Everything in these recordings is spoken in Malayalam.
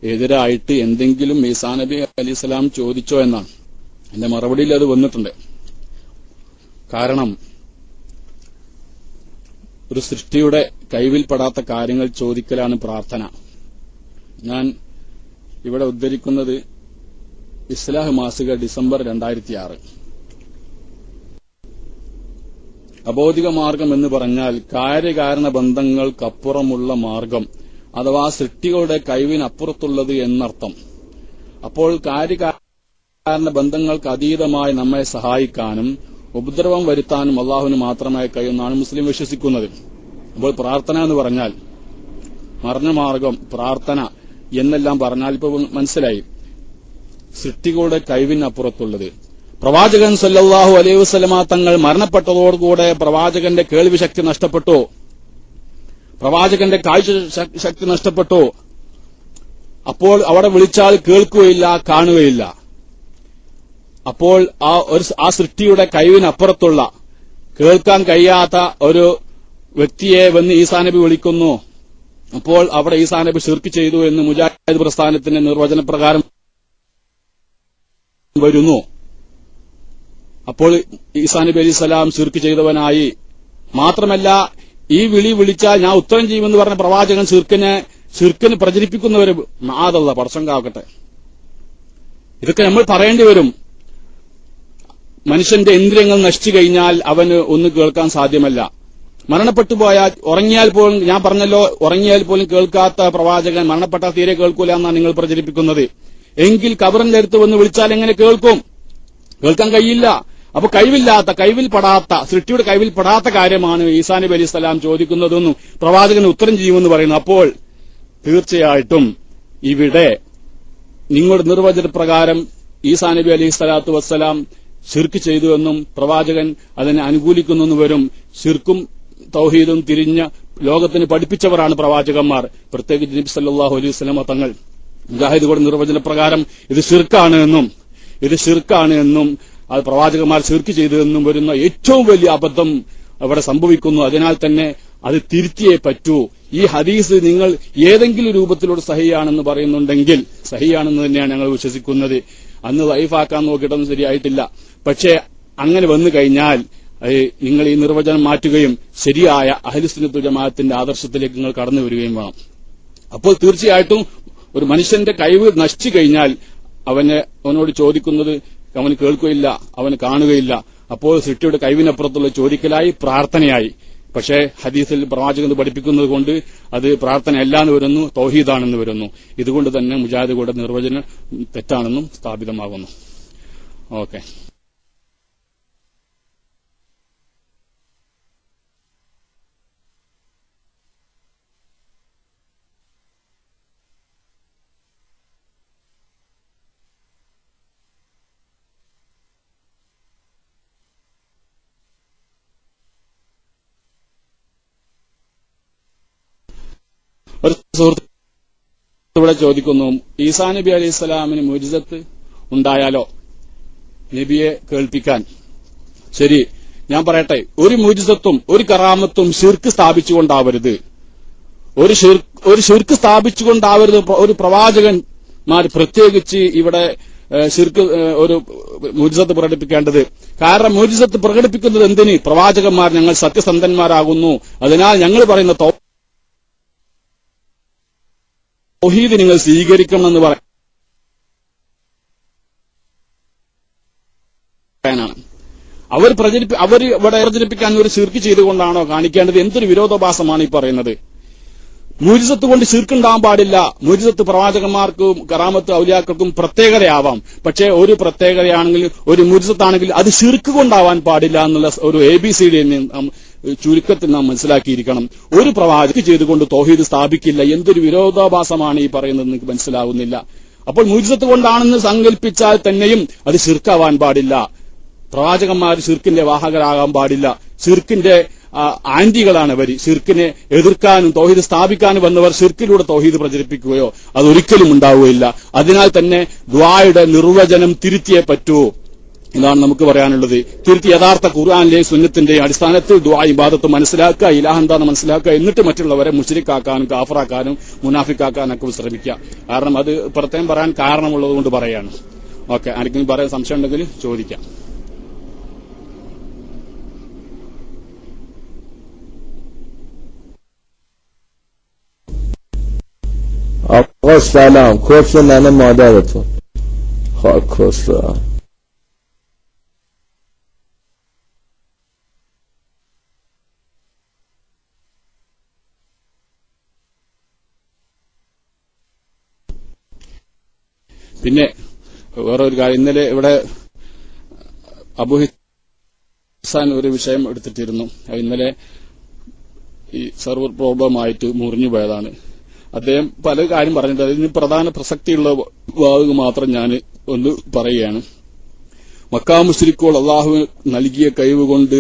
എതിരായിട്ട് എന്തെങ്കിലും ഈസാ നബി അലി സ്വലാം ചോദിച്ചോ എന്നാണ് എന്റെ മറുപടിയിൽ അത് വന്നിട്ടുണ്ട് കാരണം ഒരു സൃഷ്ടിയുടെ കൈവിൽപ്പെടാത്ത കാര്യങ്ങൾ ചോദിക്കലാണ് പ്രാർത്ഥന ഞാൻ ഇവിടെ ഉദ്ധരിക്കുന്നത് ഇസ്ലാഹ് മാസിക ഡിസംബർ രണ്ടായിരത്തി ആറ് അബോധിക മാർഗം എന്ന് പറഞ്ഞാൽ കാര്യകാരണ ബന്ധങ്ങൾക്കപ്പുറമുള്ള മാർഗം അഥവാ സൃഷ്ടികളുടെ കഴിവിനപ്പുറത്തുള്ളത് എന്നർത്ഥം അപ്പോൾ കാര്യകാരണ ബന്ധങ്ങൾക്ക് അതീതമായി നമ്മെ സഹായിക്കാനും ഉപദ്രവം വരുത്താനും അള്ളാഹുവിന് മാത്രമായി കഴിയുമെന്നാണ് മുസ്ലിം വിശ്വസിക്കുന്നത് അപ്പോൾ പ്രാർത്ഥന എന്ന് പറഞ്ഞാൽ മരണമാർഗം പ്രാർത്ഥന എന്നെല്ലാം പറഞ്ഞാൽ ഇപ്പൊ മനസ്സിലായി സൃഷ്ടികളുടെ കഴിവിനപ്പുറത്തുള്ളത് പ്രവാചകൻ സല്ലല്ലാഹു അലൈഹി വസല്ലമ തങ്ങൾ മരണപ്പെട്ടതോടുകൂടെ പ്രവാചകന്റെ കേൾവി ശക്തി നഷ്ടപ്പെട്ടു പ്രവാചകന്റെ കാഴ്ച ശ- ശക്തി നഷ്ടപ്പെട്ടു അപ്പോൾ അവിടെ വിളിച്ചാൽ കേൾക്കുകയില്ല കാണുകയില്ല അപ്പോൾ ആ ഒരു സ- ആ സൃഷ്ടിയുടെ കഴിവിനപ്പുറത്തുള്ള കേൾക്കാൻ കഴിയാത്ത ഒരു വ്യക്തിയെ വന്ന് ഈസാ നബി വിളിക്കുന്നു അപ്പോൾ അവിടെ ഈസാ നബി ഷിർക്ക് ചെയ്തു എന്ന് മുജാഹിദ് പ്രസ്ഥാനത്തിന്റെ നിർവചന പ്രകാരം വരുന്നു അപ്പോൾ ഈസാ നബി അലി സ്വലാം ഷിർക്ക് ചെയ്തവനായി മാത്രമല്ല ഈ വിളി വിളിച്ചാൽ ഞാൻ ഉത്തരം ചെയ്യുമെന്ന് പറഞ്ഞ പ്രവാചകൻ ഷിർക്കിനെ ഷിർക്കിന് പ്രചരിപ്പിക്കുന്നവര് നാദല്ല പടസം കാക്കട്ടെ ഇതൊക്കെ നമ്മൾ പറയേണ്ടി വരും മനുഷ്യന്റെ ഇന്ദ്രിയങ്ങൾ നശിച്ചു കഴിഞ്ഞാൽ അവന് ഒന്ന് കേൾക്കാൻ സാധ്യമല്ല മരണപ്പെട്ടു പോയാൽ ഉറങ്ങിയാൽ പോലും ഞാൻ പറഞ്ഞല്ലോ ഉറങ്ങിയാൽ പോലും കേൾക്കാത്ത പ്രവാചകൻ മരണപ്പെട്ടാൽ തീരെ കേൾക്കൂല എന്നാണ് നിങ്ങൾ പ്രചരിപ്പിക്കുന്നത് എങ്കിൽ കബറിന്റെ അടുത്ത് വന്ന് വിളിച്ചാൽ എങ്ങനെ കേൾക്കും കേൾക്കാൻ കഴിയില്ല അപ്പൊ കഴിവില്ലാത്ത കഴിവിൽപ്പെടാത്ത സൃഷ്ടിയുടെ കഴിവിൽപ്പെടാത്ത കാര്യമാണ് ഈസാ നബി അലി സ്വലാം ചോദിക്കുന്നതെന്നും പ്രവാചകന് ഉത്തരം ചെയ്യുമെന്ന് പറയുന്നു അപ്പോൾ തീർച്ചയായിട്ടും ഇവിടെ നിങ്ങളുടെ നിർവചന പ്രകാരം ഈസാ നബി അലൈഹി സ്വലാത്തു വസ്സലാം ഷിർക്ക് ചെയ്തുവെന്നും പ്രവാചകൻ അതിനെ അനുകൂലിക്കുന്നെന്നും വരും ഷിർക്കും തൗഹീദും തിരിഞ്ഞ ലോകത്തിന് പഠിപ്പിച്ചവരാണ് പ്രവാചകന്മാർ പ്രത്യേകിച്ച് നബി സല്ലല്ലാഹു അലൈഹി വസല്ലമ തങ്ങൾ മുജാഹിദുകളുടെ നിർവചന പ്രകാരം ഇത് ഷിർക്കാണ് എന്നും ഇത് ഷിർക്കാണ് എന്നും അത് പ്രവാചകന്മാർ ഷിർക്ക് ചെയ്തതെന്നും വരുന്ന ഏറ്റവും വലിയ അബദ്ധം അവിടെ സംഭവിക്കുന്നു അതിനാൽ തന്നെ അത് തിരുത്തിയേ പറ്റൂ ഈ ഹദീസ് നിങ്ങൾ ഏതെങ്കിലും രൂപത്തിലൂടെ സഹിയാണെന്ന് പറയുന്നുണ്ടെങ്കിൽ സഹിയാണെന്ന് തന്നെയാണ് ഞങ്ങൾ വിശ്വസിക്കുന്നത് അന്ന് ലൈഫാക്കാൻ നോക്കിയിട്ടൊന്നും ശരിയായിട്ടില്ല പക്ഷേ അങ്ങനെ വന്നു കഴിഞ്ഞാൽ ഏഹ്, നിങ്ങൾ ഈ നിർവചനം മാറ്റുകയും ശരിയായ അഹലിസ്നത്തു ജമാഅത്തിന്റെ ആദർശത്തിലേക്ക് നിങ്ങൾ കടന്നു വരികയും വേണം അപ്പോൾ തീർച്ചയായിട്ടും ഒരു മനുഷ്യന്റെ കഴിവ് നശിച്ചു കഴിഞ്ഞാൽ അവനെ അവനോട് ചോദിക്കുന്നത് അവന് കേൾക്കുകയില്ല അവന് കാണുകയില്ല അപ്പോൾ സൃഷ്ടിയുടെ കഴിവിനപ്പുറത്തുള്ള ചോദിക്കലായി പ്രാർത്ഥനയായി പക്ഷേ ഹദീസിൽ പ്രവാചകൻ പഠിപ്പിക്കുന്നത് കൊണ്ട് അത് പ്രാർത്ഥനയല്ല എന്ന് വരുന്നു തൗഹീദാണെന്ന് വരുന്നു ഇതുകൊണ്ട് തന്നെ മുജാഹിദുകളുടെ നിർവചനം തെറ്റാണെന്നും സ്ഥാപിതമാകുന്നു ഓക്കെ ഒരു സുഹൃത്ത് ഇവിടെ ചോദിക്കുന്നു ഈസാ നബി അലൈഹി സ്വലാമിന് മുജിസത്ത് ഉണ്ടായാലോ നബിയെ കേൾപ്പിക്കാൻ ശരി ഞാൻ പറയട്ടെ ഒരു മുജിസത്തും ഒരു കറാമത്തും ഷിർക്ക് സ്ഥാപിച്ചുകൊണ്ടാവരുത് ഒരു ഷിർക്ക് ഒരു ഷിർക്ക് സ്ഥാപിച്ചുകൊണ്ടാവരുത് പ്ര- ഒരു പ്രവാചകന്മാർ പ്രത്യേകിച്ച് ഇവിടെ ഏഹ്, ഷിർക്ക് ഏഹ്, ഒരു മുജിസത്ത് പ്രകടിപ്പിക്കേണ്ടത് കാരണം മുജിസത്ത് പ്രകടിപ്പിക്കുന്നത് എന്തിന് പ്രവാചകന്മാർ ഞങ്ങൾ സത്യസന്ധന്മാരാകുന്നു അതിനാൽ ഞങ്ങൾ പറയുന്ന തൗ- തൗഹീദ് നിങ്ങൾ സ്വീകരിക്കണമെന്ന് പറയാനാണ് അവർ പ്രചരിപ്പി അവർ ഇവിടെ പ്രചരിപ്പിക്കാൻ ഒരു ശിർക്ക് ചെയ്തുകൊണ്ടാണോ കാണിക്കേണ്ടത് എന്തൊരു വിരോധാഭാസമാണ് ഈ പറയുന്നത് മൂജിസത്ത് കൊണ്ട് ശീർക്കുണ്ടാവാൻ പാടില്ല മൂജിസത്ത് പ്രവാചകന്മാർക്കും കറാമത്ത് ഔലിയാക്കൾക്കും പ്രത്യേകതയാവാം പക്ഷേ ഒരു പ്രത്യേകതയാണെങ്കിൽ ഒരു മൂജിസത്താണെങ്കിൽ അത് ശിർക്ക് കൊണ്ടാവാൻ പാടില്ല എന്നുള്ള ഒരു എ ബി സി ഡി നാം ചുരുക്കത്തിൽ നാം മനസ്സിലാക്കിയിരിക്കണം ഒരു പ്രവാചക ചെയ്തുകൊണ്ട് തോഹീദ് സ്ഥാപിക്കില്ല എന്തൊരു വിരോധാഭാസമാണ് ഈ പറയുന്നത് നിങ്ങൾക്ക് മനസ്സിലാവുന്നില്ല അപ്പോൾ മൂജിസത്ത് കൊണ്ടാണെന്ന് സങ്കല്പിച്ചാൽ തന്നെയും അത് ശിർക്കാവാൻ പാടില്ല പ്രവാചകന്മാർ ഷിർക്കിന്റെ വാഹകരാകാൻ പാടില്ല ഷിർക്കിന്റെ ആ, ആന്റികളാണ് അവർ ഷിർക്കിനെ എതിർക്കാനും തൗഹീദ് സ്ഥാപിക്കാനും വന്നവർ ഷിർക്കിലൂടെ തൗഹീദ് പ്രചരിപ്പിക്കുകയോ അതൊരിക്കലും ഉണ്ടാവുകയില്ല അതിനാൽ തന്നെ ദ്വായുടെ നിർവചനം തിരുത്തിയേ പറ്റൂ ഇതാണ് നമുക്ക് പറയാനുള്ളത് തിരുത്തി യഥാർത്ഥ ഖുർആാനിലെ സുന്നത്തിന്റെ അടിസ്ഥാനത്തിൽ ദുആ ഇബാദത്ത് മനസ്സിലാക്കുക ഇലാഹ എന്താന്ന് മനസ്സിലാക്കുക എന്നിട്ട് മറ്റുള്ളവരെ മുസ്ലിക്കാക്കാനും കാഫറാക്കാനും മുനാഫിക്കാക്കാനൊക്കെ ശ്രമിക്കുക കാരണം അത് പ്രത്യേകം പറയാൻ കാരണമുള്ളത് കൊണ്ട് പറയാണ് ഓക്കെ ആർക്കെങ്കിലും പറയാൻ സംശയം ഉണ്ടെങ്കിൽ ചോദിക്കാം آقا سلام کفر ننه مادرتون خاک کسرا പിന്നെ വേറെ ഒരു കാര്യം ഇന്നലെ ഇവിടെ അബു ഹിസാൻ ഒരു വിഷയം എടുത്തിട്ടിരുന്നു അത് ഇന്നലെ ഈ സെർവർ പ്രോബ്ലമായിട്ട് മുറിഞ്ഞു പോയതാണ് അദ്ദേഹം പല കാര്യം പറഞ്ഞിട്ട് അതിന് പ്രധാന പ്രസക്തിയുള്ള വാക്ക് മാത്രം ഞാൻ ഒന്ന് പറയുകയാണ് മക്കാ മുസ്ലിക്കോൾ അള്ളാഹു നൽകിയ കഴിവ് കൊണ്ട്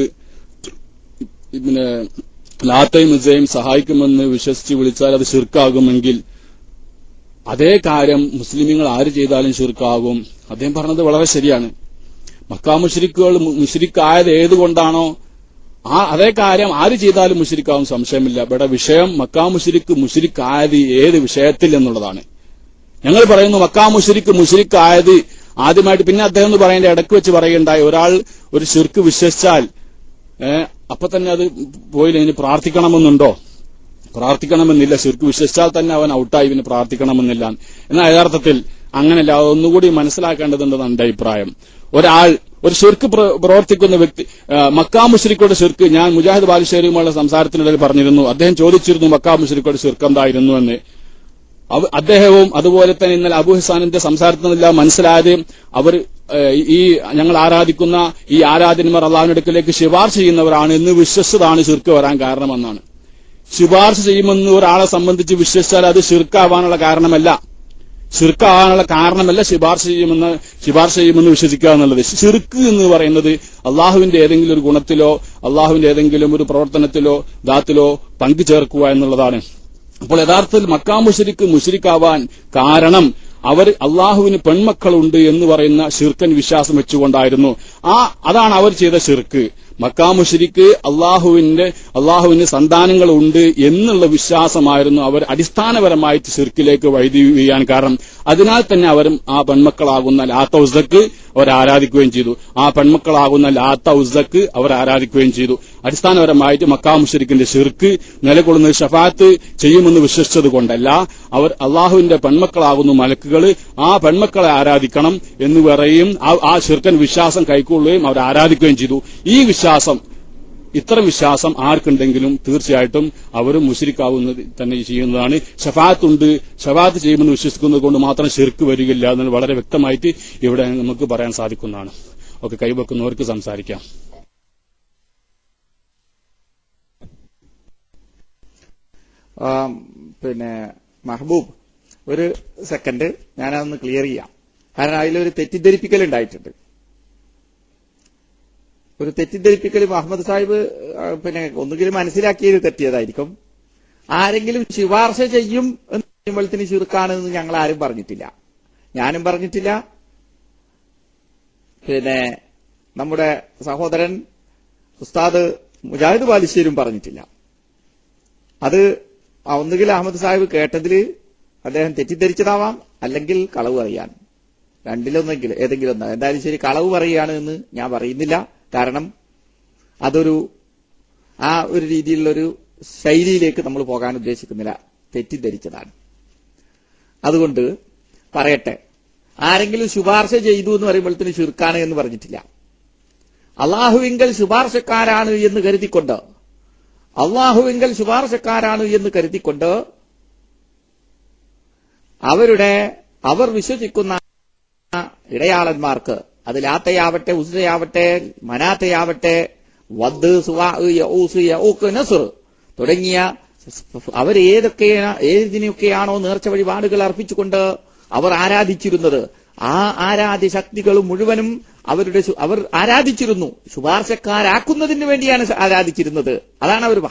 പിന്നെ ലാത്തയും മിസയും സഹായിക്കുമെന്ന് വിശ്വസിച്ച് വിളിച്ചാൽ അത് ശിർക്കാകുമെങ്കിൽ അതേ കാര്യം മുസ്ലിമീങ്ങൾ ആര് ചെയ്താലും ശിർക്കാകും അദ്ദേഹം പറഞ്ഞത് വളരെ ശരിയാണ് മക്കാ മുഷരിക്കുകൾ മുഷരിക്കായത് ഏതുകൊണ്ടാണോ ആ അതേ കാര്യം ആര് ചെയ്താലും മുഷരിക്കാവും സംശയമില്ല ഇവിടെ വിഷയം മക്കാ മുഷരിക്ക് മുഷരിക്കായത് ഏത് വിഷയത്തിൽ എന്നുള്ളതാണ് ഞങ്ങൾ പറയുന്നു മക്കാ മുഷരിക്ക് മുഷരിക്കായത് ആദ്യമായിട്ട് പിന്നെ അദ്ദേഹം എന്ന് പറയേണ്ട ഇടയ്ക്ക് വെച്ച് പറയുണ്ടായി ഒരാൾ ഒരു ശിർക്ക് വിശ്വസിച്ചാൽ ഏഹ് അപ്പൊ തന്നെ അത് പോയില്ല ഇനി പ്രാർത്ഥിക്കണമെന്നുണ്ടോ പ്രാർത്ഥിക്കണമെന്നില്ല ശിർക്ക് വിശ്വസിച്ചാൽ തന്നെ അവൻ ഔട്ടായി പിന്നെ പ്രാർത്ഥിക്കണമെന്നില്ല എന്നാൽ യഥാർത്ഥത്തിൽ അങ്ങനെയല്ല അതൊന്നുകൂടി മനസ്സിലാക്കേണ്ടതുണ്ടെന്ന് എന്റെ അഭിപ്രായം ഒരാൾ ഒരു ശിർക്ക് പ്ര- പ്രവർത്തിക്കുന്ന വ്യക്തി ആ, മക്കാ മുഷരിക്കോട് ശിർക്ക് ഞാൻ മുജാഹിദ് ബാലുശ്ശേരിയുമായുള്ള സംസാരത്തിനിടയിൽ പറഞ്ഞിരുന്നു അദ്ദേഹം ചോദിച്ചിരുന്നു മക്കാ മുഷരിക്കോട് ശിർക്ക് എന്തായിരുന്നു എന്ന് അവ- അദ്ദേഹവും അതുപോലെ തന്നെ ഇന്നലെ അബു ഹസാനിന്റെ സംസാരത്തിൽ നിന്നെല്ലാം മനസ്സിലായത് അവർ ഏഹ്, ഈ ഞങ്ങൾ ആരാധിക്കുന്ന ഈ ആരാധനമാർ അള്ളാഹുവിന്റെ അടുക്കലേക്ക് ശുപാർശ ചെയ്യുന്നവരാണ് എന്ന് വിശ്വസിച്ചതാണ് ശിർക്ക് വരാൻ കാരണമെന്നാണ് ശുപാർശ ചെയ്യുമെന്ന് ഒരാളെ സംബന്ധിച്ച് വിശ്വസിച്ചാൽ അത് ശിർക്കാവാനുള്ള കാരണമല്ല ശിർക്കാവാനുള്ള കാരണമല്ല ശുപാർശ ചെയ്യുമെന്ന് ശുപാർശ ചെയ്യുമെന്ന് വിശ്വസിക്കുക എന്നുള്ളത് ശിർക്ക് എന്ന് പറയുന്നത് അള്ളാഹുവിന്റെ ഏതെങ്കിലും ഒരു ഗുണത്തിലോ അള്ളാഹുവിന്റെ ഏതെങ്കിലും ഒരു പ്രവർത്തനത്തിലോ ദാത്തിലോ പങ്കു ചേർക്കുക എന്നുള്ളതാണ് അപ്പോൾ യഥാർത്ഥത്തിൽ മക്കാ മുഷരിക്ക് മുഷരിക്കാവാൻ കാരണം അവർ അള്ളാഹുവിന് പെൺമക്കളുണ്ട് എന്ന് പറയുന്ന ഷിർക്കൻ വിശ്വാസം വെച്ചുകൊണ്ടായിരുന്നു ആ അതാണ് അവർ ചെയ്ത ഷിർക്ക് മക്കാ മുഷരിക്ക് അള്ളാഹുവിന്റെ അള്ളാഹുവിന് സന്താനങ്ങളുണ്ട് എന്നുള്ള വിശ്വാസമായിരുന്നു അവർ അടിസ്ഥാനപരമായിട്ട് ഷിർക്കിലേക്ക് വൈദ്യുതി ചെയ്യാൻ കാരണം അതിനാൽ തന്നെ അവരും ആ പെൺമക്കളാകുന്ന ലാത്ത ഉസ്ദക്ക് അവർ ആരാധിക്കുകയും ചെയ്തു ആ പെൺമക്കളാകുന്ന ലാത്ത ഉസ്ദക്ക് അവർ ആരാധിക്കുകയും ചെയ്തു അടിസ്ഥാനപരമായിട്ട് മക്കാ മുഷരിക്കിന്റെ ഷിർക്ക് നിലകൊള്ളുന്ന ഷഫാത്ത് ചെയ്യുമെന്ന് വിശ്വസിച്ചത് കൊണ്ടല്ല അവർ അള്ളാഹുവിന്റെ പെൺമക്കളാകുന്നു മലക്കുകൾ ആ പെൺമക്കളെ ആരാധിക്കണം എന്ന് പറയും ആ- ആ ഷിർക്കൻ വിശ്വാസം കൈക്കൊള്ളുകയും അവർ ആരാധിക്കുകയും ചെയ്തു ഈ വിശ്വാസം ഇത്തരം വിശ്വാസം ആർക്കുണ്ടെങ്കിലും തീർച്ചയായിട്ടും അവരും മുഷിരിക്കാവുന്നത് തന്നെ ചെയ്യുന്നതാണ് ഷഫാത്തുണ്ട് ഷഫാത്ത് ചെയ്യുമെന്ന് വിശ്വസിക്കുന്നത് കൊണ്ട് മാത്രം ഷിർക്ക് വരികയില്ല എന്നത് വളരെ വ്യക്തമായിട്ട് ഇവിടെ നമുക്ക് പറയാൻ സാധിക്കുന്നതാണ് ഓക്കെ കൈവെക്കുന്നവർക്ക് സംസാരിക്കാം ആ, പിന്നെ മെഹബൂബ് ഒരു സെക്കൻഡ് ഞാനതൊന്ന് ക്ലിയർ ചെയ്യാം കാരണം അതിലൊരു തെറ്റിദ്ധരിപ്പിക്കൽ ഉണ്ടായിട്ടുണ്ട് ഒരു തെറ്റിദ്ധരിപ്പിക്കൽ മുഹമ്മദ് സാഹിബ് ആ, പിന്നെ ഒന്നുകിലും മനസ്സിലാക്കിയത് തെറ്റിയതായിരിക്കും ആരെങ്കിലും ശുപാർശ ചെയ്യും എന്ന് പറയുമ്പോഴത്തിന് ചുരുക്കാണെന്ന് ഞങ്ങൾ ആരും പറഞ്ഞിട്ടില്ല ഞാനും പറഞ്ഞിട്ടില്ല പിന്നെ നമ്മുടെ സഹോദരൻ ഉസ്താദ് മുജാഹിദ് ബാലിശ്ശേരും പറഞ്ഞിട്ടില്ല അത് ആ ഒന്നുകിൽ അഹമ്മദ് സാഹിബ് കേട്ടതിൽ അദ്ദേഹം തെറ്റിദ്ധരിച്ചതാവാം അല്ലെങ്കിൽ കളവ് അറിയാൻ രണ്ടിലൊന്നെങ്കിലും ഏതെങ്കിലും ഒന്ന് എന്തായാലും ശരി കളവ് പറയുകയാണ് എന്ന് ഞാൻ പറയുന്നില്ല കാരണം അതൊരു ആ ഒരു രീതിയിലുള്ളൊരു ശൈലിയിലേക്ക് നമ്മൾ പോകാൻ ഉദ്ദേശിക്കുന്നില്ല തെറ്റിദ്ധരിച്ചതാണ് അതുകൊണ്ട് പറയട്ടെ ആരെങ്കിലും ശുപാർശ ചെയ്തു എന്ന് പറയുമ്പോഴത്തേന് ചുരുക്കാണ് എന്ന് പറഞ്ഞിട്ടില്ല അള്ളാഹുവിങ്കൽ ശുപാർശക്കാരാണ് എന്ന് കരുതിക്കൊണ്ട് അള്ളാഹുവിങ്കൽ ശുപാർശക്കാരാണ് എന്ന് കരുതിക്കൊണ്ട് അവരുടെ അവർ വിശ്വസിക്കുന്ന ഇടയാളന്മാർക്ക് അത് ലാത്തയാവട്ടെ ഉസ്രയാവട്ടെ മനാത്തയാവട്ടെ വദ് സുവാ യഊസ് യഊക്ക് നസ്ർ തുടങ്ങിയ അവർ ഏതൊക്കെയാണ് ഏതിനൊക്കെയാണോ നേർച്ച വഴിപാടുകൾ അർപ്പിച്ചുകൊണ്ട് അവർ ആരാധിച്ചിരുന്നത് ആ ആരാധ്യ ശക്തികൾ മുഴുവനും അവരുടെ ശു- അവർ ആരാധിച്ചിരുന്നു ശുപാർശക്കാരാക്കുന്നതിന് വേണ്ടിയാണ് ആരാധിച്ചിരുന്നത് അതാണ് അവർ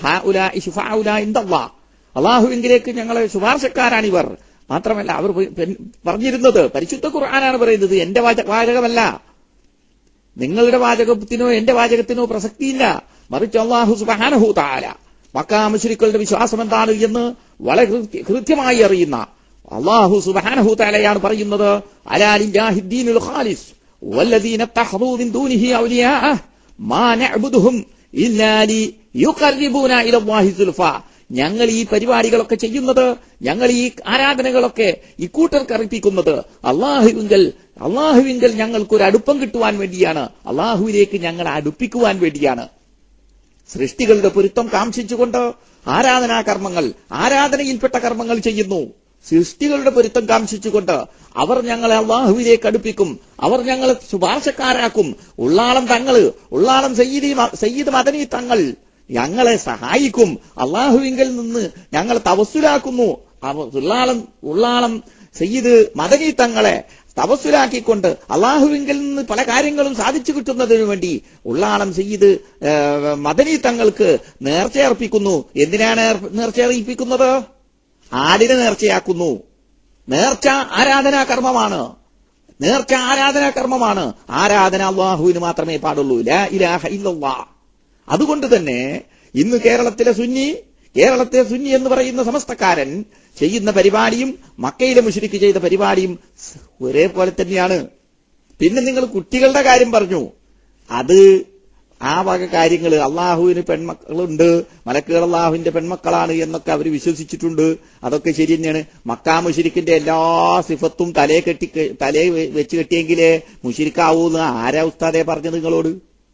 അള്ളാഹുവിങ്കിലേക്ക് ഞങ്ങളെ ശുപാർശക്കാരാണിവർ മാത്രമല്ല അവർ പ- പെ- പറഞ്ഞിരുന്നത് പരിശുദ്ധ ഖുർആനാണ് പറയുന്നത് എന്റെ വാച- വാചകമല്ല നിങ്ങളുടെ വാചകത്തിനോ എന്റെ വാചകത്തിനോ പ്രസക്തിയില്ല മറിച്ച് അള്ളാഹു സുബാനഹു താല മക്കാ മുശ്രിക്കളുടെ വിശ്വാസം എന്താണ് എന്ന് വളരെ കൃത്യ- കൃത്യമായി അറിയുന്ന അള്ളാഹു സുബാനഹു താലയാണ് പറയുന്നത് അലാലില്ലാഹിദ്ദീനുൽ ഖാലിസ് والذين اتخذوا من دونه أولياء ما نعبدهم إلا ليقربونا إلى الله زلفى ഞങ്ങൾ ഈ പരിപാടികളൊക്കെ ചെയ്യുന്നത് ഞങ്ങൾ ഈ ആരാധനകളൊക്കെ ഇക്കൂട്ടർക്ക് അർപ്പിക്കുന്നത് അള്ളാഹുവിങ്കൽ അള്ളാഹുവിങ്കൽ ഞങ്ങൾക്കൊരു അടുപ്പം കിട്ടുവാൻ വേണ്ടിയാണ് അള്ളാഹുവിലേക്ക് ഞങ്ങളെ അടുപ്പിക്കുവാൻ വേണ്ടിയാണ് സൃഷ്ടികളുടെ പൊരുത്തം കാംക്ഷിച്ചുകൊണ്ട് ആരാധനാ കർമ്മങ്ങൾ ആരാധനയിൽപ്പെട്ട കർമ്മങ്ങൾ ചെയ്യുന്നു സൃഷ്ടികളുടെ പൊരുത്തം കാംക്ഷിച്ചുകൊണ്ട് അവർ ഞങ്ങളെ അള്ളാഹുവിലേക്ക് അടുപ്പിക്കും അവർ ഞങ്ങളെ ശുപാർശക്കാരാക്കും ഉള്ളാളം തങ്ങള് ഉള്ളാളം സയ്യിദി മ- സയ്യിദ് മദനി തങ്ങൾ ഞങ്ങളെ സഹായിക്കും അള്ളാഹുവിങ്കിൽ നിന്ന് ഞങ്ങളെ തവസ്സുലാക്കുന്നു അവ- ഉള്ളാളം ഉള്ളാളം സയ്യിദ് മദനി തങ്ങളെ തപസ്സുലാക്കിക്കൊണ്ട് അള്ളാഹുവിങ്കിൽ നിന്ന് പല കാര്യങ്ങളും സാധിച്ചു കിട്ടുന്നതിനു വേണ്ടി ഉള്ളാളം സയ്യിദ് ഏ, മദനി തങ്ങൾക്ക് നേർച്ചയർപ്പിക്കുന്നു എന്തിനാണ് ഏർ- നേർച്ചയർപ്പിക്കുന്നത് ആടിനെ നേർച്ചയാക്കുന്നു നേർച്ച ആരാധനാ കർമ്മമാണ് നേർച്ച ആരാധനാ കർമ്മമാണ് ആരാധന അള്ളാഹുവിന് മാത്രമേ പാടുള്ളൂ ലാ ഇലാഹ ഇല്ലല്ലാ അതുകൊണ്ട് തന്നെ ഇന്ന് കേരളത്തിലെ സുന്നി കേരളത്തിലെ സുന്നി എന്ന് പറയുന്ന സമസ്തക്കാരൻ ചെയ്യുന്ന പരിപാടിയും മക്കയിലെ മുഷരിക്ക് ചെയ്ത പരിപാടിയും സ് ഒരേപോലെ തന്നെയാണ് പിന്നെ നിങ്ങൾ കുട്ടികളുടെ കാര്യം പറഞ്ഞു അത് ആ വക കാര്യങ്ങൾ അള്ളാഹുവിന് പെൺമക്കളുണ്ട് മലക്കുകൾ അള്ളാഹുവിന്റെ പെൺമക്കളാണ് എന്നൊക്കെ അവർ വിശ്വസിച്ചിട്ടുണ്ട് അതൊക്കെ ശരി തന്നെയാണ് മക്കാ മുഷിരിക്കിന്റെ എല്ലാ സിഫത്തും തലേ കെട്ടി തലേ വെ- വെച്ച് കെട്ടിയെങ്കിലേ മുഷിരിക്കാവൂന്ന് ആരാ ഉസ്താദെ പറഞ്ഞത് നിങ്ങളോട്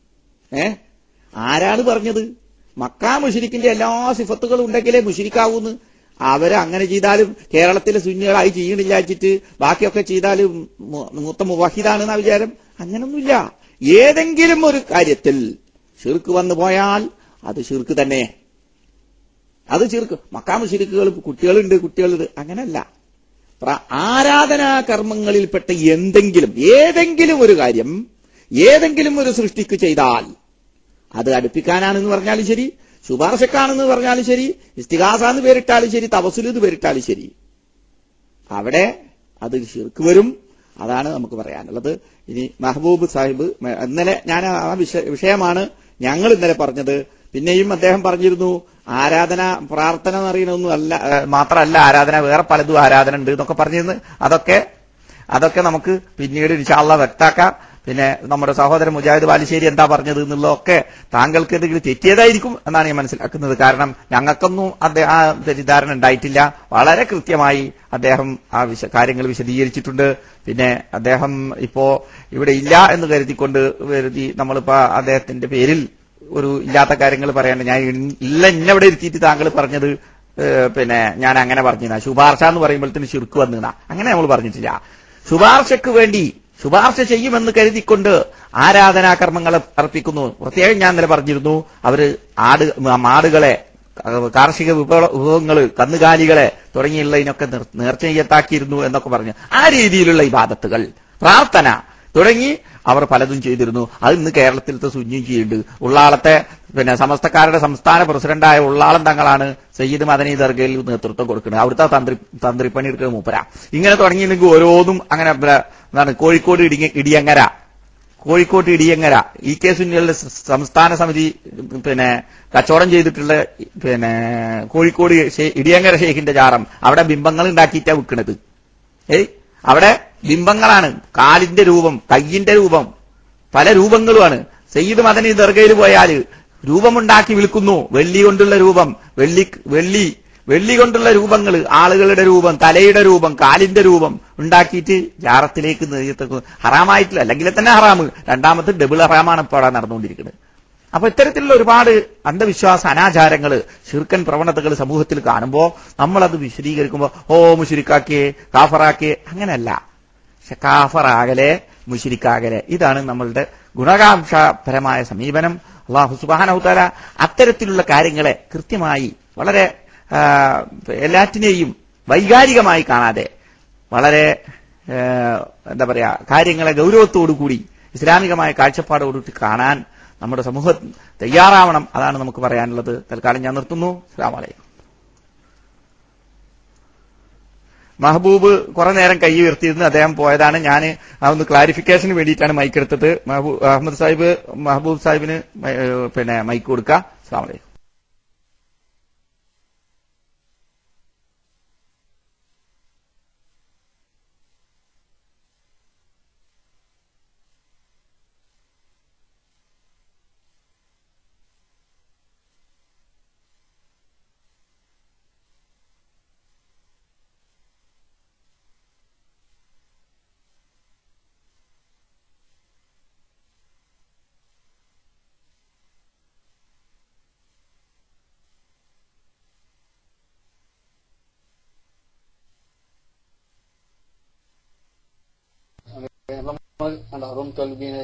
ഏ ആരാണ് പറഞ്ഞത് മക്കാ മുഷിരിക്കിന്റെ എല്ലാ സിഫത്തുകളും ഉണ്ടെങ്കിലേ മുഷിരിക്കാവൂന്ന് അവര് അങ്ങനെ ചെയ്താലും കേരളത്തിലെ സുന്നികളായി ചെയ്യണില്ല വെച്ചിട്ട് ബാക്കിയൊക്കെ ചെയ്താലും മു- മൂത്ത മുവാഹിദാണെന്ന വിചാരം അങ്ങനൊന്നുമില്ല ഏതെങ്കിലും ഒരു കാര്യത്തിൽ ഷിർക്ക് വന്നു പോയാൽ അത് ഷിർക്ക് തന്നെ അത് ഷിർക്ക് മക്കാ മുഷിരിക്കുകൾ കുട്ടികളുണ്ട് കുട്ടികളുണ്ട് അങ്ങനല്ല പ്ര- ആരാധനാ കർമ്മങ്ങളിൽപ്പെട്ട എന്തെങ്കിലും ഏതെങ്കിലും ഒരു കാര്യം ഏതെങ്കിലും ഒരു സൃഷ്ടിക്ക് ചെയ്താൽ അത് അടുപ്പിക്കാനാണെന്ന് പറഞ്ഞാലും ശരി ശുപാർശക്കാണെന്ന് പറഞ്ഞാലും ശരി ഇസ്തിഹാസ എന്ന് പേരിട്ടാലും ശരി തപസുൽ എന്ന് പേരിട്ടാലും ശരി അവിടെ അത് ഷിർക്ക് വരും അതാണ് നമുക്ക് പറയാനുള്ളത് ഇനി മെഹബൂബ് സാഹിബ് മ- ഇന്നലെ ഞാൻ ആ വിഷ- വിഷയമാണ് ഞങ്ങൾ ഇന്നലെ പറഞ്ഞത് പിന്നെയും അദ്ദേഹം പറഞ്ഞിരുന്നു ആരാധന പ്രാർത്ഥന എന്ന് പറയുന്നതൊന്നും അല്ല ഏ, മാത്രമല്ല ആരാധന വേറെ പലതും ആരാധന ഉണ്ട് എന്നൊക്കെ പറഞ്ഞിരുന്നു അതൊക്കെ അതൊക്കെ നമുക്ക് പിന്നീട് ഇൻഷാള്ള വ്യക്താക്കാം പിന്നെ നമ്മുടെ സഹോദരൻ മുജാഹിദ് ബാലുശ്ശേരി എന്താ പറഞ്ഞത് എന്നുള്ളതൊക്കെ താങ്കൾക്ക് എന്തെങ്കിലും തെറ്റിയതായിരിക്കും എന്നാണ് ഞാൻ മനസ്സിലാക്കുന്നത് കാരണം ഞങ്ങൾക്കൊന്നും അദ്ദേഹം ആ തെറ്റിദ്ധാരണ ഉണ്ടായിട്ടില്ല വളരെ കൃത്യമായി അദ്ദേഹം ആ വിശ കാര്യങ്ങൾ വിശദീകരിച്ചിട്ടുണ്ട് പിന്നെ അദ്ദേഹം ഇപ്പോ ഇവിടെ ഇല്ല എന്ന് കരുതിക്കൊണ്ട് കരുതി നമ്മളിപ്പോ അദ്ദേഹത്തിന്റെ പേരിൽ ഒരു ഇല്ലാത്ത കാര്യങ്ങൾ പറയാണ്ട് ഞാൻ ഇല്ല ഇന്നവിടെ ഇരുത്തിയിട്ട് താങ്കൾ പറഞ്ഞത് ഏഹ് പിന്നെ ഞാൻ അങ്ങനെ പറഞ്ഞിരുന്ന ശുപാർശ എന്ന് പറയുമ്പോഴത്തേന് ചുരുക്ക് വന്നിരുന്ന അങ്ങനെ നമ്മൾ പറഞ്ഞിട്ടില്ല ശുപാർശക്ക് വേണ്ടി ശുപാർശ ചെയ്യുമെന്ന് കരുതിക്കൊണ്ട് ആരാധനാകർമ്മങ്ങൾ അർപ്പിക്കുന്നു പ്രത്യേകം ഞാൻ ഇന്നലെ പറഞ്ഞിരുന്നു അവര് ആട് മാടുകളെ കാർഷിക വിഭവ വിഭവങ്ങൾ കന്നുകാലികളെ തുടങ്ങിയുള്ളതിനൊക്കെ നിർ- നേർച്ചയ്യത്താക്കിയിരുന്നു എന്നൊക്കെ പറഞ്ഞു ആ രീതിയിലുള്ള ഇബാദത്തുകൾ പ്രാർത്ഥന തുടങ്ങി അവർ പലതും ചെയ്തിരുന്നു അത് ഇന്ന് കേരളത്തിലത്തെ സുന്നി ചെയ്യുന്നുണ്ട് ഉള്ളാളത്തെ പിന്നെ സമസ്തക്കാരുടെ സംസ്ഥാന പ്രസിഡന്റായ ഉള്ളാളം തങ്ങളാണ് സയ്യിദ് മദനി ദർഗയിൽ നേതൃത്വം കൊടുക്കുന്നത് അവിടുത്തെ തന്ത്രി തന്ത്രിപ്പണി എടുക്കുന്ന മൂപ്പര ഇങ്ങനെ തുടങ്ങിയിട്ടുണ്ടെങ്കിൽ ഓരോന്നും അങ്ങനെ പിന്നെ എന്താണ് കോഴിക്കോട് ഇടിങ്ങ ഇടിയങ്ങര കോഴിക്കോട്ട് ഇടിയങ്ങര ഇ കെ സുന്നികളുടെ സ- സംസ്ഥാന സമിതി പിന്നെ കച്ചവടം ചെയ്തിട്ടുള്ള പിന്നെ കോഴിക്കോട് ഷേ- ഇടിയങ്ങര ഷെയ്ഖിന്റെ ജാറം അവിടെ ബിംബങ്ങൾ ഉണ്ടാക്കിയിട്ടാ വിൽക്കുന്നത് ഏയ് അവിടെ ബിംബങ്ങളാണ് കാലിന്റെ രൂപം കയ്യിന്റെ രൂപം പല രൂപങ്ങളുമാണ് സയ്യിദ് മദനി ദർഗയിൽ പോയാൽ രൂപമുണ്ടാക്കി വിൽക്കുന്നു വെള്ളി കൊണ്ടുള്ള രൂപം വെള്ളി വെള്ളി വെള്ളി കൊണ്ടുള്ള രൂപങ്ങൾ ആളുകളുടെ രൂപം തലയുടെ രൂപം കാലിന്റെ രൂപം ഉണ്ടാക്കിയിട്ട് ജാറത്തിലേക്ക് നെയ്യത്തേക്ക് ഹറാമായിട്ടില്ല അല്ലെങ്കിൽ തന്നെ ഹറാമ് രണ്ടാമത്തെ ഡബിൾ ഹറാമാണ് ഇപ്പോൾ അവിടെ നടന്നുകൊണ്ടിരിക്കുന്നത് അപ്പൊ ഇത്തരത്തിലുള്ള ഒരുപാട് അന്ധവിശ്വാസ അനാചാരങ്ങൾ ശിർക്കൻ പ്രവണതകൾ സമൂഹത്തിൽ കാണുമ്പോൾ നമ്മളത് വിശദീകരിക്കുമ്പോൾ ഓ മുഷിരിക്കാക്കിയേ കാഫറാക്കിയേ അങ്ങനെയല്ല പക്ഷെ കാഫറാകലെ മുഷിരിക്കാകലെ ഇതാണ് നമ്മളുടെ ഗുണകാംക്ഷപരമായ സമീപനം അള്ളാഹു സുബാനഹുത്താല അത്തരത്തിലുള്ള കാര്യങ്ങളെ കൃത്യമായി വളരെ ആ, എല്ലാറ്റിനെയും വൈകാരികമായി കാണാതെ വളരെ ആ, എന്താ പറയാ കാര്യങ്ങളെ ഗൗരവത്തോടു കൂടി ഇസ്ലാമികമായ കാഴ്ചപ്പാടോടുകൂടി കാണാൻ നമ്മുടെ സമൂഹം തയ്യാറാവണം അതാണ് നമുക്ക് പറയാനുള്ളത് തൽക്കാലം ഞാൻ നിർത്തുന്നു അസ്സാം വലൈക്കും മഹബൂബ് കുറെ നേരം കൈ ഉയർത്തിയിരുന്നു അദ്ദേഹം പോയതാണ് ഞാൻ ഒന്ന് ക്ലാരിഫിക്കേഷന് വേണ്ടിയിട്ടാണ് മൈക്ക് എടുത്തത് മഹബൂബ് അഹമ്മദ് സാഹിബ് മഹബൂബ് സാഹിബിന് മൈ- ഏഹ് പിന്നെ മൈക്ക് കൊടുക്കുക അസ്സാം വലൈക്കും റൂം തോൽബീനെ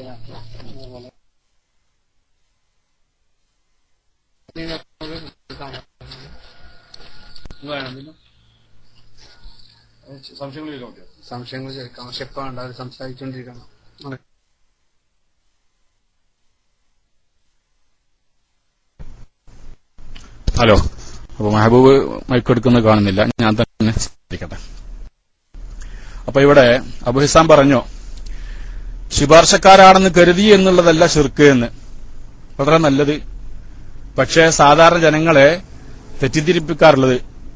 സംശയങ്ങൾ ചോദിക്കാം പക്ഷെ ഇപ്പൊ വേണ്ട അത് സംസാരിച്ചുകൊണ്ടിരിക്കണം ഹലോ അപ്പൊ മെഹബൂബ് മൈക്കെടുക്കുന്നത് കാണുന്നില്ല ഞാൻ തന്നെ ശ്രദ്ധിക്കട്ടെ അപ്പൊ ഇവിടെ അബുഹിസാൻ പറഞ്ഞു ശുപാർശക്കാരാണെന്ന് കരുതി എന്നുള്ളതല്ല ഷിർക്ക് എന്ന് വളരെ നല്ലത് പക്ഷേ സാധാരണ ജനങ്ങളെ തെറ്റിദ്ധരിപ്പിക്കാറുള്ളത്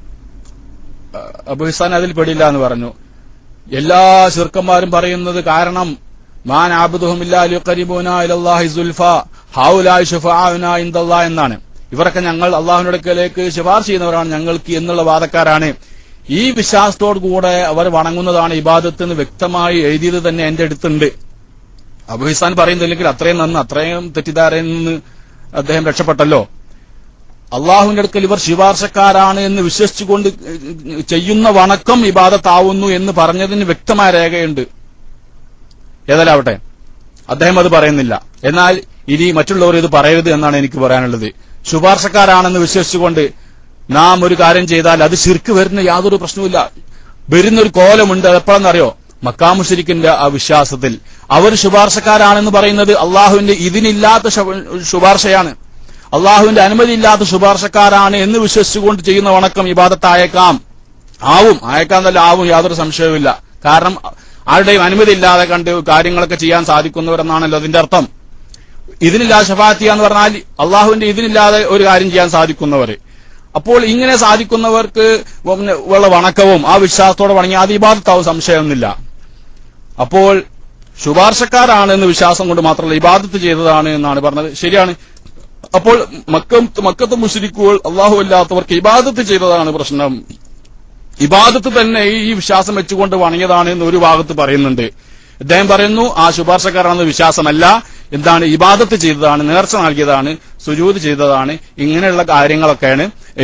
അബുഹിസാൻ അതിൽ പെടില്ല എന്ന് പറഞ്ഞു എല്ലാ ശിർക്കന്മാരും പറയുന്നത് കാരണം മാൻ ആബുദുഹുമില്ലാഹി സുൽഫ ഹൗലായി ഷുഫാഉന ഇന്ദല്ലാ എന്നാണ് ഇവരൊക്കെ ഞങ്ങൾ അള്ളാഹുവിനടുക്കലേക്ക് ശുപാർശ ചെയ്യുന്നവരാണ് ഞങ്ങൾക്ക് എന്നുള്ള വാദക്കാരാണ് ഈ വിശ്വാസത്തോടു കൂടെ അവർ വണങ്ങുന്നതാണ് ഇബാദത്ത് എന്ന് വ്യക്തമായി എഴുതിയത് തന്നെ എന്റെ അടുത്തുണ്ട് അബുഹിസാൻ പറയുന്നില്ലെങ്കിൽ അത്രയും നന്ന് അത്രയും തെറ്റിദ്ധാരയിൽ നിന്ന് അദ്ദേഹം രക്ഷപ്പെട്ടല്ലോ അള്ളാഹുവിന്റെ അടുക്കൽ ഇവർ ശുപാർശക്കാരാണ് എന്ന് വിശ്വസിച്ചുകൊണ്ട് ചെയ്യുന്ന വണക്കം ഇബാദത്താവുന്നു എന്ന് പറഞ്ഞതിന് വ്യക്തമായ രേഖയുണ്ട് ഏതായാലാവട്ടെ അദ്ദേഹം അത് പറയുന്നില്ല എന്നാൽ ഇനി മറ്റുള്ളവർ ഇത് പറയരുത് എന്നാണ് എനിക്ക് പറയാനുള്ളത് ശുപാർശക്കാരാണെന്ന് വിശ്വസിച്ചുകൊണ്ട് നാം ഒരു കാര്യം ചെയ്താൽ അത് ശിർക്ക് വരുന്ന യാതൊരു പ്രശ്നവുമില്ല വരുന്നൊരു കോലമുണ്ട് അത് എപ്പോഴെന്നറിയോ മക്കാമുഷരിക്കിന്റെ ആ വിശ്വാസത്തിൽ അവർ ശുപാർശക്കാരാണെന്ന് പറയുന്നത് അള്ളാഹുവിന്റെ ഇതിനില്ലാത്ത ശുപ- ശുപാർശയാണ് അള്ളാഹുവിന്റെ അനുമതി ഇല്ലാത്ത ശുപാർശക്കാരാണ് എന്ന് വിശ്വസിച്ചുകൊണ്ട് ചെയ്യുന്ന വണക്കം ഇബാദത്തായേക്കാം ആവും അയക്കാന്നല്ല ആവും യാതൊരു സംശയവുമില്ല കാരണം ആരുടെയും അനുമതി ഇല്ലാതെ കണ്ട് കാര്യങ്ങളൊക്കെ ചെയ്യാൻ സാധിക്കുന്നവരെന്നാണല്ലോ അതിന്റെ അർത്ഥം ഇതിനില്ലാതെ ഷഫാത്ത് എന്ന് പറഞ്ഞാൽ അള്ളാഹുവിന്റെ ഇതിനില്ലാതെ ഒരു കാര്യം ചെയ്യാൻ സാധിക്കുന്നവർ അപ്പോൾ ഇങ്ങനെ സാധിക്കുന്നവർക്ക് പിന്നെ ഉള്ള വണക്കവും ആ വിശ്വാസത്തോടെ വണങ്ങി അത് ഇബാദത്താവും സംശയമൊന്നുമില്ല അപ്പോൾ ശുപാർശക്കാരാണ് എന്ന് വിശ്വാസം കൊണ്ട് മാത്രമല്ല ഇബാദത്ത് ചെയ്തതാണ് എന്നാണ് പറഞ്ഞത് ശരിയാണ് അപ്പോൾ മക്കം മക്കത്ത് മുഷരിക്കുകൾ അള്ളാഹു അല്ലാത്തവർക്ക് ഇബാദത്ത് ചെയ്തതാണ് പ്രശ്നം ഇബാദത്ത് തന്നെ ഈ വിശ്വാസം വെച്ചുകൊണ്ട് വണങ്ങിയതാണ് എന്ന് ഒരു ഭാഗത്ത് പറയുന്നുണ്ട് അദ്ദേഹം പറയുന്നു ആ ശുപാർശക്കാരാണെന്ന് വിശ്വാസമല്ല എന്താണ് ഇബാദത്ത് ചെയ്തതാണ് നേർച്ച നൽകിയതാണ് സുജൂത് ചെയ്തതാണ് ഇങ്ങനെയുള്ള കാര്യങ്ങളൊക്കെയാണ്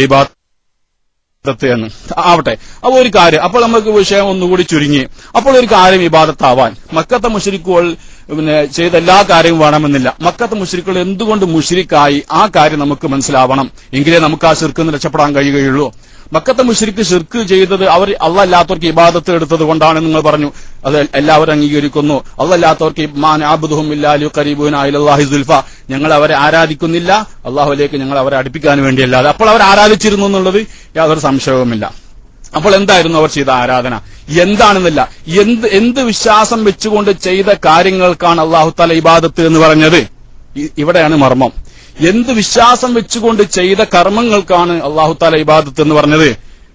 ഇബാദത്ത് എന്ന് ആവട്ടെ അപ്പൊ ഒരു കാര്യം അപ്പോൾ നമുക്ക് വിഷയം ഒന്നുകൂടി ചുരുങ്ങി അപ്പോൾ ഒരു കാര്യം ഇബാദത്താവാൻ മക്കത്തെ മുഷരിക്കുകൾ പിന്നെ ചെയ്ത എല്ലാ കാര്യവും വേണമെന്നില്ല മക്കത്തെ മുഷരിക്കുകൾ എന്തുകൊണ്ട് മുഷരിക്കായി ആ കാര്യം നമുക്ക് മനസ്സിലാവണം എങ്കിലേ നമുക്ക് ആ ശിർക്ക് നിന്ന് രക്ഷപ്പെടാൻ കഴിയുകയുള്ളൂ മക്കത്തെ മുഷരിക്ക് ഷിർക്ക് ചെയ്തത് അവർ അല്ലല്ലാത്തവർക്ക് ഇബാദത്ത് എടുത്തത് കൊണ്ടാണ് നിങ്ങൾ പറഞ്ഞു അത് എല്ലാവരും അംഗീകരിക്കുന്നു അല്ലല്ലാത്തവർക്ക് മാൻ ആബുദുഹും ഇല്ലാലു കരീബുൻ അലല്ലാഹി സുൽഫ ഞങ്ങൾ അവരെ ആരാധിക്കുന്നില്ല അള്ളാഹുലേക്ക് ഞങ്ങൾ അവരെ അടുപ്പിക്കാൻ വേണ്ടിയല്ലാതെ അപ്പോൾ അവർ ആരാധിച്ചിരുന്നു എന്നുള്ളത് യാതൊരു സംശയവുമില്ല അപ്പോൾ എന്തായിരുന്നു അവർ ചെയ്ത ആരാധന എന്താണെന്നില്ല എന്ത് എന്ത് വിശ്വാസം വെച്ചുകൊണ്ട് ചെയ്ത കാര്യങ്ങൾക്കാണ് അള്ളാഹു തല ഇബാദത്ത് എന്ന് പറഞ്ഞത് ഇ- ഇവിടെയാണ് മർമ്മം എന്ത് വിശ്വാസം വെച്ചുകൊണ്ട് ചെയ്ത കർമ്മങ്ങൾക്കാണ് അള്ളാഹു താല ഇബാദത്ത് എന്ന് പറഞ്ഞത്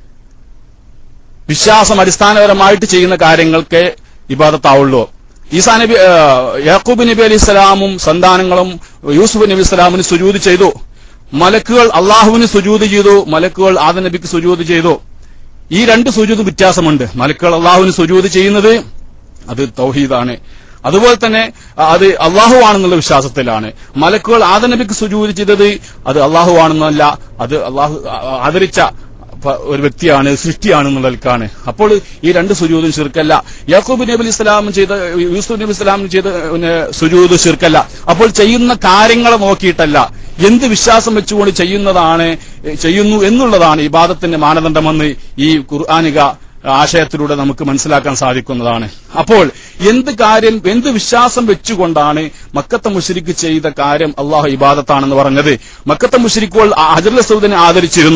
വിശ്വാസം അടിസ്ഥാനപരമായിട്ട് ചെയ്യുന്ന കാര്യങ്ങൾക്ക് ഇബാദത്താവുള്ളൂ ഈസാ നബി ആ, യാക്കൂബ് നബി അലി ഇസ്ലാമും സന്താനങ്ങളും യൂസുഫ് നബി ഇസ്ലാമിന് സുജൂത് ചെയ്തു മലക്കുകൾ അള്ളാഹുവിന് സുജൂത് ചെയ്തു മലക്കുകൾ ആദ നബിക്ക് സുജൂത് ചെയ്തു ഈ രണ്ട് സുജൂത് വ്യത്യാസമുണ്ട് മലക്കുകൾ അള്ളാഹുവിന് സുജൂത് ചെയ്യുന്നത് അത് തൗഹീദാണ് അതുപോലെ തന്നെ അത് അള്ളാഹു ആണെന്നുള്ള വിശ്വാസത്തിലാണ് മലക്കുകൾ ആദനബിക്ക് സുജൂതി ചെയ്തത് അത് അള്ളാഹു ആണെന്നല്ല അത് അള്ളാഹു ആദരിച്ച പ- ഒരു വ്യക്തിയാണ് സൃഷ്ടിയാണെന്നുള്ള നിലക്കാണ് അപ്പോൾ ഈ രണ്ട് സുജൂതും ശിർക്കല്ല യാക്കൂബ് നബി അലി ഇസ്ലാമും ചെയ്ത യൂസുഫ് നബി ഇസ്ലാമും ചെയ്ത പിന്നെ സുജൂത് ശിർക്കല്ല അപ്പോൾ ചെയ്യുന്ന കാര്യങ്ങളെ നോക്കിയിട്ടല്ല എന്ത് വിശ്വാസം വെച്ചുകൊണ്ട് ചെയ്യുന്നതാണ് എ, ചെയ്യുന്നു എന്നുള്ളതാണ് ഇബാദത്തിന്റെ മാനദണ്ഡമെന്ന് ഈ ഖുർആാനിക ആശയത്തിലൂടെ നമുക്ക് മനസ്സിലാക്കാൻ സാധിക്കുന്നതാണ് അപ്പോൾ എന്ത് കാര്യം എന്ത് വിശ്വാസം വെച്ചുകൊണ്ടാണ് മക്കത്തെ മുഷരിക്ക് ചെയ്ത കാര്യം അള്ളാഹു ഇബാദത്താണെന്ന് പറഞ്ഞത് മക്കത്തെ മുഷരിക്കുകൾ ഹജറുൽ സൗദിനെ ആദരിച്ചിരുന്നു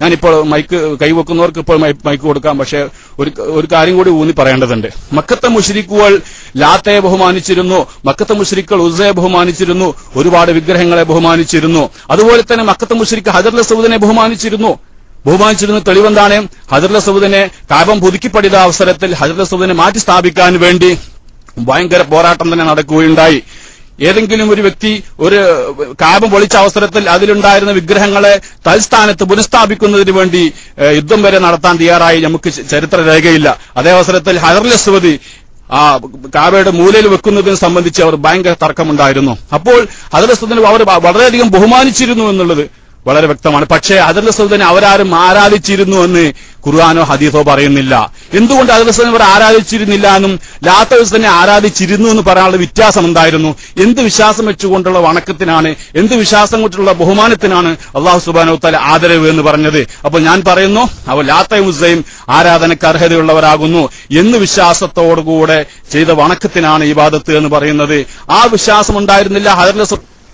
ഞാനിപ്പോൾ മൈക്ക് കൈവെക്കുന്നവർക്ക് ഇപ്പോൾ മൈ- മൈക്ക് കൊടുക്കാം പക്ഷെ ഒരു ഒരു കാര്യം കൂടി ഊന്നി പറയേണ്ടതുണ്ട് മക്കത്തെ മുഷരിക്കുകൾ ലാത്തയെ ബഹുമാനിച്ചിരുന്നു മക്കത്തെ മുഷരിക്കൾ ഉസയെ ബഹുമാനിച്ചിരുന്നു ഒരുപാട് വിഗ്രഹങ്ങളെ ബഹുമാനിച്ചിരുന്നു അതുപോലെ തന്നെ മക്കത്തെ മുഷരിക്ക് ഹജർ സൗദിനെ ബഹുമാനിച്ചിരുന്നു ബഹുമാനിച്ചിരുന്ന തെളിവെന്താണ് ഹജർ സൗദിനെ കാപം പുതുക്കിപ്പടിത അവസരത്തിൽ ഹജർ സൗദിനെ മാറ്റി സ്ഥാപിക്കാൻ വേണ്ടി ഭയങ്കര പോരാട്ടം തന്നെ നടക്കുകയുണ്ടായി ഏതെങ്കിലും ഒരു വ്യക്തി ഒരു കാപം പൊളിച്ച അവസരത്തിൽ അതിലുണ്ടായിരുന്ന വിഗ്രഹങ്ങളെ തൽസ്ഥാനത്ത് പുനഃസ്ഥാപിക്കുന്നതിന് വേണ്ടി ഏഹ്, യുദ്ധം വരെ നടത്താൻ തയ്യാറായി നമുക്ക് ച- ചരിത്ര രേഖയില്ല അതേ അവസരത്തിൽ ഹജർലസ്വതി ആ കാബയുടെ മൂലയിൽ വെക്കുന്നതിനെ സംബന്ധിച്ച് അവർ ഭയങ്കര തർക്കമുണ്ടായിരുന്നു അപ്പോൾ ഹജർലസ്വദിനെ അവർ വളരെയധികം ബഹുമാനിച്ചിരുന്നു എന്നുള്ളത് വളരെ വ്യക്തമാണ് പക്ഷേ അതിർല സൗദനെ അവരാരും ആരാധിച്ചിരുന്നു എന്ന് ഖുർആാനോ ഹദീസോ പറയുന്നില്ല എന്തുകൊണ്ട് അതിർല സൗദനെ അവർ ആരാധിച്ചിരുന്നില്ല എന്നും ലാത്ത തന്നെ ആരാധിച്ചിരുന്നു എന്ന് പറയാനുള്ള വ്യത്യാസം എന്തായിരുന്നു എന്ത് വിശ്വാസം വെച്ചുകൊണ്ടുള്ള വണക്കത്തിനാണ് എന്ത് വിശ്വാസം കൊണ്ടുള്ള ബഹുമാനത്തിനാണ് അള്ളാഹു സുബാനോ തല ആദരവ് എന്ന് പറഞ്ഞത് അപ്പോൾ ഞാൻ പറയുന്നു അവർ ലാത്തയും ഉസയും ആരാധനക്ക് അർഹതയുള്ളവരാകുന്നു എന്ന് വിശ്വാസത്തോടുകൂടെ ചെയ്ത വണക്കത്തിനാണ് ഈ ബാധത്ത് എന്ന് പറയുന്നത് ആ വിശ്വാസം ഉണ്ടായിരുന്നില്ല ഹദർല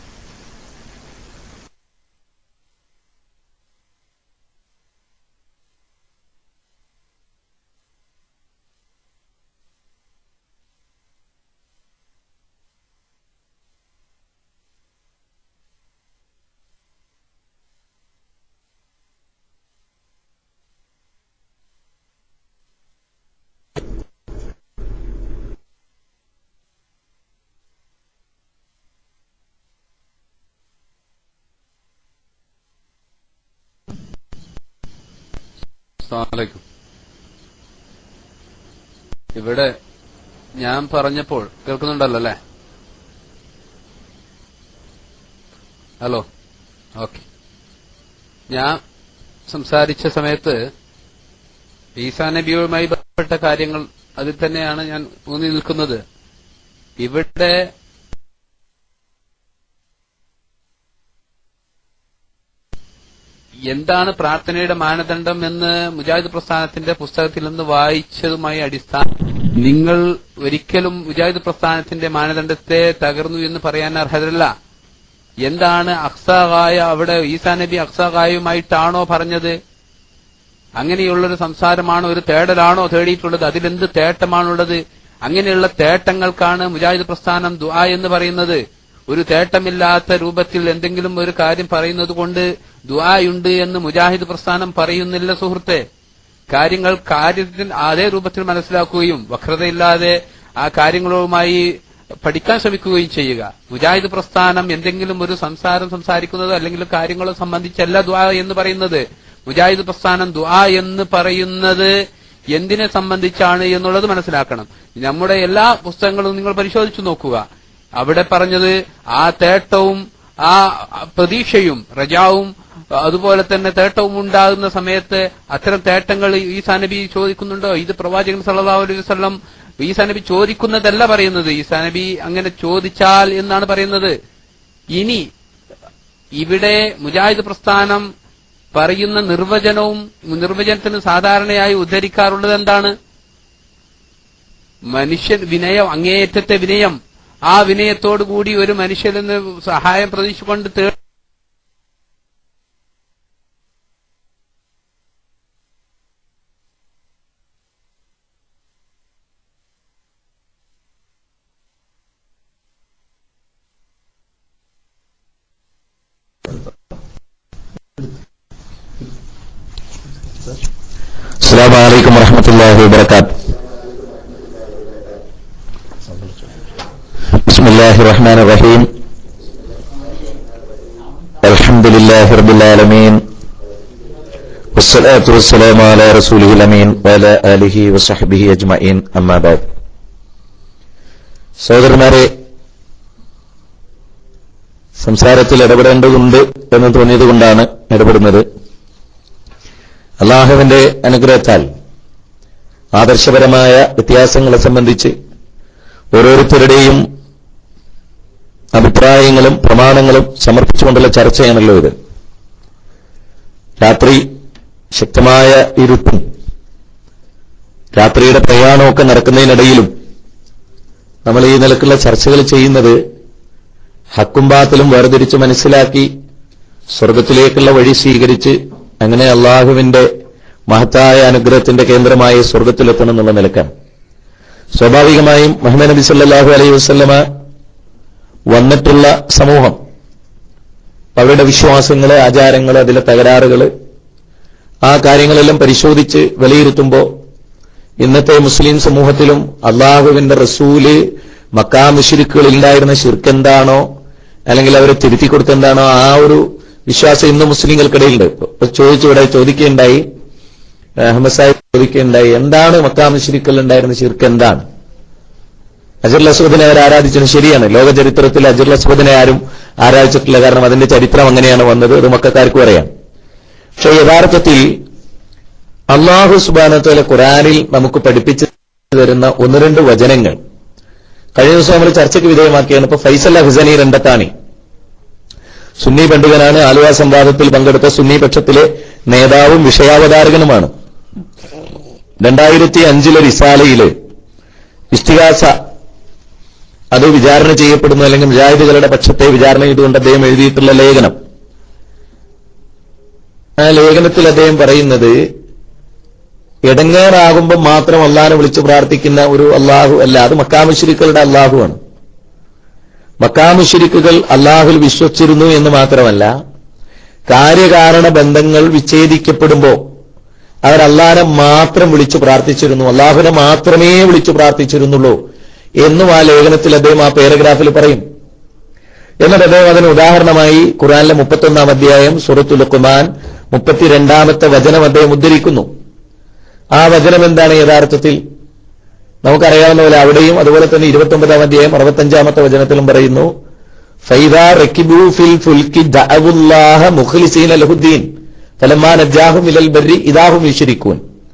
അസ്സലാമലൈക്കും ഇവിടെ ഞാൻ പറഞ്ഞപ്പോൾ കേൾക്കുന്നുണ്ടല്ലോ അല്ലേ ഹലോ ഓക്കെ ഞാൻ സംസാരിച്ച സമയത്ത് ഈസാ നബിയുമായി ബന്ധപ്പെട്ട കാര്യങ്ങൾ അതിൽ തന്നെയാണ് ഞാൻ ഊന്നി നിൽക്കുന്നത് ഇവിടെ എന്താണ് പ്രാർത്ഥനയുടെ മാനദണ്ഡം എന്ന് മുജാഹിദ് പ്രസ്ഥാനത്തിന്റെ പുസ്തകത്തിൽ നിന്ന് വായിച്ചതുമായി അടിസ്ഥാനം നിങ്ങൾ ഒരിക്കലും മുജാഹിദ് പ്രസ്ഥാനത്തിന്റെ മാനദണ്ഡത്തെ തകർന്നു എന്ന് പറയാൻ അർഹതല്ല എന്താണ് അക്സാകായ അവിടെ ഈസാ നബി അക്സാകായുമായിട്ടാണോ പറഞ്ഞത് അങ്ങനെയുള്ളൊരു സംസാരമാണോ ഒരു തേടലാണോ തേടിയിട്ടുള്ളത് അതിലെന്ത് തേട്ടമാണുള്ളത് അങ്ങനെയുള്ള തേട്ടങ്ങൾക്കാണ് മുജാഹിദ് പ്രസ്ഥാനം ദുആ എന്ന് പറയുന്നത് ഒരു തേട്ടമില്ലാത്ത രൂപത്തിൽ എന്തെങ്കിലും ഒരു കാര്യം പറയുന്നത് കൊണ്ട് ദുആയുണ്ട് എന്ന് മുജാഹിദ് പ്രസ്ഥാനം പറയുന്നില്ല സുഹൃത്തെ കാര്യങ്ങൾ കാര്യത്തിൽ അതേ രൂപത്തിൽ മനസ്സിലാക്കുകയും വക്രതയില്ലാതെ ആ കാര്യങ്ങളുമായി പഠിക്കാൻ ശ്രമിക്കുകയും ചെയ്യുക മുജാഹിദ് പ്രസ്ഥാനം എന്തെങ്കിലും ഒരു സംസാരം സംസാരിക്കുന്നതോ അല്ലെങ്കിൽ കാര്യങ്ങളോ സംബന്ധിച്ചല്ല ദുആ എന്ന് പറയുന്നത് മുജാഹിദ് പ്രസ്ഥാനം ദുആ എന്ന് പറയുന്നത് എന്തിനെ സംബന്ധിച്ചാണ് എന്നുള്ളത് മനസ്സിലാക്കണം നമ്മുടെ എല്ലാ പുസ്തകങ്ങളും നിങ്ങൾ പരിശോധിച്ചു നോക്കുക അവിടെ പറഞ്ഞത് ആ തേട്ടവും ആ പ്രതീക്ഷയും റജാവും അതുപോലെ തന്നെ തേട്ടവും ഉണ്ടാകുന്ന സമയത്ത് അത്തരം തേട്ടങ്ങൾ ഈസാ നബി ചോദിക്കുന്നുണ്ടോ ഇത് പ്രവാചകൻ സല്ലല്ലാഹു അലൈഹി വസല്ലം ഈസാ നബി ചോദിക്കുന്നതല്ല പറയുന്നത് ഈസാ നബി അങ്ങനെ ചോദിച്ചാൽ എന്നാണ് പറയുന്നത് ഇനി ഇവിടെ മുജാഹിദ് പ്രസ്ഥാനം പറയുന്ന നിർവചനവും നിർവചനത്തിന് സാധാരണയായി ഉദ്ധരിക്കാറുള്ളത് എന്താണ് മനുഷ്യൻ വിനയം അങ്ങേയറ്റത്തെ വിനയം ആ വിനയത്തോടു കൂടി ഒരു മനുഷ്യനിൽ നിന്ന് സഹായം പ്രതീക്ഷിച്ചുകൊണ്ട് തേ السلام عليكم ورحمة الله وبركاته بسم الله الرحمن الرحيم الحمد لله رب العالمين والصلاة والسلام على رسوله الأمين وعلى آله وصحبه أجمعين أما بعد സഹോദരന്മാരെ സംസാരത്തിൽ ഇടപെടേണ്ടതുണ്ട് എന്ന് തോന്നിയതുകൊണ്ടാണ് ഇടപെടുന്നത് അള്ളാഹുവിന്റെ അനുഗ്രഹത്താൽ ആദർശപരമായ വ്യത്യാസങ്ങളെ സംബന്ധിച്ച് ഓരോരുത്തരുടെയും അഭിപ്രായങ്ങളും പ്രമാണങ്ങളും സമർപ്പിച്ചുകൊണ്ടുള്ള ചർച്ചയാണല്ലോ ഇത് രാത്രി ശക്തമായ ഇരുട്ടും രാത്രിയുടെ പ്രയാണമൊക്കെ നടക്കുന്നതിനിടയിലും നമ്മൾ ഈ നിലക്കുള്ള ചർച്ചകൾ ചെയ്യുന്നത് ഹക്കും ബാത്തിലും വേർതിരിച്ച് മനസ്സിലാക്കി സ്വർഗത്തിലേക്കുള്ള വഴി സ്വീകരിച്ച് അങ്ങനെ അള്ളാഹുവിന്റെ മഹത്തായ അനുഗ്രഹത്തിന്റെ കേന്ദ്രമായ സ്വർഗത്തിലെത്തണം എന്നുള്ള നിലക്കാണ് സ്വാഭാവികമായും മുഹമ്മദ് നബി സല്ലല്ലാഹു അലൈഹി വസല്ലമ വന്നിട്ടുള്ള സമൂഹം അവരുടെ വിശ്വാസങ്ങള് ആചാരങ്ങള് അതിലെ തകരാറുകള് ആ കാര്യങ്ങളെല്ലാം പരിശോധിച്ച് വിലയിരുത്തുമ്പോൾ ഇന്നത്തെ മുസ്ലിം സമൂഹത്തിലും അള്ളാഹുവിന്റെ റസൂല് മക്കാ മുഷിരിക്കുകളിൽ ഉണ്ടായിരുന്ന ശിർക്ക് എന്താണോ അല്ലെങ്കിൽ അവരെ തിരുത്തി കൊടുത്തെന്താണോ ആ ഒരു വിശ്വാസം ഇന്ന് മുസ്ലിങ്ങൾക്കിടയിലുണ്ട് ഇപ്പൊ ചോദിച്ചു ഇവിടെ ചോദിക്കുകയുണ്ടായി അഹമ്മദ് സാഹിബ് ചോദിക്കുകയുണ്ടായി എന്താണ് മക്കാ മുഷിരിക്കൽ ഉണ്ടായിരുന്ന ശിർക്ക് എന്താണ് അജർ അസ്വദിനെ അവർ ആരാധിച്ചത് ശരിയാണ് ലോക ചരിത്രത്തിൽ അജർ അസ്വദിനെ ആരും ആരാധിച്ചിട്ടില്ല കാരണം അതിന്റെ ചരിത്രം അങ്ങനെയാണ് വന്നത് അത് മക്കാർക്കും അറിയാം പക്ഷെ യഥാർത്ഥത്തിൽ അള്ളാഹു സുബാനത്തോലെ ഖുറാനിൽ നമുക്ക് പഠിപ്പിച്ചു തരുന്ന ഒന്ന് രണ്ട് വചനങ്ങൾ കഴിഞ്ഞ ദിവസം നമ്മൾ ചർച്ചയ്ക്ക് വിധേയമാക്കിയാണ് ഇപ്പൊ ഫൈസൽ ഹുസനി രണ്ടത്താണി സുന്നി പണ്ഡിതനാണ് ആലുവ സംവാദത്തിൽ പങ്കെടുത്ത സുന്നി പക്ഷത്തിലെ നേതാവും വിഷയാവതാരകനുമാണ് രണ്ടായിരത്തി അഞ്ചിലെ റിസാലയില് ഇസ്തിഹാസ അത് വിചാരണ ചെയ്യപ്പെടുന്നു അല്ലെങ്കിൽ മുജാഹിദുകളുടെ പക്ഷത്തെ വിചാരണ ചെയ്തുകൊണ്ട് അദ്ദേഹം എഴുതിയിട്ടുള്ള ലേഖനം ആ ലേഖനത്തിൽ അദ്ദേഹം പറയുന്നത് ഇടങ്ങേറാകുമ്പോൾ മാത്രം അള്ളാഹിനെ വിളിച്ചു പ്രാർത്ഥിക്കുന്ന ഒരു അള്ളാഹു അല്ല അത് മക്കാമുശിരിക്കളുടെ അള്ളാഹുവാണ് മക്കാമുശിരിക്കുകൾ അള്ളാഹുൽ വിശ്വസിച്ചിരുന്നു എന്ന് മാത്രമല്ല കാര്യകാരണ ബന്ധങ്ങൾ വിച്ഛേദിക്കപ്പെടുമ്പോൾ അവർ അള്ളാഹിനെ മാത്രം വിളിച്ചു പ്രാർത്ഥിച്ചിരുന്നു അള്ളാഹുനെ മാത്രമേ വിളിച്ചു പ്രാർത്ഥിച്ചിരുന്നുള്ളൂ എന്നും ആ ലേഖനത്തിൽ അദ്ദേഹം ആ പാരഗ്രാഫിൽ പറയും എന്നിട്ട് അദ്ദേഹം അതിന് ഉദാഹരണമായി ഖുറാനിലെ മുപ്പത്തൊന്നാം അധ്യായം സുറത്തുൽ ഖുമാൻ മുപ്പത്തിരണ്ടാമത്തെ വചനം അദ്ദേഹം ഉദ്ധരിക്കുന്നു ആ വചനം എന്താണ് യഥാർത്ഥത്തിൽ നമുക്കറിയാവുന്ന പോലെ അവിടെയും അതുപോലെ തന്നെ ഇരുപത്തൊമ്പതാം അധ്യായം അറുപത്തഞ്ചാമത്തെ വചനത്തിലും പറയുന്നു ഫൈദ റക്കിബു ഫിൽ ഫുൽക്കി ദഅവുല്ലാഹ മുഖ്ലിസീന ലഹുദ്ദീൻ ഫലമാ നജാഹും ഇലൽ ബർരി ഇദാഹും യുശ്രിക്കൂൻ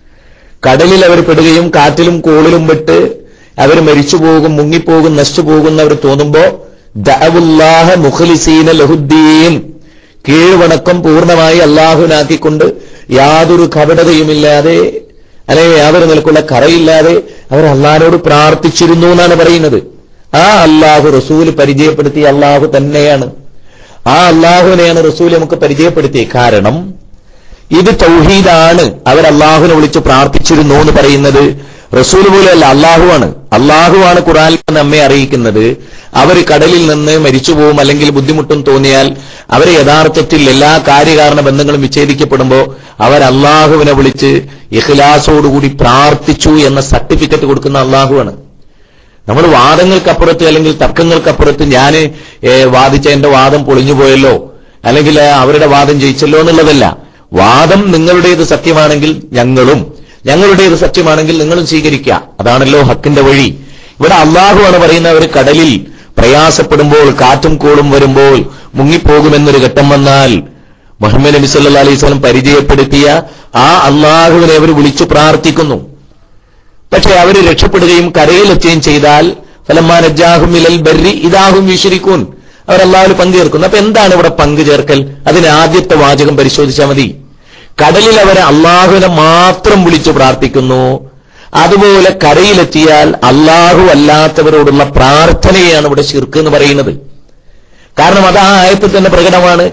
കടലിൽ അവർ പെടുകയും കാറ്റിലും കോളിലും വിട്ട് അവർ മരിച്ചു പോകും മുങ്ങിപ്പോകും നശിച്ചു പോകുന്നവർ തോന്നുമ്പോ ദഅവുല്ലാഹ മുഖ്ലിസീന ലഹുദ്ദീൻ കീഴ്വണക്കം പൂർണ്ണമായി അള്ളാഹുനാക്കിക്കൊണ്ട് യാതൊരു കപടതയുമില്ലാതെ അല്ലെങ്കിൽ യാതൊരു നിലക്കുള്ള കറയില്ലാതെ അവർ അള്ളാഹിനോട് പ്രാർത്ഥിച്ചിരുന്നു എന്നാണ് പറയുന്നത് ആ അള്ളാഹു റസൂൽ പരിചയപ്പെടുത്തിയ അള്ളാഹു തന്നെയാണ് ആ അള്ളാഹുവിനെയാണ് റസൂൽ നമുക്ക് പരിചയപ്പെടുത്തിയത് കാരണം ഇത് തൗഹീദാണ് അവർ അള്ളാഹുവിനെ വിളിച്ച് പ്രാർത്ഥിച്ചിരുന്നു എന്ന് പറയുന്നത് റസൂൽ പോലെയല്ല അള്ളാഹുവാണ് അള്ളാഹുവാണ് ഖുറാനിൽ നമ്മെ അറിയിക്കുന്നത് അവർ കടലിൽ നിന്ന് മരിച്ചുപോകും അല്ലെങ്കിൽ ബുദ്ധിമുട്ടും തോന്നിയാൽ അവരെ യഥാർത്ഥത്തിൽ എല്ലാ കാര്യകാരണ ബന്ധങ്ങളും വിച്ഛേദിക്കപ്പെടുമ്പോൾ അവർ അള്ളാഹുവിനെ വിളിച്ച് ഇഖ്ലാസോടുകൂടി പ്രാർത്ഥിച്ചു എന്ന സർട്ടിഫിക്കറ്റ് കൊടുക്കുന്ന അള്ളാഹുവാണ് നമ്മൾ വാദങ്ങൾക്കപ്പുറത്ത് അല്ലെങ്കിൽ തർക്കങ്ങൾക്കപ്പുറത്ത് ഞാൻ വാദിച്ച എന്റെ വാദം പൊളിഞ്ഞുപോയല്ലോ അല്ലെങ്കിൽ ഏ, അവരുടെ വാദം ജയിച്ചല്ലോ എന്നുള്ളതല്ല വാദം നിങ്ങളുടേത് സത്യമാണെങ്കിൽ ഞങ്ങളും ഞങ്ങളുടേത് സത്യമാണെങ്കിൽ നിങ്ങളും സ്വീകരിക്കുക അതാണല്ലോ ഹക്കിന്റെ വഴി ഇവിടെ അള്ളാഹുവാണ് പറയുന്നത് അവർ കടലിൽ പ്രയാസപ്പെടുമ്പോൾ കാറ്റും കോളും വരുമ്പോൾ മുങ്ങിപ്പോകുമെന്നൊരു ഘട്ടം വന്നാൽ മുഹമ്മദ് നബി സല്ലാ അലൈഹി സ്വലം പരിചയപ്പെടുത്തിയ ആ അള്ളാഹുവിനെ അവർ വിളിച്ചു പ്രാർത്ഥിക്കുന്നു പക്ഷെ അവർ രക്ഷപ്പെടുകയും കരയിലെത്തുകയും ചെയ്താൽ ഫലമാനജാഹും ഇലൽ ബർരി ഇതാഹും വിശ്വരിക്കൂൻ അവർ അള്ളാഹുൽ പങ്കുചേർക്കുന്നു അപ്പൊ എന്താണ് ഇവിടെ പങ്കു ചേർക്കൽ അതിന് ആദ്യത്തെ വാചകം പരിശോധിച്ചാൽ മതി കടലിൽ അവരെ അള്ളാഹുവിനെ മാത്രം വിളിച്ചു പ്രാർത്ഥിക്കുന്നു അതുപോലെ കരയിലെത്തിയാൽ അള്ളാഹു അല്ലാത്തവരോടുള്ള പ്രാർത്ഥനയാണ് ഇവിടെ ശിർക്ക് എന്ന് പറയുന്നത് കാരണം അത് ആ ആയത്തിൽ തന്നെ പ്രകടമാണ്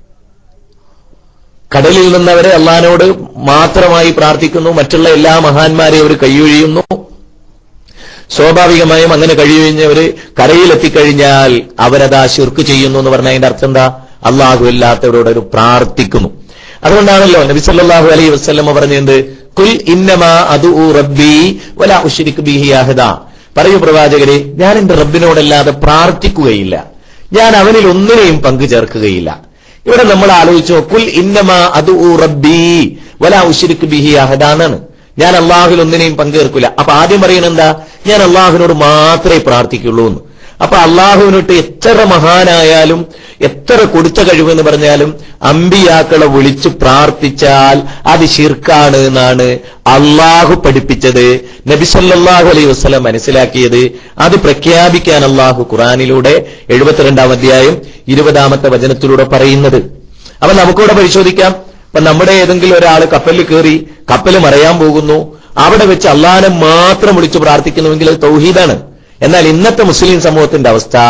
കടലിൽ നിന്നവരെ അള്ളഹാനോട് മാത്രമായി പ്രാർത്ഥിക്കുന്നു മറ്റുള്ള എല്ലാ മഹാന്മാരെയും അവർ കൈയൊഴിയുന്നു സ്വാഭാവികമായും അങ്ങനെ കഴിയുന്നവര് കരയിലെത്തിക്കഴിഞ്ഞാൽ അവരതാ ശിർക്ക് ചെയ്യുന്നു എന്ന് പറഞ്ഞ അതിന്റെ അർത്ഥം എന്താ അള്ളാഹു അല്ലാത്തവരോട് ഒരു പ്രാർത്ഥിക്കുന്നു അതുകൊണ്ടാണല്ലോ നബി സല്ലല്ലാഹു അലൈഹി വസല്ലമ പറഞ്ഞത് കുൽ ഇന്നമാ അദു റബ്ബി വലാ ഉശ്രിക് ബിഹി അഹദ പറയൂ പ്രവാചകരെ ഞാൻ എന്റെ റബ്ബിനോടല്ലാതെ പ്രാർത്ഥിക്കുകയില്ല ഞാൻ അവനിൽ ഒന്നിനെയും പങ്കു ചേർക്കുകയില്ല ഇവിടെ നമ്മൾ ആലോചിച്ചോ കുൽ ഇന്നമാ അദു റബ്ബി വലാ ഉശ്രിക് ബിഹി അഹദ എന്നാണ് ഞാൻ അള്ളാഹുൽ ഒന്നിനെയും പങ്കേർക്കില്ല അപ്പൊ ആദ്യം പറയുന്നത് എന്താ ഞാൻ അള്ളാഹുവിനോട് മാത്രമേ പ്രാർത്ഥിക്കുള്ളൂ എന്ന് അപ്പൊ അള്ളാഹുവിനോട്ട് എത്ര മഹാനായാലും എത്ര കൊടുത്ത കഴിവെന്ന് പറഞ്ഞാലും അമ്പിയാക്കളെ വിളിച്ച് പ്രാർത്ഥിച്ചാൽ അത് ശിർക്കാണ് എന്നാണ് അള്ളാഹു പഠിപ്പിച്ചത് നബി സല്ലല്ലാഹു അലൈഹി വസ്ലം മനസ്സിലാക്കിയത് അത് പ്രഖ്യാപിക്കാൻ അള്ളാഹു ഖുറാനിലൂടെ എഴുപത്തിരണ്ടാം അധ്യായം ഇരുപതാമത്തെ വചനത്തിലൂടെ പറയുന്നത് അപ്പൊ നമുക്കിവിടെ പരിശോധിക്കാം ഇപ്പൊ നമ്മുടെ ഏതെങ്കിലും ഒരാൾ കപ്പലിൽ കയറി കപ്പൽ മറയാൻ പോകുന്നു അവിടെ വെച്ച് അള്ളാഹനെ മാത്രം വിളിച്ചു പ്രാർത്ഥിക്കുന്നുവെങ്കിൽ അത് തൗഹീദാണ് എന്നാൽ ഇന്നത്തെ മുസ്ലിം സമൂഹത്തിന്റെ അവസ്ഥ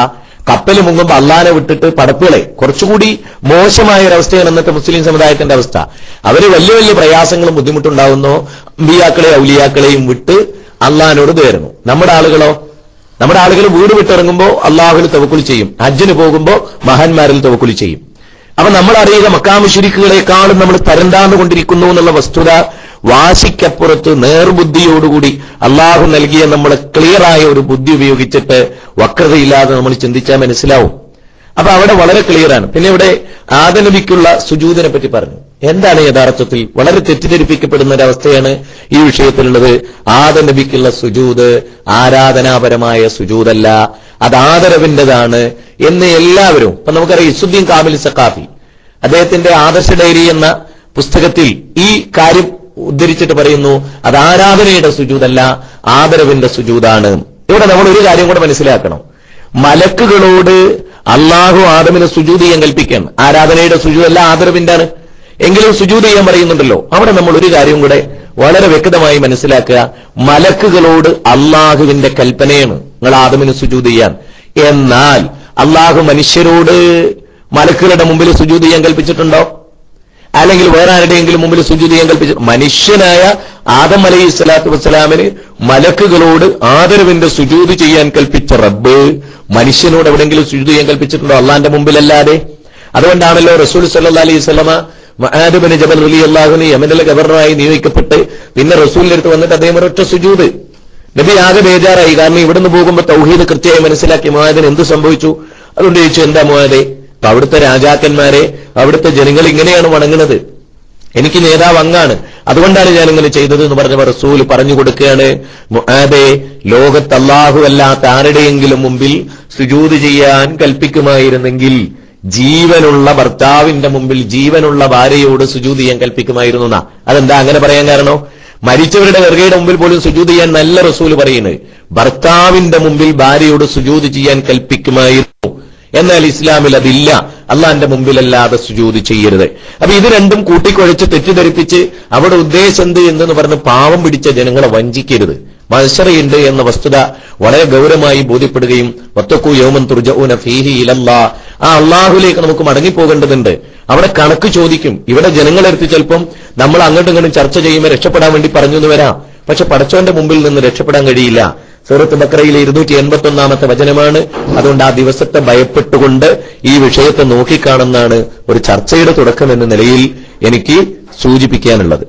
കപ്പൽ മുങ്ങുമ്പോൾ അള്ളാനെ വിട്ടിട്ട് പടപ്പുകളെ കുറച്ചുകൂടി മോശമായ ഒരവസ്ഥയാണ് ഇന്നത്തെ മുസ്ലിം സമുദായത്തിന്റെ അവസ്ഥ അവര് വലിയ വലിയ പ്രയാസങ്ങളും ബുദ്ധിമുട്ടുണ്ടാകുന്നു അമ്പിയാക്കളെ ഔലിയാക്കളെയും വിട്ട് അള്ളഹാനോട് തേരുന്നു നമ്മുടെ ആളുകളോ നമ്മുടെ ആളുകൾ വീട് വിട്ടിറങ്ങുമ്പോൾ അള്ളാഹുവിൽ തവക്കുൽ ചെയ്യും ഹജ്ജിന് പോകുമ്പോൾ മഹാന്മാരിൽ തവക്കുൽ ചെയ്യും അപ്പൊ നമ്മൾ അറിയുക മക്കാമുശിരിക്കുകളെക്കാളും നമ്മൾ തരംതാന്നുകൊണ്ടിരിക്കുന്നു എന്നുള്ള വസ്തുത വാശിക്കപ്പുറത്ത് നേർബുദ്ധിയോടുകൂടി അള്ളാഹു നൽകിയ നമ്മളെ ക്ലിയറായ ഒരു ബുദ്ധി ഉപയോഗിച്ചിട്ട് വക്രതയില്ലാതെ നമ്മൾ ചിന്തിച്ചാൽ മനസ്സിലാവും അപ്പൊ അവിടെ വളരെ ക്ലിയറാണ് പിന്നെ ഇവിടെ ആദനബിക്കുള്ള സുജൂതിനെ പറ്റി പറഞ്ഞു എന്താണ് യഥാർത്ഥത്തിൽ വളരെ തെറ്റിദ്ധരിപ്പിക്കപ്പെടുന്ന ഒരു അവസ്ഥയാണ് ഈ വിഷയത്തിലുള്ളത് ആദനബിക്കുള്ള സുജൂത് ആരാധനാപരമായ സുജൂതല്ല അത് ആദരവിന്റേതാണ് എന്ന് എല്ലാവരും ഇപ്പൊ നമുക്കറിയാം ഇസുദ്ദീൻ കാമിൽ സക്കാഫി അദ്ദേഹത്തിന്റെ ആദർശ ഡയറി എന്ന പുസ്തകത്തിൽ ഈ കാര്യം ഉദ്ധരിച്ചിട്ട് പറയുന്നു അത് ആരാധനയുടെ സുജൂതല്ല ആദരവിന്റെ സുജൂതാണ് ഇവിടെ നമ്മൾ ഒരു കാര്യം കൂടെ മനസ്സിലാക്കണം മലക്കുകളോട് അള്ളാഹു ആദമിനെ സുജൂത് ചെയ്യാൻ കൽപ്പിക്കാൻ ആരാധനയുടെ സുജൂതല്ല ആദരവിന്റാണ് എങ്കിലും സുജൂത് ചെയ്യാൻ പറയുന്നുണ്ടല്ലോ അവിടെ നമ്മൾ ഒരു കാര്യം കൂടെ വളരെ വ്യക്തമായി മനസ്സിലാക്കുക മലക്കുകളോട് അള്ളാഹുവിന്റെ കൽപ്പനയാണ് നിങ്ങൾ ആദമിന് സുജൂത് ചെയ്യാൻ എന്നാൽ അള്ളാഹു മനുഷ്യരോട് മലക്കുകളുടെ മുമ്പിൽ സുജൂത് ചെയ്യാൻ കൽപ്പിച്ചിട്ടുണ്ടോ അല്ലെങ്കിൽ വേറെ ആരുടെയെങ്കിലും മുമ്പിൽ സുജൂത് ചെയ്യാൻ കൽപ്പിച്ചു മനുഷ്യനായ ആദം അലൈഹി സ്വലാത്തു വസ്സലാമിന് മലക്കുകളോട് ആദരവിന്റെ സുജൂത് ചെയ്യാൻ കൽപ്പിച്ച റബ്ബ് മനുഷ്യനോട് എവിടെയെങ്കിലും സുജൂത് ചെയ്യാൻ കൽപ്പിച്ചിട്ടുണ്ടോ അള്ളാന്റെ മുമ്പിലല്ലാതെ അതുകൊണ്ടാണല്ലോ റസൂൽ സല്ലാ അലൈഹി സ്വലമ മഹാദബിന് ജബൽ അലി അള്ളാഹുന് യമനിലെ ഗവർണറായി നിയോഗിക്കപ്പെട്ട് പിന്നെ റസൂലിന്റെ അടുത്ത് വന്നിട്ട് അദ്ദേഹം ഒരൊറ്റ സുജൂത് നബി ആകെ ബേജാറായി കാരണം ഇവിടുന്ന് പോകുമ്പോൾ തൗഹീദ് കൃത്യമായി മനസ്സിലാക്കി മുഹാദിന് എന്ത് സംഭവിച്ചു അതുകൊണ്ട് ചോദിച്ചു എന്താ മുഹാദെ അപ്പൊ അവിടുത്തെ രാജാക്കന്മാരെ അവിടുത്തെ ജനങ്ങൾ ഇങ്ങനെയാണ് വണങ്ങുന്നത് എനിക്ക് നേതാവ് അങ്ങാണ് അതുകൊണ്ടാണ് ഞാൻ ഇങ്ങനെ ചെയ്തത് എന്ന് പറഞ്ഞ റസൂൽ പറഞ്ഞു കൊടുക്കുകയാണ് മുആദെ ലോകത്ത് അല്ലാഹു അല്ലാത്ത ആരുടെയെങ്കിലും മുമ്പിൽ സുജൂത് ചെയ്യാൻ കൽപ്പിക്കുമായിരുന്നെങ്കിൽ ജീവനുള്ള ഭർത്താവിന്റെ മുമ്പിൽ ജീവനുള്ള ഭാര്യയോട് സുജൂത് ചെയ്യാൻ കൽപ്പിക്കുമായിരുന്നു എന്നാ അതെന്താ അങ്ങനെ പറയാൻ കാരണോ മരിച്ചവരുടെ വെറുകയുടെ മുമ്പിൽ പോലും സുജൂത് ചെയ്യാൻ നല്ല റസൂൽ പറയുന്നത് ഭർത്താവിന്റെ മുമ്പിൽ ഭാര്യയോട് സുജൂത് ചെയ്യാൻ കൽപ്പിക്കുമായിരുന്നു എന്നാൽ ഇസ്ലാമിൽ അതില്ല അള്ളാന്റെ മുമ്പിലല്ലാതെ സുജൂത് ചെയ്യരുത് അപ്പൊ ഇത് രണ്ടും കൂട്ടിക്കുഴച്ച് തെറ്റിദ്ധരിപ്പിച്ച് അവിടെ ഉദ്ദേശം എന്ത് എന്നെന്ന് പറഞ്ഞ് പാവം പിടിച്ച ജനങ്ങളെ വഞ്ചിക്കരുത് മത്സരയുണ്ട് എന്ന വസ്തുത വളരെ ഗൗരവമായി ബോധ്യപ്പെടുകയും വത്തക്കു യോമൻ തുർജഊന ഫീഹി ഇലല്ലാ ആ അള്ളാഹുലേക്ക് നമുക്ക് മടങ്ങിപ്പോകേണ്ടതുണ്ട് അവിടെ കണക്ക് ചോദിക്കും ഇവിടെ ജനങ്ങളെടുത്ത് ചിലപ്പം നമ്മൾ അങ്ങോട്ടും ഇങ്ങോട്ടും ചർച്ച ചെയ്യുമ്പോൾ രക്ഷപ്പെടാൻ വേണ്ടി പറഞ്ഞു എന്ന് വരാം പക്ഷെ പടച്ചോന്റെ മുമ്പിൽ നിന്ന് രക്ഷപ്പെടാൻ കഴിയില്ല സൂറത്ത് ബക്രയിലെ ഇരുന്നൂറ്റി എൺപത്തി ഒന്നാമത്തെ വചനമാണ് അതുകൊണ്ട് ആ ദിവസത്തെ ഭയപ്പെട്ടുകൊണ്ട് ഈ വിഷയത്തെ നോക്കിക്കാണുന്നതാണ് ഒരു ചർച്ചയുടെ തുടക്കം എന്ന നിലയിൽ എനിക്ക് സൂചിപ്പിക്കാനുള്ളത്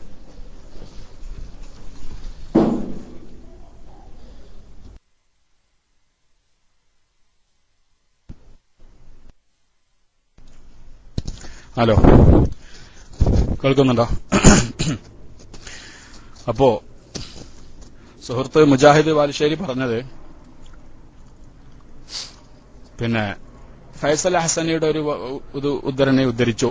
ഹലോ കേൾക്കുന്നുണ്ടോ അപ്പോ സുഹൃത്ത് മുജാഹിദ് ബാലുശ്ശേരി പറഞ്ഞത് പിന്നെ ഫൈസൽ ഹസനിയുടെ ഒരു വ- ഒരു ഉദ്ധരണി ഉദ്ധരിച്ചു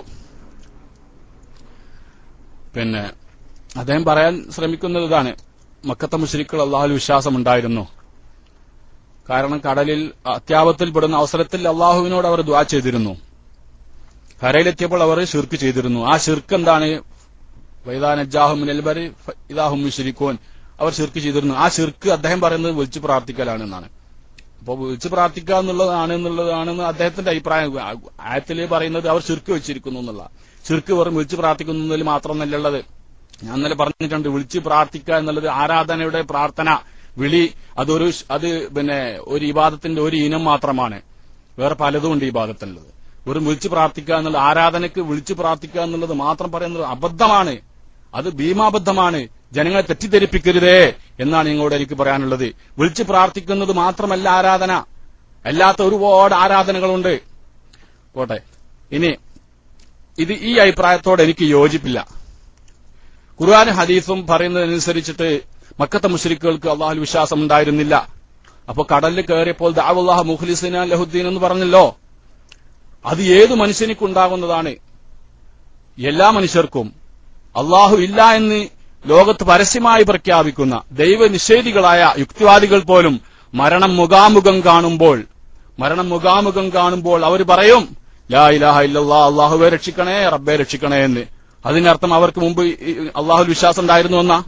പിന്നെ അദ്ദേഹം പറയാൻ ശ്രമിക്കുന്നത് ഇതാണ് മക്കത്തെ മുഷരിക്കൾ അള്ളാഹുൽ വിശ്വാസമുണ്ടായിരുന്നു കാരണം കടലിൽ അത്യാപത്തിൽപ്പെടുന്ന അവസരത്തിൽ അള്ളാഹുവിനോട് അവർ ദ്വാ ചെയ്തിരുന്നു കരയിലെത്തിയപ്പോൾ അവർ ഷിർക്ക് ചെയ്തിരുന്നു ആ ഷിർക്ക് എന്താണ് വൈദാനജാഹുമിനൽബരി ഇതാഹും മുഷരിക്കോൻ അവർ ഷിർക്ക് ചെയ്തിരുന്നു ആ ഷിർക്ക് അദ്ദേഹം പറയുന്നത് വിളിച്ചു പ്രാർത്ഥിക്കലാണ് എന്നാണ് അപ്പൊ വിളിച്ചു പ്രാർത്ഥിക്കുക എന്നുള്ളതാണ് എന്നുള്ളതാണെന്ന് അദ്ദേഹത്തിന്റെ അഭിപ്രായം ആയത്തിൽ പറയുന്നത് അവർ ഷിർക്ക് വെച്ചിരിക്കുന്നു എന്നുള്ള ഷിർക്ക് വെറും വിളിച്ചു പ്രാർത്ഥിക്കുന്നതിൽ മാത്രമൊന്നല്ലുള്ളത് ഞാൻ ഇന്നലെ പറഞ്ഞിട്ടുണ്ട് വിളിച്ച് പ്രാർത്ഥിക്കുക എന്നുള്ളത് ആരാധനയുടെ പ്രാർത്ഥന വിളി അതൊരു ഷ്- അത് പിന്നെ ഒരു ഇബാദത്തിന്റെ ഒരു ഇനം മാത്രമാണ് വേറെ പലതും ഉണ്ട് ഈ ഭാഗത്തുള്ളത് വെറും വിളിച്ചു പ്രാർത്ഥിക്കുക എന്നുള്ള ആരാധനയ്ക്ക് വിളിച്ചു പ്രാർത്ഥിക്കുക എന്നുള്ളത് മാത്രം പറയുന്നത് അബദ്ധമാണ് അത് ഭീമാബദ്ധമാണ് ജനങ്ങളെ തെറ്റിദ്ധരിപ്പിക്കരുതേ എന്നാണ് നിങ്ങളോട് എനിക്ക് പറയാനുള്ളത് വിളിച്ചു പ്രാർത്ഥിക്കുന്നത് മാത്രമല്ല ആരാധന അല്ലാത്ത ഒരുപാട് ആരാധനകളുണ്ട് പോട്ടെ ഇനി ഇത് ഈ അഭിപ്രായത്തോട് എനിക്ക് യോജിപ്പില്ല ഖുർആൻ ഹദീസും പറയുന്നതനുസരിച്ചിട്ട് മക്കത്തെ മുഷരിക്കുകൾക്ക് അള്ളാഹുൽ വിശ്വാസം ഉണ്ടായിരുന്നില്ല അപ്പൊ കടലിൽ കയറിയപ്പോൾ ദാവുല്ലാഹ് മുഖ്ലിസിന ലഹുദ്ദീൻ എന്ന് പറഞ്ഞല്ലോ അത് ഏത് മനുഷ്യനിക്കുണ്ടാകുന്നതാണ് എല്ലാ മനുഷ്യർക്കും അള്ളാഹു ഇല്ല എന്ന് ലോകത്ത് പരസ്യമായി പ്രഖ്യാപിക്കുന്ന ദൈവനിഷേധികളായ യുക്തിവാദികൾ പോലും മരണം മുഖാമുഖം കാണുമ്പോൾ മരണം മുഖാമുഖം കാണുമ്പോൾ അവർ പറയും ലാ ഇലാഹ ഇല്ലല്ലാ അള്ളാഹുവെ രക്ഷിക്കണേ റബ്ബെ രക്ഷിക്കണേ എന്ന് അതിനർത്ഥം അവർക്ക് മുമ്പ് അള്ളാഹുൽ വിശ്വാസം ഉണ്ടായിരുന്നു എന്നാ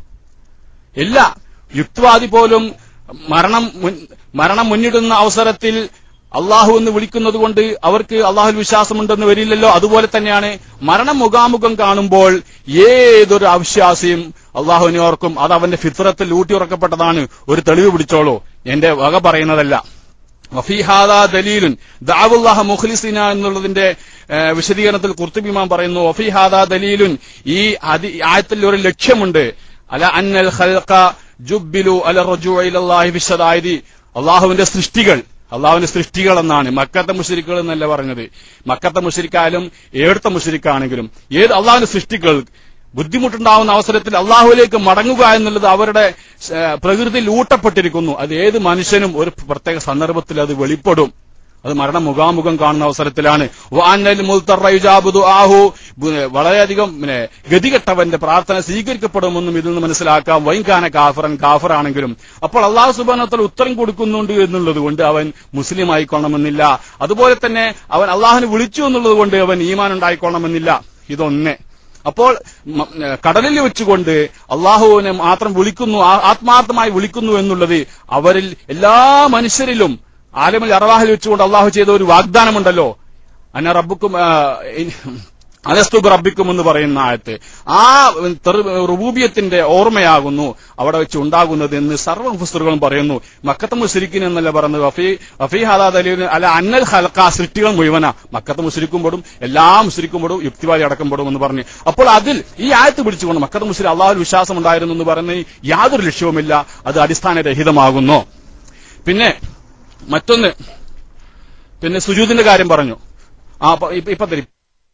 ഇല്ല യുക്തിവാദി പോലും മരണം മുൻ- മരണം മുന്നിടുന്ന അവസരത്തിൽ അള്ളാഹു എന്ന് വിളിക്കുന്നത് കൊണ്ട് അവർക്ക് അള്ളാഹുൽ വിശ്വാസമുണ്ടെന്ന് വരില്ലല്ലോ അതുപോലെ തന്നെയാണ് മരണം മുഖാമുഖം കാണുമ്പോൾ ഏതൊരു അവിശ്വാസിയും അള്ളാഹുവിനെ ഓർക്കും അത് അവന്റെ ഫിത്രത്തിൽ ഊട്ടിയുറക്കപ്പെട്ടതാണ് ഒരു തെളിവ് പിടിച്ചോളൂ എന്റെ വക പറയുന്നതല്ല വഫീഹാദ ദലീലുൻ ദാവുല്ലാഹ മുഖ്ലിസിന എന്നുള്ളതിന്റെ ഏഹ്, വിശദീകരണത്തിൽ കുർത്തുബിമാൻ പറയുന്നു വഫീഹാദ ദലീലുൻ ഈ അതി ആയത്തിൽ ഒരു ലക്ഷ്യമുണ്ട് അല അന്നൽ ഖൽഖ ജുബ്ബിലു അല റജൂഇ ഇലല്ലാഹി ബിശ്ശദായിദി അള്ളാഹുവിന്റെ സൃഷ്ടികൾ അള്ളാഹുവിന്റെ സൃഷ്ടികൾ എന്നാണ് മക്കത്തെ മുഷരിക്കുകൾ എന്നല്ല പറഞ്ഞത് മക്കത്തെ മുഷരിക്കായാലും ഏടുത്ത മുഷരിക്കാണെങ്കിലും ഏത് അള്ളാഹുവിന്റെ സൃഷ്ടികൾ ബുദ്ധിമുട്ടുണ്ടാവുന്ന അവസരത്തിൽ അള്ളാഹുവിലേക്ക് മടങ്ങുക എന്നുള്ളത് അവരുടെ ഏഹ്, പ്രകൃതിയിൽ ഊട്ടപ്പെട്ടിരിക്കുന്നു അത് ഏത് മനുഷ്യനും ഒരു പ്രത്യേക സന്ദർഭത്തിൽ അത് വെളിപ്പെടും അത് മരണം മുഖാമുഖം കാണുന്ന അവസരത്തിലാണ് വാനൽ മുൽത്തറ യുജാബുദു ആഹു ബ് വളരെയധികം പിന്നെ ഗതികെട്ടവന്റെ പ്രാർത്ഥന സ്വീകരിക്കപ്പെടുമെന്നും ഇതിൽ നിന്ന് മനസ്സിലാക്കാം വൈകാന കാഫറൻ കാഫറാണെങ്കിലും അപ്പോൾ അള്ളാഹു സുബാനത്തിൽ ഉത്തരം കൊടുക്കുന്നുണ്ട് എന്നുള്ളത് കൊണ്ട് അവൻ മുസ്ലിം ആയിക്കൊള്ളണമെന്നില്ല അതുപോലെ തന്നെ അവൻ അള്ളാഹുവിനെ വിളിച്ചു എന്നുള്ളത് കൊണ്ട് അവൻ ഈമാൻ ഉണ്ടായിക്കൊള്ളണമെന്നില്ല ഇതൊന്നേ അപ്പോൾ മ- ഏ, കടലിൽ വെച്ചുകൊണ്ട് അള്ളാഹുവിനെ മാത്രം വിളിക്കുന്നു ആ- ആത്മാർത്ഥമായി വിളിക്കുന്നു എന്നുള്ളത് അവരിൽ എല്ലാ മനുഷ്യരിലും ആലമിൽ അറവാഹിൽ വെച്ചുകൊണ്ട് അള്ളാഹു ചെയ്ത ഒരു വാഗ്ദാനമുണ്ടല്ലോ അന്ന റബ്ബുക്കും ആ, ഇൻ- അനസ്തുബ് റബ്ബിക്കും എന്ന് പറയുന്ന ആയത്ത് ആ തെറ്- റുബൂബിയത്തിന്റെ ഓർമ്മയാകുന്നു അവിടെ വെച്ച് ഉണ്ടാകുന്നത് എന്ന് സർവ്വ മുഫസ്സറുകളും പറയുന്നു മക്കത്ത് മുസ്ലിക്കിൻ എന്നല്ല പറയുന്നത് വഫീ വഫീ ഹാദാ ദലീലിൻ അല്ല അന്നൽ ഹൽക്ക സൃഷ്ടികൾ മുഴുവന മക്കത്ത് മുസ്ലിക്കുമ്പോഴും എല്ലാ മുസ്ലിക്കുമ്പോഴും യുക്തിവാദി അടക്കപ്പെടും എന്ന് പറഞ്ഞു അപ്പോൾ അതിൽ ഈ ആയത്ത് പിടിച്ചുകൊണ്ട് മക്കത്ത് മുസ്ലിം അള്ളാഹുൽ വിശ്വാസം ഉണ്ടായിരുന്നു എന്ന് പറയുന്ന യാതൊരു ലക്ഷ്യവുമില്ല അത് അടിസ്ഥാനരഹിതമാകുന്നു പിന്നെ മറ്റൊന്ന് പിന്നെ സുജൂദിന്റെ കാര്യം പറഞ്ഞു ആ അപ്പൊ ഇപ്പൊ- ഇപ്പൊ തരും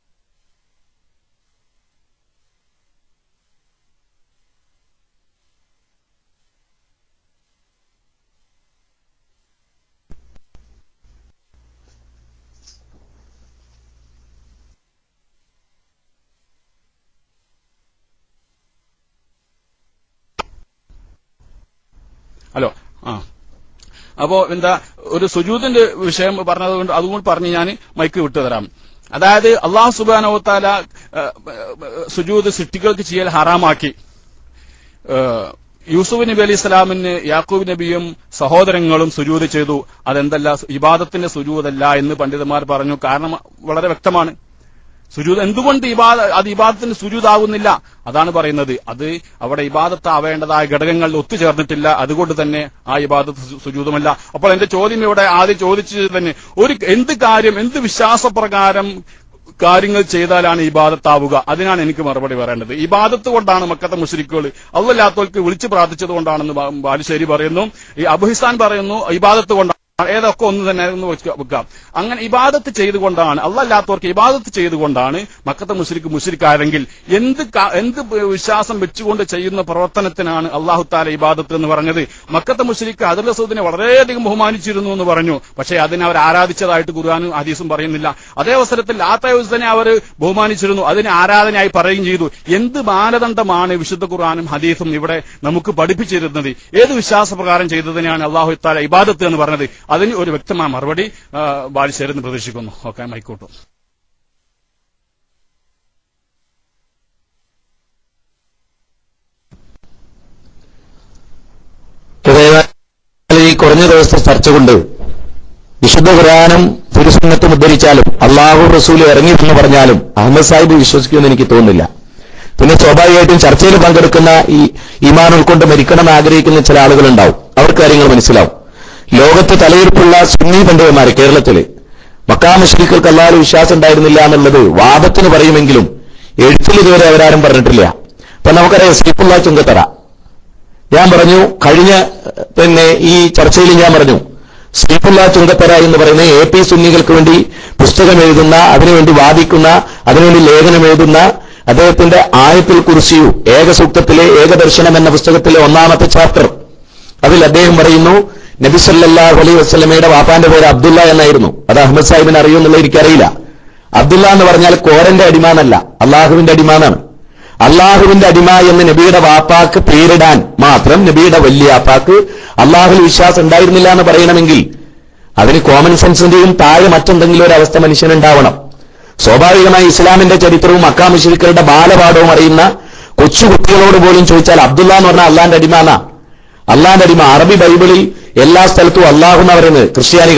ഹലോ ആ അപ്പോ എന്താ ഒരു സുജൂദിന്റെ വിഷയം പറഞ്ഞത് കൊണ്ട് അതുകൊണ്ട് പറഞ്ഞ് ഞാൻ മൈക്ക് വിട്ടുതരാം അതായത് അള്ളാഹു സുബാനോത്താല സുജൂദ് സൃഷ്ടികൾക്ക് ചെയ്യൽ ഹറാമാക്കി ഏഹ്, യൂസുഫ് നബി അലി ഇസ്ലാമിന് യാക്കൂബ് നബിയും സഹോദരങ്ങളും സുജൂത് ചെയ്തു അതെന്തല്ല ഇബാദത്തിന്റെ സുജൂതല്ല എന്ന് പണ്ഡിതന്മാർ പറഞ്ഞു കാരണം വളരെ വ്യക്തമാണ് സുജൂദ് എന്തുകൊണ്ട് ഇബാദ അത് ഇബാദത്തിന് സുജൂദാകുന്നില്ല അതാണ് പറയുന്നത് അത് അവിടെ ഇബാദത്താവേണ്ടതായ ഘടകങ്ങൾ ഒത്തുചേർന്നിട്ടില്ല അതുകൊണ്ട് തന്നെ ആ ഇബാദത്ത് സു- സുജൂദുമല്ല അപ്പോൾ എന്റെ ചോദ്യം ഇവിടെ ആദ്യം ചോദിച്ചത് തന്നെ ഒരു എന്ത് കാര്യം എന്ത് വിശ്വാസപ്രകാരം കാര്യങ്ങൾ ചെയ്താലാണ് ഇബാദത്താവുക അതിനാണ് എനിക്ക് മറുപടി പറയേണ്ടത് ഇബാദത്ത് കൊണ്ടാണ് മക്കത്തെ മുഷരിക്കുകൾ അല്ലല്ലാത്തവർക്ക് വിളിച്ചു പ്രാർത്ഥിച്ചത് കൊണ്ടാണെന്ന് ബാ- ബാലുശ്ശേരി പറയുന്നു ഈ അബുഹിസാൻ പറയുന്നു ഇബാദത്ത് കൊണ്ടാണ് ഏതൊക്കെ ഒന്ന് തന്നെ എന്ന് വെച്ച് വെക്കാം അങ്ങനെ ഇബാദത്ത് ചെയ്തുകൊണ്ടാണ് അല്ലല്ലാത്തവർക്ക് ഇബാദത്ത് ചെയ്തുകൊണ്ടാണ് മക്കത്തെ മുസ്ലിക്ക് മുസ്ലിക്കാരെങ്കിൽ എന്ത് ക- എന്ത് വിശ്വാസം വെച്ചുകൊണ്ട് ചെയ്യുന്ന പ്രവർത്തനത്തിനാണ് അള്ളാഹു താല ഇബാദത്ത് എന്ന് പറഞ്ഞത് മക്കത്തെ മുസ്ലിക്ക് അതിർ റസൂദിനെ വളരെയധികം ബഹുമാനിച്ചിരുന്നു എന്ന് പറഞ്ഞു പക്ഷേ അതിനെ അവർ ആരാധിച്ചതായിട്ട് ഖുർആാനും ഹദീസും പറയുന്നില്ല അതേ അവസരത്തിൽ ലാത്തയൂസിനെ അവർ ബഹുമാനിച്ചിരുന്നു അതിനെ ആരാധനയായി പറയുകയും ചെയ്തു എന്ത് മാനദണ്ഡമാണ് വിശുദ്ധ ഖുർആാനും ഹദീസും ഇവിടെ നമുക്ക് പഠിപ്പിച്ചിരുന്നത് ഏത് വിശ്വാസപ്രകാരം ചെയ്തതിനെയാണ് അള്ളാഹു താല ഇബാദത്ത് എന്ന് പറഞ്ഞത് അതിന് ഒരു വ്യക്തമായ മറുപടി ആ, ബാലിശ്ശേരെന്ന് പ്രതീക്ഷിക്കുന്നു ഓക്കെ മൈക്കോട്ടു ഏതായാലും ഈ കുറഞ്ഞ ദിവസത്തെ ചർച്ച കൊണ്ട് വിശുദ്ധ ഖുർആാനും തിരുസുന്നത്തും ഉദ്ധരിച്ചാലും അള്ളാഹു റസൂൽ ഇറങ്ങി എന്ന് പറഞ്ഞാലും അഹമ്മദ് സാഹിബ് വിശ്വസിക്കുമെന്ന് എനിക്ക് തോന്നുന്നില്ല പിന്നെ സ്വാഭാവികമായിട്ടും ചർച്ചയിൽ പങ്കെടുക്കുന്ന ഈ ഈമാൻ ഉൾക്കൊണ്ട് മരിക്കണം എന്ന് ആഗ്രഹിക്കുന്ന ചില ആളുകളുണ്ടാവും അവർക്ക് കാര്യങ്ങൾ മനസ്സിലാവും ലോകത്ത് തലയിരുപ്പുള്ള സുന്നി പണ്ഡിതന്മാർ കേരളത്തില് മക്കാ മുഷ്രിഖുകൾക്ക് അല്ലാതെ വിശ്വാസം ഉണ്ടായിരുന്നില്ല എന്നുള്ളത് വാദത്തിന് പറയുമെങ്കിലും എഴുത്തിൽ ഇതുവരെ അവരാരും പറഞ്ഞിട്ടില്ല അപ്പൊ നമുക്കറിയാം സീഫുള്ള ചുങ്കത്തറ ഞാൻ പറഞ്ഞു കഴിഞ്ഞ ഏഹ്, പിന്നെ ഈ ചർച്ചയിൽ ഞാൻ പറഞ്ഞു ശ്രീഫുല്ല ചുങ്കത്തറ എന്ന് പറയുന്ന എ പി സുന്നികൾക്ക് വേണ്ടി പുസ്തകം എഴുതുന്ന അതിനുവേണ്ടി വാദിക്കുന്ന അതിനുവേണ്ടി ലേഖനം എഴുതുന്ന അദ്ദേഹത്തിന്റെ ആയത്തുൽ കുർസിയു ഏകസൂക്തത്തിലെ ഏകദർശനം എന്ന പുസ്തകത്തിലെ ഒന്നാമത്തെ ചാപ്റ്റർ അതിൽ അദ്ദേഹം പറയുന്നു നബി സല്ലല്ലാഹു അലൈഹി വസല്ലമയുടെ വാപ്പാന്റെ പേര് അബ്ദുള്ള എന്നായിരുന്നു അത് അഹമ്മദ് സാഹിബിന് അറിയുമെന്നുള്ള എനിക്കറിയില്ല അബ്ദുള്ള എന്ന് പറഞ്ഞാൽ കോരന്റെ അടിമാനല്ല അള്ളാഹുവിന്റെ അടിമാനാണ് അള്ളാഹുവിന്റെ അടിമ എന്ന് നബിയുടെ വാപ്പാക്ക് പേരിടാൻ മാത്രം നബിയുടെ വലിയ വാപ്പാക്ക് അള്ളാഹുൽ വിശ്വാസം ഉണ്ടായിരുന്നില്ല എന്ന് പറയണമെങ്കിൽ അതിന് കോമൺ സെൻസിന്റെയും താഴെ മറ്റെന്തെങ്കിലും ഒരു അവസ്ഥ മനുഷ്യനുണ്ടാവണം സ്വാഭാവികമായി ഇസ്ലാമിന്റെ ചരിത്രവും മക്കാ മുശ്രിക്കരുടെ ബാലപാഠവും അറിയുന്ന കൊച്ചു കുട്ടികളോട് പോലും ചോദിച്ചാൽ അബ്ദുള്ള എന്ന് പറഞ്ഞാൽ അള്ളാന്റെ അടിമാന അള്ളാന്റെ അടിമ അറബി ബൈബിളിൽ എല്ലാ സ്ഥലത്തും അള്ളാഹു എന്ന് പറയുന്നത് ക്രിസ്ത്യാനികൾ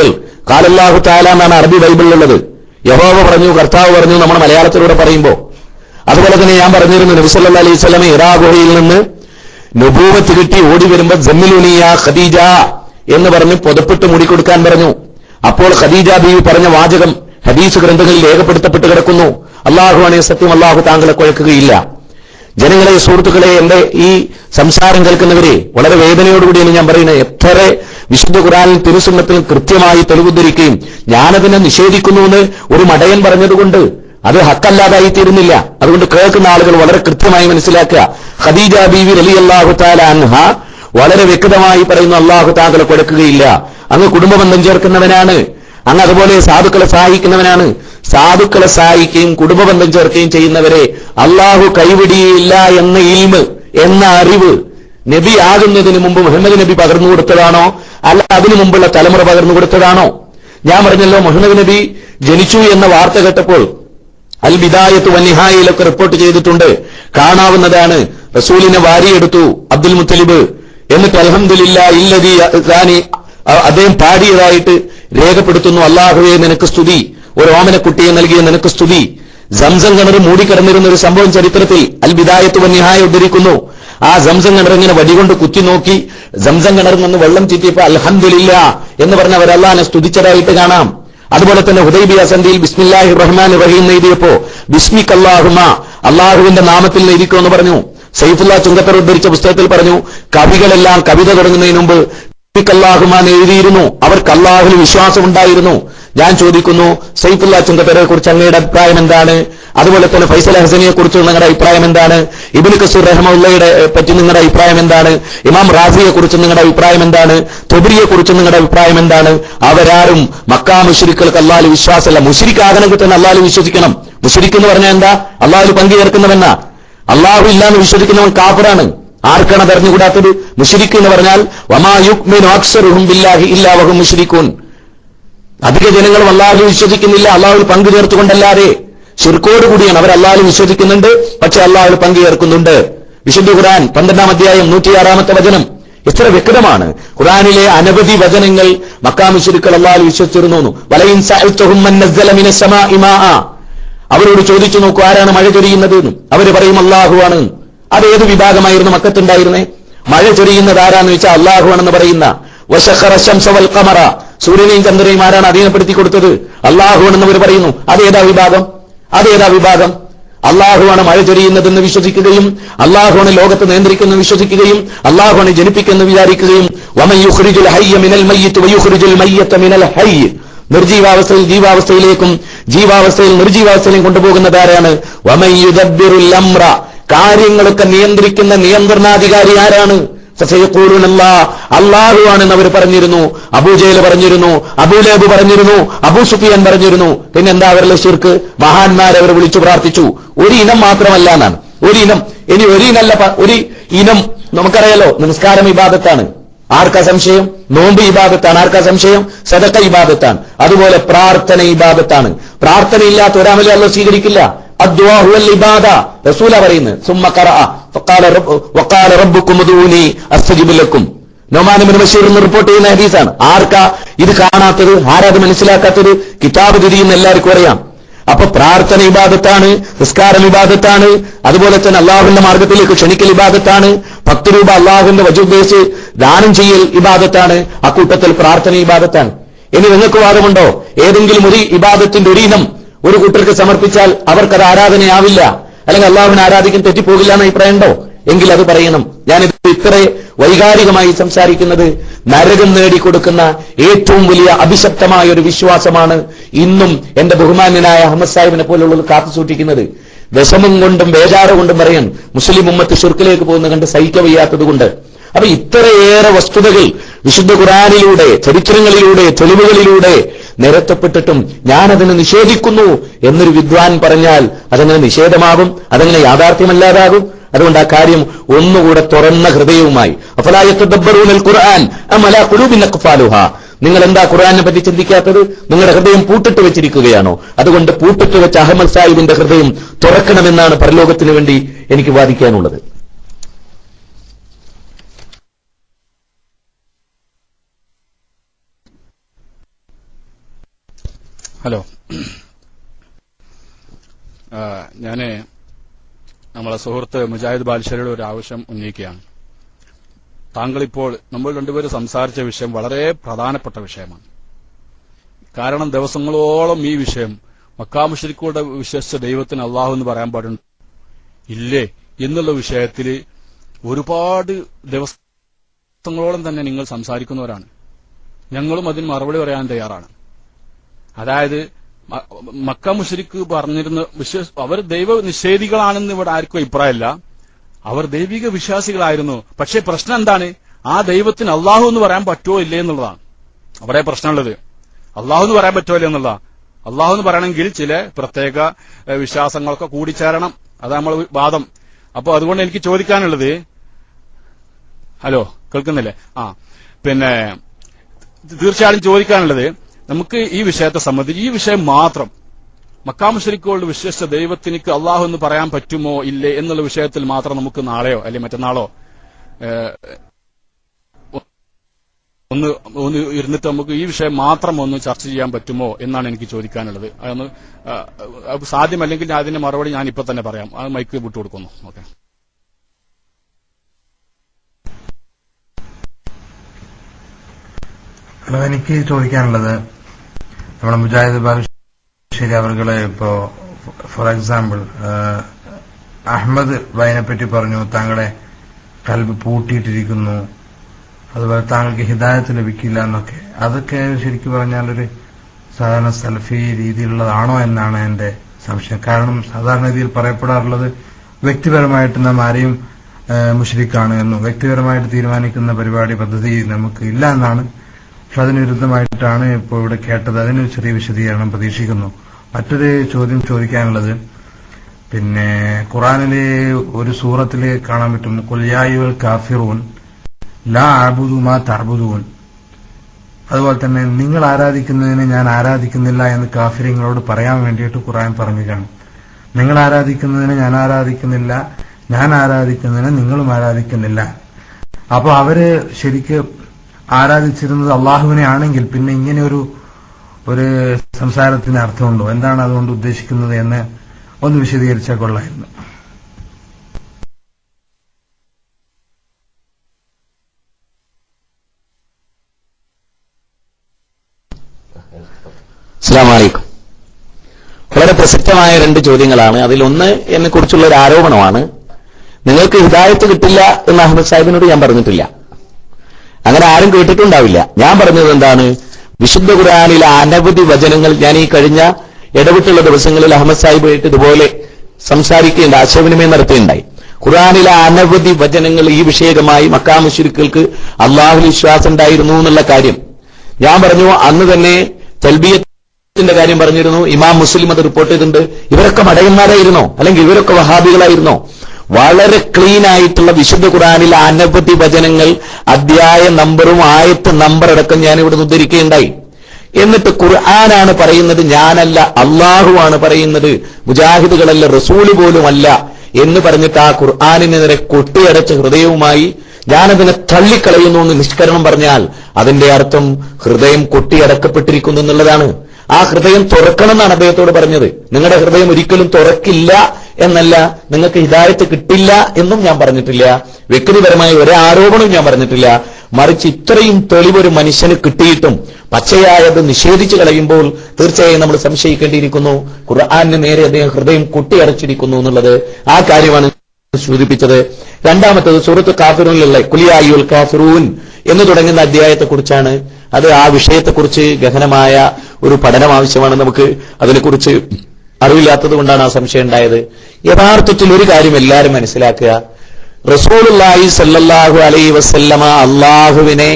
കാലല്ലാഹു താല എന്നാണ് അറബി ബൈബിളിലുള്ളത് യഹോവ പറഞ്ഞു കർത്താവ് പറഞ്ഞു നമ്മൾ മലയാളത്തിലൂടെ പറയുമ്പോ അതുപോലെ തന്നെ ഞാൻ പറഞ്ഞിരുന്നു നബിസല്ലാ അലൈഹി സ്വലമ ഇറാ ഗുഹയിൽ നിന്ന് നുബൂവത്ത് കിട്ടി ഓടി വരുമ്പോ ജമ്മിലുനിയ ഖദീജ എന്ന് പറഞ്ഞ് പുതപ്പിട്ട് മൂടിക്കൊടുക്കാൻ പറഞ്ഞു അപ്പോൾ ഖദീജ ബീവി പറഞ്ഞ വാചകം ഹദീസ് ഗ്രന്ഥങ്ങളിൽ രേഖപ്പെടുത്തപ്പെട്ട് കിടക്കുന്നു അള്ളാഹുവാണെ സത്യം അള്ളാഹു താങ്കളെ കുഴക്കുകയില്ല ജനങ്ങളെ സുഹൃത്തുക്കളെ എന്റെ ഈ സംസാരം കേൾക്കുന്നവരെ വളരെ വേദനയോടുകൂടിയാണ് ഞാൻ പറയുന്നത് എത്ര വിശുദ്ധ ഖുറാനിൽ തിരുസുന്നത്തിൽ കൃത്യമായി തെളിവുദ്ധരിക്കുകയും ഞാനതിനെ നിഷേധിക്കുന്നുവെന്ന് ഒരു മടയൻ പറഞ്ഞതുകൊണ്ട് അത് ഹക്കല്ലാതായി തീരുന്നില്ല അതുകൊണ്ട് കേൾക്കുന്ന ആളുകൾ വളരെ കൃത്യമായി മനസ്സിലാക്കുക ഖദീജ ബീവി അലി അള്ളാഹു താല അൻഹ വളരെ വ്യക്തമായി പറയുന്നു അള്ളാഹു താങ്കളെ കൊടുക്കുകയില്ല അങ്ങ് കുടുംബബന്ധം ചേർക്കുന്നവനാണ് അങ്ങ് അതുപോലെ സാധുക്കളെ സഹായിക്കുന്നവനാണ് സാധുക്കളെ സഹായിക്കുകയും കുടുംബബന്ധം ചേർക്കുകയും ചെയ്യുന്നവരെ അള്ളാഹു കൈവിടിയില്ല എന്ന ഇൽമ് എന്ന അറിവ് നബി ആകുന്നതിന് മുമ്പ് മുഹമ്മദ് നബി പകർന്നു കൊടുത്തതാണോ അല്ല അതിനു മുമ്പുള്ള തലമുറ പകർന്നു കൊടുത്തതാണോ ഞാൻ പറഞ്ഞല്ലോ മുഹമ്മദ് നബി ജനിച്ചു എന്ന വാർത്ത കേട്ടപ്പോൾ അൽ ബിദായത്ത് വന്നിഹായിലൊക്കെ റിപ്പോർട്ട് ചെയ്തിട്ടുണ്ട് കാണാവുന്നതാണ് റസൂലിനെ വാരിയെടുത്തു അബ്ദുൽ മുത്തലിബ് എന്നിട്ട് അൽഹംദുലില്ല ഇല്ലതി ഖാനി അ- അദ്ദേഹം പാടിയതായിട്ട് രേഖപ്പെടുത്തുന്നു അള്ളാഹുവെ നിനക്ക് സ്തുതി ഒരു ഓമനക്കുട്ടിയെ നൽകിയ നിനക്ക് സ്തുതി സംസം കിണർ മൂടിക്കിടന്നിരുന്ന ഒരു സംഭവം ചരിത്രത്തിൽ അൽ ബിദായത്ത് വന്യഹായ ഉദ്ധരിക്കുന്നു ആ സംസം കിണർ ഇങ്ങനെ വടികൊണ്ട് കുത്തി നോക്കി സംസം കിണറിൽ നിന്ന് വെള്ളം ചീറ്റിയപ്പോ അൽഹംദുലില്ല എന്ന് പറഞ്ഞ അവരല്ലാനെ സ്തുതിച്ചതായിട്ട് കാണാം അതുപോലെ തന്നെ ഹുദൈബിയ സന്ധിയിൽ ബിസ്മില്ലാഹി റഹ്മാൻ റഹീം എഴുതിയപ്പോ ബിസ്മിക് അല്ലാഹുമ അള്ളാഹുവിന്റെ നാമത്തിൽ എഴുതിക്കോ പറഞ്ഞു സൈഫുല്ല ചുങ്കത്തർ ഉദ്ധരിച്ച പുസ്തകത്തിൽ പറഞ്ഞു കവികളെല്ലാം കവിത തുടങ്ങുന്നതിന് മുമ്പ് അള്ളാഹുമാൻ എഴുതിയിരുന്നു അവർക്ക് അള്ളാഹുവിൽ വിശ്വാസമുണ്ടായിരുന്നു ഞാൻ ചോദിക്കുന്നു സൈഫുല്ല ചുങ്കത്തരെ കുറിച്ച് അങ്ങയുടെ അഭിപ്രായം എന്താണ് അതുപോലെ തന്നെ ഫൈസൽ ഹസനിയെ കുറിച്ച് നിങ്ങളുടെ അഭിപ്രായം എന്താണ് ഇബിൻ കസൂർ റഹ്മുള്ളയുടെ പറ്റി നിങ്ങളുടെ അഭിപ്രായം എന്താണ് ഇമാം റാസിയെ കുറിച്ച് നിങ്ങളുടെ അഭിപ്രായം എന്താണ് തൊബിരിയെ കുറിച്ച് നിങ്ങളുടെ അഭിപ്രായം എന്താണ് അവരാരും മക്കാ മുഷരിക്കൾക്ക് അള്ളാഹു വിശ്വാസമല്ല മുഷരിക്കാകണമെങ്കിൽ തന്നെ അള്ളാഹു വിശ്വസിക്കണം മുഷരിക്ക് എന്ന് പറഞ്ഞാൽ എന്താ അള്ളാഹു പങ്കു ചേർക്കുന്നവെന്നാ അള്ളാഹു ഇല്ലാന്ന് വിശ്വസിക്കുന്നവൻ കാഫറാണ് ആർക്കാണ് അത് അറിഞ്ഞുകൂടാത്തത് മുഷരിക്ക് എന്ന് പറഞ്ഞാൽ വമായുക്മിനു അക്സറുഹും ബില്ലാഹി ഇല്ലാ വഹും മുഷരിക്കൂൻ അധിക ജനങ്ങളും അള്ളാഹു വിശ്വസിക്കുന്നില്ല അള്ളാഹുവിൽ പങ്കു ചേർത്തുകൊണ്ടല്ലാതെ ഷിർക്കോട് കൂടിയാണ് അവർ അള്ളാഹു വിശ്വസിക്കുന്നുണ്ട് പക്ഷെ അള്ളാഹുവിൽ പങ്കു ചേർക്കുന്നുണ്ട് വിശുദ്ധ ഖുർആൻ പന്ത്രണ്ടാം അധ്യായം നൂറ്റിയാറാമത്തെ വചനം എത്ര വ്യക്തമാണ് ഖുർആനിലെ അനവധി വചനങ്ങൾ മക്കാ മുശ്രിക്കൾ അള്ളാഹു വിശ്വസിച്ചിരുന്നു വലയിൻ സഅൽതുഹും മൻ നസ്സല മിനസ് സമാഇ മാഅ അവരോട് ചോദിച്ചു നോക്കൂ ആരാണ് മഴ ചൊരിയുന്നത് എന്ന് അവർ പറയും അള്ളാഹുവാണ് അത് ഏത് വിഭാഗമായിരുന്നു മക്കത്തുണ്ടായിരുന്നേ മഴ ചൊരിയുന്നത് ആരാന്ന് വെച്ചാൽ അള്ളാഹുവാണെന്ന് പറയുന്ന വശഖറ ശംസ വൽ ഖമറ സൂര്യനെയും ചന്ദ്രനെയും ആരാണ് അധീനപ്പെടുത്തി കൊടുത്തത് അള്ളാഹുവാണെന്ന് അവർ പറയുന്നു അതേതാ വിഭാഗം അതേതാ വിഭാഗം അള്ളാഹുവാണ് മഴ ചൊരിയുന്നതെന്ന് വിശ്വസിക്കുകയും അള്ളാഹുവാണ് ലോകത്ത് നിയന്ത്രിക്കുന്ന വിശ്വസിക്കുകയും അള്ളാഹുവാണ് ജനിപ്പിക്കുന്ന വിചാരിക്കുകയും വമൻ യുഖ്രിജുൽ ഹയ്യ മിനൽ മയ്യിത്ത് വയുഖ്രിജുൽ മയ്യത്ത മിനൽ ഹയ്യ് നിർജീവാവസ്ഥയിൽ ജീവാവസ്ഥയിലേക്കും ജീവാവസ്ഥയിൽ നിർജീവാവസ്ഥയിലേക്കും കൊണ്ടുപോകുന്നത് ആരാണ് വമൻ യുദബ്ബിറുൽ അംറ കാര്യങ്ങളൊക്കെ നിയന്ത്രിക്കുന്ന നിയന്ത്രണാധികാരി ആരാണ് ഫസയഖൂലുനല്ല അള്ളാഹുവാണെന്ന് അവർ പറഞ്ഞിരുന്നു അബൂജേൽ പറഞ്ഞിരുന്നു അബൂലേബ് പറഞ്ഞിരുന്നു അബൂ സുഫിയാൻ പറഞ്ഞിരുന്നു പിന്നെ എന്താ അവരിലെ ശിർക്ക് മഹാന്മാരെ അവർ വിളിച്ചു പ്രാർത്ഥിച്ചു ഒരു ഇനം മാത്രമല്ല എന്നാണ് ഒരു ഇനം ഇനി ഒരു ഇനല്ല പ- ഒരു ഇനം നമുക്കറിയാലോ നമസ്കാരം ഇബാദത്താണ് ആർക്കാ സംശയം നോമ്പ് ഇബാദത്താണ് ആർക്കാ സംശയം സദക്ക ഇബാദത്താണ് അതുപോലെ പ്രാർത്ഥന ഇബാദത്താണ് പ്രാർത്ഥന ഇല്ലാത്ത ഒരാമലെ അല്ല സ്വീകരിക്കില്ല അദ്വാഹു അൽ ഇബാദ റസൂല പറയുന്നത് സുമ്മ ഖറഅ ഫഖാല റബ്ബ് വഖാല റബ്ബുക്കും ഉദൂനി അസ്തജിബ് ലക്കും നൊമാൻ ഇബ്നു ബഷീർ എന്ന് റിപ്പോർട്ട് ചെയ്യുന്ന ഹദീസാണ് ആർക്കാ ഇത് കാണാത്തത് ആരാ അത് മനസ്സിലാക്കാത്തത് കിതാബ് തിരിയുന്ന എല്ലാവർക്കും അറിയാം അപ്പൊ പ്രാർത്ഥന ഇബാദത്താണ് നിസ്കാരം ഇബാദത്താണ് അതുപോലെ തന്നെ അള്ളാഹുവിന്റെ മാർഗത്തിലേക്ക് ക്ഷണിക്കൽ ഇബാദത്താണ് പത്ത് രൂപ അള്ളാഹുവിന്റെ വജുദ്ദേശ് ദാനം ചെയ്യൽ ഇബാദത്താണ് അക്കൂട്ടത്തിൽ പ്രാർത്ഥന ഇബാദത്താണ് ഇനി നിങ്ങൾക്ക് വാദമുണ്ടോ ഏതെങ്കിലും ഒരു ഇബാദത്തിന്റെ ഒരു ഇനം ഒരു കൂട്ടർക്ക് സമർപ്പിച്ചാൽ അവർക്കത് ആരാധനയാവില്ല അല്ലെങ്കിൽ അള്ളാഹുവിനെ ആരാധിക്കാൻ തെറ്റിപ്പോകില്ല എന്ന അഭിപ്രായം ഉണ്ടോ എങ്കിൽ അത് പറയണം ഞാനിത് ഇത്ര വൈകാരികമായി സംസാരിക്കുന്നത് നരകം നേടിക്കൊടുക്കുന്ന ഏറ്റവും വലിയ അഭിശപ്തമായ ഒരു വിശ്വാസമാണ് ഇന്നും എന്റെ ബഹുമാന്യനായ അഹമ്മദ് സാഹിബിനെ പോലുള്ളത് കാത്തു സൂക്ഷിക്കുന്നത് വിഷമം കൊണ്ടും ബേജാറ് കൊണ്ടും പറയാൻ മുസ്ലിം ഉമ്മത്ത് ഷുർക്കിലേക്ക് പോകുന്ന കണ്ട് സഹിക്ക വയ്യാത്തത് കൊണ്ട് അപ്പൊ ഇത്രയേറെ വസ്തുതകൾ വിശുദ്ധ ഖുറാനിലൂടെ ചരിത്രങ്ങളിലൂടെ തെളിവുകളിലൂടെ നിരത്തപ്പെട്ടിട്ടും ഞാനതിനെ നിഷേധിക്കുന്നു എന്നൊരു വിദ്വാൻ പറഞ്ഞാൽ അതങ്ങനെ നിഷേധമാകും അതങ്ങനെ യാഥാർത്ഥ്യമല്ലാതാകും അതുകൊണ്ട് ആ കാര്യം ഒന്നുകൂടെ തുറന്ന ഹൃദയവുമായി അഫലായത്തബ്ബറൂനൽ ഖുർആൻ അമലാ ഖുലൂബിൻ അഖ്ഫാലുഹ നിങ്ങൾ എന്താ ഖുർആനെ പറ്റി ചിന്തിക്കാത്തത് നിങ്ങളുടെ ഹൃദയം പൂട്ടിട്ട് വെച്ചിരിക്കുകയാണോ അതുകൊണ്ട് പൂട്ടിട്ട് വെച്ച അഹമ്മദ് സാഹിബിന്റെ ഹൃദയം തുറക്കണമെന്നാണ് പരലോകത്തിന് വേണ്ടി എനിക്ക് വാദിക്കാനുള്ളത് ഹലോ ആ, ഞാന് നമ്മളെ സുഹൃത്ത് മുജാഹിദ് ബാലുശ്ശേരിയുടെ ഒരു ആവശ്യം ഉന്നയിക്കുകയാണ് താങ്കളിപ്പോൾ നമ്മൾ രണ്ടുപേരും സംസാരിച്ച വിഷയം വളരെ പ്രധാനപ്പെട്ട വിഷയമാണ് കാരണം ദിവസങ്ങളോളം ഈ വിഷയം മക്കാമുഷരിക്കളുടെ വിശ്വസിച്ച ദൈവത്തിന് അള്ളാഹു എന്ന് പറയാൻ പാടുണ്ട് ഇല്ലേ എന്നുള്ള വിഷയത്തിൽ ഒരുപാട് ദിവസങ്ങളോളം തന്നെ നിങ്ങൾ സംസാരിക്കുന്നവരാണ് ഞങ്ങളും അതിന് മറുപടി പറയാൻ തയ്യാറാണ് അതായത് മ- മക്ക മുഷരിക്ക് പറഞ്ഞിരുന്ന വിശ്വസ് അവർ ദൈവ നിഷേധികളാണെന്ന് ഇവിടെ ആർക്കും അഭിപ്രായമല്ല അവർ ദൈവിക വിശ്വാസികളായിരുന്നു പക്ഷേ പ്രശ്നം എന്താണ് ആ ദൈവത്തിന് അള്ളാഹു എന്ന് പറയാൻ പറ്റുമോ ഇല്ലേ എന്നുള്ളതാണ് അവിടെ പ്രശ്നമുള്ളത് അള്ളാഹു എന്ന് പറയാൻ പറ്റുമോ ഇല്ലേ എന്നുള്ളതാണ് അള്ളാഹു എന്ന് പറയണമെങ്കിൽ ചില പ്രത്യേക ഏഹ്, വിശ്വാസങ്ങളൊക്കെ കൂടിച്ചേരണം അതാണ് നമ്മൾ വാദം അപ്പോൾ അതുകൊണ്ട് എനിക്ക് ചോദിക്കാനുള്ളത് ഹലോ കേൾക്കുന്നില്ലേ ആ പിന്നെ തീർച്ചയായും ചോദിക്കാനുള്ളത് നമുക്ക് ഈ വിഷയത്തെ സംബന്ധിച്ച് ഈ വിഷയം മാത്രം മക്കാമുശരിക്കോട് വിശ്വസിച്ച ദൈവത്തിനിക്ക് അള്ളാഹു എന്ന് പറയാൻ പറ്റുമോ ഇല്ലേ എന്നുള്ള വിഷയത്തിൽ മാത്രം നമുക്ക് നാളെയോ അല്ലെങ്കിൽ മറ്റന്നാളോ ഏഹ്, ഒന്ന് ഒന്ന് ഇരുന്നിട്ട് നമുക്ക് ഈ വിഷയം മാത്രം ഒന്ന് ചർച്ച ചെയ്യാൻ പറ്റുമോ എന്നാണ് എനിക്ക് ചോദിക്കാനുള്ളത് അതൊന്ന് ആ, അത് സാധ്യമല്ലെങ്കിൽ ഞാൻ അതിന്റെ മറുപടി ഞാൻ ഇപ്പൊ തന്നെ പറയാം അത് മൈക്ക് വിട്ടുകൊടുക്കുന്നു ഓക്കെ ഹലോ എനിക്ക് ചോദിക്കാനുള്ളത് നമ്മുടെ മുജാഹിദ് ബാലുശ്ശേരി അവർകളെ ഇപ്പോ ഫോർ എക്സാമ്പിൾ അഹമ്മദ് ബൈനെ പറ്റി പറഞ്ഞു താങ്കളെ കൽബ് പൂട്ടിയിട്ടിരിക്കുന്നു അതുപോലെ താങ്കൾക്ക് ഹിദായത്ത് ലഭിക്കില്ല എന്നൊക്കെ അതൊക്കെ ശരിക്കും പറഞ്ഞാൽ ഒരു സാധാരണ സൽഫി രീതിയിലുള്ളതാണോ എന്നാണ് എന്റെ സംശയം കാരണം സാധാരണ രീതിയിൽ പറയപ്പെടാറുള്ളത് വ്യക്തിപരമായിട്ട് നാം ആരെയും മുഷരിക്കാണ് എന്നും വ്യക്തിപരമായിട്ട് തീരുമാനിക്കുന്ന പരിപാടി പദ്ധതി നമുക്ക് ഇല്ല എന്നാണ് പക്ഷെ അതിന് വിരുദ്ധമായിട്ടാണ് ഇപ്പോൾ ഇവിടെ കേട്ടത് അതിനൊരു ചെറിയ വിശദീകരണം പ്രതീക്ഷിക്കുന്നു മറ്റൊരു ചോദ്യം ചോദിക്കാനുള്ളത് പിന്നെ ഖുറാനിലെ ഒരു സൂറത്തില് കാണാൻ പറ്റും കുല്യായുൽ കാഫിറൂൻ ലാ ആബുദു മാ തഅബുദൂൻ അതുപോലെ തന്നെ നിങ്ങൾ ആരാധിക്കുന്നതിനെ ഞാൻ ആരാധിക്കുന്നില്ല എന്ന് കാഫിര്യങ്ങളോട് പറയാൻ വേണ്ടിയിട്ട് ഖുറാൻ പറഞ്ഞിരിക്കുകയാണ് നിങ്ങൾ ആരാധിക്കുന്നതിനെ ഞാൻ ആരാധിക്കുന്നില്ല ഞാൻ ആരാധിക്കുന്നതിനെ നിങ്ങളും ആരാധിക്കുന്നില്ല അപ്പൊ അവര് ശരിക്ക് ആരാധിച്ചിരുന്നത് അള്ളാഹുവിനെ ആണെങ്കിൽ പിന്നെ ഇങ്ങനെ ഒരു ഒരു സംസാരത്തിന് അർത്ഥമുണ്ടോ എന്താണ് അതുകൊണ്ട് ഉദ്ദേശിക്കുന്നത് എന്ന് ഒന്ന് വിശദീകരിച്ചാൽ കൊള്ളായിരുന്നു അസ്സാം വലൈക്കും വളരെ പ്രസക്തമായ രണ്ട് ചോദ്യങ്ങളാണ് അതിലൊന്ന് എന്നെ കുറിച്ചുള്ള ഒരു ആരോപണമാണ് നിങ്ങൾക്ക് ഹിദായത്ത് കിട്ടില്ല എന്ന് അഹമ്മദ് സാഹിബിനോട് ഞാൻ പറഞ്ഞിട്ടില്ല അങ്ങനെ ആരും കേട്ടിട്ടുണ്ടാവില്ല ഞാൻ പറഞ്ഞത് എന്താണ് വിശുദ്ധ ഖുർആാനിലെ അനവധി വചനങ്ങൾ ഞാൻ ഈ കഴിഞ്ഞ ഇടവിട്ടുള്ള ദിവസങ്ങളിൽ അഹമ്മദ് സാഹിബായിട്ട് ഇതുപോലെ സംസാരിക്കേണ്ട ആശയവിനിമയം നടത്തുകയുണ്ടായി ഖുർആാനിലെ അനവധി വചനങ്ങൾ ഈ വിഷയകമായി മക്കാ മുഷിരിക്കൾക്ക് അള്ളാഹു വിശ്വാസം ഉണ്ടായിരുന്നു എന്നുള്ള കാര്യം ഞാൻ പറഞ്ഞു അന്ന് തന്നെ തൽബിയത്തിന്റെ കാര്യം പറഞ്ഞിരുന്നു ഇമാം മുസ്ലിം അത് റിപ്പോർട്ട് ചെയ്തിട്ടുണ്ട് ഇവരൊക്കെ മടയന്മാരായിരുന്നോ അല്ലെങ്കിൽ ഇവരൊക്കെ വഹാബികളായിരുന്നോ വളരെ ക്ലീൻ ആയിട്ടുള്ള വിശുദ്ധ ഖുറാനിലെ അനവധി വചനങ്ങൾ അധ്യായ നമ്പറും ആയത്ത് നമ്പർ അടക്കം ഞാൻ ഇവിടെ ഉദ്ധരിക്കുകയുണ്ടായി എന്നിട്ട് ഖുർആനാണ് പറയുന്നത് ഞാനല്ല അള്ളാഹുവാണ് പറയുന്നത് മുജാഹിദുകളല്ല റസൂല് പോലുമല്ല എന്ന് പറഞ്ഞിട്ട് ആ ഖുർആാനിനെതിരെ കൊട്ടിയടച്ച ഹൃദയവുമായി ഞാനതിനെ തള്ളിക്കളയുന്നു എന്ന് നിഷ്കരണം പറഞ്ഞാൽ അതിന്റെ അർത്ഥം ഹൃദയം കൊട്ടിയടക്കപ്പെട്ടിരിക്കുന്നു എന്നുള്ളതാണ് ആ ഹൃദയം തുറക്കണം എന്നാണ് അദ്ദേഹത്തോട് പറഞ്ഞത് നിങ്ങളുടെ ഹൃദയം ഒരിക്കലും തുറക്കില്ല എന്നല്ല നിങ്ങൾക്ക് ഹിദായത്ത് കിട്ടില്ല എന്നും ഞാൻ പറഞ്ഞിട്ടില്ല വ്യക്തിപരമായ ഒരു ആരോപണവും ഞാൻ പറഞ്ഞിട്ടില്ല മറിച്ച് ഇത്രയും തെളിവൊരു മനുഷ്യന് കിട്ടിയിട്ടും പച്ചയായത് നിഷേധിച്ചു കളയുമ്പോൾ തീർച്ചയായും നമ്മൾ സംശയിക്കേണ്ടിയിരിക്കുന്നു ഖുർആാനിന് നേരെ അദ്ദേഹം ഹൃദയം കൊട്ടിയടച്ചിരിക്കുന്നു എന്നുള്ളത് ആ കാര്യമാണ് സൂചിപ്പിച്ചത് രണ്ടാമത്തത് സൂറത്ത് കാഫിറൂനിലുള്ള കുലിയായുൽ കാഫിറൂൻ എന്ന് തുടങ്ങുന്ന അധ്യായത്തെക്കുറിച്ചാണ് അത് ആ വിഷയത്തെക്കുറിച്ച് ഗഹനമായ ഒരു പഠനം ആവശ്യമാണ് നമുക്ക് അതിനെക്കുറിച്ച് അറിവില്ലാത്തത് കൊണ്ടാണ് ആ സംശയം ഉണ്ടായത് യഥാർത്ഥത്തിൽ ഒരു കാര്യം എല്ലാവരും മനസ്സിലാക്കുക റസൂലുള്ളാഹി സല്ലല്ലാഹു അലൈഹി വസല്ലമ അള്ളാഹുവിനെ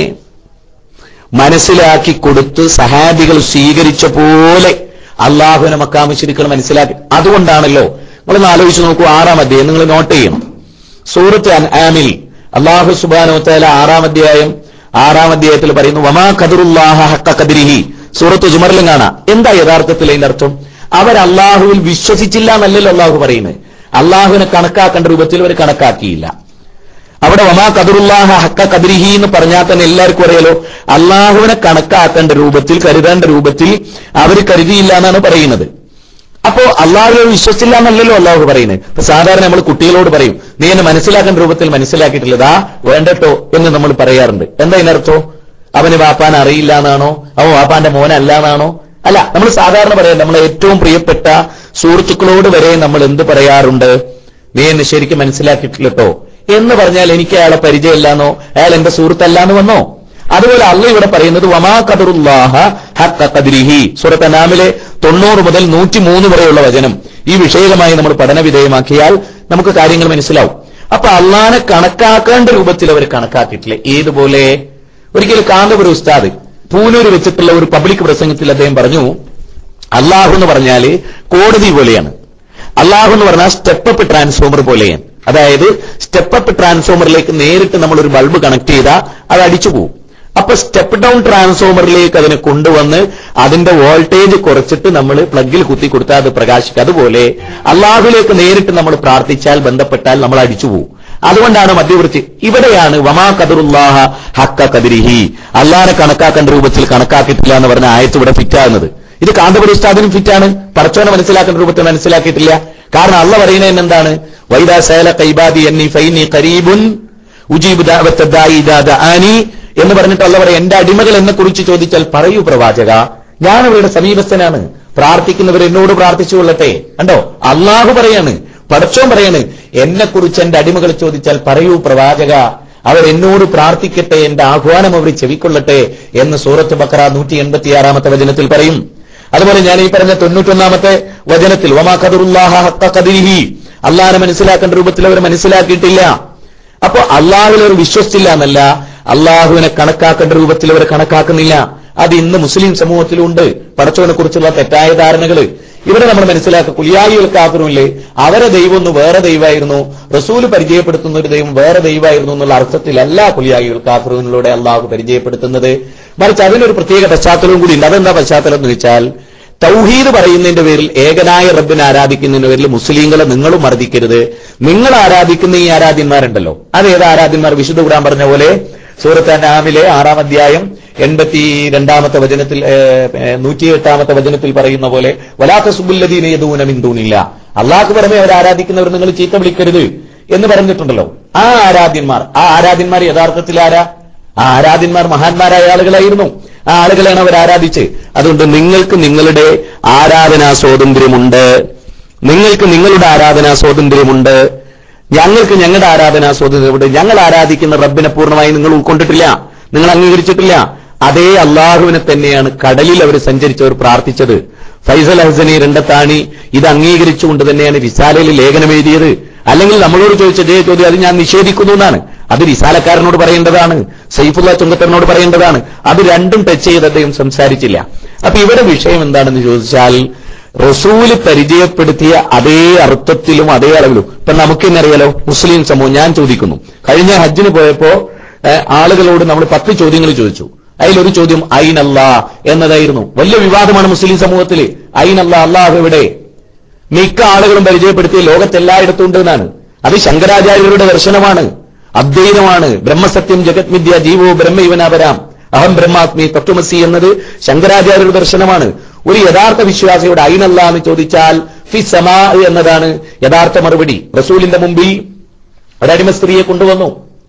മനസ്സിലാക്കി കൊടുത്ത് സഹാബികൾ സ്വീകരിച്ച പോലെ അള്ളാഹുവിനെ മക്കാമിച്ചിരിക്കൾ മനസ്സിലാക്കി അതുകൊണ്ടാണല്ലോ നിങ്ങളൊന്ന് ആലോചിച്ച് നോക്കൂ ആറാം അധ്യായം നിങ്ങൾ നോട്ട് ചെയ്യണം സൂറത്ത് അൻആമിൽ അള്ളാഹു സുബാനോത്തേല ആറാം അധ്യായം ആറാം അധ്യായത്തിൽ പറയുന്നു വമാ ഖദറുല്ലാഹ ഹക്ക ഖദരിഹി സൂറത്ത് ജുമറിലും കാണാം എന്താ യഥാർത്ഥത്തിൽ അതിന്റെ അർത്ഥം അവർ അള്ളാഹുവിൽ വിശ്വസിച്ചില്ല എന്നല്ലല്ലോ അള്ളാഹു പറയുന്നത് അള്ളാഹുവിനെ കണക്കാക്കേണ്ട രൂപത്തിൽ അവർ കണക്കാക്കിയില്ല അവിടെ വമാ കദറുല്ലാഹ ഹക്ക കദരിഹി എന്ന് പറഞ്ഞാൽ തന്നെ എല്ലാവർക്കും അറിയാലോ അള്ളാഹുവിനെ കണക്കാക്കേണ്ട രൂപത്തിൽ കരുതേണ്ട രൂപത്തിൽ അവർ കരുതിയില്ല എന്നാണ് പറയുന്നത് അപ്പോ അള്ളാഹുവിനെ വിശ്വസിച്ചില്ല എന്നല്ലല്ലോ അള്ളാഹു പറയുന്നത് ഇപ്പൊ സാധാരണ നമ്മൾ കുട്ടികളോട് പറയും നീ എന്നെ മനസ്സിലാക്കേണ്ട രൂപത്തിൽ മനസ്സിലാക്കിയിട്ടില്ലതാ വേണ്ടട്ടോ എന്ന് നമ്മൾ പറയാറുണ്ട് എന്താ ഇതിനർത്ഥോ അവന് വാപ്പാൻ അറിയില്ല എന്നാണോ അവൻ വാപ്പാന്റെ മോനല്ല എന്നാണോ അല്ല നമ്മൾ സാധാരണ പറയാം നമ്മളെ ഏറ്റവും പ്രിയപ്പെട്ട സുഹൃത്തുക്കളോട് വരെ നമ്മൾ എന്ത് പറയാറുണ്ട് നീ എന്നെ ശരിക്കും മനസ്സിലാക്കിയിട്ടില്ലട്ടോ എന്ന് പറഞ്ഞാൽ എനിക്ക് അയാളെ പരിചയമില്ലാന്നോ അയാൾ എന്റെ സുഹൃത്തല്ലാന്ന് വന്നോ അതുപോലെ അള്ള ഇവിടെ പറയുന്നത് വമാ കദറുല്ലാഹ ഹക്ക കദ്രിഹി സൂറത്ത് അനാമിലെ തൊണ്ണൂറ് മുതൽ നൂറ്റിമൂന്ന് വരെയുള്ള വചനം ഈ വിഷയകമായി നമ്മൾ പഠന വിധേയമാക്കിയാൽ നമുക്ക് കാര്യങ്ങൾ മനസ്സിലാവും അപ്പൊ അള്ളാനെ കണക്കാക്കേണ്ട രൂപത്തിൽ അവർ കണക്കാക്കിയിട്ടില്ല ഏതുപോലെ ഒരിക്കലും കാന്തപുര ഉസ്താദ് പൂനൂര് വെച്ചിട്ടുള്ള ഒരു പബ്ലിക് പ്രസംഗത്തിൽ അദ്ദേഹം പറഞ്ഞു അള്ളാഹു എന്ന് പറഞ്ഞാല് കോടതി പോലെയാണ് അള്ളാഹു എന്ന് പറഞ്ഞാൽ സ്റ്റെപ്പ് അപ്പ് ട്രാൻസ്ഫോമർ പോലെയാണ് അതായത് സ്റ്റെപ്പ് അപ്പ് ട്രാൻസ്ഫോമറിലേക്ക് നേരിട്ട് നമ്മൾ ഒരു ബൾബ് കണക്ട് ചെയ്താൽ അത് അടിച്ചു പോകും അപ്പൊ സ്റ്റെപ്പ് ഡൗൺ ട്രാൻസ്ഫോമറിലേക്ക് അതിനെ കൊണ്ടുവന്ന് അതിന്റെ വോൾട്ടേജ് കുറച്ചിട്ട് നമ്മൾ പ്ലഗിൽ കുത്തി കൊടുത്താൽ അത് പ്രകാശിക്കും അതുപോലെ അള്ളാഹുലേക്ക് നേരിട്ട് നമ്മൾ പ്രാർത്ഥിച്ചാൽ ബന്ധപ്പെട്ടാൽ നമ്മൾ അടിച്ചു പോകും അതുകൊണ്ടാണ് മധ്യവൃത്തി ഇവിടെയാണ് വമാ കദറുല്ലാഹ ഹക്ക കദിരിഹി അള്ളാഹനെ കണക്കാക്കേണ്ട രൂപത്തിൽ കണക്കാക്കിയിട്ടില്ല എന്ന് പറഞ്ഞ ആയത്ത് ഇവിടെ ഫിറ്റാകുന്നത് ഇത് കാന്തപുരി ഉസ്താദിനും ഫിറ്റാണ് പടച്ചോനെ മനസ്സിലാക്കേണ്ട രൂപത്തിൽ മനസ്സിലാക്കിയിട്ടില്ല കാരണം അള്ള പറയുന്നത് എന്താണ് വൈദാ സേല കൈബാദി എന്നി ഫൈനി കരീബുൻ ഉജീബ് ദഅവത്ത ദാഇ ഇദാ ദഅാനി എന്ന് പറഞ്ഞിട്ട് അള്ള പറയാം എന്റെ അടിമകൾ എന്നെ കുറിച്ച് ചോദിച്ചാൽ പറയൂ പ്രവാചക ഞാൻ അവരുടെ സമീപസ്ഥനാണ് പ്രാർത്ഥിക്കുന്നവർ എന്നോട് പ്രാർത്ഥിച്ചു കൊള്ളട്ടെ കണ്ടോ അള്ളാഹു പറയാണ് പടച്ചോൻ പറയാണ് എന്നെ കുറിച്ച് എന്റെ അടിമകൾ ചോദിച്ചാൽ പറയൂ പ്രവാചക അവർ എന്നോട് പ്രാർത്ഥിക്കട്ടെ എന്റെ ആഹ്വാനം അവർ ചെവിക്കൊള്ളട്ടെ എന്ന് സൂറത്ത് ബക്കറ നൂറ്റി എൺപത്തിയാറാമത്തെ വചനത്തിൽ പറയും അതുപോലെ ഞാൻ ഈ പറഞ്ഞ തൊണ്ണൂറ്റൊന്നാമത്തെ വചനത്തിൽ വമാ ഖദറുല്ലാഹ ഹഖ ഖദരിഹി അള്ളാഹിനെ മനസ്സിലാക്കേണ്ട രൂപത്തിൽ അവർ മനസ്സിലാക്കിയിട്ടില്ല അപ്പോ അള്ളാഹുവിൽ അവർ വിശ്വസിച്ചില്ല എന്നല്ല അള്ളാഹുവിനെ കണക്കാക്കേണ്ട രൂപത്തിൽ അവർ കണക്കാക്കുന്നില്ല അത് ഇന്ന് മുസ്ലിം സമൂഹത്തിലുണ്ട് പടച്ചവനെ കുറിച്ചുള്ള തെറ്റായ ധാരണകൾ ഇവിടെ നമ്മൾ മനസ്സിലാക്കുക കുലിയായികൾ കാഫറുമില്ലേ അവരെ ദൈവം ഒന്ന് വേറെ ദൈവമായിരുന്നു റസൂല് പരിചയപ്പെടുത്തുന്ന ഒരു ദൈവം വേറെ ദൈവമായിരുന്നു എന്നുള്ള അർത്ഥത്തിലല്ല കുലിയായികൾ കാഫറുവിനിലൂടെ അള്ളാഹു പരിചയപ്പെടുത്തുന്നത് മറിച്ച് അതിനൊരു പ്രത്യേക പശ്ചാത്തലവും കൂടി ഉണ്ട് അതെന്താ പശ്ചാത്തലം എന്ന് വെച്ചാൽ തൗഹീദ് പറയുന്നതിന്റെ പേരിൽ ഏകനായ റബ്ബിനെ ആരാധിക്കുന്നതിന്റെ പേരിൽ മുസ്ലിങ്ങളെ നിങ്ങളും മർദ്ദിക്കരുത് നിങ്ങൾ ആരാധിക്കുന്ന ഈ ആരാധ്യന്മാരുണ്ടല്ലോ അത് ഏത് ആരാധ്യന്മാർ വിശുദ്ധ ഖുർആൻ പറഞ്ഞ പോലെ സൂറത്ത് നാമിലെ ആറാം അധ്യായം എൺപത്തി രണ്ടാമത്തെ വചനത്തിൽ നൂറ്റി എട്ടാമത്തെ വചനത്തിൽ പറയുന്ന പോലെ വലാത്ത സുബുല്ലദീന യദൂന മിന്തൂനില്ല അള്ളാഹ്ക്ക് പുറമെ അവർ ആരാധിക്കുന്നവർ നിങ്ങൾ ചീത്ത വിളിക്കരുത് എന്ന് പറഞ്ഞിട്ടുണ്ടല്ലോ ആ ആരാധ്യന്മാർ ആ ആരാധ്യന്മാർ യഥാർത്ഥത്തിൽ ആരാ ആ ആരാധ്യന്മാർ മഹാന്മാരായ ആളുകളായിരുന്നു ആ ആളുകളെയാണ് അവർ ആരാധിച്ച് അതുകൊണ്ട് നിങ്ങൾക്ക് നിങ്ങളുടെ ആരാധനാ സ്വാതന്ത്ര്യമുണ്ട് നിങ്ങൾക്ക് നിങ്ങളുടെ ആരാധനാ സ്വാതന്ത്ര്യമുണ്ട് ഞങ്ങൾക്ക് ഞങ്ങളുടെ ആരാധനാ സ്വാതന്ത്ര്യമുണ്ട് ഞങ്ങൾ ആരാധിക്കുന്ന റബ്ബിനെ പൂർണ്ണമായി നിങ്ങൾ ഉൾക്കൊണ്ടിട്ടില്ല നിങ്ങൾ അംഗീകരിച്ചിട്ടില്ല അതേ അള്ളാഹുവിനെ തന്നെയാണ് കടലിൽ അവർ സഞ്ചരിച്ചവർ പ്രാർത്ഥിച്ചത് ഫൈസൽ ഹസനി രണ്ടത്താണി ഇത് അംഗീകരിച്ചുകൊണ്ട് തന്നെയാണ് റിസാലയിൽ ലേഖനം എഴുതിയത് അല്ലെങ്കിൽ നമ്മളോട് ചോദിച്ച ജയ ചോദ്യം അത് ഞാൻ നിഷേധിക്കുന്നു എന്നാണ് അത് റിസാലക്കാരനോട് പറയേണ്ടതാണ് സൈഫുള്ള ചുങ്കത്തറിനോട് പറയേണ്ടതാണ് അത് രണ്ടും ടച്ച് ചെയ്ത് അദ്ദേഹം സംസാരിച്ചില്ല അപ്പൊ ഇവിടെ വിഷയം എന്താണെന്ന് ചോദിച്ചാൽ റസൂല് പരിചയപ്പെടുത്തിയ അതേ അർത്ഥത്തിലും അതേ അളവിലും ഇപ്പൊ നമുക്കെന്നറിയാലോ മുസ്ലിം സമൂഹം ഞാൻ ചോദിക്കുന്നു കഴിഞ്ഞ ഹജ്ജിന് പോയപ്പോ ഏഹ്, ആളുകളോട് നമ്മൾ പത്ത് ചോദ്യങ്ങൾ ചോദിച്ചു അതിലൊരു ചോദ്യം ഐനല്ല എന്നതായിരുന്നു വലിയ വിവാദമാണ് മുസ്ലിം സമൂഹത്തിൽ ഐനല്ല അള്ളാഹു എവിടെ മിക്ക ആളുകളും പരിചയപ്പെടുത്തിയ ലോകത്തെല്ലായിടത്തും ഉണ്ട് എന്നാണ് അത് ശങ്കരാചാര്യരുടെ ദർശനമാണ് അദ്വൈതമാണ് ബ്രഹ്മസത്യം ജഗത് മിഥ്യ ജീവോ ബ്രഹ്മ ഇവനാപരാം അഹം ബ്രഹ്മാത്മി തത്വമസി എന്നത് ശങ്കരാചാര്യരുടെ ദർശനമാണ് ഒരു യഥാർത്ഥ വിശ്വാസിയുടെ ഐനല്ല എന്ന് ചോദിച്ചാൽ ഫി സമാ എന്നതാണ് യഥാർത്ഥ മറുപടി റസൂലിന്റെ മുമ്പിൽ ഒരടിമ സ്ത്രീയെ കൊണ്ടുവന്നു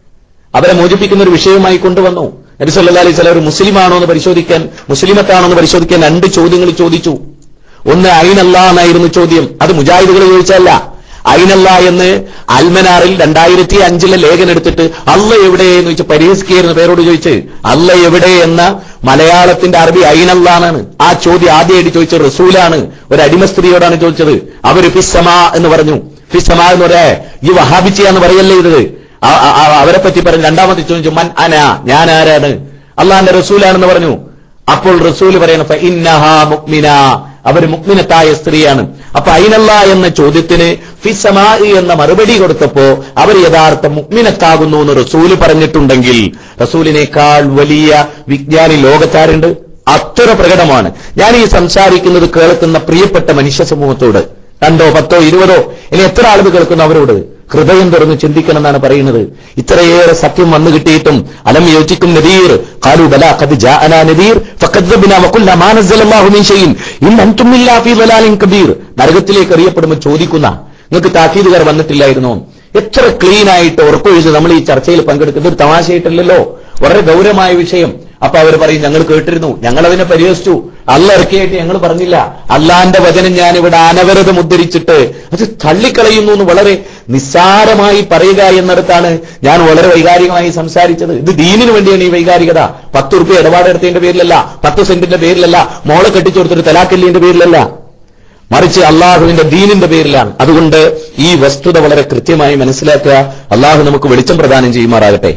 അവരെ മോചിപ്പിക്കുന്ന ഒരു വിഷയവുമായി കൊണ്ടുവന്നു നബി സല്ലല്ലാഹു അലൈഹി വസല്ലം ഒരു മുസ്ലിമാണോ എന്ന് പരിശോധിക്കാൻ മുസ്ലിമത്താണോ എന്ന് പരിശോധിക്കാൻ രണ്ട് ചോദ്യങ്ങൾ ചോദിച്ചു ഒന്ന് ഐനല്ല എന്നായിരുന്നു ചോദ്യം അത് മുജാഹിദുകൾ ചോദിച്ചല്ല ഐനല്ല എന്ന് അൽമനാറിൽ രണ്ടായിരത്തി അഞ്ചിലെ ലേഖനം എടുത്തിട്ട് അല്ല എവിടെ എന്ന് ചോദിച്ച് പരിഹസിക്കുകയായിരുന്നു പേരോട് ചോദിച്ച് അല്ല എവിടെ എന്ന മലയാളത്തിന്റെ അറബി ഐനല്ല എന്നാണ് ആ ചോദ്യം ആദ്യമായിട്ട് ചോദിച്ചത് റസൂലാണ് ഒരു അടിമ സ്ത്രീയോടാണ് ചോദിച്ചത് അവര് ഫിസമ എന്ന് പറഞ്ഞു ഫിസമ എന്ന് പറയാ ഈ വഹാബിച്ചിയാന്ന് പറയല്ലേ ഇത് ആ- ആ- ആ- അവരെ പറ്റി പറഞ്ഞു രണ്ടാമത്തെ ചോദിച്ചു മൻ അന ഞാൻ ആരാണ് അള്ളാന്റെ റസൂലാണെന്ന് പറഞ്ഞു അപ്പോൾ റസൂൽ പറയണം "ഫ ഇന്നഹാ മുക്മിന അവർ മുക്മിനത്തായ സ്ത്രീയാണ് അപ്പൊ അയിനല്ല എന്ന ചോദ്യത്തിന് ഫിസമാ എന്ന മറുപടി കൊടുത്തപ്പോ അവർ യഥാർത്ഥ മുക്മിനത്താകുന്നു എന്ന് റസൂല് പറഞ്ഞിട്ടുണ്ടെങ്കിൽ റസൂലിനേക്കാൾ വലിയ വിജ്ഞാനി ലോകത്താരുണ്ട് അത്ര പ്രകടമാണ് ഞാൻ ഈ സംസാരിക്കുന്നത് കേൾക്കുന്ന പ്രിയപ്പെട്ട മനുഷ്യ സമൂഹത്തോട് രണ്ടോ പത്തോ ഇരുപതോ ഇനി എത്ര ആളുകൾ കേൾക്കുന്നു അവരോട് ഹൃദയം തുറന്ന് ചിന്തിക്കണം എന്നാണ് പറയുന്നത് ഇത്രയേറെ സത്യം വന്നു കിട്ടിയിട്ടും അലം യോജിക്കും നദീർ കാലു ബല ഖദ് ജാഅനാ നദീർ ഫഖദ്ദബ്നാ വഖുൽനാ മാ നസ്സലല്ലാഹു മിൻ ഷൈഇൻ ഇൻ അൻതും ഇല്ലാ ഫീ ളലാലിൻ കബീർ നരകത്തിലേക്ക് എറിയപ്പെടുമ്പോൾ ചോദിക്കുന്ന നിങ്ങൾക്ക് താക്കീതുകാർ വന്നിട്ടില്ലായിരുന്നോ എത്ര ക്ലീൻ ആയിട്ട് ഉറപ്പൊഴിച്ച് നമ്മൾ ഈ ചർച്ചയിൽ പങ്കെടുക്കുന്നത് ഒരു തമാശയായിട്ടല്ലല്ലോ വളരെ ഗൗരവമായ വിഷയം അപ്പൊ അവർ പറയും ഞങ്ങൾ കേട്ടിരുന്നു ഞങ്ങൾ അതിനെ പരിഹസിച്ചു അല്ല ഇറക്കിയായിട്ട് ഞങ്ങൾ പറഞ്ഞില്ല അള്ളാന്റെ വചനം ഞാൻ ഇവിടെ അനവരതം ഉദ്ധരിച്ചിട്ട് അത് തള്ളിക്കളയുന്നു എന്ന് വളരെ നിസ്സാരമായി പറയുക എന്നിടത്താണ് ഞാൻ വളരെ വൈകാരികമായി സംസാരിച്ചത് ഇത് ദീനിന് വേണ്ടിയാണ് ഈ വൈകാരികത പത്ത് റുപ്യ ഇടപാടെടുത്തതിന്റെ പേരിലല്ല പത്ത് സെന്റിന്റെ പേരിലല്ല മോളെ കെട്ടിച്ചു കൊടുത്തൊരു തലാക്കല്ലിന്റെ പേരിലല്ല മറിച്ച് അള്ളാഹുവിന്റെ ദീനിന്റെ പേരിലാണ് അതുകൊണ്ട് ഈ വസ്തുത വളരെ കൃത്യമായി മനസ്സിലാക്കുക അള്ളാഹു നമുക്ക് വെളിച്ചം പ്രദാനം ചെയ്യുമാറാകട്ടെ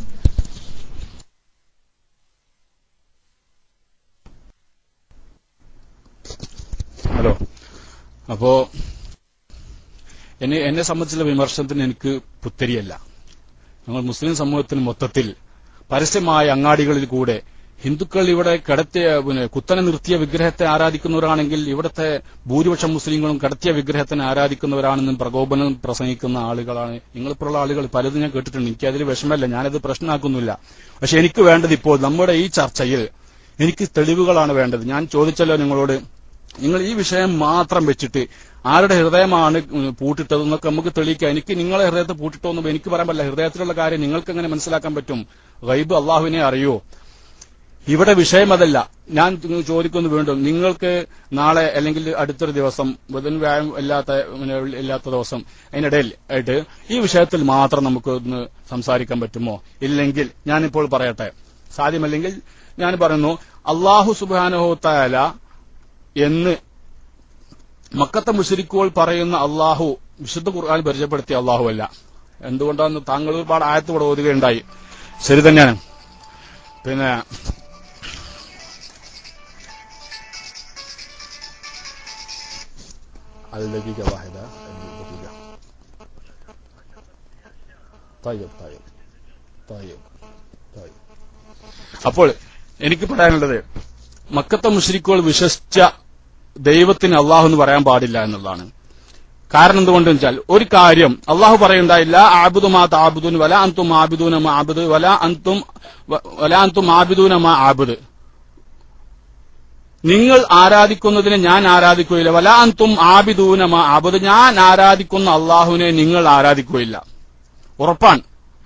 ഹലോ അപ്പോ എന്നെ എന്നെ സംബന്ധിച്ചുള്ള വിമർശനത്തിന് എനിക്ക് പുത്തരിയല്ല ഞങ്ങൾ മുസ്ലിം സമൂഹത്തിന് മൊത്തത്തിൽ പരസ്യമായ അങ്ങാടികളിൽ കൂടെ ഹിന്ദുക്കൾ ഇവിടെ കിടത്തിയ പിന്നെ കുത്തനെ നിർത്തിയ വിഗ്രഹത്തെ ആരാധിക്കുന്നവരാണെങ്കിൽ ഇവിടുത്തെ ഭൂരിപക്ഷം മുസ്ലിങ്ങളും കിടത്തിയ വിഗ്രഹത്തിനെ ആരാധിക്കുന്നവരാണെന്നും പ്രകോപനം പ്രസംഗിക്കുന്ന ആളുകളാണ് നിങ്ങളിപ്പോഴുള്ള ആളുകൾ പലതും ഞാൻ കേട്ടിട്ടുണ്ട് എനിക്ക് അതിൽ വിഷമല്ല ഞാനത് പ്രശ്നമാക്കുന്നില്ല പക്ഷെ എനിക്ക് വേണ്ടത് ഇപ്പോൾ നമ്മുടെ ഈ ചർച്ചയിൽ എനിക്ക് തെളിവുകളാണ് വേണ്ടത് ഞാൻ ചോദിച്ചല്ലോ നിങ്ങളോട് നിങ്ങൾ ഈ വിഷയം മാത്രം വെച്ചിട്ട് ആരുടെ ഹൃദയമാണ് പൂട്ടിട്ടതെന്നൊക്കെ നമുക്ക് തെളിയിക്കാം എനിക്ക് നിങ്ങളെ ഹൃദയത്തെ പൂട്ടിട്ടോന്നും എനിക്ക് പറയാൻ പറ്റില്ല ഹൃദയത്തിലുള്ള കാര്യം നിങ്ങൾക്ക് എങ്ങനെ മനസ്സിലാക്കാൻ പറ്റും ഗൈബ് അള്ളാഹുവിനെ അറിയോ ഇവിടെ വിഷയം അതല്ല ഞാൻ നിങ്ങൾ ചോദിക്കുന്നു വീണ്ടും നിങ്ങൾക്ക് നാളെ അല്ലെങ്കിൽ അടുത്തൊരു ദിവസം ബുധൻ വ്യാഴം ഇല്ലാത്ത പിന്നെ ഇല്ലാത്ത ദിവസം അതിനിടയിൽ ആയിട്ട് ഈ വിഷയത്തിൽ മാത്രം നമുക്ക് ഒന്ന് സംസാരിക്കാൻ പറ്റുമോ ഇല്ലെങ്കിൽ ഞാനിപ്പോൾ പറയട്ടെ സാധ്യമല്ലെങ്കിൽ ഞാൻ പറയുന്നു അള്ളാഹു സുബാനുഹോത്തായാല എന്ന് മക്കത്തെ മുഷരിക്കുകൾ പറയുന്ന അള്ളാഹു വിശുദ്ധ ഖുർആൻ പരിചയപ്പെടുത്തിയ അള്ളാഹു അല്ല എന്തുകൊണ്ടാന്ന് താങ്കൾ ഒരുപാട് ആയത്തോടെ ഓതുകയുണ്ടായി ശരി തന്നെയാണ് പിന്നെ الدقيقة واحدة الدقيقة طيب طيب طيب طيب അപ്പോൾ എനിക്ക് പറയാനുള്ളത് മക്കത്തെ മുഷരിക്കുകൾ വിശ്വസിച്ച ദൈവത്തിന് അള്ളാഹു എന്ന് പറയാൻ പാടില്ല എന്നുള്ളതാണ് കാരണം എന്തുകൊണ്ടെന്ന് വെച്ചാൽ ഒരു കാര്യം അള്ളാഹു പറയുണ്ടായില്ല ആബുദു മാ താബുദുൻ വല അന്തും ആബിദൂന മാ ആബുദ് വല അന്തും വല അന്തും ആബിദൂന മാ ആബുദ് നിങ്ങൾ ആരാധിക്കുന്നതിനെ ഞാൻ ആരാധിക്കുകയില്ല വല അന്തും ആബിദൂന മാ ആബുദ് ഞാൻ ആരാധിക്കുന്ന അള്ളാഹുവിനെ നിങ്ങൾ ആരാധിക്കുകയില്ല ഉറപ്പാണ്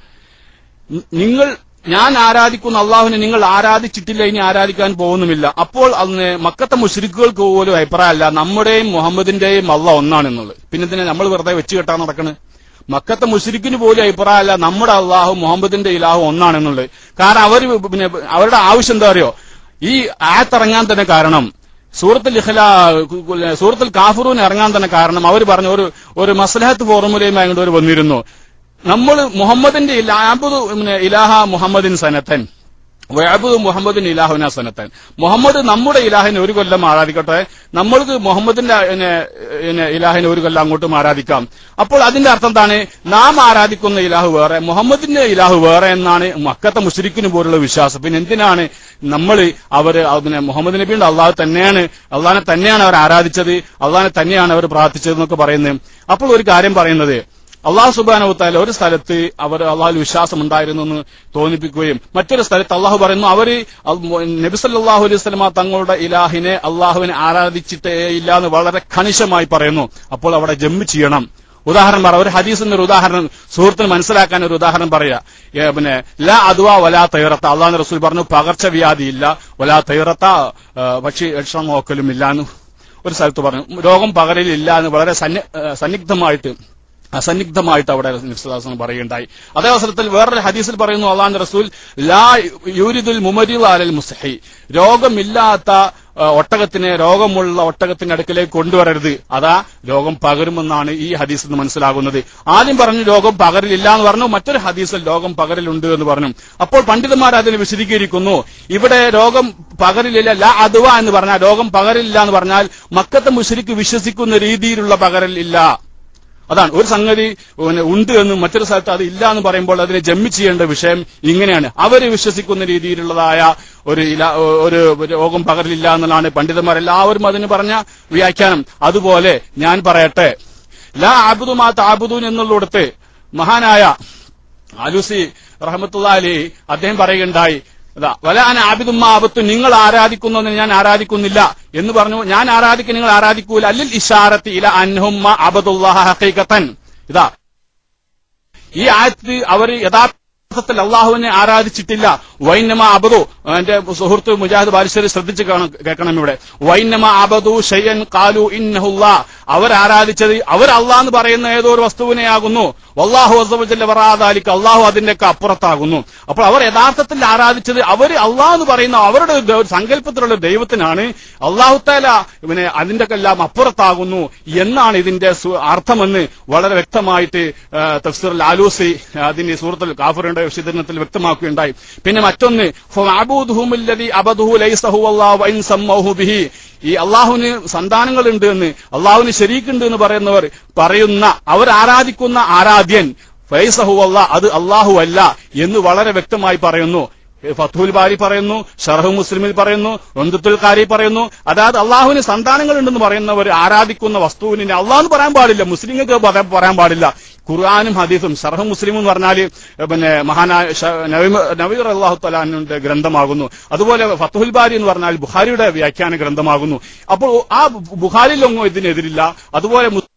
നി- നിങ്ങൾ ഞാൻ ആരാധിക്കുന്ന അള്ളാഹുവിനെ നിങ്ങൾ ആരാധിച്ചിട്ടില്ല ഇനി ആരാധിക്കാൻ പോകുന്നുമില്ല അപ്പോൾ അന്ന് മക്കത്തെ മുശ്രിക്കുകൾക്ക് പോലും അഭിപ്രായമല്ല നമ്മുടെയും മുഹമ്മദിന്റെയും അള്ള ഒന്നാണെന്നുള്ളത് പിന്നെ ഇതിനെ നമ്മൾ വെറുതെ വെച്ച് കെട്ടാൻ നടക്കണ് മക്കത്തെ മുശ്രിക്കിന് പോലും അഭിപ്രായമല്ല നമ്മുടെ അള്ളാഹു മുഹമ്മദിന്റെ ഇലാഹു ഒന്നാണെന്നുള്ളത് കാരണം അവർ പിന്നെ അവരുടെ ആവശ്യം എന്താ അറിയോ ഈ ആയത്തിറങ്ങാൻ തന്നെ കാരണം സൂറത്തുൽ ഇഖ്ലാ സൂറത്തുൽ കാഫറൂൻ ഇറങ്ങാൻ തന്നെ കാരണം അവർ പറഞ്ഞു ഒരു ഒരു മസ്ലഹത്ത് ഫോർമുലയുമായി കൊണ്ട് അവർ വന്നിരുന്നു നമ്മൾ മുഹമ്മദിന്റെ ഇല- ആബുദു പിന്നെ ഇലാഹ മുഹമ്മദിൻ സനത്തൻ വഅബുദു മുഹമ്മദിൻ ഇലാഹുന സനത്തൻ മുഹമ്മദ് നമ്മുടെ ഇലാഹിനെ ഒരു കൊല്ലം ആരാധിക്കട്ടെ നമ്മൾക്ക് മുഹമ്മദിന്റെ പിന്നെ, പിന്നെ ഇലാഹിനെ ഒരു കൊല്ലം അങ്ങോട്ടും ആരാധിക്കാം അപ്പോൾ അതിന്റെ അർത്ഥം എന്താണ് നാം ആരാധിക്കുന്ന ഇലാഹു വേറെ മുഹമ്മദിന്റെ ഇലാഹു വേറെ എന്നാണ് മക്കത്തെ മുസ്ലിക്കിന് പോലുള്ള വിശ്വാസം പിന്നെ എന്തിനാണ് നമ്മൾ അവർ പിന്നെ മുഹമ്മദ് നബിയുടെ അള്ളാഹു തന്നെയാണ് അള്ളാഹിനെ തന്നെയാണ് അവർ ആരാധിച്ചത് അള്ളാഹിനെ തന്നെയാണ് അവർ പ്രാർത്ഥിച്ചത് എന്നൊക്കെ പറയുന്നത് അപ്പോൾ ഒരു കാര്യം പറയുന്നത് അള്ളാഹു സുബാനവത്താല ഒരു സ്ഥലത്ത് അവർ അള്ളാഹുൽ വിശ്വാസം ഉണ്ടായിരുന്നു എന്ന് തോന്നിപ്പിക്കുകയും മറ്റൊരു സ്ഥലത്ത് അള്ളാഹു പറയുന്നു അവര് നബിസല്ലാഹു അലൈഹി സ്വലമ തങ്ങളുടെ ഇലാഹിനെ അള്ളാഹുവിനെ ആരാധിച്ചിട്ടേ ഇല്ല എന്ന് വളരെ ഖനിശമായി പറയുന്നു അപ്പോൾ അവിടെ ജമ്മ് ചെയ്യണം ഉദാഹരണം പറ ഒരു ഹദീസിന്റെ ഒരു ഉദാഹരണം സുഹൃത്തിന് മനസ്സിലാക്കാൻ ഒരു ഉദാഹരണം പറയാ ഏ, പിന്നെ ലാ അദ്വ വലാ തൈറത്ത അള്ളാഹു റസൂൽ പറഞ്ഞു പകർച്ചവ്യാധി ഇല്ല വലാ തൈറത്ത ഏ, പക്ഷി ലക്ഷണം നോക്കലും ഇല്ല എന്ന് ഒരു സ്ഥലത്ത് പറഞ്ഞു രോഗം പകരലില്ല എന്ന് വളരെ സന്നി- ഏ, സന്നിഗ്ധമായിട്ട് അസന്നിഗ്ധമായിട്ട് അവിടെ നിസ്ലാസം പറയുകയുണ്ടായി അതേ അവസരത്തിൽ വേറൊരു ഹദീസിൽ പറയുന്നു അള്ളാന്റെ റസൂൽ ലാ യൂരിദുൽ മുമരി അലൽ മുസ്ഹി രോഗമില്ലാത്ത ആ, ഒട്ടകത്തിനെ രോഗമുള്ള ഒട്ടകത്തിന്റെ അടുക്കലേക്ക് കൊണ്ടുവരരുത് അതാ രോഗം പകരുമെന്നാണ് ഈ ഹദീസിൽ നിന്ന് മനസ്സിലാകുന്നത് ആദ്യം പറഞ്ഞു രോഗം പകരിലില്ല എന്ന് പറഞ്ഞു മറ്റൊരു ഹദീസിൽ രോഗം പകരിലുണ്ട് എന്ന് പറഞ്ഞു അപ്പോൾ പണ്ഡിതന്മാർ അതിനെ വിശദീകരിക്കുന്നു ഇവിടെ രോഗം പകരിലില്ല ലാ അദ്വ എന്ന് പറഞ്ഞാൽ രോഗം പകരില്ല എന്ന് പറഞ്ഞാൽ മക്കത്തെ മുഷരിക്ക് വിശ്വസിക്കുന്ന രീതിയിലുള്ള പകരൽ ഇല്ല അതാണ് ഒരു സംഗതി പിന്നെ ഉണ്ട് എന്നും മറ്റൊരു സ്ഥലത്ത് അത് ഇല്ല എന്ന് പറയുമ്പോൾ അതിനെ ജമ്മി ചെയ്യേണ്ട വിഷയം ഇങ്ങനെയാണ് അവര് വിശ്വസിക്കുന്ന രീതിയിലുള്ളതായ ഒരു ഇല ഒരു രോഗം പകരില്ല എന്നുള്ളതാണ് പണ്ഡിതന്മാർ എല്ലാവരും അതിന് പറഞ്ഞ വ്യാഖ്യാനം അതുപോലെ ഞാൻ പറയട്ടെ ലാ ആബുദുമാ താബുദൂൻ എന്നുള്ളിടത്ത് മഹാനായ ആലുസി റഹമത്തുള്ള അലി അദ്ദേഹം പറയുകയുണ്ടായി അതാ വലാൻ ആബിദുമ്മ ആബത്തു നിങ്ങൾ ആരാധിക്കുന്നതിന് ഞാൻ ആരാധിക്കുന്നില്ല എന്ന് പറഞ്ഞു ഞാൻ ആരാധിക്കും നിങ്ങൾ ആരാധിക്കൂല അല്ലിൽ ഇഷാറത്തി ഇല അൻഹുമ്മ അബദുല്ലാഹ ഹഖീഖത്തൻ ഇതാ ഈ ആയത്ത് അവർ യഥാർത്ഥത്തിൽ അള്ളാഹുവിനെ ആരാധിച്ചിട്ടില്ല വൈനമ അബദു എന്റെ സുഹൃത്ത് മുജാഹിദ് ബാലിശ്ശേരി ശ്രദ്ധിച്ച് കാണ- കേൾക്കണം ഇവിടെ വൈനമ അബദു ഷയ്യൻ കാലു ഇന്നഹുല്ല അവർ ആരാധിച്ചത് അവർ അള്ളാഹ് എന്ന് പറയുന്ന ഏതോ ഒരു വസ്തുവിനെയാകുന്നു വല്ലാഹു അസവജല്ല വറാദാലിക്ക് അള്ളാഹു അതിന്റെയൊക്കെ അപ്പുറത്താകുന്നു അപ്പോൾ അവർ യഥാർത്ഥത്തിൽ ആരാധിച്ചത് അവർ അള്ളാഹ് എന്ന് പറയുന്ന അവരുടെ ഒരു ദൈവ- സങ്കല്പത്തിലുള്ള ദൈവത്തിനാണ് അള്ളാഹു താല ഇവനെ അതിന്റെ എല്ലാം അപ്പുറത്താകുന്നു എന്നാണ് ഇതിന്റെ സു- അർത്ഥമെന്ന് വളരെ വ്യക്തമായിട്ട് ആ, തഫ്സീർ ആലൂസി അതിന്റെ സൂറത്തിൽ കാഫറിന്റെ വിശദീകരണത്തിൽ വ്യക്തമാക്കുകയുണ്ടായി പിന്നെ മറ്റൊന്ന് ഫഅബൂദുഹുമുല്ലദി അബദുഹു ലൈസ ഹുവല്ലാഹു വഇൻ സമ്മൗഹു ബിഹി ഈ അള്ളാഹുവിന് സന്താനങ്ങളുണ്ട് എന്ന് അള്ളാഹുവിന് ശരീക്കുണ്ട് എന്ന് പറയുന്നവർ പറയുന്ന അവർ ആരാധിക്കുന്ന ആരാധ്യൻ ഫൈസഹു അല്ല അത് അള്ളാഹു അല്ല എന്ന് വളരെ വ്യക്തമായി പറയുന്നു ഫത്തുൽ ബാരി പറയുന്നു ഷർഹു മുസ്ലിമിൽ പറയുന്നു ഒന്തുത്തുൽ കാരി പറയുന്നു അതായത് അള്ളാഹുവിന് സന്താനങ്ങളുണ്ടെന്ന് പറയുന്നവർ ആരാധിക്കുന്ന വസ്തുവിനെ അള്ളാഹ് എന്ന് പറയാൻ പാടില്ല മുസ്ലിങ്ങൾക്ക് പറയാൻ പറയാൻ പാടില്ല ഖുർആാനും ഹദീസും ഷർഹു മുസ്ലിം എന്ന് പറഞ്ഞാൽ പിന്നെ മഹാനായ ഷ- നബി- നബീർ അള്ളാഹു തലാനുന്റെ ഗ്രന്ഥമാകുന്നു അതുപോലെ ഫത്തുൽ ബാരി എന്ന് പറഞ്ഞാൽ ബുഖാരിയുടെ വ്യാഖ്യാന ഗ്രന്ഥമാകുന്നു അപ്പോൾ ആ ബുഖാരിയിലൊന്നും ഇതിനെതിരില്ല അതുപോലെ മു-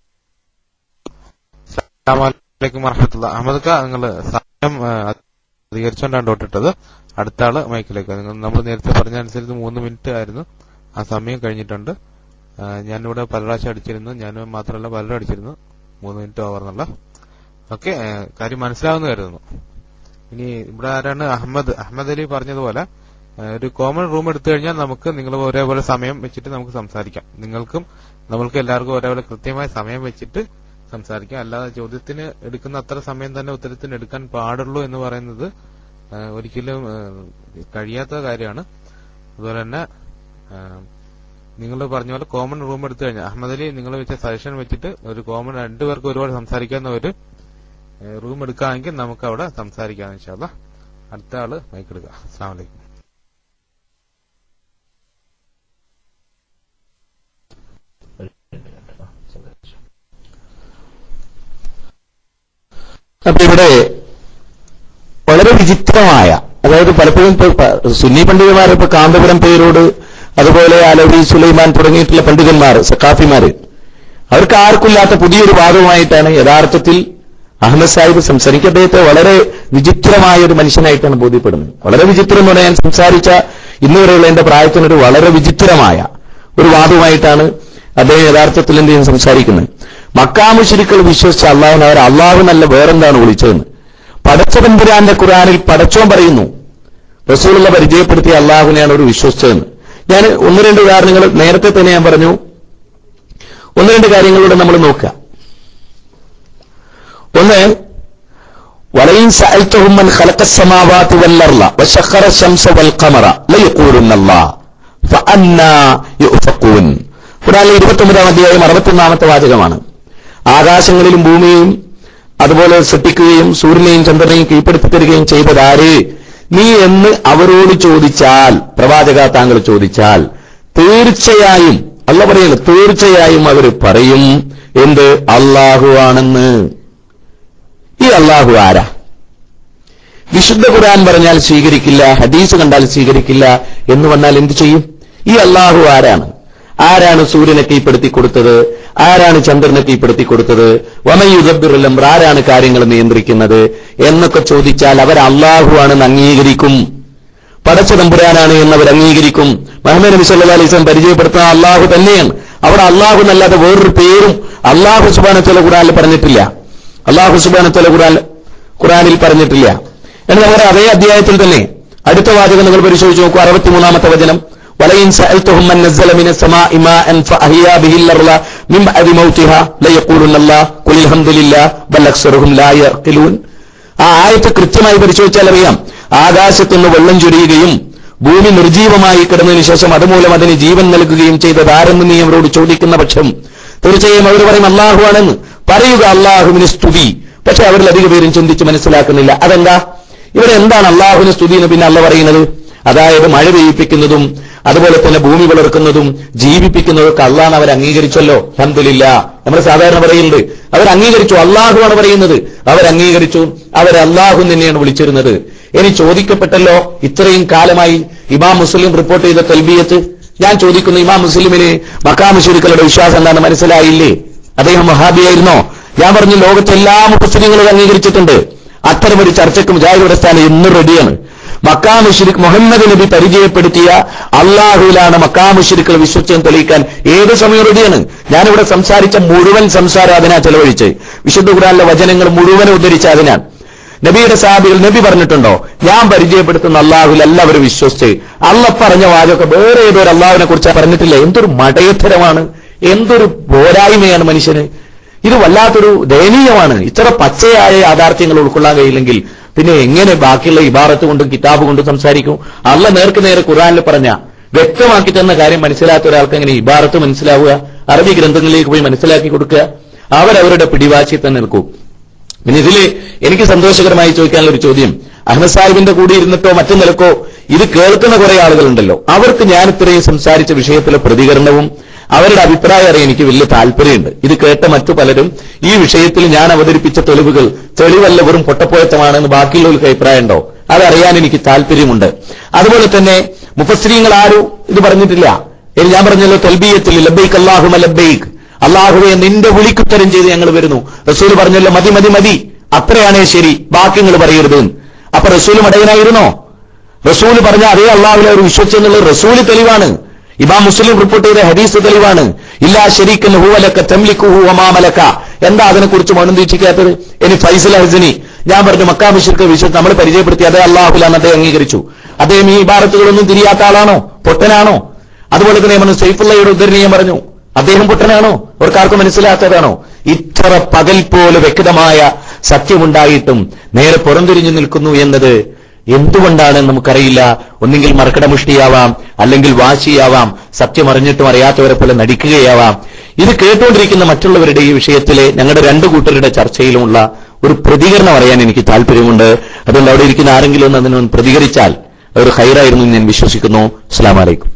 അസ്സലാമലൈക്കും വറഹമത്തുള്ള അഹമ്മദ് ഖാ നിങ്ങൾ സമയം ആ, അധികരിച്ചുകൊണ്ടാണ് ഡോട്ടിട്ടത് അടുത്ത ആള് മൈക്കിലേക്ക് നിങ്ങൾ നമ്മൾ നേരത്തെ പറഞ്ഞ അനുസരിച്ച് മൂന്ന് മിനിറ്റ് ആയിരുന്നു ആ സമയം കഴിഞ്ഞിട്ടുണ്ട് ആ, ഞാനിവിടെ പല പ്രാവശ്യം അടിച്ചിരുന്നു ഞാൻ മാത്രമല്ല പലരും അടിച്ചിരുന്നു മൂന്ന് മിനിറ്റ് ഓവർ എന്നുള്ള ഓക്കെ കാര്യം മനസ്സിലാവുന്ന കരുതുന്നു ഇനി ഇവിടെ ആരാണ് അഹമ്മദ് അഹമ്മദ് അലി പറഞ്ഞതുപോലെ ആ, ഒരു കോമൺ റൂം എടുത്തു കഴിഞ്ഞാൽ നമുക്ക് നിങ്ങൾ ഒരേപോലെ സമയം വെച്ചിട്ട് നമുക്ക് സംസാരിക്കാം നിങ്ങൾക്കും നമ്മൾക്ക് എല്ലാവർക്കും ഒരേപോലെ കൃത്യമായ സമയം വെച്ചിട്ട് സംസാരിക്കാം അല്ലാതെ ചോദ്യത്തിന് എടുക്കുന്ന അത്ര സമയം തന്നെ ഉത്തരത്തിന് എടുക്കാൻ പാടുള്ളൂ എന്ന് പറയുന്നത് ആ, ഒരിക്കലും ആ, കഴിയാത്ത കാര്യമാണ് അതുപോലെ തന്നെ നിങ്ങൾ പറഞ്ഞ പോലെ കോമൺ റൂം എടുത്തു കഴിഞ്ഞാൽ അഹമ്മദ് അലി നിങ്ങൾ വെച്ച സജഷൻ വെച്ചിട്ട് ഒരു കോമൺ രണ്ടുപേർക്ക് ഒരുപാട് സംസാരിക്കാവുന്ന ഒരു റൂം എടുക്കുകയാണെങ്കിൽ നമുക്ക് അവിടെ സംസാരിക്കാം ഇൻഷാല്ല അടുത്ത ആള് മൈക്ക് എടുക്കുക അസ്സാം വലൈക്കും അപ്പൊ ഇവിടെ വളരെ വിചിത്രമായ അതായത് പലപ്പോഴും ഇപ്പൊ പ- സുന്നി പണ്ഡിതന്മാർ ഇപ്പൊ കാന്തപുരം പേരോട് അതുപോലെ അലവി സുലൈമാൻ തുടങ്ങിയിട്ടുള്ള പണ്ഡിതന്മാർ സക്കാഫിമാര് അവർക്ക് ആർക്കില്ലാത്ത പുതിയൊരു വാദവുമായിട്ടാണ് യഥാർത്ഥത്തിൽ അഹമ്മദ് സാഹിബ് സംസാരിക്കുക അദ്ദേഹത്തെ വളരെ വിചിത്രമായ ഒരു മനുഷ്യനായിട്ടാണ് ബോധ്യപ്പെടുന്നത് വളരെ വിചിത്രം എന്ന് പറയാൻ സംസാരിച്ച ഇന്നുവരെയുള്ള എന്റെ പ്രായത്തിനൊരു വളരെ വിചിത്രമായ ഒരു വാദവുമായിട്ടാണ് അദ്ദേഹം യഥാർത്ഥത്തിൽ എന്ത് ചെയ്യും സംസാരിക്കുന്നത് മക്കാമുശിരിക്കൾ വിശ്വസിച്ച അള്ളാഹുവിനെ അവർ അള്ളാഹു നല്ല വേറെന്താണ് വിളിച്ചതെന്ന് പടച്ചതമ്പുരാന്റെ ഖുറാനിൽ പടച്ചോൻ പറയുന്നു റസൂലുള്ള പരിചയപ്പെടുത്തിയ അള്ളാഹുവിനെയാണ് അവർ വിശ്വസിച്ചതെന്ന് ഞാൻ ഒന്ന് രണ്ട് ഉദാഹരണങ്ങൾ നേരത്തെ തന്നെ ഞാൻ പറഞ്ഞു ഒന്ന് രണ്ട് കാര്യങ്ങളിലൂടെ നമ്മൾ നോക്കുക ഒന്ന് ولئن سألتهم من خلق السماوات والأرض وسخر الشمس والقمر ليقولن الله فأنا يؤفكون ഖുറാനിലെ ഇരുപത്തൊമ്പതാം അധ്യായം അറുപത്തൊന്നാമത്തെ വാചകമാണ് ആകാശങ്ങളിലും ഭൂമിയും അതുപോലെ സൃഷ്ടിക്കുകയും സൂര്യനെയും ചന്ദ്രനെയും കീഴ്പ്പെടുത്തി തരികയും ചെയ്തതാര് നീ എന്ന് അവരോട് ചോദിച്ചാൽ പ്രവാചക താങ്കൾ ചോദിച്ചാൽ തീർച്ചയായും അല്ല പറയുന്നത് തീർച്ചയായും അവർ പറയും എന്ത് അള്ളാഹു ആണെന്ന് ഈ അള്ളാഹു ആരാ വിശുദ്ധ ഖുർആൻ പറഞ്ഞാൽ സ്വീകരിക്കില്ല ഹദീസ് കണ്ടാൽ സ്വീകരിക്കില്ല എന്ന് വന്നാൽ എന്തു ചെയ്യും ഈ അള്ളാഹു ആരാണ് ആരാണ് സൂര്യനെ കീഴ്പ്പെടുത്തി കൊടുത്തത് ആരാണ് ചന്ദ്രനെ കീഴ്പ്പെടുത്തി കൊടുത്തത് വമയുദബിറുലം ആരാണ് കാര്യങ്ങൾ നിയന്ത്രിക്കുന്നത് എന്നൊക്കെ ചോദിച്ചാൽ അവർ അള്ളാഹു ആണെന്ന് അംഗീകരിക്കും പടച്ച തമ്പുരാനാണ് എന്നവർ അംഗീകരിക്കും മുഹമ്മദ് നബി സല്ലല്ലാഹു അലൈഹി വസല്ലം പരിചയപ്പെടുത്തുന്ന അള്ളാഹു തന്നെയാണ് അവിടെ അള്ളാഹു എന്നല്ലാതെ വേറൊരു പേരും അള്ളാഹു സുബാനത്തുള്ള ഖുറാനിൽ പറഞ്ഞിട്ടില്ല അള്ളാഹു സുബാനത്തുള്ള ഖുറാൻ ഖുറാനിൽ പറഞ്ഞിട്ടില്ല എന്നാൽ അവർ അതേ അധ്യായത്തിൽ തന്നെ അടുത്ത വാചകം നിങ്ങൾ പരിശോധിച്ച് നോക്കൂ അറുപത്തിമൂന്നാമത്തെ വചനം ولئن سألتهم من نزل من السماء ماء فأحيا به الأرض من بعد موتها ليقولن الله قل الحمد لله بل أكثرهم لا يعقلون ആ ആയത്ത് കൃത്യമായി പരിശോധിച്ചാൽ അറിയാം ആകാശത്തുനിന്ന് വെള്ളം ചൊരിയുകയും ഭൂമി നിർജീവമായി കിടന്നതിന് ശേഷം അതുമൂലം അതിന് ജീവൻ നൽകുകയും ചെയ്തത് ആരെന്ന് നീ അവരോട് ചോദിക്കുന്ന പക്ഷം തീർച്ചയായും അവർ പറയും അള്ളാഹു ആണെന്ന് പറയുക അള്ളാഹുവിന് സ്തുതി പക്ഷെ അവരിൽ അധിക പേരും ചിന്തിച്ച് മനസ്സിലാക്കുന്നില്ല അതെന്താ ഇവിടെ എന്താണ് അള്ളാഹുവിന് സ്തുതി എന്ന് പിന്നെ അല്ല പറയുന്നത് അതായത് മഴ പെയ്യിപ്പിക്കുന്നതും അതുപോലെ തന്നെ ഭൂമി വളർക്കുന്നതും ജീവിപ്പിക്കുന്നതും ഒക്കെ അള്ളാഹ് അവർ അംഗീകരിച്ചല്ലോ അഹമ്മദില്ല നമ്മൾ സാധാരണ പറയുന്നുണ്ട് അവർ അംഗീകരിച്ചു അള്ളാഹുവാണ് പറയുന്നത് അവർ അംഗീകരിച്ചു അവർ അള്ളാഹു തന്നെയാണ് വിളിച്ചിരുന്നത് ഇനി ചോദിക്കപ്പെട്ടല്ലോ ഇത്രയും കാലമായി ഇമാം മുസ്ലിം റിപ്പോർട്ട് ചെയ്ത തൽബിയത്ത് ഞാൻ ചോദിക്കുന്നു ഇമാം മുസ്ലിമിന് മക്കാമുശുരുക്കളുടെ വിശ്വാസം എന്താണെന്ന് മനസ്സിലായില്ലേ അദ്ദേഹം വഹാബിയായിരുന്നോ ഞാൻ പറഞ്ഞു ലോകത്തെ എല്ലാ മുസ്ലിങ്ങളും അംഗീകരിച്ചിട്ടുണ്ട് അത്തരമൊരു ചർച്ചയ്ക്ക് മുജാഹിദ് സ്ഥാനം ഇന്നും റെഡിയാണ് മക്കാ മുഷിരിക് മുഹമ്മദ് നബി പരിചയപ്പെടുത്തിയ അള്ളാഹുവിലാണ് മക്കാ മുഷിരിക്കൾ വിശ്വസിച്ചെന്ന് തെളിയിക്കാൻ ഏത് സമയം റെഡിയാണ് ഞാനിവിടെ സംസാരിച്ച മുഴുവൻ സംസാരം അതിനാ ചെലവഴിച്ച് വിശുദ്ധ ഖുറാനിലെ വചനങ്ങൾ മുഴുവൻ ഉദ്ധരിച്ച അതിനാണ് നബിയുടെ സാബികൾ നബി പറഞ്ഞിട്ടുണ്ടോ ഞാൻ പരിചയപ്പെടുത്തുന്ന അള്ളാഹുൽ എല്ലാവരും വിശ്വസിച്ച് അള്ള പറഞ്ഞ വാചൊക്കെ വേറെ ഏതൊരു അള്ളാഹുവിനെ കുറിച്ച് പറഞ്ഞിട്ടില്ല എന്തൊരു മടയത്തരമാണ് എന്തൊരു പോരായ്മയാണ് മനുഷ്യന് ഇത് വല്ലാത്തൊരു ദയനീയമാണ് ഇത്ര പച്ചയായ യാഥാർത്ഥ്യങ്ങൾ ഉൾക്കൊള്ളാൻ കഴിയില്ലെങ്കിൽ പിന്നെ എങ്ങനെ ബാക്കിയുള്ള ഇബാറത്ത് കൊണ്ടും കിതാബ് കൊണ്ടും സംസാരിക്കും അള്ള നേർക്ക് നേരെ ഖുറാനിൽ പറഞ്ഞ വ്യക്തമാക്കി തന്ന കാര്യം മനസ്സിലാത്ത ഒരാൾക്ക് എങ്ങനെ ഇബാറത്ത് മനസ്സിലാവുക അറബി ഗ്രന്ഥങ്ങളിലേക്ക് പോയി മനസ്സിലാക്കി കൊടുക്കുക അവരവരുടെ പിടിവാശി തന്നെ നിൽക്കൂ പിന്നെ ഇതില് എനിക്ക് സന്തോഷകരമായി ചോദിക്കാനുള്ള ഒരു ചോദ്യം അഹമ്മദ് സാഹിബിന്റെ കൂടെ ഇരുന്നിട്ടോ മറ്റു നിലക്കോ ഇത് കേൾക്കുന്ന കുറെ ആളുകളുണ്ടല്ലോ അവർക്ക് ഞാൻ ഇത്രയും സംസാരിച്ച വിഷയത്തിലെ പ്രതികരണവും അവരുടെ അഭിപ്രായം അറിയാൻ എനിക്ക് വലിയ താല്പര്യമുണ്ട് ഇത് കേട്ട മറ്റു പലരും ഈ വിഷയത്തിൽ ഞാൻ അവതരിപ്പിച്ച തെളിവുകൾ തെളിവല്ല വെറും പൊട്ടപ്പോയത്തമാണെന്ന് ബാക്കിയുള്ളവർക്ക് അഭിപ്രായം ഉണ്ടോ അതറിയാൻ എനിക്ക് താല്പര്യമുണ്ട് അതുപോലെ തന്നെ മുഫസ്രീങ്ങൾ ആരും ഇത് പറഞ്ഞിട്ടില്ല ഇനി ഞാൻ പറഞ്ഞല്ലോ തൽബീയത്തിൽ ലബൈക്ക് അള്ളാഹുമ ലബൈക്ക് അള്ളാഹുവെ നിന്റെ വിളിക്കുത്തരം ചെയ്ത് ഞങ്ങൾ വരുന്നു റസൂൽ പറഞ്ഞല്ലോ മതി മതി മതി അത്രയാണേ ശരി ബാക്കി നിങ്ങൾ പറയരുത് അപ്പൊ റസൂൽ മടയനായിരുന്നോ റസൂൽ പറഞ്ഞ അതേ അള്ളാഹുലെ അവർ വിശ്വസിച്ചെന്നുള്ളത് റസൂല് തെളിവാണ് ഇമാം മുസ്ലിം റിപ്പോർട്ട് ചെയ്ത ഹദീസ് തെളിവാണ് ഇല്ലാ ശരീക്കൻ ഹുവലക്ക തെംലിക്കുഹു ഒമാമലക്ക എന്താ അതിനെക്കുറിച്ച് മൗനം തീക്ഷിക്കാത്തത് ഇനി ഫൈസൽ ഹസനി ഞാൻ പറഞ്ഞു മക്കാ മുഷിർക്ക് വിശ്വസ് നമ്മൾ പരിചയപ്പെടുത്തി അതേ അള്ളാഹുലാന്ന് അദ്ദേഹം അംഗീകരിച്ചു അദ്ദേഹം ഈ ഇബാറത്തുകളൊന്നും തിരിയാത്ത ആളാണോ പൊട്ടനാണോ അതുപോലെ തന്നെ നമ്മൾ സൈഫുള്ളയുടെ ഉദ്ധരണീയം പറഞ്ഞു അദ്ദേഹം പൊട്ടനാണോ അവർക്കാർക്കും മനസ്സിലാത്തതാണോ ഇത്ര പകൽ പോലെ വ്യക്തമായ സത്യമുണ്ടായിട്ടും നേരെ പുറംതിരിഞ്ഞു നിൽക്കുന്നു എന്നത് എന്തുകൊണ്ടാണെന്ന് നമുക്കറിയില്ല ഒന്നെങ്കിൽ മറക്കടമുഷ്ടിയാവാം അല്ലെങ്കിൽ വാശിയാവാം സത്യം അറിഞ്ഞിട്ടും അറിയാത്തവരെ പോലെ നടിക്കുകയാവാം ഇത് കേട്ടുകൊണ്ടിരിക്കുന്ന മറ്റുള്ളവരുടെ ഈ വിഷയത്തിലെ ഞങ്ങളുടെ രണ്ടു കൂട്ടരുടെ ചർച്ചയിലുമുള്ള ഒരു പ്രതികരണം അറിയാൻ എനിക്ക് താല്പര്യമുണ്ട് അതുകൊണ്ട് അവിടെ ഇരിക്കുന്ന ആരെങ്കിലും ഒന്ന് അതിനൊന്ന് പ്രതികരിച്ചാൽ ഒരു ഹൈറായിരുന്നു എന്ന് ഞാൻ വിശ്വസിക്കുന്നു അസ്സാം വലൈക്കും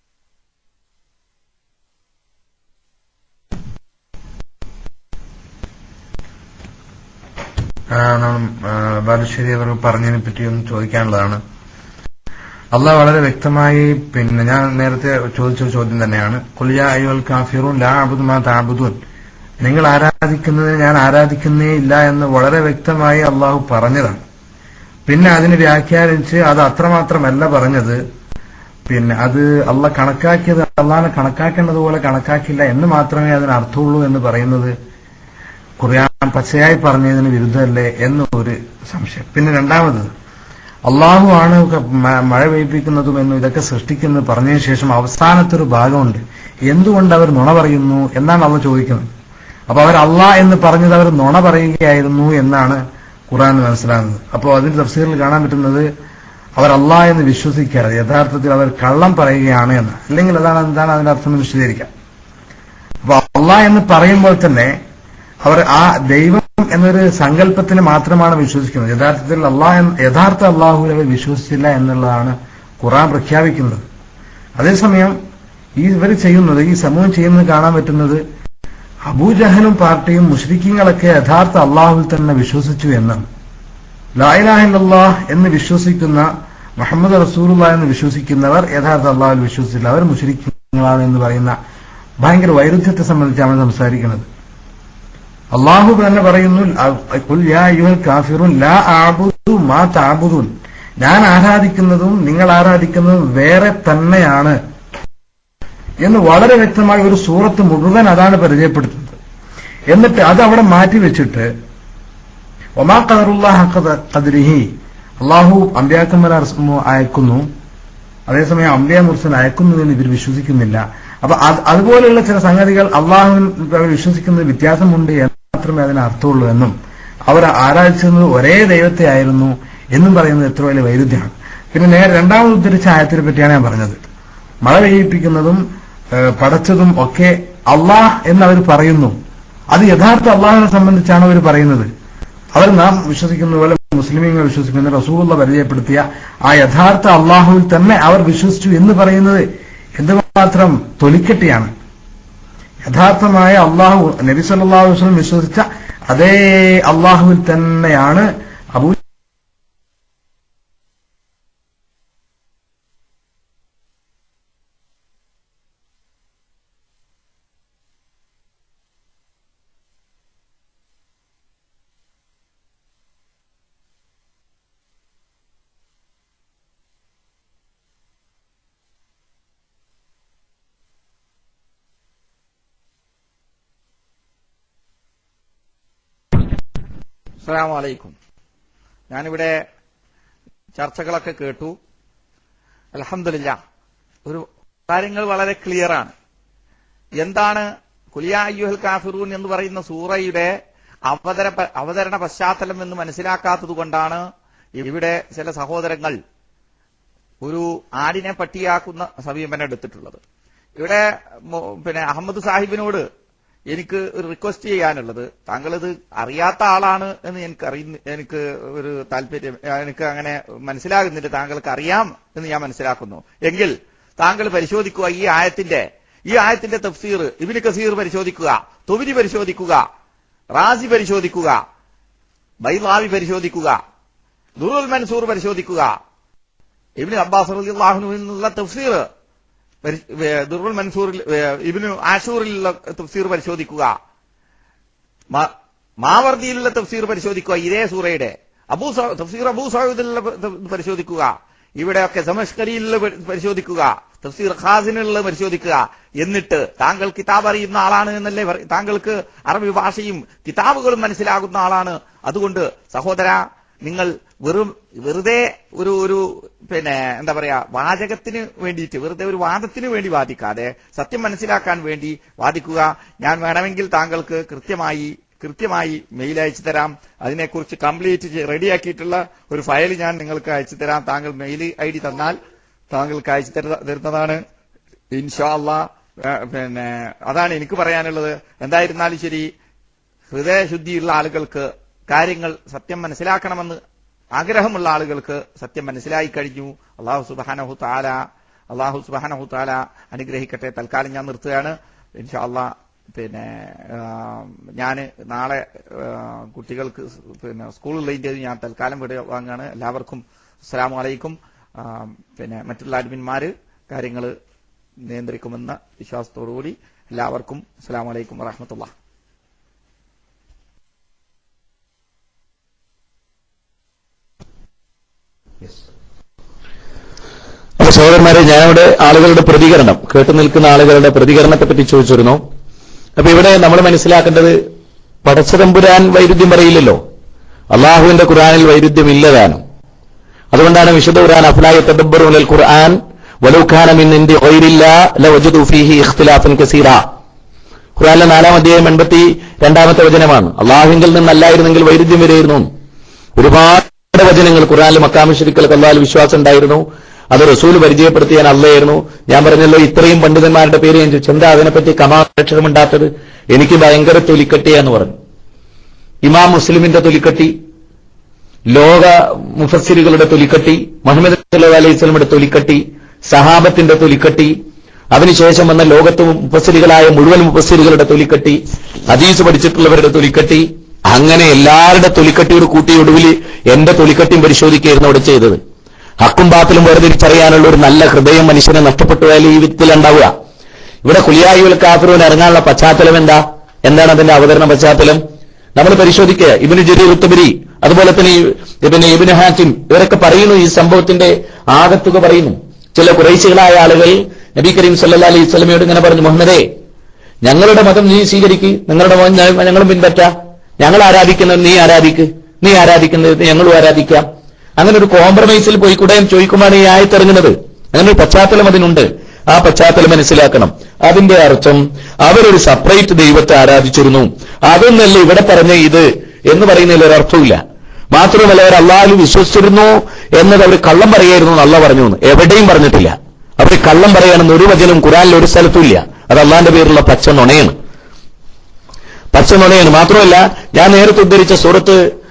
ബാലുശ്ശേരി അവർ പറഞ്ഞതിനെ പറ്റി ഒന്ന് ചോദിക്കാനുള്ളതാണ് അള്ളാഹ് വളരെ വ്യക്തമായി പിന്നെ ഞാൻ നേരത്തെ ചോദിച്ച ഒരു ചോദ്യം തന്നെയാണ് കുലിയ അയ്യോൽ കാഫിറുൻ ലാ അബുദുമാ താബുദൂൻ നിങ്ങൾ ആരാധിക്കുന്നത് ഞാൻ ആരാധിക്കുന്നേ ഇല്ല എന്ന് വളരെ വ്യക്തമായി അള്ളാഹു പറഞ്ഞതാണ് പിന്നെ അതിന് വ്യാഖ്യാനിച്ച് അത് അത്രമാത്രമല്ല പറഞ്ഞത് പിന്നെ അത് അള്ള കണക്കാക്കിയത് അള്ളാഹിനെ കണക്കാക്കേണ്ടതുപോലെ കണക്കാക്കില്ല എന്ന് മാത്രമേ അതിന് അർത്ഥമുള്ളൂ എന്ന് പറയുന്നത് ഖുർആൻ പച്ചയായി പറഞ്ഞതിന് വിരുദ്ധമല്ലേ എന്ന് ഒരു സംശയം പിന്നെ രണ്ടാമത് അള്ളാഹു ആണ് മ- മഴ പെയ്യിപ്പിക്കുന്നതും എന്നും ഇതൊക്കെ സൃഷ്ടിക്കുന്നത് പറഞ്ഞതിന് ശേഷം അവസാനത്തെ ഒരു ഭാഗമുണ്ട് എന്തുകൊണ്ട് അവർ നുണ പറയുന്നു എന്നാണ് അവ ചോദിക്കുന്നത് അപ്പൊ അവർ അള്ളാഹ് എന്ന് പറഞ്ഞത് അവർ നുണ പറയുകയായിരുന്നു എന്നാണ് ഖുറാൻ മനസ്സിലാകുന്നത് അപ്പോൾ അതിന്റെ തഫ്സീറിൽ കാണാൻ പറ്റുന്നത് അവർ അള്ളാഹ് എന്ന് വിശ്വസിക്കാറ് യഥാർത്ഥത്തിൽ അവർ കള്ളം പറയുകയാണ് എന്ന് അല്ലെങ്കിൽ അതാണ് എന്താണ് അതിന്റെ അർത്ഥം എന്ന് വിശദീകരിക്കാം അപ്പൊ അള്ളാഹ് എന്ന് പറയുമ്പോൾ തന്നെ അവർ ആ ദൈവം എന്നൊരു സങ്കല്പത്തിന് മാത്രമാണ് വിശ്വസിക്കുന്നത് യഥാർത്ഥത്തിൽ അള്ളാഹ് എന്ന- യഥാർത്ഥ അള്ളാഹുവിൽ അവർ വിശ്വസിച്ചില്ല എന്നുള്ളതാണ് ഖുറാൻ പ്രഖ്യാപിക്കുന്നത് അതേസമയം ഈ ഇവർ ചെയ്യുന്നത് ഈ സമൂഹം ചെയ്യുന്നത് കാണാൻ പറ്റുന്നത് അബൂജഹലും പാർട്ടിയും മുഷ്രിഖീങ്ങളൊക്കെ യഥാർത്ഥ അള്ളാഹുവിൽ തന്നെ വിശ്വസിച്ചു എന്നാണ് ലായിലാഹില്ലാഹ് എന്ന് വിശ്വസിക്കുന്ന മുഹമ്മദ് റസൂലുള്ള എന്ന് വിശ്വസിക്കുന്നവർ യഥാർത്ഥ അള്ളാഹുവിൽ വിശ്വസിച്ചില്ല അവർ മുഷ്രിഖീങ്ങളാണ് എന്ന് പറയുന്ന ഭയങ്കര വൈരുദ്ധ്യത്തെ സംബന്ധിച്ചാണ് സംസാരിക്കുന്നത് അള്ളാഹു തന്നെ പറയുന്നു "ഖുൽ യാ അയ്യുഹൽ കാഫിറൂൻ ലാ അഅബുദു മാ തഅബുദൂൻ ഞാൻ ആരാധിക്കുന്നതും നിങ്ങൾ ആരാധിക്കുന്നതും വേറെ തന്നെയാണ് എന്ന് വളരെ വ്യക്തമായി ഒരു സൂറത്ത് മുഴുവൻ അതാണ് പരിചയപ്പെടുത്തുന്നത് എന്നിട്ട് അത് അവിടെ മാറ്റി വെച്ചിട്ട് ഒമാ ഖദറുല്ലാഹ ഖദ- ഖദ്രിഹി അള്ളാഹു അമ്പ്യാക്കന്മാരെ അയക്കുന്നു അതേസമയം അമ്പിയ മുർസൽ അയക്കുന്നു എന്ന് ഇവർ വിശ്വസിക്കുന്നില്ല അപ്പൊ അത് അതുപോലെയുള്ള ചില സംഗതികൾ അള്ളാഹുവിൽ അവർ വിശ്വസിക്കുന്നത് വ്യത്യാസമുണ്ട് എന്ന് മാത്രമേ അതിന് അർത്ഥമുള്ളൂ എന്നും അവർ ആരാധിച്ചിരുന്നത് ഒരേ ദൈവത്തെ ആയിരുന്നു എന്നും പറയുന്നത് എത്ര വലിയ വൈരുദ്ധ്യമാണ് പിന്നെ നേരെ രണ്ടാമത് ഉദ്ധരിച്ച ആയത്തിനെ പറ്റിയാണ് ഞാൻ പറഞ്ഞത് മഴ പെയ്യിപ്പിക്കുന്നതും ഏഹ്, പടച്ചതും ഒക്കെ അള്ളാഹ് എന്ന് അവർ പറയുന്നു അത് യഥാർത്ഥ അള്ളാഹിനെ സംബന്ധിച്ചാണ് അവർ പറയുന്നത് അവർ നാം വിശ്വസിക്കുന്ന പോലെ മുസ്ലിമീങ്ങൾ വിശ്വസിക്കുന്നത് റസൂലുള്ള പരിചയപ്പെടുത്തിയ ആ യഥാർത്ഥ അള്ളാഹുവിൽ തന്നെ അവർ വിശ്വസിച്ചു എന്ന് പറയുന്നത് എന്തുമാത്രം തൊലിക്കെട്ടിയാണ് യഥാർത്ഥമായ അള്ളാഹു നബി സല്ലല്ലാഹു അലൈഹി വസല്ലം വിശ്വസിച്ച അതേ അള്ളാഹുവിൽ തന്നെയാണ് അബൂ അസ്സലാമു അലൈക്കും ഞാനിവിടെ ചർച്ചകളൊക്കെ കേട്ടു അലഹമില്ല ഒരു കാര്യങ്ങൾ വളരെ ക്ലിയറാണ് എന്താണ് കുലിയാ അയ്യുഹൽ കാഫിറൂൻ എന്ന് പറയുന്ന സൂറയുടെ അവതര അവതരണ പശ്ചാത്തലം എന്ന് മനസ്സിലാക്കാത്തത് കൊണ്ടാണ് ഇവിടെ ചില സഹോദരങ്ങൾ ഒരു ആടിനെ പട്ടിയാക്കുന്ന സമീപനം എടുത്തിട്ടുള്ളത് ഇവിടെ മൊ- പിന്നെ അഹമ്മദ് സാഹിബിനോട് എനിക്ക് ഒരു റിക്വസ്റ്റ് ചെയ്യാനുള്ളത് താങ്കൾ ഇത് അറിയാത്ത ആളാണ് എന്ന് എനിക്ക് അറിയുന്ന എനിക്ക് ഒരു താല്പര്യം എനിക്ക് അങ്ങനെ മനസ്സിലാകുന്നില്ല താങ്കൾക്ക് അറിയാം എന്ന് ഞാൻ മനസ്സിലാക്കുന്നു എങ്കിൽ താങ്കൾ പരിശോധിക്കുക ഈ ആയത്തിന്റെ ഈ ആയത്തിന്റെ തഫ്സീർ ഇബിന് കസീർ പരിശോധിക്കുക തൊവിരി പരിശോധിക്കുക റാസി പരിശോധിക്കുക ബൈലാവി പരിശോധിക്കുക ദുറുൽ മൻസൂർ പരിശോധിക്കുക ഇബിന് അബ്ബാസ് റളിയല്ലാഹുവിൽ നിന്നുള്ള തഫ്സീർ പരി- വേ- ദുർബൽ മൻസൂറിൽ വേ- ഇബ്നു ആഷൂറിലുള്ള തഫ്സീർ പരിശോധിക്കുക മാ- മാവർദിയിലുള്ള തഫ്സീർ പരിശോധിക്കുക ഇതേ സൂറയുടെ അബൂ സ- തഫ്സീർ അബൂ സൗദിലുള്ള പരിശോധിക്കുക ഇവിടെയൊക്കെ സമഷ്കരിയിലുള്ള പരി- പരിശോധിക്കുക തഫ്സീർ ഖാസിനുള്ള പരിശോധിക്കുക എന്നിട്ട് താങ്കൾ കിതാബ് അറിയുന്ന ആളാണ് എന്നല്ലേ പറ- താങ്കൾക്ക് അറബി ഭാഷയും കിതാബുകളും മനസ്സിലാകുന്ന ആളാണ് അതുകൊണ്ട് സഹോദര നിങ്ങൾ വെറും വെറുതെ ഒരു ഒരു പിന്നെ എന്താ പറയാ വാചകത്തിന് വേണ്ടിയിട്ട് വെറുതെ ഒരു വാദത്തിന് വേണ്ടി വാദിക്കാതെ സത്യം മനസ്സിലാക്കാൻ വേണ്ടി വാദിക്കുക ഞാൻ വേണമെങ്കിൽ താങ്കൾക്ക് കൃത്യമായി കൃത്യമായി മെയിൽ അയച്ചു തരാം അതിനെക്കുറിച്ച് കംപ്ലീറ്റ് റെഡിയാക്കിയിട്ടുള്ള ഒരു ഫയൽ ഞാൻ നിങ്ങൾക്ക് അയച്ചു തരാം താങ്കൾ മെയിൽ ഐ ഡി തന്നാൽ താങ്കൾക്ക് അയച്ചു തരുന്ന- തരുന്നതാണ് ഇൻഷാല്ല പിന്നെ അതാണ് എനിക്ക് പറയാനുള്ളത് എന്തായിരുന്നാലും ശരി ഹൃദയശുദ്ധിയുള്ള ആളുകൾക്ക് കാര്യങ്ങൾ സത്യം മനസ്സിലാക്കണമെന്ന് ആഗ്രഹമുള്ള ആളുകൾക്ക് സത്യം മനസ്സിലായി കഴിഞ്ഞു അള്ളാഹു സുബാനഹു താല അള്ളാഹു സുബാനഹു താല അനുഗ്രഹിക്കട്ടെ തൽക്കാലം ഞാൻ നിർത്തുകയാണ് ഇൻഷാ അള്ളാ പിന്നെ ഞാൻ നാളെ ആ, കുട്ടികൾക്ക് സ് പിന്നെ സ്കൂളിലേത് ഞാൻ തൽക്കാലം വിട വാങ്ങുകയാണ് എല്ലാവർക്കും അസ്സലാമു അലൈക്കും ആ, പിന്നെ മറ്റുള്ള അഡ്മിന്മാര് കാര്യങ്ങൾ നിയന്ത്രിക്കുമെന്ന വിശ്വാസത്തോടുകൂടി എല്ലാവർക്കും അസ്സലാമു അലൈക്കും വറഹമത്തുള്ള അപ്പൊ സഹോദരന്മാരെ ഞാനിവിടെ ആളുകളുടെ പ്രതികരണം കേട്ടു നിൽക്കുന്ന ആളുകളുടെ പ്രതികരണത്തെ പറ്റി ചോദിച്ചിരുന്നു അപ്പൊ ഇവിടെ നമ്മൾ മനസ്സിലാക്കേണ്ടത് പടച്ചതമ്പുരാൻ വൈരുദ്ധ്യം പറയില്ലല്ലോ അള്ളാഹുവിന്റെ ഖുർആനിൽ വൈരുദ്ധ്യമില്ലതാനും അതുകൊണ്ടാണ് വിശുദ്ധ ഖുർആൻ അഫ്ലായ തദബ്ബറുൽ ഖുർആൻ വലൗഖാന മിൻ ഇന്ദി ഗൈരില്ലാ ലവജദു ഫീഹി ഇഖ്തിലാഫൻ കസീറ ഖുർആനിലെ നാലാം അധ്യായം എൺപത്തി രണ്ടാമത്തെ വചനമാണ് അള്ളാഹുവിൽ നിന്നല്ലായിരുന്നെങ്കിൽ വൈരുദ്ധ്യം വരെയായിരുന്നു ഒരുപാട് വചനങ്ങൾ ഖുർആനിൽ മക്കാമിശ്രിക്കൽ അള്ളാഹിൽ വിശ്വാസം ഉണ്ടായിരുന്നു അത് റസൂൽ പരിചയപ്പെടുത്തിയാൻ അല്ലായിരുന്നു ഞാൻ പറഞ്ഞല്ലോ ഇത്രയും പണ്ഡിതന്മാരുടെ പേര് ഞാൻ ചോദിച്ചു എന്താ അതിനെപ്പറ്റി കമാക്ഷരമുണ്ടാത്തത് എനിക്ക് ഭയങ്കര തൊലിക്കട്ടിയാന്ന് പറഞ്ഞു ഇമാം മുസ്ലിമിന്റെ തൊലിക്കട്ടി ലോക മുഫസ്സിലുകളുടെ തൊലിക്കട്ടി മുഹമ്മദ് സല്ലല്ലാഹു അലൈഹി വസല്ലമയുടെ തൊലിക്കട്ടി സഹാബത്തിന്റെ തൊലിക്കട്ടി അതിനുശേഷം വന്ന ലോകത്ത് മുഫസ്സിലുകളായ മുഴുവൻ മുഫസ്സിലുകളുടെ തൊലിക്കട്ടി ഹദീസ് പഠിച്ചിട്ടുള്ളവരുടെ തൊലിക്കട്ടി അങ്ങനെ എല്ലാവരുടെ തൊലിക്കട്ടിയോട് കൂട്ടി ഒടുവിൽ എന്റെ തൊലിക്കട്ടിയും പരിശോധിക്കുകയായിരുന്നു അവിടെ ചെയ്തത് ഹക്കും ബാത്തിലും വേർതിരിച്ചറിയാനുള്ള ഒരു നല്ല ഹൃദയം മനുഷ്യനെ നഷ്ടപ്പെട്ടു പോയാൽ ഈ വിധത്തിലുണ്ടാവുക ഇവിടെ കുലിയായുൽ കാഫിറൂന് ഇറങ്ങാനുള്ള പശ്ചാത്തലം എന്താ എന്താണ് അതിന്റെ അവതരണ പശ്ചാത്തലം നമ്മൾ പരിശോധിക്കുക ഇബിന് ജരീർ ഉത്തബരി അതുപോലെ തന്നെ ഈ പിന്നെ ഇബിന് ഹാറ്റിം ഇവരൊക്കെ പറയുന്നു ഈ സംഭവത്തിന്റെ ആകത്തുക പറയുന്നു ചില കുറേശികളായ ആളുകൾ നബി കരീം സല്ലാ അലൈഹി സ്വലമയോട് ഇങ്ങനെ പറഞ്ഞു മുഹമ്മദേ ഞങ്ങളുടെ മതം നീ സ്വീകരിക്ക് നിങ്ങളുടെ മതം ഞ- ഞങ്ങളും പിൻപറ്റ ഞങ്ങൾ ആരാധിക്കുന്നത് നീ ആരാധിക്ക് നീ ആരാധിക്കുന്നത് ഞങ്ങളും ആരാധിക്കാം അങ്ങനെ ഒരു കോംപ്രമൈസിൽ പോയി കൂടെ ചോദിക്കുമാണ് ഈ ആയത്തിറങ്ങുന്നത് അങ്ങനെ ഒരു പശ്ചാത്തലം അതിനുണ്ട് ആ പശ്ചാത്തലം മനസ്സിലാക്കണം അതിന്റെ അർത്ഥം അവരൊരു സെപ്പറേറ്റ് ദൈവത്തെ ആരാധിച്ചിരുന്നു അതൊന്നല്ല ഇവിടെ പറഞ്ഞ ഇത് എന്ന് പറയുന്നതിൽ ഒരു അർത്ഥമില്ല മാത്രമല്ല അവർ അള്ളാഹു വിശ്വസിച്ചിരുന്നു എന്നത് അവർ കള്ളം പറയായിരുന്നു എന്ന് അല്ല പറഞ്ഞു എന്ന്. എവിടെയും പറഞ്ഞിട്ടില്ല അവർ കള്ളം പറയാനെന്ന് ഒരു വചനം ഖുറാനിൽ ഒരു സ്ഥലത്തും ഇല്ല അത് അള്ളാന്റെ പേരിലുള്ള പച്ച നുണയാണ് പച്ച നുണയാണ് മാത്രമല്ല ഞാൻ നേരത്തെ ഉദ്ധരിച്ച സൂറത്ത്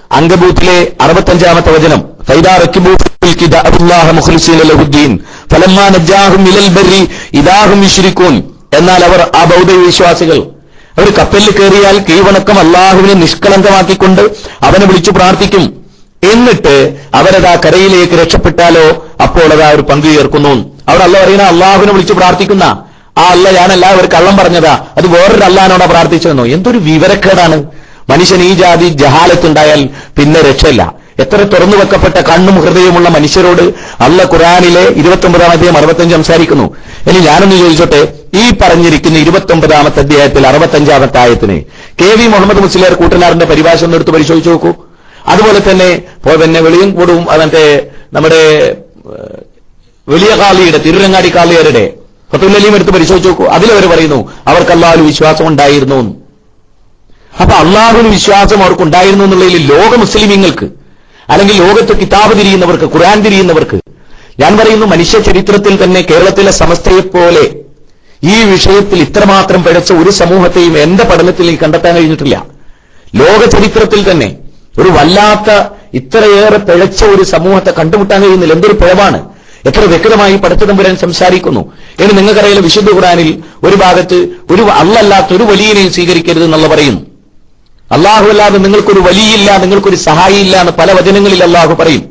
അങ്കബൂത്തിലെ അറുപത്തഞ്ചാമത്തെ വചനം ഫൈദാ റക്കിബൂ ഫിൽ കിതാബില്ലാഹ മുഖ്ലിസീന ലഹുദ്ദീൻ ഫലമ്മാ നജ്ജാഹും ഇലൽ ബർരി ഇദാഹും യുശ്രികൂൻ എന്നാൽ അവർ ആ ബൗദ്ധ വിശ്വാസികൾ അവർ കപ്പലിൽ കയറിയാൽ കീഴ്വണക്കം അള്ളാഹുവിനെ നിഷ്കളങ്കമാക്കിക്കൊണ്ട് അവനെ വിളിച്ചു പ്രാർത്ഥിക്കും എന്നിട്ട് അവരതാ കരയിലേക്ക് രക്ഷപ്പെട്ടാലോ അപ്പോൾ അതാ ഒരു പങ്കു ചേർക്കുന്നു അവിടെ അല്ല പറയുന്ന അള്ളാഹുവിനെ വിളിച്ചു പ്രാർത്ഥിക്കുന്ന ആ അല്ല ഞാനല്ല അവർ കള്ളം പറഞ്ഞതാ അത് വേറൊരു അള്ളഹാനോടാ പ്രാർത്ഥിച്ചതെന്നോ എന്തൊരു വിവരക്കേടാണ് മനുഷ്യൻ ഈ ജാതി ജഹാലത്തുണ്ടായാൽ പിന്നെ രക്ഷയില്ല എത്ര തുറന്നു വെക്കപ്പെട്ട കണ്ണും ഹൃദയമുള്ള മനുഷ്യരോട് അല്ല ഖുറാനിലെ ഇരുപത്തൊമ്പതാം അധ്യായം അറുപത്തഞ്ച് സംസാരിക്കുന്നു ഇനി ഞാനൊന്ന് ചോദിച്ചോട്ടെ ഈ പറഞ്ഞിരിക്കുന്ന ഇരുപത്തൊമ്പതാമത്തെ അധ്യായത്തിൽ അറുപത്തഞ്ചാമത്തെ ആയത്തിന് കെ വി മുഹമ്മദ് മുസ്ലിയാർ കൂട്ടനാറിന്റെ പരിഭാഷ ഒന്ന് എടുത്ത് പരിശോധിച്ചു നോക്കൂ അതുപോലെ തന്നെ ഇപ്പോ പിന്നെ വെളിയും കൂടും അതിന്റെ നമ്മുടെ ഏഹ്, വലിയ കാളിയുടെ തിരുരങ്ങാടി കാളിയാരുടെ ഫത്തുല്ലലിയും എടുത്ത് പരിശോധിച്ച് നോക്കൂ അതിലവർ പറയുന്നു അവർക്ക് അള്ളാഹുൽ വിശ്വാസം ഉണ്ടായിരുന്നു എന്ന്. അപ്പൊ അള്ളാഹുൽ വിശ്വാസം അവർക്ക് ഉണ്ടായിരുന്നു എന്നുള്ളതിൽ ലോക മുസ്ലിമീങ്ങൾക്ക് അല്ലെങ്കിൽ ലോകത്ത് കിതാബ് തിരിയുന്നവർക്ക് ഖുർആൻ തിരിയുന്നവർക്ക് ഞാൻ പറയുന്നു മനുഷ്യ ചരിത്രത്തിൽ തന്നെ കേരളത്തിലെ സമസ്തയെപ്പോലെ ഈ വിഷയത്തിൽ ഇത്രമാത്രം പിഴച്ച ഒരു സമൂഹത്തെയും എന്റെ പഠനത്തിൽ എനിക്ക് കണ്ടെത്താൻ കഴിഞ്ഞിട്ടില്ല ലോക ചരിത്രത്തിൽ തന്നെ ഒരു വല്ലാത്ത ഇത്രയേറെ പിഴച്ച ഒരു സമൂഹത്തെ കണ്ടുമുട്ടാൻ കഴിയുന്നില്ല എന്തൊരു പിഴവാണ് എത്ര വ്യക്തമായി പടച്ചതമ്പുരാൻ സംസാരിക്കുന്നു ഇനി നിങ്ങൾക്കറിയാലോ വിശുദ്ധ ഖുറാനിൽ ഒരു ഭാഗത്ത് ഒരു അല്ലല്ലാത്ത ഒരു വലിയനെയും സ്വീകരിക്കരുത് എന്നുള്ള പറയുന്നു അള്ളാഹു അല്ലാതെ നിങ്ങൾക്കൊരു വലിയില്ല നിങ്ങൾക്കൊരു സഹായിയില്ല എന്ന് പല വചനങ്ങളിൽ അള്ളാഹു പറയും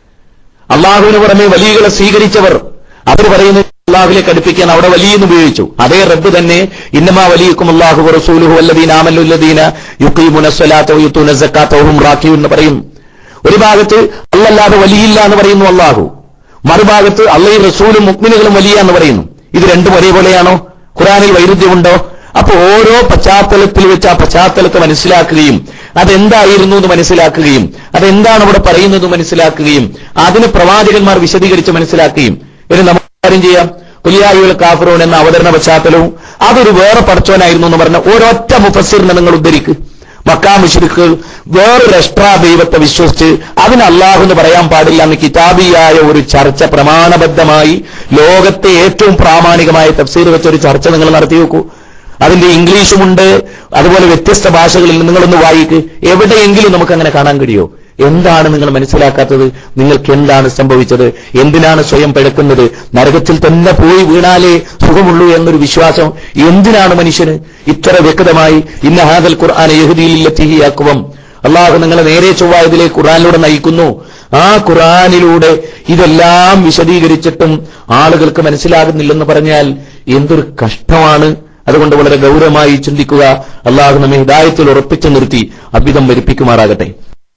അള്ളാഹുവിന് പുറമെ വലിയകളെ സ്വീകരിച്ചവർ അവർ പറയുന്നത് അള്ളാഹുലേക്ക് അടുപ്പിക്കാൻ അവിടെ വലിയെന്ന് ഉപയോഗിച്ചു അതേ റബ്ബ് തന്നെ ഇന്നമാ വലിയക്കും അള്ളാഹു റസൂലുഹു അല്ലദീന ആമല്ലുല്ലദീന യുഖീമുന സ്വലാത്ത വയുത്തൂന സക്കാത്ത വഹും റാക്കിയു എന്ന് പറയും ഒരു ഭാഗത്ത് അല്ലല്ലാതെ വലിയില്ല എന്ന് പറയുന്നു അള്ളാഹു മറുഭാഗത്ത് അള്ളയും റസൂലും മുക്മിനുകളും വലിയ എന്ന് പറയുന്നു ഇത് രണ്ടും ഒരേപോലെയാണോ ഖുറാനിൽ വൈരുദ്ധ്യമുണ്ടോ അപ്പൊ ഓരോ പശ്ചാത്തലത്തിൽ വെച്ച് ആ പശ്ചാത്തലത്തെ മനസ്സിലാക്കുകയും അതെന്തായിരുന്നു എന്ന് മനസ്സിലാക്കുകയും അതെന്താണ് ഇവിടെ പറയുന്നത് മനസ്സിലാക്കുകയും അതിന് പ്രവാചകന്മാർ വിശദീകരിച്ച് മനസ്സിലാക്കുകയും ഇനി നമുക്ക് കാര്യം ചെയ്യാം കുലിയായുൽ കാഫറൂൻ എന്ന അവതരണ പശ്ചാത്തലവും അതൊരു വേറെ പടച്ചോനായിരുന്നു എന്ന് പറഞ്ഞ ഒരൊറ്റ മുഫസ്സിറിനെ നിങ്ങൾ ഉദ്ധരിക്ക് മക്കാ മുഷ്രിഖുകൾ വേറൊരു എക്സ്ട്രാ ദൈവത്തെ വിശ്വസിച്ച് അതിന് അള്ളാഹു എന്ന് പറയാൻ പാടില്ല എന്ന് കിതാബിയായ ഒരു ചർച്ച പ്രമാണബദ്ധമായി ലോകത്തെ ഏറ്റവും പ്രാമാണികമായ തഫ്സീർ വെച്ച ഒരു ചർച്ച നിങ്ങൾ നടത്തി നോക്കൂ അതിന്റെ ഇംഗ്ലീഷുമുണ്ട് അതുപോലെ വ്യത്യസ്ത ഭാഷകളിൽ നിങ്ങളൊന്ന് വായിക്ക് എവിടെയെങ്കിലും നമുക്ക് അങ്ങനെ കാണാൻ കഴിയോ എന്താണ് നിങ്ങൾ മനസ്സിലാക്കാത്തത് നിങ്ങൾക്ക് എന്താണ് സംഭവിച്ചത് എന്തിനാണ് സ്വയം പിഴക്കുന്നത് നരകത്തിൽ തന്നെ പോയി വീണാലേ സുഖമുള്ളൂ എന്നൊരു വിശ്വാസം എന്തിനാണ് മനുഷ്യന് ഇത്ര വ്യക്തമായി ഇന്ന ഹാദൽ ഖുർആൻ യഹുദിയിലെത്തിയാക്കുവം അള്ളാഹു നിങ്ങളെ നേരെ ചൊവ്വായതിലേക്ക് ഖുർആനിലൂടെ നയിക്കുന്നു ആ ഖുർആനിലൂടെ ഇതെല്ലാം വിശദീകരിച്ചിട്ടും ആളുകൾക്ക് മനസ്സിലാകുന്നില്ലെന്ന് പറഞ്ഞാൽ എന്തൊരു കഷ്ടമാണ് അതുകൊണ്ട് വളരെ ഗൗരവമായി ചിന്തിക്കുക അള്ളാഹു നമ്മെ ഹിദായത്തിൽ ഉറപ്പിച്ചു നിർത്തി അഭിതം വരിപ്പിക്കുമാറാകട്ടെ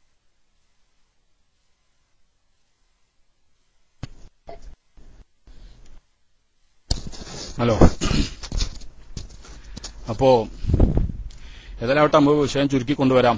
ഹലോ അപ്പോ ഏതായാലും നമുക്ക് വിഷയം ചുരുക്കി കൊണ്ടുവരാം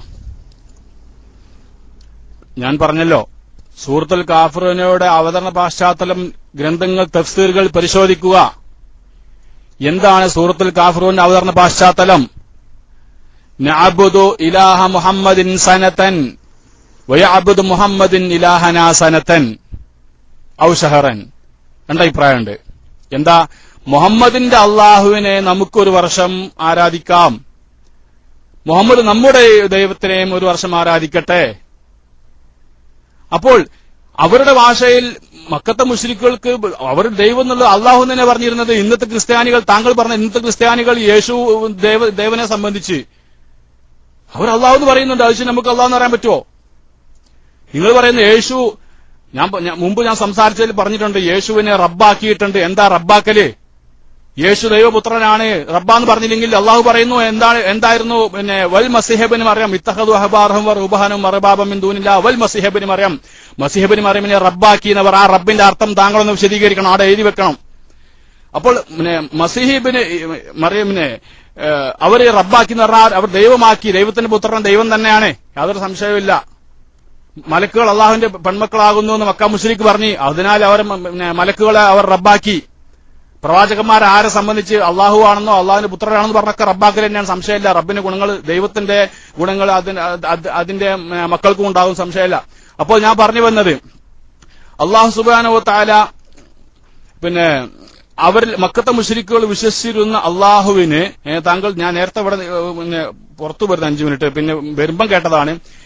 ഞാൻ പറഞ്ഞല്ലോ സൂറത്തുൽ കാഫറിനോട് അവതരണ പശ്ചാത്തലം ഗ്രന്ഥങ്ങൾ തഫ്സീറുകൾ പരിശോധിക്കുക എന്താണ് സൂറത്തുൽ കാഫറൂന്റെ അവതരണ പശ്ചാത്തലം നഅബുദു ഇലാഹ മുഹമ്മദിൻ സനതൻ വയഅബുദു മുഹമ്മദിൻ ഇലാഹന സനതൻ ഔ ഷഹറൻ രണ്ട് അഭിപ്രായമുണ്ട് എന്താ മുഹമ്മദിന്റെ അള്ളാഹുവിനെ നമുക്കൊരു വർഷം ആരാധിക്കാം മുഹമ്മദ് നമ്മുടെ ദൈവത്തിനെയും ഒരു വർഷം ആരാധിക്കട്ടെ അപ്പോൾ അവരുടെ ഭാഷയിൽ മക്കത്തെ മുസ്ലിക്കുകൾക്ക് അവർ ദൈവം എന്നുള്ള അള്ളാഹു തന്നെ പറഞ്ഞിരുന്നത് ഇന്നത്തെ ക്രിസ്ത്യാനികൾ താങ്കൾ പറഞ്ഞ ഇന്നത്തെ ക്രിസ്ത്യാനികൾ യേശു ദേവ ദേവനെ സംബന്ധിച്ച് അവർ അള്ളാഹു എന്ന് പറയുന്നുണ്ട് അത് നമുക്ക് അള്ളാഹു എന്ന് പറയാൻ പറ്റുമോ നിങ്ങൾ പറയുന്ന യേശു ഞാൻ പ- ഞാൻ- മുമ്പ് ഞാൻ സംസാരിച്ചതിൽ പറഞ്ഞിട്ടുണ്ട് യേശുവിനെ റബ്ബാക്കിയിട്ടുണ്ട് എന്താ റബ്ബാക്കല് യേശു ദൈവപുത്രനാണ് റബ്ബാന്ന് പറഞ്ഞില്ലെങ്കിൽ അള്ളാഹു പറയുന്നു എന്താണ് എന്തായിരുന്നു പിന്നെ വൽ മസിഹബിനും അറിയാം ഇത്തഹദു അഹബാർഹം ഉബഹാനും മറബാബം ദൂനില്ല വൽ മസിഹബിനും അറിയാം മസിഹബിനും അറിയാമിനെ റബ്ബാക്കിയെന്നവർ ആ റബ്ബിന്റെ അർത്ഥം താങ്കളൊന്ന് വിശദീകരിക്കണം അവിടെ എഴുതി വെക്കണം അപ്പോൾ പിന്നെ മസിഹിബിന് മറിയമിനെ ഏഹ്, അവര് റബ്ബാക്കി എന്ന് പറഞ്ഞാൽ അവർ ദൈവമാക്കി ദൈവത്തിന്റെ പുത്രൻ ദൈവം തന്നെയാണ് യാതൊരു സംശയവുമില്ല മലക്കുകൾ അള്ളാഹുവിന്റെ പെൺമക്കളാകുന്നു എന്ന് മക്ക മുസ്ലിക്ക് പറഞ്ഞു അതിനാൽ അവർ മ- പിന്നെ മലക്കുകളെ അവർ റബ്ബാക്കി പ്രവാചകന്മാർ ആരെ സംബന്ധിച്ച് അള്ളാഹു ആണെന്നോ അള്ളാഹുവിന്റെ പുത്രനാണെന്ന് പറഞ്ഞൊക്കെ റബ്ബാക്കൽ തന്നെയാണ് സംശയമില്ല റബ്ബിന്റെ ഗുണങ്ങൾ ദൈവത്തിന്റെ ഗുണങ്ങൾ അതിന് അത് അതിന്റെ ഏ, മക്കൾക്കും ഉണ്ടാകും സംശയമില്ല അപ്പോൾ ഞാൻ പറഞ്ഞു വന്നത് അള്ളാഹു സുബാനോ താല പിന്നെ അവരിൽ മക്കത്തെ മുഷരിക്കുകൾ വിശ്വസിച്ചിരുന്ന അള്ളാഹുവിന് ഏ, താങ്കൾ ഞാൻ നേരത്തെ ഇവിടെ ഏ, പിന്നെ പുറത്തു വരുന്ന അഞ്ചു മിനിറ്റ് പിന്നെ വരുമ്പം കേട്ടതാണ്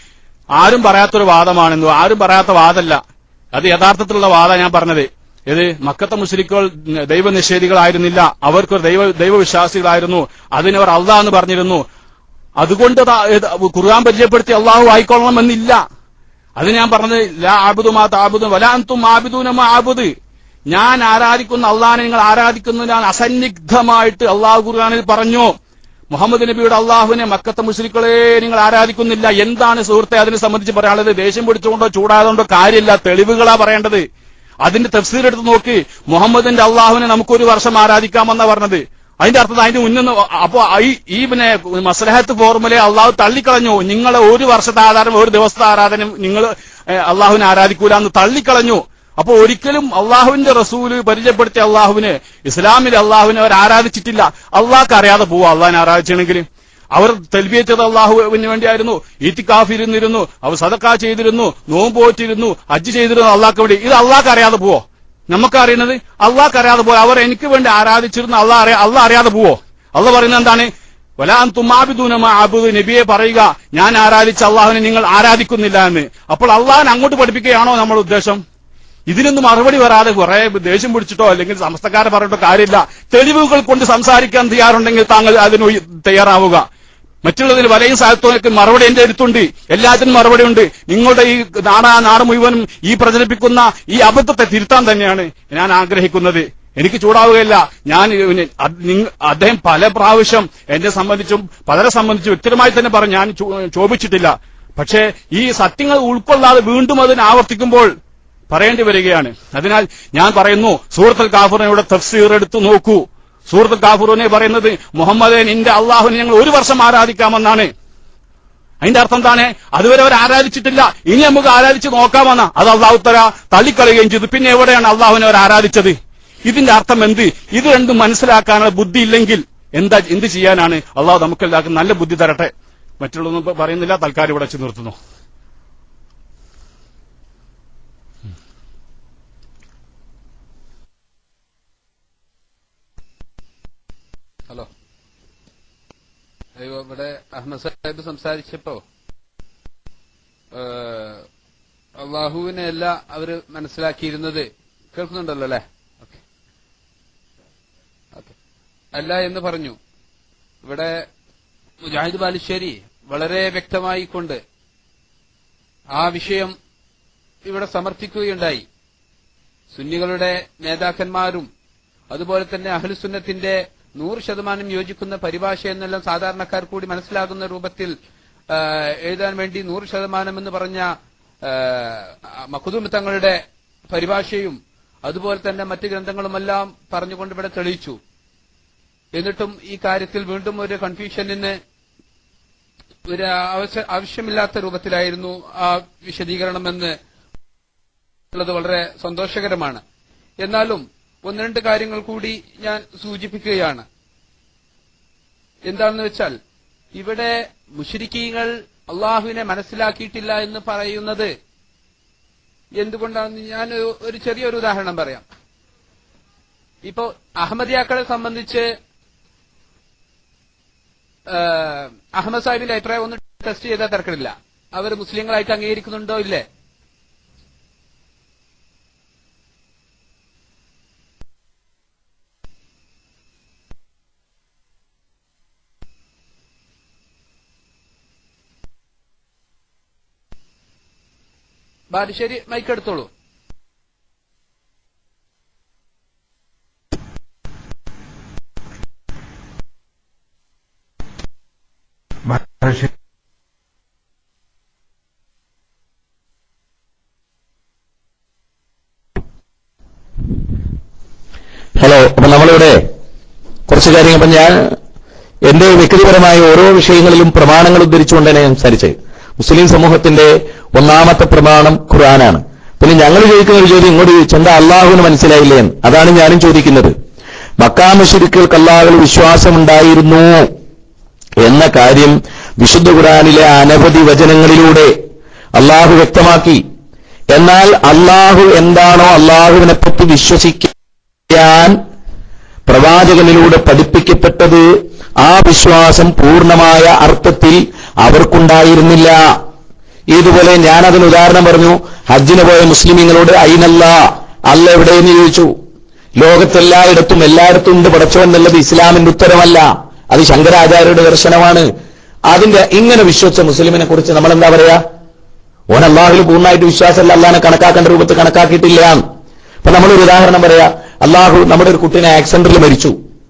ആരും പറയാത്തൊരു വാദമാണെന്നു ആരും പറയാത്ത വാദമല്ല അത് യഥാർത്ഥത്തിലുള്ള വാദം ഞാൻ പറഞ്ഞത് ഇത് മക്കത്തെ മുസ്ലിക്കുകൾ ദൈവനിഷേധികളായിരുന്നില്ല അവർക്ക് ദൈവ ദൈവവിശ്വാസികളായിരുന്നു അതിനവർ അള്ളാഹ് എന്ന് പറഞ്ഞിരുന്നു അതുകൊണ്ട് ദാ ഇത് ഖുർആൻ പരിചയപ്പെടുത്തി അള്ളാഹു ആയിക്കൊള്ളണമെന്നില്ല അത് ഞാൻ പറഞ്ഞത് ലാ ആബുദു മാ താബുദു വലാന്തും ആബിദൂന മാ ആബുദ് ഞാൻ ആരാധിക്കുന്ന അള്ളാഹിനെ നിങ്ങൾ ആരാധിക്കുന്നതിനാണ് അസന്നിഗ്ധമായിട്ട് അള്ളാഹു ഖുർആനിൽ പറഞ്ഞു മുഹമ്മദ് നബിയുടെ അള്ളാഹുവിനെ മക്കത്തെ മുസ്ലിക്കളെ നിങ്ങൾ ആരാധിക്കുന്നില്ല എന്താണ് സുഹൃത്തെ അതിനെ സംബന്ധിച്ച് പറയാനുള്ളത് ദേഷ്യം പിടിച്ചുകൊണ്ടോ ചൂടായതുകൊണ്ടോ കാര്യമില്ല തെളിവുകളാ പറയേണ്ടത് അതിന്റെ തഫ്സീർ എടുത്ത് നോക്കി മുഹമ്മദിന്റെ അള്ളാഹുവിനെ നമുക്കൊരു വർഷം ആരാധിക്കാമെന്നാ പറഞ്ഞത് അതിന്റെ അർത്ഥം അതിന്റെ മുന്നിൽ അപ്പോ ഈ ഈ പിന്നെ മസ്ലഹത്ത് ഫോർമുലയെ അള്ളാഹു തള്ളിക്കളഞ്ഞു നിങ്ങളെ ഒരു വർഷത്തെ ആധാരം ഒരു ദിവസത്തെ ആരാധന നിങ്ങൾ അള്ളാഹുവിനെ ആരാധിക്കൂല എന്ന് തള്ളിക്കളഞ്ഞു അപ്പൊ ഒരിക്കലും അള്ളാഹുവിന്റെ റസൂല് പരിചയപ്പെടുത്തിയ അള്ളാഹുവിന് ഇസ്ലാമിൽ അള്ളാഹുവിനെ അവർ ആരാധിച്ചിട്ടില്ല അള്ളാഹ്ക്ക് അറിയാതെ പോവാ അള്ളാഹിനെ ആരാധിച്ചെങ്കിൽ അവർ തെൽബിയച്ചത് അള്ളാഹുവിന് വേണ്ടിയായിരുന്നു ഈത്തിക്കാഫ് ഇരുന്നിരുന്നു അവർ സദക്ക ചെയ്തിരുന്നു നോമ്പ് പോറ്റിരുന്നു ഹജ്ജ് ചെയ്തിരുന്നു അള്ളാഹ്ക്ക് വേണ്ടി ഇത് അള്ളാഹ്ക്ക് അറിയാതെ പോവോ നമുക്ക് അറിയുന്നത് അള്ളാഹ്ക്ക് അറിയാതെ പോവോ അവർ എനിക്ക് വേണ്ടി ആരാധിച്ചിരുന്നു അള്ളാഹ് അറിയാ അള്ളാഹ് അറിയാതെ പോവോ അള്ളാഹ് പറയുന്നത് എന്താണ് വലാൻ തുമാബിദൂനമ അബുദ് നബിയെ പറയുക ഞാൻ ആരാധിച്ച അള്ളാഹുവിനെ നിങ്ങൾ ആരാധിക്കുന്നില്ല എന്ന് അപ്പോൾ അള്ളാഹിനെ അങ്ങോട്ട് പഠിപ്പിക്കുകയാണോ നമ്മുടെ ഉദ്ദേശം ഇതിനൊന്നും മറുപടി വരാതെ കുറെ ദേഷ്യം പിടിച്ചിട്ടോ അല്ലെങ്കിൽ സമസ്തക്കാരെ പറഞ്ഞിട്ടോ കാര്യമില്ല തെളിവുകൾ കൊണ്ട് സംസാരിക്കാൻ തയ്യാറുണ്ടെങ്കിൽ താങ്കൾ അതിന് ഉയ- തയ്യാറാവുക മറ്റുള്ളതിന് വലയും സാഹിത്യത്തിനൊക്കെ മറുപടി എന്റെ അടുത്തുണ്ട് എല്ലാത്തിനും മറുപടി ഉണ്ട് നിങ്ങളുടെ ഈ നാടാ നാട് മുഴുവനും ഈ പ്രചരിപ്പിക്കുന്ന ഈ അബദ്ധത്തെ തിരുത്താൻ തന്നെയാണ് ഞാൻ ആഗ്രഹിക്കുന്നത് എനിക്ക് ചൂടാവുകയില്ല ഞാൻ ഇവന് അത് നിങ്ങ- അദ്ദേഹം പല പ്രാവശ്യം എന്നെ സംബന്ധിച്ചും പലരെ സംബന്ധിച്ചും വ്യക്തിപരമായി തന്നെ പറഞ്ഞു ഞാൻ ചോ- ചോദിച്ചിട്ടില്ല പക്ഷേ ഈ സത്യങ്ങൾ ഉൾക്കൊള്ളാതെ വീണ്ടും അതിനെ ആവർത്തിക്കുമ്പോൾ പറയേണ്ടി വരികയാണ് അതിനാൽ ഞാൻ പറയുന്നു സൂറത്തുൽ കാഫറിനയുടെ തഫ്സീർ എടുത്തു നോക്കൂ സൂറത്തുൽ കാഫുറിനെ പറയുന്നത് മുഹമ്മദെ നിന്റെ അള്ളാഹുവിനെ ഞങ്ങൾ ഒരു വർഷം ആരാധിക്കാമെന്നാണ് അതിന്റെ അർത്ഥം എന്താണ് അതുവരെ അവർ ആരാധിച്ചിട്ടില്ല ഇനി നമുക്ക് ആരാധിച്ച് നോക്കാമെന്ന അത് അള്ളാഹു തല തള്ളിക്കളയുകയും ചെയ്തു പിന്നെ എവിടെയാണ് അള്ളാഹുവിനെ അവർ ആരാധിച്ചത് ഇതിന്റെ അർത്ഥം എന്ത് ഇത് രണ്ടും മനസ്സിലാക്കാനുള്ള ബുദ്ധി ഇല്ലെങ്കിൽ എന്താ എന്ത് ചെയ്യാനാണ് അള്ളാഹു നമുക്കെല്ലാവർക്കും നല്ല ബുദ്ധി തരട്ടെ മറ്റുള്ളതൊന്നും ഇപ്പൊ പറയുന്നില്ല തൽക്കാലം ഇവിടെ വെച്ച് നിർത്തുന്നു ഹലോ അയ്യോ ഇവിടെ അഹമ്മദ് സാഹിബ് സംസാരിച്ചപ്പോ ഏഹ്, അള്ളാഹുവിനെ അല്ല അവര് മനസ്സിലാക്കിയിരുന്നത് കേൾക്കുന്നുണ്ടല്ലോ അല്ലെ ഓക്കെ ഓക്കെ അല്ല എന്ന് പറഞ്ഞു ഇവിടെ മുജാഹിദ് ബാലുശ്ശേരി വളരെ വ്യക്തമായിക്കൊണ്ട് ആ വിഷയം ഇവിടെ സമർത്ഥിക്കുകയുണ്ടായി സുന്നികളുടെ നേതാക്കന്മാരും അതുപോലെ തന്നെ അഹ്ലുസുന്നത്തിന്റെ നൂറ് ശതമാനം യോജിക്കുന്ന പരിഭാഷ എന്നെല്ലാം സാധാരണക്കാർ കൂടി മനസ്സിലാകുന്ന രൂപത്തിൽ ആ, എഴുതാൻ വേണ്ടി നൂറ് ശതമാനം എന്ന് പറഞ്ഞ മക്കുദും തങ്ങളുടെ പരിഭാഷയും അതുപോലെ തന്നെ മറ്റ് ഗ്രന്ഥങ്ങളുമെല്ലാം പറഞ്ഞുകൊണ്ട് ഇവിടെ തെളിയിച്ചു എന്നിട്ടും ഈ കാര്യത്തിൽ വീണ്ടും ഒരു കൺഫ്യൂഷനിന് ഒരു ആവശ്യ- ആവശ്യമില്ലാത്ത രൂപത്തിലായിരുന്നു ആ വിശദീകരണമെന്ന് ഉള്ളത് വളരെ സന്തോഷകരമാണ് എന്നാലും ഒന്ന് രണ്ട് കാര്യങ്ങൾ കൂടി ഞാൻ സൂചിപ്പിക്കുകയാണ് എന്താണെന്ന് വെച്ചാൽ ഇവിടെ മുഷരിക്കീങ്ങൾ അള്ളാഹുവിനെ മനസ്സിലാക്കിയിട്ടില്ല എന്ന് പറയുന്നത് എന്തുകൊണ്ടാണെന്ന് ഞാൻ ഒരു- ഒരു ചെറിയൊരു ഉദാഹരണം പറയാം ഇപ്പോ അഹമ്മദിയാക്കളെ സംബന്ധിച്ച് ഏഹ്, അഹമ്മദ് സാഹിബിന്റെ അഭിപ്രായം ഒന്ന് ടെസ്റ്റ് ചെയ്താൽ തിരക്കില്ല അവർ മുസ്ലിങ്ങളായിട്ട് അംഗീകരിക്കുന്നുണ്ടോ ഇല്ലേ ബാലുശ്ശേരി മൈക്ക് എടുത്തോളൂ ബാലുശ്ശേരി ഹലോ അപ്പൊ നമ്മളിവിടെ കുറച്ച് കാര്യങ്ങൾ അപ്പൊ ഞാൻ എന്റെ വ്യക്തിപരമായ ഓരോ വിഷയങ്ങളിലും പ്രമാണങ്ങൾ ഉദ്ധരിച്ചുകൊണ്ടാണ് ഞാൻ സംസാരിച്ചത് മുസ്ലിം സമൂഹത്തിന്റെ ഒന്നാമത്തെ പ്രമാണം ഖുർആനാണ് പിന്നെ ഞങ്ങൾ ചോദിക്കുന്ന ഒരു ചോദ്യം ഇങ്ങോട്ട് ചോദിച്ചു എന്താ അള്ളാഹുവിന് മനസ്സിലായില്ലേ എന്ന് അതാണ് ഞാനും ചോദിക്കുന്നത് മക്കാമശിരിക്കൾക്ക് അള്ളാഹുവിൽ വിശ്വാസമുണ്ടായിരുന്നു എന്ന കാര്യം വിശുദ്ധ ഖുർആനിലെ അനവധി വചനങ്ങളിലൂടെ അള്ളാഹു വ്യക്തമാക്കി എന്നാൽ അള്ളാഹു എന്താണോ അള്ളാഹുവിനെ പറ്റി വിശ്വസിക്കാൻ പ്രവാചകനിലൂടെ പഠിപ്പിക്കപ്പെട്ടത് ആ വിശ്വാസം പൂർണ്ണമായ അർത്ഥത്തിൽ അവർക്കുണ്ടായിരുന്നില്ല ഇതുപോലെ ഞാൻ അതിന് ഉദാഹരണം പറഞ്ഞു ഹജ്ജിന് പോയ മുസ്ലിമീങ്ങളോട് അയിനല്ല അല്ല എവിടെയെന്ന് ചോദിച്ചു ലോകത്തെല്ലായിടത്തും എല്ലായിടത്തും ഉണ്ട് പടച്ചോ എന്നുള്ളത് ഇസ്ലാമിന്റെ ഉത്തരമല്ല അത് ശങ്കരാചാര്യരുടെ ദർശനമാണ് അതിന്റെ ഇങ്ങനെ വിശ്വസിച്ച മുസ്ലിമിനെ കുറിച്ച് നമ്മൾ എന്താ പറയാ ഓൻ അള്ളാഹുൽ പൂർണ്ണമായിട്ട് വിശ്വാസമല്ല അള്ളാഹിനെ കണക്കാക്കേണ്ട രൂപത്തിൽ കണക്കാക്കിയിട്ടില്ല അപ്പൊ നമ്മളൊരു ഉദാഹരണം പറയാ അള്ളാഹു നമ്മുടെ ഒരു കുട്ടീനെ ആക്സിഡന്റിൽ മരിച്ചു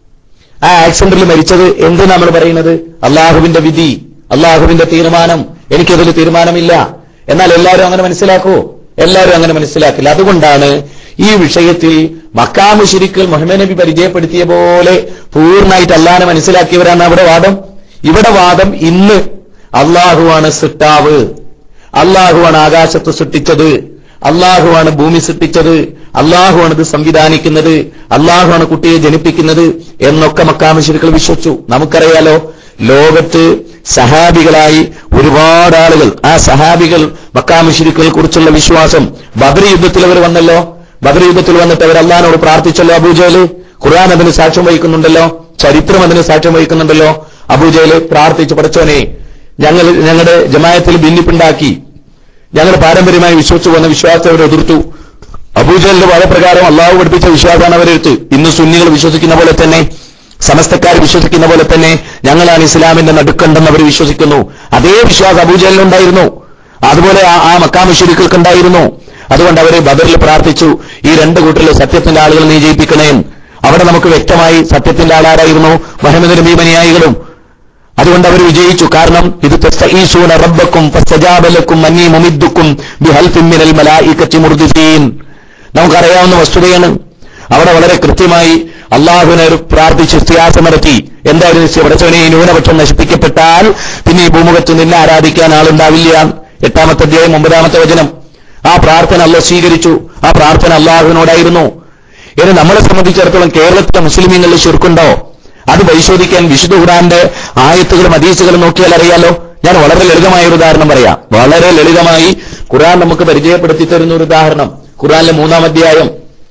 ആ ആക്സിഡന്റിൽ മരിച്ചത് എന്ത് നമ്മൾ പറയുന്നത് അള്ളാഹുവിന്റെ വിധി അള്ളാഹുവിന്റെ തീരുമാനം എനിക്കതിൽ തീരുമാനമില്ല എന്നാൽ എല്ലാവരും അങ്ങനെ മനസ്സിലാക്കുമോ എല്ലാവരും അങ്ങനെ മനസ്സിലാക്കില്ല അതുകൊണ്ടാണ് ഈ വിഷയത്തിൽ മക്കാമു ശിരിക്കൽ മുഹമ്മദ് നബി പരിചയപ്പെടുത്തിയ പോലെ പൂർണ്ണമായിട്ട് അള്ളാഹിനെ മനസ്സിലാക്കിയവരാണ് അവിടെ വാദം ഇവിടെ വാദം ഇന്ന് അള്ളാഹുവാണ് സിട്ടാവ് അള്ളാഹുവാണ് ആകാശത്ത് സൃഷ്ടിച്ചത് അള്ളാഹുവാണ് ഭൂമി സൃഷ്ടിച്ചത് അള്ളാഹുവാണ് ഇത് സംവിധാനിക്കുന്നത് അള്ളാഹുവാണ് കുട്ടിയെ ജനിപ്പിക്കുന്നത് എന്നൊക്കെ മക്കാമശിരികൾ വിശ്വസിച്ചു നമുക്കറിയാലോ ലോകത്ത് സഹാബികളായി ഒരുപാട് ആളുകൾ ആ സഹാബികൾ മക്കാമശിരിക്കളെ കുറിച്ചുള്ള വിശ്വാസം ബദർ യുദ്ധത്തിൽ അവർ വന്നല്ലോ ബദർ യുദ്ധത്തിൽ വന്നിട്ട് അവർ അള്ളഹാനോട് പ്രാർത്ഥിച്ചല്ലോ അബൂജയില് ഖുർആൻ അതിന് സാക്ഷ്യം വഹിക്കുന്നുണ്ടല്ലോ ചരിത്രം അതിന് സാക്ഷ്യം വഹിക്കുന്നുണ്ടല്ലോ അബൂജയില് പ്രാർത്ഥിച്ചു പഠിച്ചോനെ ഞങ്ങൾ ഞങ്ങളുടെ ജമായത്തിൽ ഭിന്നിപ്പുണ്ടാക്കി ഞങ്ങൾ പാരമ്പര്യമായി വിശ്വസിച്ചു വന്ന വിശ്വാസത്തെ അവർ എതിർത്തു അബൂജലിന്റെ വാദപ്രകാരം അള്ളാഹു പഠിപ്പിച്ച വിശ്വാസമാണ് അവരെടുത്ത് ഇന്ന് സുന്നികൾ വിശ്വസിക്കുന്ന പോലെ തന്നെ സമസ്തക്കാർ വിശ്വസിക്കുന്ന പോലെ തന്നെ ഞങ്ങളാണ് ഇസ്ലാമിന്റെ നടുക്കണ്ടെന്ന് അവർ വിശ്വസിക്കുന്നു അതേ വിശ്വാസം അബൂജലിനുണ്ടായിരുന്നു അതുപോലെ ആ- ആ മക്കാമുശരിക്കൾക്ക് ഉണ്ടായിരുന്നു അതുകൊണ്ട് അവരെ ബദറിൽ പ്രാർത്ഥിച്ചു ഈ രണ്ട് കൂട്ടരിലെ സത്യത്തിന്റെ ആളുകൾ നീ ജയിപ്പിക്കണേ അവിടെ നമുക്ക് വ്യക്തമായി സത്യത്തിന്റെ ആളാരായിരുന്നു മുഹമ്മദ് നബി മനിയായികളും അതുകൊണ്ട് അവർ വിജയിച്ചു കാരണം ഇത് തസ്തഈസൂന റബ്ബക്കും ഫസ്തജാബലക്കും അന്നീ മുമിദ്ദുക്കും ബിഹൽഫിൻ മിനൽ മലായികത്തി മുർദിഫീൻ നമുക്കറിയാവുന്ന വസ്തുതയാണ് അവിടെ വളരെ കൃത്യമായി അള്ളാഹുവിനെ ഒരു പ്രാർത്ഥിച്ച് ഇസ്തിയാസം നടത്തി എന്തായിരുന്നു പടച്ചവനെ ഈ ന്യൂനപക്ഷം നശിപ്പിക്കപ്പെട്ടാൽ പിന്നെ ഈ ഭൂമുഖത്ത് നിന്നെ ആരാധിക്കാൻ ആളുണ്ടാവില്ല എട്ടാമത്തെ അധ്യായം ഒമ്പതാമത്തെ വചനം ആ പ്രാർത്ഥന അല്ല സ്വീകരിച്ചു ആ പ്രാർത്ഥന അള്ളാഹുവിനോടായിരുന്നു ഇനി നമ്മളെ സംബന്ധിച്ചിടത്തോളം കേരളത്തിലെ മുസ്ലിമീങ്ങളിൽ ചുരുക്കുണ്ടോ അത് പരിശോധിക്കാൻ വിശുദ്ധ ഖുറാന്റെ ആയത്തുകളും ഹദീസുകളും നോക്കിയാൽ അറിയാലോ ഞാൻ വളരെ ലളിതമായ ഒരു ഉദാഹരണം പറയാം വളരെ ലളിതമായി ഖുറാൻ നമുക്ക് പരിചയപ്പെടുത്തി തരുന്ന ഒരു ഉദാഹരണം ഖുറാനിലെ മൂന്നാം അധ്യായം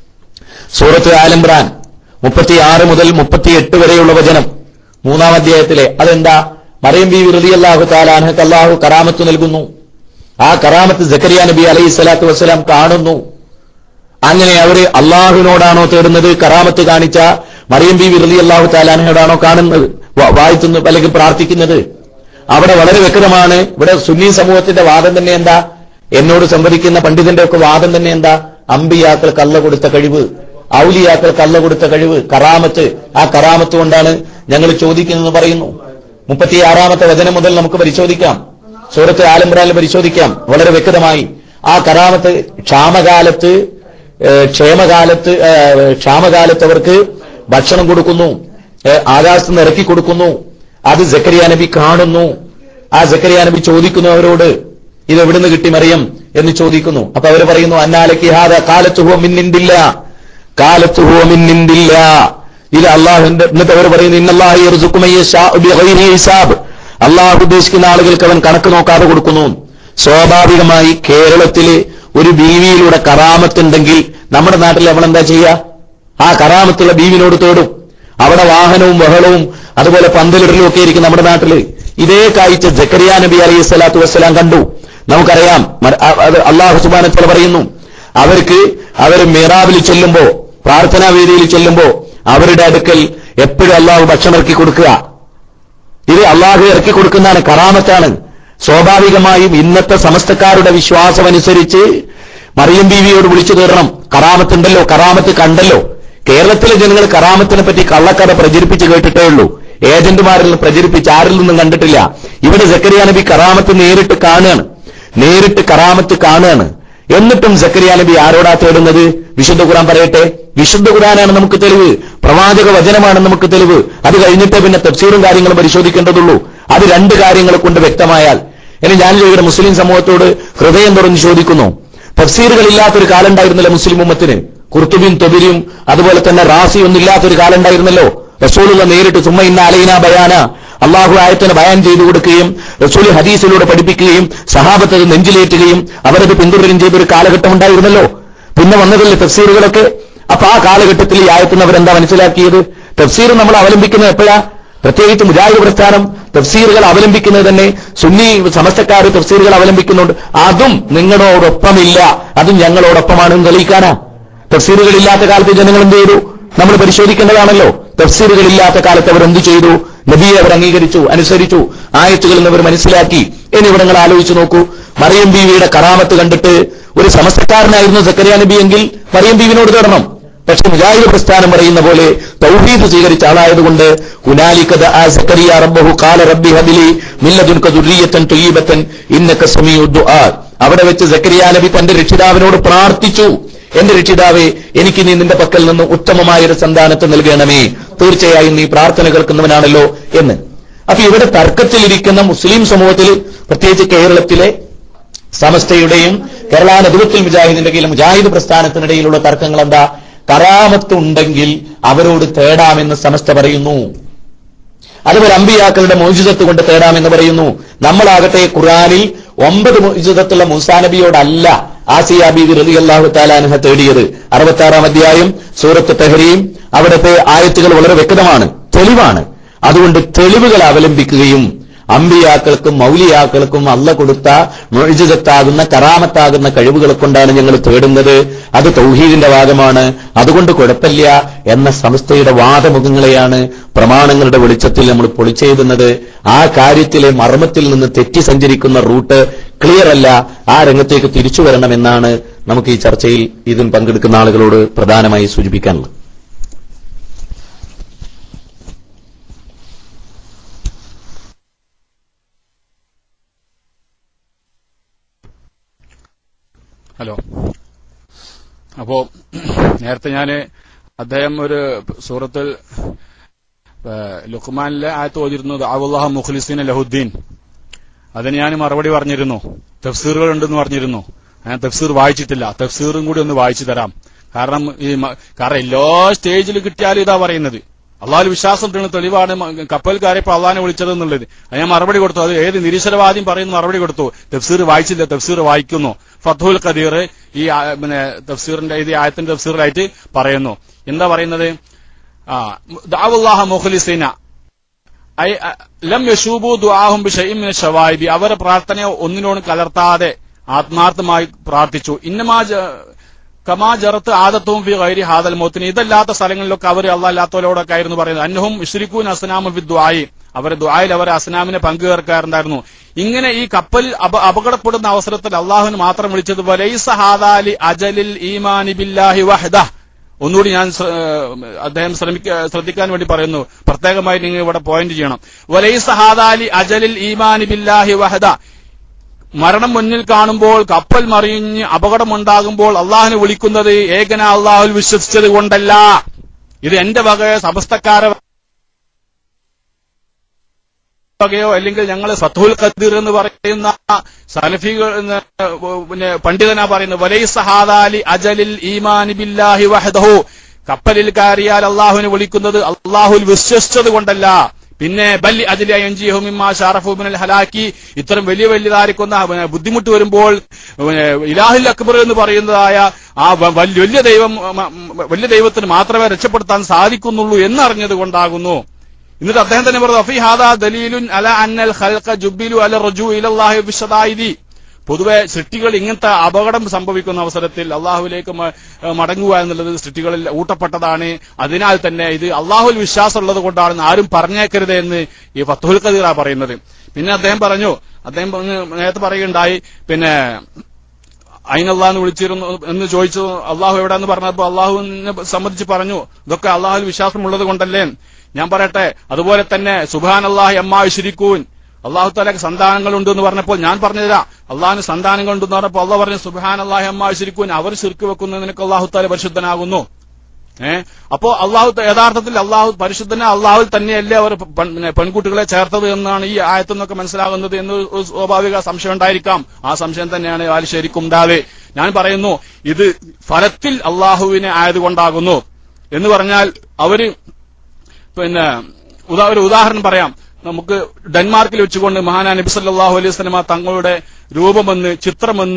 സൂറത്ത് ആലംബ്രാൻ മുപ്പത്തിയാറ് മുതൽ മുപ്പത്തിയെട്ട് വരെയുള്ള വചനം മൂന്നാം അധ്യായത്തിലെ അതെന്താ മറിയം ബി വിറുതി അള്ളാഹു താലാൻഹക്ക് അള്ളാഹു കറാമത്ത് നൽകുന്നു ആ കറാമത്ത് ജക്കരിയ നബി അലൈഹി സ്വലാത്തു വസ്സലാം കാണുന്നു അങ്ങനെ അവര് അള്ളാഹുവിനോടാണോ തേടുന്നത് കറാമത്ത് കാണിച്ച മറിയം ബി വിറുതി അള്ളാഹു താലാനയോടാണോ കാണുന്നത് വ- വാഴ്ത്തുന്നത് അല്ലെങ്കിൽ പ്രാർത്ഥിക്കുന്നത് അവിടെ വളരെ വ്യക്തമാണ് ഇവിടെ സുന്നി സമൂഹത്തിന്റെ വാദം തന്നെ എന്താ എന്നോട് സംവദിക്കുന്ന പണ്ഡിതന്റെ ഒക്കെ വാദം തന്നെ എന്താ അമ്പിയാക്കൾ കള്ള കൊടുത്ത കഴിവ് ഔലിയാക്കൾ കള്ള കൊടുത്ത കഴിവ് കറാമത്ത് ആ കറാമത്ത് കൊണ്ടാണ് ഞങ്ങൾ ചോദിക്കുന്നത് പറയുന്നു മുപ്പത്തിയാറാമത്തെ വചനം മുതൽ നമുക്ക് പരിശോധിക്കാം സൂറത്ത് ആലംബ്രാനിൽ പരിശോധിക്കാം വളരെ വ്യക്തമായി ആ കറാമത്ത് ക്ഷാമകാലത്ത് ഏഹ്, ക്ഷേമകാലത്ത് ഏഹ്, ക്ഷാമകാലത്ത് അവർക്ക് ഭക്ഷണം കൊടുക്കുന്നു ഏഹ്, ആകാശത്ത് നിന്ന് ഇറക്കി കൊടുക്കുന്നു അത് ജക്കരിയ നബി കാണുന്നു ആ ജക്കരിയ നബി ചോദിക്കുന്നു അവരോട് ഇത് എവിടുന്ന് കിട്ടി മറിയം എന്ന് ചോദിക്കുന്നു അപ്പൊ അവര് പറയുന്നു അന്നാലക്കി ഹാദ കാലത്തുഹോ മിന്നിന്തില്ല കാലത്തുഹോ മിന്നിന്തില്ല ഇത് അള്ളാഹുന്റെ എന്നിട്ട് അവർ പറയുന്നു ഇന്നല്ലാഹി യർസുക്കുമയ്യ ബിഗൈരി ഹിസാബ് അള്ളാഹു ഉദ്ദേശിക്കുന്ന ആളുകൾക്ക് അവൻ കണക്ക് നോക്കാതെ കൊടുക്കുന്നു സ്വാഭാവികമായി കേരളത്തില് ഒരു ബീവിയിലൂടെ കറാമത്തുണ്ടെങ്കിൽ നമ്മുടെ നാട്ടിൽ നമ്മൾ എന്താ ചെയ്യുക ആ കറാമത്തുള്ള ബീവിനോട് തേടും അവിടെ വാഹനവും ബഹളവും അതുപോലെ പന്തലിടലും ഒക്കെ ആയിരിക്കും നമ്മുടെ നാട്ടില് ഇതേ കാഴ്ച ജക്കരിയ നബി അലൈഹി സ്വലാത്തു വസ്സലാം കണ്ടു നമുക്കറിയാം മര- അ- അത് അള്ളാഹു സുബാനത്തോട് പറയുന്നു അവർക്ക് അവർ മിറാബിൽ ചെല്ലുമ്പോ പ്രാർത്ഥനാ വേദിയിൽ ചെല്ലുമ്പോ അവരുടെ അടുക്കൽ എപ്പോഴും അള്ളാഹു ഭക്ഷണം ഇറക്കി കൊടുക്കുക ഇത് അള്ളാഹു ഇറക്കി കൊടുക്കുന്നതാണ് കറാമത്താണ് സ്വാഭാവികമായും ഇന്നത്തെ സമസ്തക്കാരുടെ വിശ്വാസമനുസരിച്ച് മറിയം ബീവിയോട് വിളിച്ചു തീർക്കണം കറാമത്തുണ്ടല്ലോ കറാമത്ത് കണ്ടല്ലോ കേരളത്തിലെ ജനങ്ങൾ കറാമത്തിനെ പറ്റി കള്ളക്കഥ പ്രചരിപ്പിച്ച് കേട്ടിട്ടേ ഉള്ളൂ ഏജന്റുമാരിൽ നിന്ന് പ്രചരിപ്പിച്ച് ആരിൽ നിന്നും കണ്ടിട്ടില്ല ഇവിടെ സക്കരിയ നബി കറാമത്ത് നേരിട്ട് കാണുകയാണ് നേരിട്ട് കറാമത്ത് കാണുകയാണ് എന്നിട്ടും സക്കരിയ നബി ആരോടാ തേടുന്നത് വിശുദ്ധ ഖുറാൻ പറയട്ടെ വിശുദ്ധ ഖുറാനാണ് നമുക്ക് തെളിവ് പ്രവാചക വചനമാണ് നമുക്ക് തെളിവ് അത് കഴിഞ്ഞിട്ടേ പിന്നെ തഫ്സീറും കാര്യങ്ങളും പരിശോധിക്കേണ്ടതുള്ളൂ അത് രണ്ട് കാര്യങ്ങളെ കൊണ്ട് വ്യക്തമായാൽ ഇനി ഞാൻ ചോദിക്കുന്ന മുസ്ലിം സമൂഹത്തോട് ഹൃദയം തുറന്ന് ചോദിക്കുന്നു തഫ്സീറുകളില്ലാത്തൊരു കാലം ഉണ്ടായിരുന്നില്ല മുസ്ലിം ഉമ്മത്തിന് കുർത്തുബിയും തൊബിരിയും അതുപോലെ തന്നെ റാസി ഒന്നും ഇല്ലാത്തൊരു കാലം ഉണ്ടായിരുന്നല്ലോ റസൂലുള്ള നേരിട്ട് സുമ്മ ഇന്ന അലൈന ബയാന അള്ളാഹു ആയത്തിന് ബയാൻ ചെയ്തു കൊടുക്കുകയും റസൂൽ ഹദീസിലൂടെ പഠിപ്പിക്കുകയും സഹാബത്ത് അത് നെഞ്ചിലേറ്റുകയും അവരത് പിന്തുടരുകയും ചെയ്തൊരു കാലഘട്ടം ഉണ്ടായിരുന്നല്ലോ പിന്നെ വന്നതല്ലേ തഫ്സീറുകളൊക്കെ അപ്പൊ ആ കാലഘട്ടത്തിൽ ഈ ആയത്തിന് അവരെന്താ മനസ്സിലാക്കിയത് തഫ്സീർ നമ്മൾ അവലംബിക്കുന്നത് എപ്പോഴാ പ്രത്യേകിച്ച് മുജാഹിദ് പ്രസ്ഥാനം തഫ്സീറുകൾ അവലംബിക്കുന്നത് തന്നെ സുന്നി സമസ്തക്കാർ തഫ്സീറുകൾ അവലംബിക്കുന്നുണ്ട് അതും നിങ്ങളോടൊപ്പമില്ല അതും ഞങ്ങളോടൊപ്പമാണെന്ന് തെളിയിക്കാനാ തഫ്സീറുകൾ ഇല്ലാത്ത കാലത്ത് ജനങ്ങൾ എന്ത് ചെയ്തു നമ്മൾ പരിശോധിക്കേണ്ടതാണല്ലോ തഫ്സീറുകൾ ഇല്ലാത്ത കാലത്ത് അവർ എന്ത് ചെയ്തു നബിയെ അവർ അംഗീകരിച്ചു അനുസരിച്ചു ആയത്തുകളിൽ നിന്ന് അവർ മനസ്സിലാക്കി ഇനി ഇവിടെ നിങ്ങൾ ആലോചിച്ച് നോക്കൂ മറിയം ബീവിയുടെ കറാമത്ത് കണ്ടിട്ട് ഒരു സമസ്തക്കാരനായിരുന്നു സക്കരിയ നബി എങ്കിൽ മറിയം ബീവിനോട് തേടണം പക്ഷെ മുജാഹിദ് പ്രസ്ഥാനം പറയുന്ന പോലെ തൗഹീദ് സ്വീകരിച്ച ആളായതുകൊണ്ട് ഹുനാലിക ദആ സക്കരിയ റബ്ബഹു ഖാല റബ്ബി ഹബിലി മില്ലദുൻക ദുർരിയത്തൻ തുയ്യിബത്തൻ ഇന്നക സമീഉ ദുആ അവിടെ വെച്ച് സക്കരിയ നബി തന്റെ രക്ഷിതാവിനോട് പ്രാർത്ഥിച്ചു എന്റെ രക്ഷിതാവേ എനിക്ക് നീ നിന്റെ പക്കൽ നിന്ന് ഉത്തമമായ ഒരു സന്താനത്തെ നൽകണമേ തീർച്ചയായും നീ പ്രാർത്ഥന കേൾക്കുന്നവനാണല്ലോ എന്ന് അപ്പൊ ഇവിടെ തർക്കത്തിലിരിക്കുന്ന മുസ്ലിം സമൂഹത്തിൽ പ്രത്യേകിച്ച് കേരളത്തിലെ സമസ്തയുടെയും കേരള നദുവത്തുൽ മുജാഹിദിന്റെ കീഴിൽ മുജാഹിദ് പ്രസ്ഥാനത്തിനിടയിലുള്ള തർക്കങ്ങൾ എന്താ കറാമത്തുണ്ടെങ്കിൽ അവരോട് തേടാമെന്ന് സമസ്ത പറയുന്നു അതുപോലെ അമ്പിയാക്കളുടെ മോചിതത്ത് കൊണ്ട് തേടാമെന്ന് പറയുന്നു നമ്മളാകട്ടെ ഖുറാനിൽ ഒമ്പത് മോചിതത്തുള്ള മൂസാ നബിയോടല്ല ആസിയ ബീവി റലി അള്ളാഹു താലാൻഹ തേടിയത് അറുപത്താറാം അധ്യായം സൂറത്ത് തെഹരിയും അവിടുത്തെ ആയത്തുകൾ വളരെ വ്യക്തമാണ് തെളിവാണ് അതുകൊണ്ട് തെളിവുകൾ അവലംബിക്കുകയും അമ്പിയാക്കൾക്കും മൗലിയാക്കൾക്കും അല്ല കൊടുത്ത മൊഴിജിതത്താകുന്ന കറാമത്താകുന്ന കഴിവുകൾ കൊണ്ടാണ് ഞങ്ങൾ തേടുന്നത് അത് തൗഹീദിന്റെ ഭാഗമാണ് അതുകൊണ്ട് കുഴപ്പമില്ല എന്ന സംസ്ഥയുടെ വാദമുഖങ്ങളെയാണ് പ്രമാണങ്ങളുടെ വെളിച്ചത്തിൽ നമ്മൾ പൊളിച്ചെഴുതുന്നത് ആ കാര്യത്തിലെ മർമ്മത്തിൽ നിന്ന് തെറ്റി സഞ്ചരിക്കുന്ന റൂട്ട് ക്ലിയർ അല്ല ആ രംഗത്തേക്ക് തിരിച്ചു വരണമെന്നാണ് നമുക്ക് ഈ ചർച്ചയിൽ ഇതിൽ പങ്കെടുക്കുന്ന ആളുകളോട് പ്രധാനമായി സൂചിപ്പിക്കാനുള്ളത് ഹലോ അപ്പോ നേരത്തെ ഞാന് അദ്ദേഹം ഒരു സൂറത്തിൽ ഏഹ്, ലുഖ്മാനിലെ ആയത്ത് ഓതിരുന്നു ദഅവല്ലാഹ മുഖ്ലിസീന ലഹുദ്ദീൻ അതിന് ഞാൻ മറുപടി പറഞ്ഞിരുന്നു തഫ്സീറുകൾ ഉണ്ടെന്ന് പറഞ്ഞിരുന്നു ഞാൻ തഫ്സീർ വായിച്ചിട്ടില്ല തഫ്സീറും കൂടി ഒന്ന് വായിച്ചു തരാം കാരണം ഈ മ- കാരണം എല്ലാ സ്റ്റേജിലും കിട്ടിയാലും ഇതാ പറയുന്നത് അള്ളാഹു വിശ്വാസം ഉണ്ടെന്ന് തെളിവാണ് മ- കപ്പൽ കയറിയപ്പോ അള്ളാഹിനെ വിളിച്ചത് എന്നുള്ളത് അത് ഞാൻ മറുപടി കൊടുത്തു അത് ഏത് നിരീശ്വരവാദിയും പറയുന്ന മറുപടി കൊടുത്തു തഫ്സീർ വായിച്ചില്ല തഫ്സീർ വായിക്കുന്നു ഫത്തുൽ ഖദീർ ഈ ആ- പിന്നെ തഫ്സീറിന്റെ ഇത് ആയത്തിന്റെ തഫ്സീറിലായിട്ട് പറയുന്നു എന്താ പറയുന്നത് ആ ദഅവല്ലാഹ മുഖ്ലിസീന ഐ അ- ലം യശൂബു ദുആഹും ബിശൈഇൻ മിന ശവായിബി അവരെ പ്രാർത്ഥന ഒന്നിനോടും കലർത്താതെ ആത്മാർത്ഥമായി പ്രാർത്ഥിച്ചു ഇന്നമാ ജ- കമാ ജറത്ത് ആദത്തും ഫി ഗൈരി ഹാദൽ മോത്തിന് ഇതല്ലാത്ത സ്ഥലങ്ങളിലൊക്കെ അവർ അല്ലാത്തവരോടൊക്കെ ആയിരുന്നു പറയുന്നത് അന്നഹും ഇഷ്രിക്കൂൻ അസ്നാമു ഫി ദുആയി അവരെ ദുആയിൽ അവരെ അസ്നാമിനെ പങ്കുചേർക്കാറുണ്ടായിരുന്നു ഇങ്ങനെ ഈ കപ്പൽ അപ- അപകടപ്പെടുന്ന അവസരത്തിൽ അള്ളാഹുവിന് മാത്രം വിളിച്ചത് വലൈസ ഹാദാലി അജലിൽ ഈമാനി ബില്ലാഹി വഹദ ഒന്നുകൂടി ഞാൻ ശ്ര- ഏഹ് അദ്ദേഹം ശ്രമിക്ക ശ്രദ്ധിക്കാൻ വേണ്ടി പറയുന്നു പ്രത്യേകമായി നിങ്ങൾ ഇവിടെ പോയിന്റ് ചെയ്യണം വലൈസ ഹാദാലി അജലിൽ ഈമാനി ബില്ലാഹി വഹദ മരണം മുന്നിൽ കാണുമ്പോൾ കപ്പൽ മറിഞ്ഞ് അപകടമുണ്ടാകുമ്പോൾ അള്ളാഹിനെ വിളിക്കുന്നത് ഏകന അള്ളാഹുൽ വിശ്വസിച്ചത് കൊണ്ടല്ല ഇത് എന്റെ വകയോ സമസ്തക്കാരെ വകയോ അല്ലെങ്കിൽ ഞങ്ങൾ സത്തുൽ ഖദീർ എന്ന് പറയുന്ന സലഫികൾ എന്ന് പിന്നെ പണ്ഡിതനാ പറയുന്നത് വലൈസ ഹാദാലി അജലിൽ ഈമാനി ബില്ലാഹി വഹദഹു കപ്പലിൽ കയറിയാൽ അള്ളാഹുവിനെ വിളിക്കുന്നത് അള്ളാഹുൽ വിശ്വസിച്ചത് കൊണ്ടല്ല പിന്നെ ബല്ലി അജില എൻജിഹുമിമ്മ ഷാറഫുബിനൽ ഹലാക്കി ഇത്തരം വലിയ വലിയതായിരിക്കുന്ന പിന്നെ ബുദ്ധിമുട്ട് വരുമ്പോൾ പിന്നെ ഇലാഹുൽ അക്ബർ എന്ന് പറയുന്നതായ ആ വ- വല്യ വലിയ ദൈവം മ- മ- വലിയ ദൈവത്തിന് മാത്രമേ രക്ഷപ്പെടുത്താൻ സാധിക്കുന്നുള്ളൂ എന്നറിഞ്ഞത് കൊണ്ടാകുന്നു എന്നിട്ട് അദ്ദേഹം തന്നെ പറഞ്ഞു അഫി ഹാദാ ദലീലുൻ അല അന്നൽ ഖൽഖ ജുബിലു അല റജു ഇലല്ലാഹി ബിശദായിദി പൊതുവെ സൃഷ്ടികൾ ഇങ്ങനത്തെ അപകടം സംഭവിക്കുന്ന അവസരത്തിൽ അള്ളാഹുവിലേക്ക് മ- മടങ്ങുക എന്നുള്ളത് സൃഷ്ടികളിൽ ഊട്ടപ്പെട്ടതാണ് അതിനാൽ തന്നെ ഇത് അള്ളാഹുൽ വിശ്വാസമുള്ളത് കൊണ്ടാണെന്ന് ആരും പറഞ്ഞേക്കരുത് എന്ന് ഈ ഫത്തുൽ ഖദീറ പറയുന്നത് പിന്നെ അദ്ദേഹം പറഞ്ഞു അദ്ദേഹം പറഞ്ഞ് നേരത്തെ പറയുകയുണ്ടായി പിന്നെ അയിനല്ലാന്ന് വിളിച്ചിരുന്നു എന്ന് ചോദിച്ചു അള്ളാഹു എവിടെന്ന് പറഞ്ഞപ്പോ അള്ളാഹുവിനെ സംബന്ധിച്ച് പറഞ്ഞു ഇതൊക്കെ അള്ളാഹുൽ വിശ്വാസമുള്ളത് കൊണ്ടല്ലേ ഞാൻ പറയട്ടെ അതുപോലെ തന്നെ സുബാൻ അള്ളാഹ് അമ്മാ ശിരിക്കൂൻ അള്ളാഹു താലക്ക് സന്താനങ്ങളുണ്ട് എന്ന് പറഞ്ഞപ്പോൾ ഞാൻ പറഞ്ഞുതരാ അള്ളാഹിന് സന്താനങ്ങളുണ്ടെന്ന് പറഞ്ഞപ്പോൾ അള്ളാഹ് പറഞ്ഞു സുബാൻ അള്ളാഹ് അമ്മാ ശിരിക്കൂൻ അവർ ശിർക്ക് വെക്കുന്നതിനൊക്കെ അള്ളാഹു താല പരിശുദ്ധനാകുന്നു ഏ അപ്പോ അള്ളാഹു യഥാർത്ഥത്തിൽ അള്ളാഹു പരിശുദ്ധനെ അള്ളാഹുൽ തന്നെയല്ലേ അവർ പെൺ- പിന്നെ പെൺകുട്ടികളെ ചേർത്തത് എന്നാണ് ഈ ആയത്തിൽ നിന്നൊക്കെ മനസ്സിലാകുന്നത് എന്ന് ഒരു സ്വാഭാവിക സംശയം ഉണ്ടായിരിക്കാം ആ സംശയം തന്നെയാണ് ആലിശ്ശേരിക്കും ഉണ്ടാവേ ഞാൻ പറയുന്നു ഇത് ഫലത്തിൽ അള്ളാഹുവിനെ ആയതുകൊണ്ടാകുന്നു എന്ന് പറഞ്ഞാൽ അവര് പിന്നെ ഉദാ- ഒരു ഉദാഹരണം പറയാം നമുക്ക് ഡെൻമാർക്കിൽ വെച്ചുകൊണ്ട് മഹാനാ നബി സല്ലല്ലാഹു അലൈഹി വസല്ലമ തങ്ങളുടെ രൂപമെന്ന് ചിത്രമെന്ന്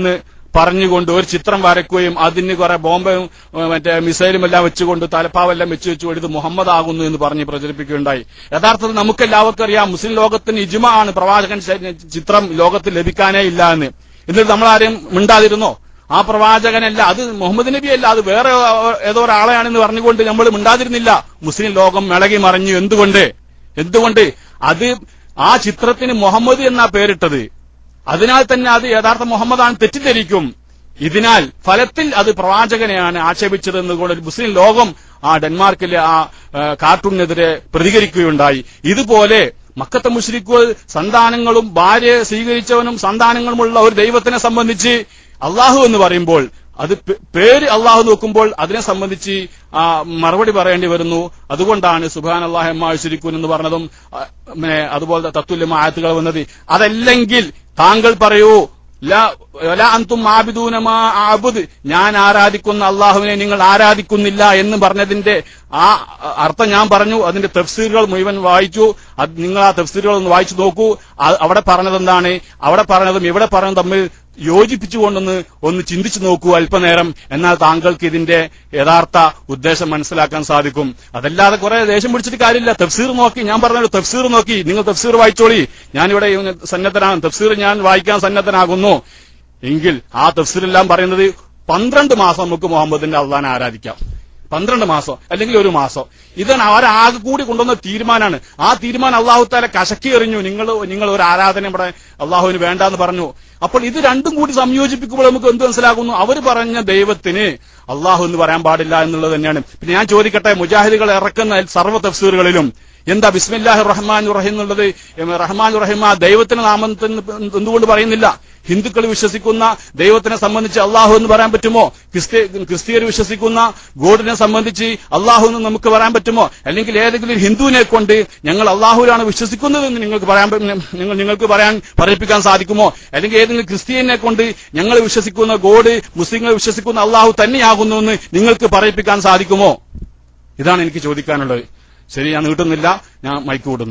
പറഞ്ഞുകൊണ്ട് ഒരു ചിത്രം വരയ്ക്കുകയും അതിന് കുറെ ബോംബും ഏഹ്, മറ്റേ മിസൈലും എല്ലാം വെച്ചുകൊണ്ട് തലപ്പാവെല്ലാം വെച്ച് വെച്ചുകൊണ്ട് ഇത് മുഹമ്മദ് ആകുന്നു എന്ന് പറഞ്ഞ് പ്രചരിപ്പിക്കുകയുണ്ടായി യഥാർത്ഥത്തിൽ നമുക്ക് എല്ലാവർക്കും അറിയാം മുസ്ലിം ലോകത്തിന് ഇജ്മ ആണ് പ്രവാചകൻ ശ- ചിത്രം ലോകത്തിൽ ലഭിക്കാനേ ഇല്ല എന്ന് എന്നിട്ട് നമ്മളാരും മിണ്ടാതിരുന്നോ ആ പ്രവാചകനല്ല അത് മുഹമ്മദ് നബി അല്ല അത് വേറെ ഏതോ ഒരാളെയാണെന്ന് പറഞ്ഞുകൊണ്ട് നമ്മൾ മിണ്ടാതിരുന്നില്ല മുസ്ലിം ലോകം മിളകി മറിഞ്ഞു എന്തുകൊണ്ട് എന്തുകൊണ്ട് അത് ആ ചിത്രത്തിന് മുഹമ്മദ് എന്നാ പേരിട്ടത് അതിനാൽ തന്നെ അത് യഥാർത്ഥ മുഹമ്മദാണ് തെറ്റിദ്ധരിക്കും ഇതിനാൽ ഫലത്തിൽ അത് പ്രവാചകനെയാണ് ആക്ഷേപിച്ചത് എന്നുകൊണ്ട് ഒരു മുസ്ലിം ലോകം ആ ഡെൻമാർക്കിലെ ആ ആ, കാർട്ടൂണിനെതിരെ പ്രതികരിക്കുകയുണ്ടായി ഇതുപോലെ മക്കത്തെ മുഷ്രിക്കുകൾ സന്താനങ്ങളും ഭാര്യയെ സ്വീകരിച്ചവനും സന്താനങ്ങളുമുള്ള ഒരു ദൈവത്തിനെ സംബന്ധിച്ച് അള്ളാഹു എന്ന് പറയുമ്പോൾ അത് പേ- പേര് അള്ളാഹു നോക്കുമ്പോൾ അതിനെ സംബന്ധിച്ച് ആ മറുപടി പറയേണ്ടി വരുന്നു അതുകൊണ്ടാണ് സുബാൻ അള്ളാഹു എമ്മാശിരിക്കൂൻ എന്ന് പറഞ്ഞതും ആ, പിന്നെ അതുപോലെ തത്തുല്യം ആയത്തുകൾ വന്നത് അതല്ലെങ്കിൽ താങ്കൾ പറയൂ ല- വല അന്തും ആബിദൂനമാ ആബുദ് ഞാൻ ആരാധിക്കുന്ന അള്ളാഹുവിനെ നിങ്ങൾ ആരാധിക്കുന്നില്ല എന്ന് പറഞ്ഞതിന്റെ ആ അർത്ഥം ഞാൻ പറഞ്ഞു അതിന്റെ തഫ്സീറുകൾ മുഴുവൻ വായിച്ചു അത് നിങ്ങൾ ആ തഫ്സീറുകൾ ഒന്ന് വായിച്ചു നോക്കൂ ആ- അവിടെ പറഞ്ഞത് എന്താണ് അവിടെ പറഞ്ഞതും ഇവിടെ പറഞ്ഞതും തമ്മിൽ യോജിപ്പിച്ചുകൊണ്ടൊന്ന് ഒന്ന് ചിന്തിച്ചു നോക്കൂ അല്പനേരം എന്നാൽ താങ്കൾക്ക് ഇതിന്റെ യഥാർത്ഥ ഉദ്ദേശം മനസ്സിലാക്കാൻ സാധിക്കും അതല്ലാതെ കുറെ ദേഷ്യം പിടിച്ചിട്ട് കാര്യമില്ല തഫ്സീർ നോക്കി ഞാൻ പറഞ്ഞല്ലോ തഫ്സീർ നോക്കി നിങ്ങൾ തഫ്സീർ വായിച്ചോളി ഞാനിവിടെ ഇവന് സന്നദ്ധനാണ് തഫ്സീർ ഞാൻ വായിക്കാൻ സന്നദ്ധനാകുന്നു എങ്കിൽ ആ തഫ്സീറെല്ലാം പറയുന്നത് പന്ത്രണ്ട് മാസം നമുക്ക് മുഹമ്മദിന്റെ അള്ളഹാനെ ആരാധിക്കാം പന്ത്രണ്ട് മാസം അല്ലെങ്കിൽ ഒരു മാസം ഇതാണ് അവരാകെ കൂടി കൊണ്ടുവന്ന തീരുമാനമാണ് ആ തീരുമാനം അള്ളാഹു താല കശക്കി എറിഞ്ഞു നിങ്ങൾ നിങ്ങൾ ഒരു ആരാധന ഇവിടെ അള്ളാഹുവിന് വേണ്ടാന്ന് പറഞ്ഞു അപ്പോൾ ഇത് രണ്ടും കൂടി സംയോജിപ്പിക്കുമ്പോൾ നമുക്ക് എന്ത് മനസ്സിലാകുന്നു അവർ പറഞ്ഞ ദൈവത്തിന് അള്ളാഹു എന്ന് പറയാൻ പാടില്ല എന്നുള്ളത് തന്നെയാണ് പിന്നെ ഞാൻ ചോദിക്കട്ടെ മുജാഹിദുകൾ ഇറക്കുന്ന സർവ്വ തഫ്സീറുകളിലും എന്താ ബിസ്മില്ലാഹി റഹ്മാൻ റഹീം എന്നുള്ളത് എം, റഹ്മാൻ റഹീം ആ ദൈവത്തിന്റെ നാമത്തിൽ എന്തുകൊണ്ട് പറയുന്നില്ല ഹിന്ദുക്കൾ വിശ്വസിക്കുന്ന ദൈവത്തിനെ സംബന്ധിച്ച് അള്ളാഹു എന്ന് പറയാൻ പറ്റുമോ ക്രിസ്ത്യ ക്രിസ്തീയർ വിശ്വസിക്കുന്ന ഗോഡിനെ സംബന്ധിച്ച് അള്ളാഹു എന്ന് നമുക്ക് പറയാൻ പറ്റുമോ അല്ലെങ്കിൽ ഏതെങ്കിലും ഒരു ഹിന്ദുവിനെ കൊണ്ട് ഞങ്ങൾ അള്ളാഹുവിലാണ് വിശ്വസിക്കുന്നത് എന്ന് നിങ്ങൾക്ക് പറയാൻ പ- നിങ്ങൾ നിങ്ങൾക്ക് പറയാൻ പറയിപ്പിക്കാൻ സാധിക്കുമോ അല്ലെങ്കിൽ ഏതെങ്കിലും ക്രിസ്ത്യനെ കൊണ്ട് ഞങ്ങൾ വിശ്വസിക്കുന്ന ഗോഡ് മുസ്ലിങ്ങൾ വിശ്വസിക്കുന്ന അള്ളാഹു തന്നെയാകുന്നു എന്ന് നിങ്ങൾക്ക് പറയിപ്പിക്കാൻ സാധിക്കുമോ ഇതാണ് എനിക്ക് ചോദിക്കാനുള്ളത് ശരി ഞാൻ നീട്ടുന്നില്ല ഞാൻ മൈക്ക് വിടുന്നു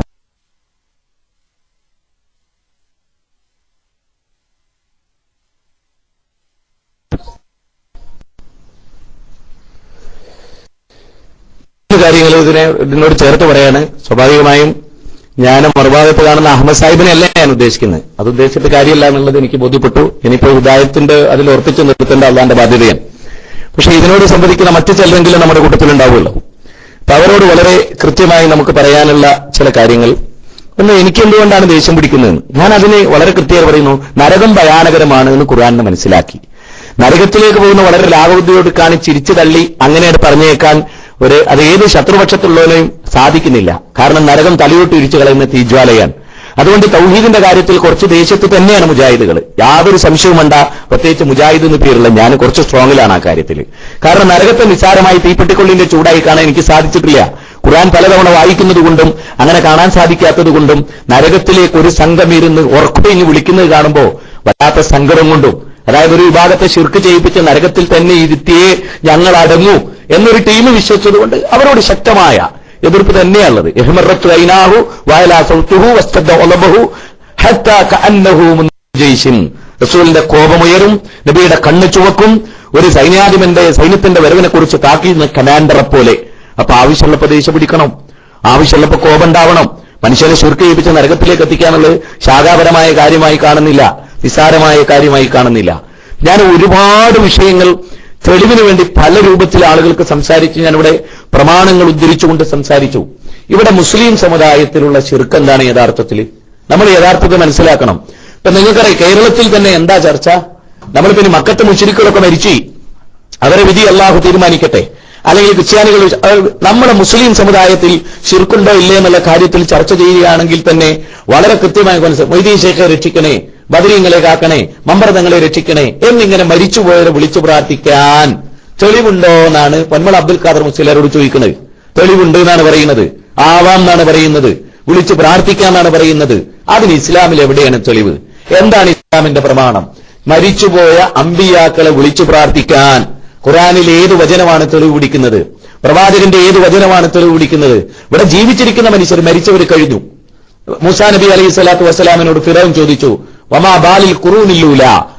മൂന്ന് കാര്യങ്ങൾ ഇതിനെ ഇതിനോട് ചേർത്ത് പറയാണ് സ്വാഭാവികമായും ഞാൻ മറുഭാഗത്ത് കാണുന്ന അഹമ്മദ് സാഹിബിനെ അല്ല ഞാൻ ഉദ്ദേശിക്കുന്നത് അത് ഉദ്ദേശിച്ചിട്ട് കാര്യമില്ല എന്നുള്ളത് എനിക്ക് ബോധ്യപ്പെട്ടു ഇനിയിപ്പോ ഹിദായത്തിന്റെ അതിൽ ഉറപ്പിച്ചു നിർത്തേണ്ട അള്ളാന്റെ ബാധ്യതയാണ് പക്ഷെ ഇതിനോട് സംബന്ധിക്കുന്ന മറ്റു ചിലരെങ്കിലും നമ്മുടെ കൂട്ടത്തിലുണ്ടാവുമല്ലോ അപ്പൊ അവരോട് വളരെ കൃത്യമായി നമുക്ക് പറയാനുള്ള ചില കാര്യങ്ങൾ ഒന്ന് എനിക്ക് എന്തുകൊണ്ടാണ് ദേഷ്യം പിടിക്കുന്നത് ഞാൻ അതിന് വളരെ കൃത്യമായി പറയുന്നു നരകം ഭയാനകരമാണ് എന്ന് ഖുർആാനിന് മനസ്സിലാക്കി നരകത്തിലേക്ക് പോകുന്ന വളരെ ലാഘവതയോട് കാണി ചിരിച്ചു തള്ളി അങ്ങനെയാണ് പറഞ്ഞേക്കാൻ ഒരു അത് ഏത് ശത്രുപക്ഷത്തുള്ളവനെയും സാധിക്കുന്നില്ല കാരണം നരകം തലയോട്ട് ഇരിച്ചു കളയുന്ന തീജ്വാലയാണ് അതുകൊണ്ട് തൗഹീദിന്റെ കാര്യത്തിൽ കുറച്ച് ദേശത്ത് തന്നെയാണ് മുജാഹിദുകൾ യാതൊരു സംശയവും വേണ്ട പ്രത്യേകിച്ച് മുജാഹിദ് എന്ന് പേരുള്ള ഞാൻ കുറച്ച് സ്ട്രോങ്ങിലാണ് ആ കാര്യത്തിൽ കാരണം നരകത്തെ നിസ്സാരമായി തീപ്പെട്ടിക്കൊള്ളിന്റെ ചൂടായി കാണാൻ എനിക്ക് സാധിച്ചിട്ടില്ല ഖുർആൻ പലതവണ വായിക്കുന്നത് കൊണ്ടും അങ്ങനെ കാണാൻ സാധിക്കാത്തത് കൊണ്ടും നരകത്തിലേക്ക് ഒരു സംഘം ഇരുന്ന് ഉറക്കുപെഞ്ഞ് വിളിക്കുന്നത് കാണുമ്പോൾ വല്ലാത്ത സങ്കടം കൊണ്ടും അതായത് ഒരു വിഭാഗത്തെ ശിർക്ക് ചെയ്യിപ്പിച്ച നരകത്തിൽ തന്നെ ഇരുത്തിയേ ഞങ്ങൾ അടങ്ങൂ എന്നൊരു ടീം വിശ്വസിച്ചതുകൊണ്ട് അവരോട് ശക്തമായ എതിർപ്പ് തന്നെയുള്ളത് എഹ്മറത്ത് ഐനാഹു വയലാ സൗത്തുഹു വസ്തദ്ദ ഒലബഹു ഹത്താ കഅന്നഹു മുൻ ജയ്ഷിൻ റസൂലിന്റെ കോപമുയരും നബിയുടെ കണ്ണ് ചുവക്കും ഒരു സൈന്യാധിപന്റെ സൈന്യത്തിന്റെ വരവിനെ കുറിച്ച് താക്കിയിരുന്ന കമാൻഡറെ പോലെ അപ്പൊ ആവശ്യമുള്ളപ്പോ ദേഷ്യം പിടിക്കണം ആവശ്യമുള്ളപ്പോ കോപം ഉണ്ടാവണം മനുഷ്യനെ ശുർക്ക് ചെയ്യിപ്പിച്ച നരകത്തിലേക്ക് എത്തിക്കാനുള്ളത് ശാഖാപരമായ കാര്യമായി കാണുന്നില്ല നിസ്സാരമായ കാര്യമായി കാണുന്നില്ല ഞാൻ ഒരുപാട് വിഷയങ്ങൾ തെളിവിന് വേണ്ടി പല രൂപത്തിൽ ആളുകൾക്ക് സംസാരിച്ച് ഞാനിവിടെ പ്രമാണങ്ങൾ ഉദ്ധരിച്ചുകൊണ്ട് സംസാരിച്ചു ഇവിടെ മുസ്ലിം സമുദായത്തിലുള്ള ശിർക്ക് എന്താണ് യഥാർത്ഥത്തിൽ നമ്മൾ യഥാർത്ഥത്തിൽ മനസ്സിലാക്കണം ഇപ്പൊ നിങ്ങൾക്കറിയാം കേരളത്തിൽ തന്നെ എന്താ ചർച്ച നമ്മൾ പിന്നെ മക്കത്തെ മുഷരിക്കുകളൊക്കെ മരിച്ചു അവരെ വിധി അള്ളാഹു തീരുമാനിക്കട്ടെ അല്ലെങ്കിൽ ക്രിസ്ത്യാനികൾ അവർ നമ്മുടെ മുസ്ലിം സമുദായത്തിൽ ശിർക്കുണ്ടോ ഇല്ലേ എന്നുള്ള കാര്യത്തിൽ ചർച്ച ചെയ്യുകയാണെങ്കിൽ തന്നെ വളരെ കൃത്യമായ മനസ്സിൽ മൊയ്തീൻ ശേഖെ രക്ഷിക്കണേ ബദരീങ്ങളെ കാക്കണേ മമ്പർദങ്ങളെ രക്ഷിക്കണേ എന്നിങ്ങനെ മരിച്ചുപോയവരെ വിളിച്ചു പ്രാർത്ഥിക്കാൻ തെളിവുണ്ടോ എന്നാണ് പൊന്മള അബ്ദുൽ ഖാദർ മുസ്ലിയാരോട് ചോദിക്കുന്നത് തെളിവുണ്ട് എന്നാണ് പറയുന്നത് ആവാം എന്നാണ് പറയുന്നത് വിളിച്ചു പ്രാർത്ഥിക്കാന്നാണ് പറയുന്നത് അതിന് ഇസ്ലാമിൽ എവിടെയാണ് തെളിവ് എന്താണ് ഇസ്ലാമിന്റെ പ്രമാണം മരിച്ചുപോയ അമ്പിയാക്കളെ വിളിച്ചു പ്രാർത്ഥിക്കാൻ ഖുറാനിൽ ഏത് വചനമാണ് തെളിവ് പിടിക്കുന്നത് പ്രവാചകന്റെ ഏത് വചനമാണ് തെളിവ് പിടിക്കുന്നത് ഇവിടെ ജീവിച്ചിരിക്കുന്ന മനുഷ്യർ മരിച്ചവർ കഴിഞ്ഞു മൂസാ നബി അലൈഹി സ്വലാത്തു വസ്സലാമിനോട് ഫിറോൻ ചോദിച്ചു വമാ ബാലിൽ ഖുറൂനില്ലൂല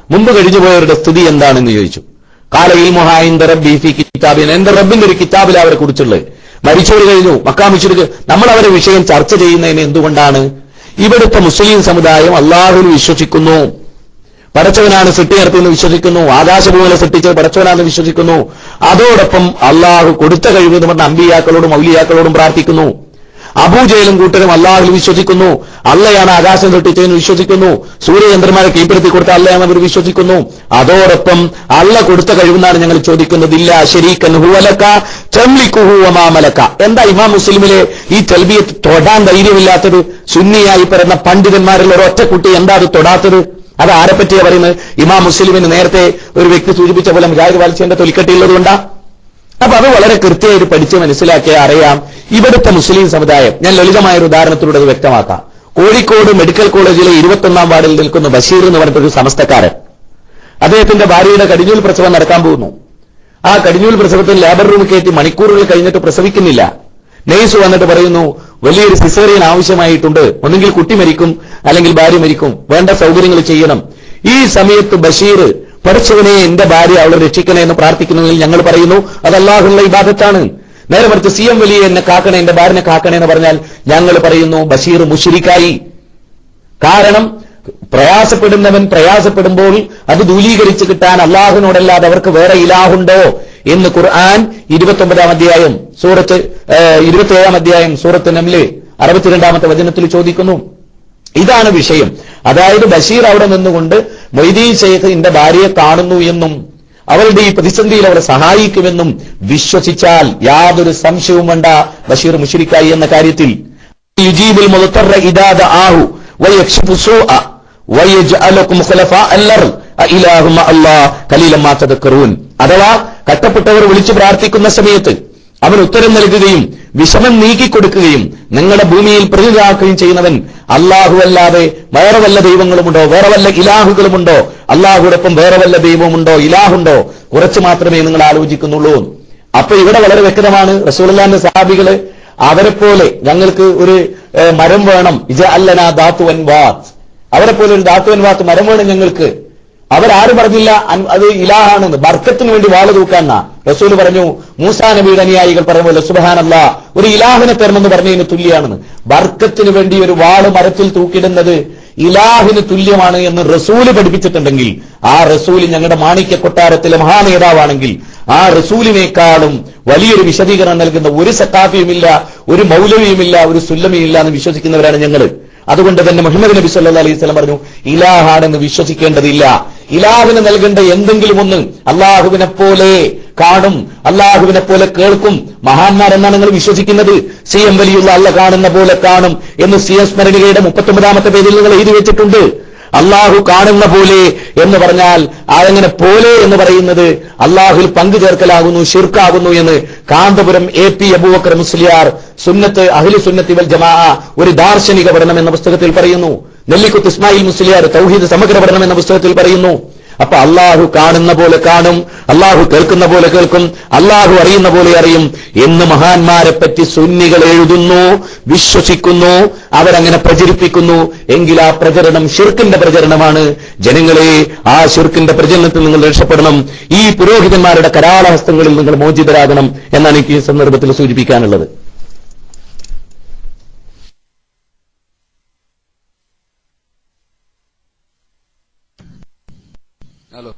മുമ്പ് കഴിഞ്ഞുപോയവരുടെ സ്ഥിതി എന്താണെന്ന് ചോദിച്ചു കാലയിൽ മൊഹായിന്റെ റബ്ബി ഫി കിതാബിൻ എന്റെ റബ്ബിന്റെ ഒരു കിതാബിൽ അവരെ കുറിച്ചുള്ളത് മരിച്ചവർ കഴിഞ്ഞു മക്കാമിച്ചിട്ട് നമ്മൾ അവരെ വിഷയം ചർച്ച ചെയ്യുന്നതിന് എന്തുകൊണ്ടാണ് ഇവിടുത്തെ മുസ്ലിം സമുദായം അള്ളാഹുവിൽ വിശ്വസിക്കുന്നു പടച്ചവനാണ് സൃഷ്ടി നടത്തിയെന്ന് വിശ്വസിക്കുന്നു ആകാശഭൂമിനെ സൃഷ്ടിച്ചത് പടച്ചവനാണെന്ന് വിശ്വസിക്കുന്നു അതോടൊപ്പം അള്ളാഹു കൊടുത്ത കഴിവ് എന്ന് പറഞ്ഞ അമ്പിയാക്കളോടും ഔലിയാക്കളോടും പ്രാർത്ഥിക്കുന്നു അബൂജയിലും കൂട്ടരും അള്ളാഹുൽ വിശ്വസിക്കുന്നു അള്ളയാണ് ആകാശം സൃഷ്ടിച്ചതെന്ന് വിശ്വസിക്കുന്നു സൂര്യചന്ദ്രന്മാരെ കീഴ്പ്പെടുത്തി കൊടുത്ത അള്ളയാണ് അവർ വിശ്വസിക്കുന്നു അതോടൊപ്പം അള്ള കൊടുത്ത കഴിവെന്നാണ് ഞങ്ങൾ ചോദിക്കുന്നത് ഇല്ല ശരീക്കൻ ഹുവലക്ക ചെമ്ലിക്കുഹു അമാമലക്ക എന്താ ഇമാം മുസ്ലിമിലെ ഈ തെൽബിയെ തൊടാൻ ധൈര്യമില്ലാത്തത് സുന്നിയായി പറയുന്ന പണ്ഡിതന്മാരിൽ ഒരൊറ്റ കുട്ടി എന്താ അത് തൊടാത്തത് അത് ആരെ പറ്റിയാ പറയുന്നത് ഇമാം മുസ്ലിമിന് നേരത്തെ ഒരു വ്യക്തി സൂചിപ്പിച്ച പോലെ മുജാഹിദ് വാൽസ്യന്റെ തൊലിക്കട്ടിയുള്ളതുകൊണ്ടാ അപ്പൊ അത് വളരെ കൃത്യമായിട്ട് പഠിച്ച് മനസ്സിലാക്കിയ അറിയാം ഇവിടുത്തെ മുസ്ലിം സമുദായം ഞാൻ ലളിതമായ ഒരു ഉദാഹരണത്തിലൂടെ അത് വ്യക്തമാക്കാം കോഴിക്കോട് മെഡിക്കൽ കോളേജിലെ ഇരുപത്തൊന്നാം വാർഡിൽ നിൽക്കുന്ന ബഷീർ എന്ന് പറഞ്ഞിട്ടൊരു സമസ്തക്കാരൻ അദ്ദേഹത്തിന്റെ ഭാര്യയുടെ കടിഞ്ഞൂൽ പ്രസവം നടക്കാൻ പോകുന്നു ആ കടിഞ്ഞൂൽ പ്രസവത്തിൽ ലേബർ റൂമിൽ കയറ്റി മണിക്കൂറുകൾ കഴിഞ്ഞിട്ട് പ്രസവിക്കുന്നില്ല നെയ്സ് വന്നിട്ട് പറയുന്നു വലിയൊരു സിസേറിയൻ ആവശ്യമായിട്ടുണ്ട് ഒന്നുകിൽ കുട്ടി മരിക്കും അല്ലെങ്കിൽ ഭാര്യ മരിക്കും വേണ്ട സൗകര്യങ്ങൾ ചെയ്യണം ഈ സമയത്ത് ബഷീർ പഠിച്ചവനെ എന്റെ ഭാര്യ അവളെ രക്ഷിക്കണേ എന്ന് പ്രാർത്ഥിക്കുന്നതിൽ ഞങ്ങൾ പറയുന്നു അത് അള്ളാഹുള്ള ഇബാദത്താണ് നേരെ മറിച്ച് സി എം വലിയ എന്നെ കാക്കണേ എന്റെ ഭാര്യനെ കാക്കണേ എന്ന് പറഞ്ഞാൽ ഞങ്ങൾ പറയുന്നു ബഷീർ മുഷിരിക്കായി കാരണം പ്രയാസപ്പെടുന്നവൻ പ്രയാസപ്പെടുമ്പോൾ അത് ദൂലീകരിച്ച് കിട്ടാൻ അള്ളാഹുവിനോടല്ലാതെ അവർക്ക് വേറെ ഇലാഹുണ്ടോ എന്ന് ഖുർആൻ ഇരുപത്തൊമ്പതാം അധ്യായം സൂറത്ത് ഇരുപത്തിയേഴാം അധ്യായം സൂറത്ത് നമ്ല് അറുപത്തിരണ്ടാമത്തെ വചനത്തിൽ ചോദിക്കുന്നു ഇതാണ് വിഷയം അതായത് ബഷീർ അവിടെ നിന്നുകൊണ്ട് മൊയ്തീൻ ഷെയ്ഖ് എന്റെ ഭാര്യയെ കാണുന്നു എന്നും അവരുടെ ഈ പ്രതിസന്ധിയിൽ അവരെ സഹായിക്കുമെന്നും വിശ്വസിച്ചാൽ യാതൊരു സംശയവും വേണ്ട ബഷീർ മുഷിരിക്കായി എന്ന കാര്യത്തിൽ യുജീബുൽ മുൽത്തറ ഇദാദ ആഹു വയക്ഷിഫു സൂഅ വയജ്അലകും ഖുലഫാ അൽ-അർദ് അഇലാഹു മഅല്ലാഹ് ഖലീലൻ മാ തദക്കറൂൻ അഥവാ കട്ടപ്പെട്ടവർ വിളിച്ചു പ്രാർത്ഥിക്കുന്ന സമയത്ത് അവൻ ഉത്തരം നൽകുകയും വിഷമം നീക്കിക്കൊടുക്കുകയും നിങ്ങളുടെ ഭൂമിയിൽ പ്രതിനിധാക്കുകയും ചെയ്യുന്നവൻ അള്ളാഹു അല്ലാതെ വേറെ വല്ല ദൈവങ്ങളുമുണ്ടോ വേറെ വല്ല ഇലാഹുകളുമുണ്ടോ അള്ളാഹുടൊപ്പം വേറെ വല്ല ദൈവമുണ്ടോ ഇലാഹുണ്ടോ കുറച്ച് മാത്രമേ നിങ്ങൾ ആലോചിക്കുന്നുള്ളൂ അപ്പൊ ഇവിടെ വളരെ വ്യക്തമാണ് റസൂലുള്ളാന്റെ സഹാബികള് അവരെ പോലെ ഞങ്ങൾക്ക് ഒരു ഏഹ്, മരം വേണം ഇജ അല്ലന ധാത്തുവൻ വാത്ത് അവരെ പോലെ ഒരു ധാത്തുവൻ വാത്ത് മരം വേണം ഞങ്ങൾക്ക് അവരാരും പറഞ്ഞില്ല അൻ- അത് ഇലാഹാണെന്ന് ബർക്കത്തിന് വേണ്ടി വാള് തൂക്കാന്ന റസൂൽ പറഞ്ഞു മൂസാ നബിയുടെ അനുയായികൾ പറഞ്ഞ പോലെ സുബഹാനല്ല ഒരു ഇലാഹിനെ തരണമെന്ന് പറഞ്ഞതിന് തുല്യാണെന്ന് ബർക്കത്തിന് വേണ്ടി ഒരു വാള് മരത്തിൽ തൂക്കിടുന്നത് ഇലാഹിന് തുല്യമാണ് എന്ന് റസൂല് പഠിപ്പിച്ചിട്ടുണ്ടെങ്കിൽ ആ റസൂല് ഞങ്ങളുടെ മാണിക്യ കൊട്ടാരത്തിലെ മഹാനേതാവാണെങ്കിൽ ആ റസൂലിനേക്കാളും വലിയൊരു വിശദീകരണം നൽകുന്ന ഒരു സക്കാഫിയുമില്ല ഒരു മൗലവിയുമില്ല ഒരു സുല്ലമിയില്ല എന്ന് വിശ്വസിക്കുന്നവരാണ് ഞങ്ങൾ അതുകൊണ്ട് തന്നെ മുഹമ്മദ് നബി സല്ലല്ലാഹു അലൈഹി വസല്ലം പറഞ്ഞു ഇലാഹാണെന്ന് വിശ്വസിക്കേണ്ടതില്ല ഇലാഹിന് നൽകേണ്ട എന്തെങ്കിലും ഒന്ന് അള്ളാഹുവിനെ പോലെ കാണും അള്ളാഹുവിനെ പോലെ കേൾക്കും മഹാന്മാരെന്നാണ് നിങ്ങൾ വിശ്വസിക്കുന്നത് സി എം വലിയുള്ള അല്ല കാണുന്ന പോലെ കാണും എന്ന് സി എസ് സ്മരണികയുടെ മുപ്പത്തൊമ്പതാമത്തെ പേജിൽ നിങ്ങൾ എഴുതി വെച്ചിട്ടുണ്ട് അള്ളാഹു കാണുന്ന പോലെ എന്ന് പറഞ്ഞാൽ അതങ്ങനെ പോലെ എന്ന് പറയുന്നത് അള്ളാഹുൽ പങ്കു ചേർക്കലാകുന്നു ഷിർക്കാകുന്നു എന്ന് കാന്തപുരം എ പി അബൂബക്കർ മുസ്ലിയാർ സുന്നത്ത് അഖിലു സുന്നത്തി വൽ ജമാ ഒരു ദാർശനിക പഠനം എന്ന പുസ്തകത്തിൽ പറയുന്നു നെല്ലിക്കുത്ത് ഇസ്മായിൽ മുസ്ലിയാർ തൗഹീദ് സമഗ്ര പഠനം എന്ന പുസ്തകത്തിൽ പറയുന്നു അപ്പൊ അള്ളാഹു കാണുന്ന പോലെ കാണും അള്ളാഹു കേൾക്കുന്ന പോലെ കേൾക്കും അള്ളാഹു അറിയുന്ന പോലെ അറിയും എന്ന് മഹാന്മാരെ പറ്റി സുന്നികൾ എഴുതുന്നു വിശ്വസിക്കുന്നു അവരങ്ങനെ പ്രചരിപ്പിക്കുന്നു എങ്കിൽ ആ പ്രചരണം ഷിർക്കിന്റെ പ്രചരണമാണ് ജനങ്ങളെ ആ ഷിർക്കിന്റെ പ്രചരണത്തിൽ നിങ്ങൾ രക്ഷപ്പെടണം ഈ പുരോഹിതന്മാരുടെ കരാളഹസ്തങ്ങളിൽ നിങ്ങൾ മോചിതരാകണം എന്നാണ് എനിക്ക് ഈ സന്ദർഭത്തിൽ സൂചിപ്പിക്കാനുള്ളത് ഹലോ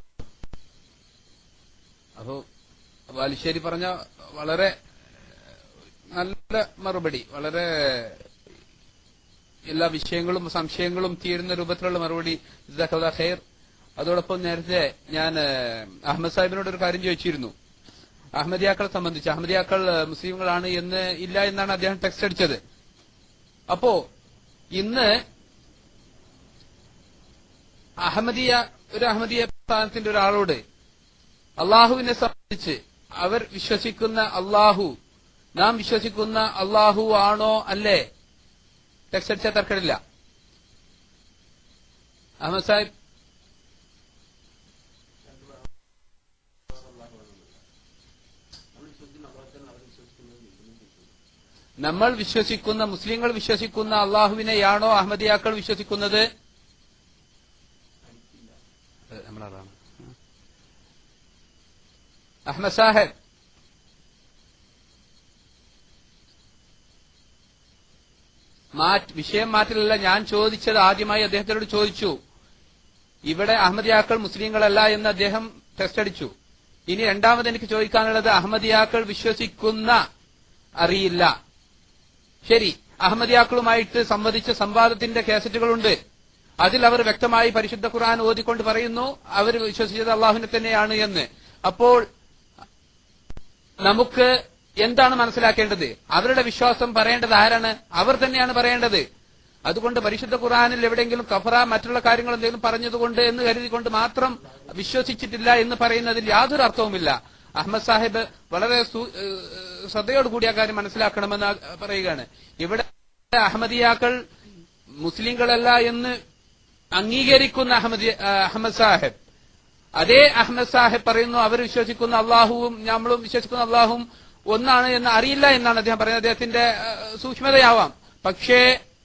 അപ്പോ ബാലുശ്ശേരി പറഞ്ഞ വളരെ നല്ല മറുപടി വളരെ എല്ലാ വിഷയങ്ങളും സംശയങ്ങളും തീരുന്ന രൂപത്തിലുള്ള മറുപടി ജസാഖല്ലാ ഖൈർ അതോടൊപ്പം നേരത്തെ ഞാൻ ഏഹ്, അഹമ്മദ് സാഹിബിനോട് ഒരു കാര്യം ചോദിച്ചിരുന്നു അഹമ്മദിയാക്കളെ സംബന്ധിച്ച് അഹമ്മദിയാക്കൾ ഏഹ്, മുസ്ലിങ്ങളാണ് എന്ന് ഇല്ല എന്നാണ് അദ്ദേഹം ടെക്സ്റ്റ് അടിച്ചത് അപ്പോ ഇന്ന് അഹമ്മദിയ ഒരു അഹമ്മദിയ സ്ഥാനത്തിന്റെ ഒരാളോട് അള്ളാഹുവിനെ സംബന്ധിച്ച് അവർ വിശ്വസിക്കുന്ന അള്ളാഹു നാം വിശ്വസിക്കുന്ന അള്ളാഹു ആണോ അല്ലേ ടെക്സ്റ്റ് അടിച്ചാൽ തർക്കമില്ല അഹമ്മദ് സാഹിബ് നമ്മൾ വിശ്വസിക്കുന്ന മുസ്ലിങ്ങൾ വിശ്വസിക്കുന്ന അള്ളാഹുവിനെയാണോ അഹമ്മദിയാക്കൾ വിശ്വസിക്കുന്നത് നമ്മൾ നമ്മളതാണ് അഹമ്മദ് സാഹേബ് മാറ്റ് വിഷയം മാറ്റിലല്ല ഞാൻ ചോദിച്ചത് ആദ്യമായി അദ്ദേഹത്തിനോട് ചോദിച്ചു ഇവിടെ അഹമ്മദിയാക്കൾ മുസ്ലിങ്ങളല്ല എന്ന് അദ്ദേഹം ടെസ്റ്റ് അടിച്ചു ഇനി രണ്ടാമത് എനിക്ക് ചോദിക്കാനുള്ളത് അഹമ്മദിയാക്കൾ വിശ്വസിക്കുന്ന അറിയില്ല ശരി അഹമ്മദിയാക്കളുമായിട്ട് സംവദിച്ച സംവാദത്തിന്റെ കാസറ്റുകളുണ്ട് അതിൽ അവർ വ്യക്തമായി പരിശുദ്ധ ഖുർആൻ ഓതിക്കൊണ്ട് പറയുന്നു അവർ വിശ്വസിച്ചത് അള്ളാഹുവിനെ തന്നെയാണ് എന്ന് അപ്പോൾ നമുക്ക് എന്താണ് മനസ്സിലാക്കേണ്ടത് അവരുടെ വിശ്വാസം പറയേണ്ടത് ആരാണ് അവർ തന്നെയാണ് പറയേണ്ടത് അതുകൊണ്ട് പരിശുദ്ധ ഖുർആനിൽ എവിടെയെങ്കിലും കഫറ മറ്റുള്ള കാര്യങ്ങൾ എന്തെങ്കിലും പറഞ്ഞതുകൊണ്ട് എന്ന് കരുതിക്കൊണ്ട് മാത്രം വിശ്വസിച്ചിട്ടില്ല എന്ന് പറയുന്നതിൽ യാതൊരു അർത്ഥവുമില്ല അഹമ്മദ് സാഹിബ് വളരെ സു- ഏഹ് ശ്രദ്ധയോടുകൂടി ആ കാര്യം മനസ്സിലാക്കണമെന്ന് ആ- പറയുകയാണ് ഇവിടെ അഹമ്മദിയാക്കൾ മുസ്ലിങ്ങളല്ല എന്ന് അംഗീകരിക്കുന്ന അഹമ്മദി അഹമ്മദ് സാഹിബ് അതേ അഹമ്മദ് സാഹിബ് പറയുന്നു അവർ വിശ്വസിക്കുന്ന അള്ളാഹുവും നമ്മളും വിശ്വസിക്കുന്ന അള്ളാഹുവും ഒന്നാണ് എന്ന് അറിയില്ല എന്നാണ് അദ്ദേഹം പറയുന്നത് അദ്ദേഹത്തിന്റെ ഏഹ്, സൂക്ഷ്മതയാവാം പക്ഷേ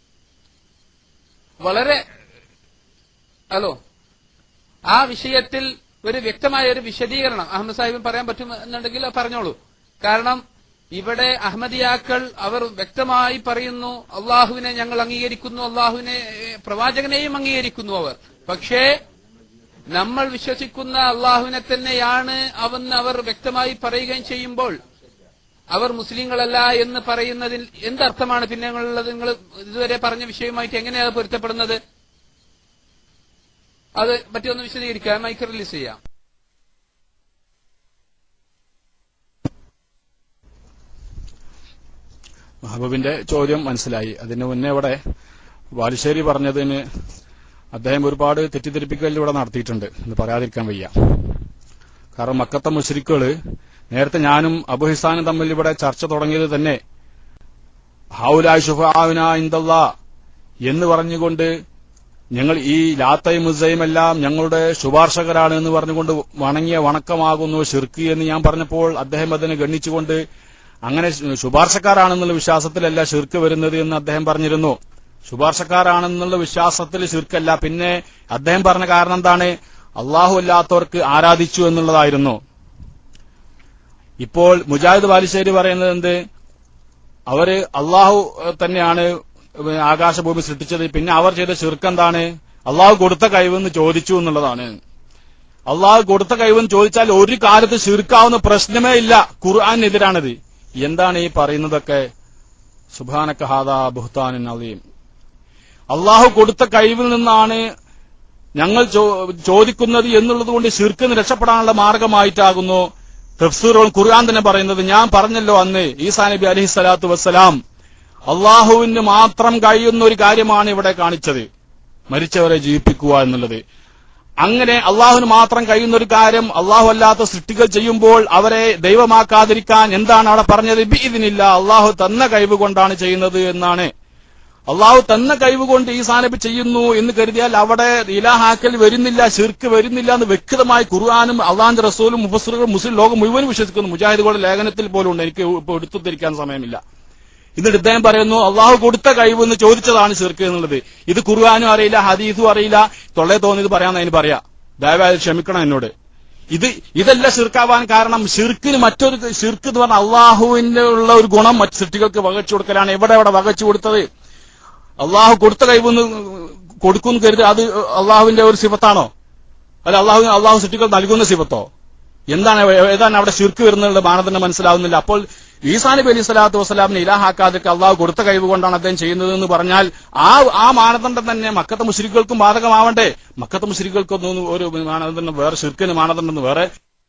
വളരെ ഹലോ ആ വിഷയത്തിൽ ഒരു വ്യക്തമായ ഒരു വിശദീകരണം അഹമ്മദ് സാഹിബിന് പറയാൻ പറ്റുമെന്നുണ്ടെങ്കിൽ പറഞ്ഞോളൂ കാരണം ഇവിടെ അഹമ്മദിയാക്കൾ അവർ വ്യക്തമായി പറയുന്നു അള്ളാഹുവിനെ ഞങ്ങൾ അംഗീകരിക്കുന്നു അള്ളാഹുവിനെ ഏഹ്, പ്രവാചകനെയും അംഗീകരിക്കുന്നു അവർ പക്ഷേ നമ്മൾ വിശ്വസിക്കുന്ന അള്ളാഹുവിനെ തന്നെയാണ് അവന്ന് അവർ വ്യക്തമായി പറയുകയും ചെയ്യുമ്പോൾ അവർ മുസ്ലിങ്ങളല്ല എന്ന് പറയുന്നതിൽ എന്തർത്ഥമാണ് പിന്നെ ഉള്ളത് നിങ്ങൾ ഇതുവരെ പറഞ്ഞ വിഷയവുമായിട്ട് എങ്ങനെയാണ് പൊരുത്തപ്പെടുന്നത് അത് പറ്റിയൊന്ന് വിശദീകരിക്കാം മൈക്ക് റിലീസ് ചെയ്യാം മഹബൂബിന്റെ ചോദ്യം മനസ്സിലായി അതിന് മുന്നേ ഇവിടെ ബാലുശ്ശേരി പറഞ്ഞതിന് അദ്ദേഹം ഒരുപാട് തെറ്റിദ്ധരിപ്പിക്കലിലൂടെ നടത്തിയിട്ടുണ്ട് എന്ന് പറയാതിരിക്കാൻ വയ്യ കാരണം മക്കത്തെ മുഷരിക്കുകള് നേരത്തെ ഞാനും അബുഹിസാനും തമ്മിൽ ഇവിടെ ചർച്ച തുടങ്ങിയത് തന്നെ ഹൗലായ് ഷുഫാവിന ഇന്ദല്ല എന്ന് പറഞ്ഞുകൊണ്ട് ഞങ്ങൾ ഈ ലാത്തയും മുസയും എല്ലാം ഞങ്ങളുടെ ശുപാർശകരാണ് എന്ന് പറഞ്ഞുകൊണ്ട് വണങ്ങിയ വണക്കമാകുന്നു ഷിർക്ക് എന്ന് ഞാൻ പറഞ്ഞപ്പോൾ അദ്ദേഹം അതിനെ ഗണ്ണിച്ചുകൊണ്ട് അങ്ങനെ ശു- ശുപാർശക്കാരാണെന്നുള്ള വിശ്വാസത്തിലല്ല ഷിർക്ക് വരുന്നത് എന്ന് അദ്ദേഹം പറഞ്ഞിരുന്നു ശുപാർശക്കാരാണെന്നുള്ള വിശ്വാസത്തിൽ ഷിർക്കല്ല പിന്നെ അദ്ദേഹം പറഞ്ഞ കാരണം എന്താണ് അള്ളാഹു അല്ലാത്തവർക്ക് ആരാധിച്ചു എന്നുള്ളതായിരുന്നു ഇപ്പോൾ മുജാഹിദ് ബാലുശ്ശേരി പറയുന്നത് എന്ത് അവര് അള്ളാഹു ഏഹ്, തന്നെയാണ് ആകാശഭൂമി സൃഷ്ടിച്ചത് പിന്നെ അവർ ചെയ്ത ഷിർക്ക് അള്ളാഹു കൊടുത്ത കഴിവെന്ന് ചോദിച്ചു എന്നുള്ളതാണ് അള്ളാഹു കൊടുത്ത കഴിവെന്ന് ചോദിച്ചാൽ ഒരു കാലത്ത് ഷിർക്കാവുന്ന പ്രശ്നമേ ഇല്ല ഖുർആാനെതിരാണിത് എന്താണ് ഈ പറയുന്നതൊക്കെ സുബാനക്ക ഹാദാ ബുഹ്താൻ അലീം അള്ളാഹു കൊടുത്ത കഴിവിൽ നിന്നാണ് ഞങ്ങൾ ചോ- ചോദിക്കുന്നത് എന്നുള്ളത് കൊണ്ട് ഷിർക്കിന് രക്ഷപ്പെടാനുള്ള മാർഗമായിട്ടാകുന്നു തഫ്സീറുകൾ ഖുർആൻ തന്നെ പറയുന്നത് ഞാൻ പറഞ്ഞല്ലോ അന്ന് ഈസാ നബി അലഹി സ്വലാത്തു വസ്സലാം അള്ളാഹുവിന് മാത്രം കഴിയുന്ന ഒരു കാര്യമാണ് ഇവിടെ കാണിച്ചത് മരിച്ചവരെ ജീവിപ്പിക്കുക എന്നുള്ളത് അങ്ങനെ അള്ളാഹുവിന് മാത്രം കഴിയുന്ന ഒരു കാര്യം അള്ളാഹു അല്ലാത്ത സൃഷ്ടികൾ ചെയ്യുമ്പോൾ അവരെ ദൈവമാക്കാതിരിക്കാൻ എന്താണ് അവിടെ പറഞ്ഞത് ബി ഇതിനില്ല അള്ളാഹു തന്ന കഴിവ് കൊണ്ടാണ് ചെയ്യുന്നത് എന്നാണ് അള്ളാഹു തന്ന കഴിവ് കൊണ്ട് ഈ സാനബ് ചെയ്യുന്നു എന്ന് കരുതിയാൽ അവിടെ ഇലാഹാക്കൽ വരുന്നില്ല ഷിർക്ക് വരുന്നില്ല എന്ന് വ്യക്തമായി ഖുർആാനും അള്ളാന്റെ റസൂലും മുഫസറുകളും മുസ്ലിം ലോകം മുഴുവൻ വിശ്വസിക്കുന്നു മുജാഹിദുകളുടെ ലേഖനത്തിൽ പോലും ഉണ്ട് എനിക്ക് ഇപ്പോൾ എടുത്തുദ്ധരിക്കാൻ സമയമില്ല എന്നിട്ട് ഇദ്ദേഹം പറയുന്നു അള്ളാഹു കൊടുത്ത കഴിവ് എന്ന് ചോദിച്ചതാണ് ഷിർക്ക് എന്നുള്ളത് ഇത് ഖുർആാനും അറിയില്ല ഹദീസും അറിയില്ല തൊള്ളേ തോന്നിയത് പറയാന്ന് അതിന് പറയാ ദയവായി ക്ഷമിക്കണം എന്നോട് ഇത് ഇതല്ല ഷിർക്കാവാൻ കാരണം ഷിർക്കിന് മറ്റൊരു ഷിർക്ക് എന്ന് പറഞ്ഞാൽ അള്ളാഹുവിന്റെ ഉള്ള ഒരു ഗുണം മറ്റു സൃഷ്ടികൾക്ക് വകച്ചു കൊടുക്കലാണ് എവിടെ എവിടെ വകച്ചു കൊടുത്തത് അള്ളാഹു കൊടുത്ത കഴിവെന്ന് കൊടുക്കും കരുതി അത് അള്ളാഹുവിന്റെ ഒരു സിഫത്താണോ അല്ല അള്ളാഹു അള്ളാഹു സൃഷ്ടികൾ നൽകുന്ന സിഫത്തോ എന്താണ് ഏതാണ് അവിടെ ശിർക്ക് വരുന്നുള്ള മാനദണ്ഡം മനസ്സിലാവുന്നില്ല അപ്പോൾ ഈസാ നബി അലൈഹി സ്വലാത്തു വസ്സലാമിനെ ഇലാഹാക്കാതൊക്കെ അള്ളാഹു കൊടുത്ത കഴിവ് കൊണ്ടാണ് അദ്ദേഹം ചെയ്യുന്നത് എന്ന് പറഞ്ഞാൽ ആ ആ മാനദണ്ഡം തന്നെ മക്കത്തെ മുസ്ലികൾക്കും ബാധകമാവണ്ടേ മക്കത്തെ മുസ്ലികൾക്കൊന്നും ഒരു മാനദണ്ഡം വേറെ ഷിർക്കിന് മാനദണ്ഡം വേറെ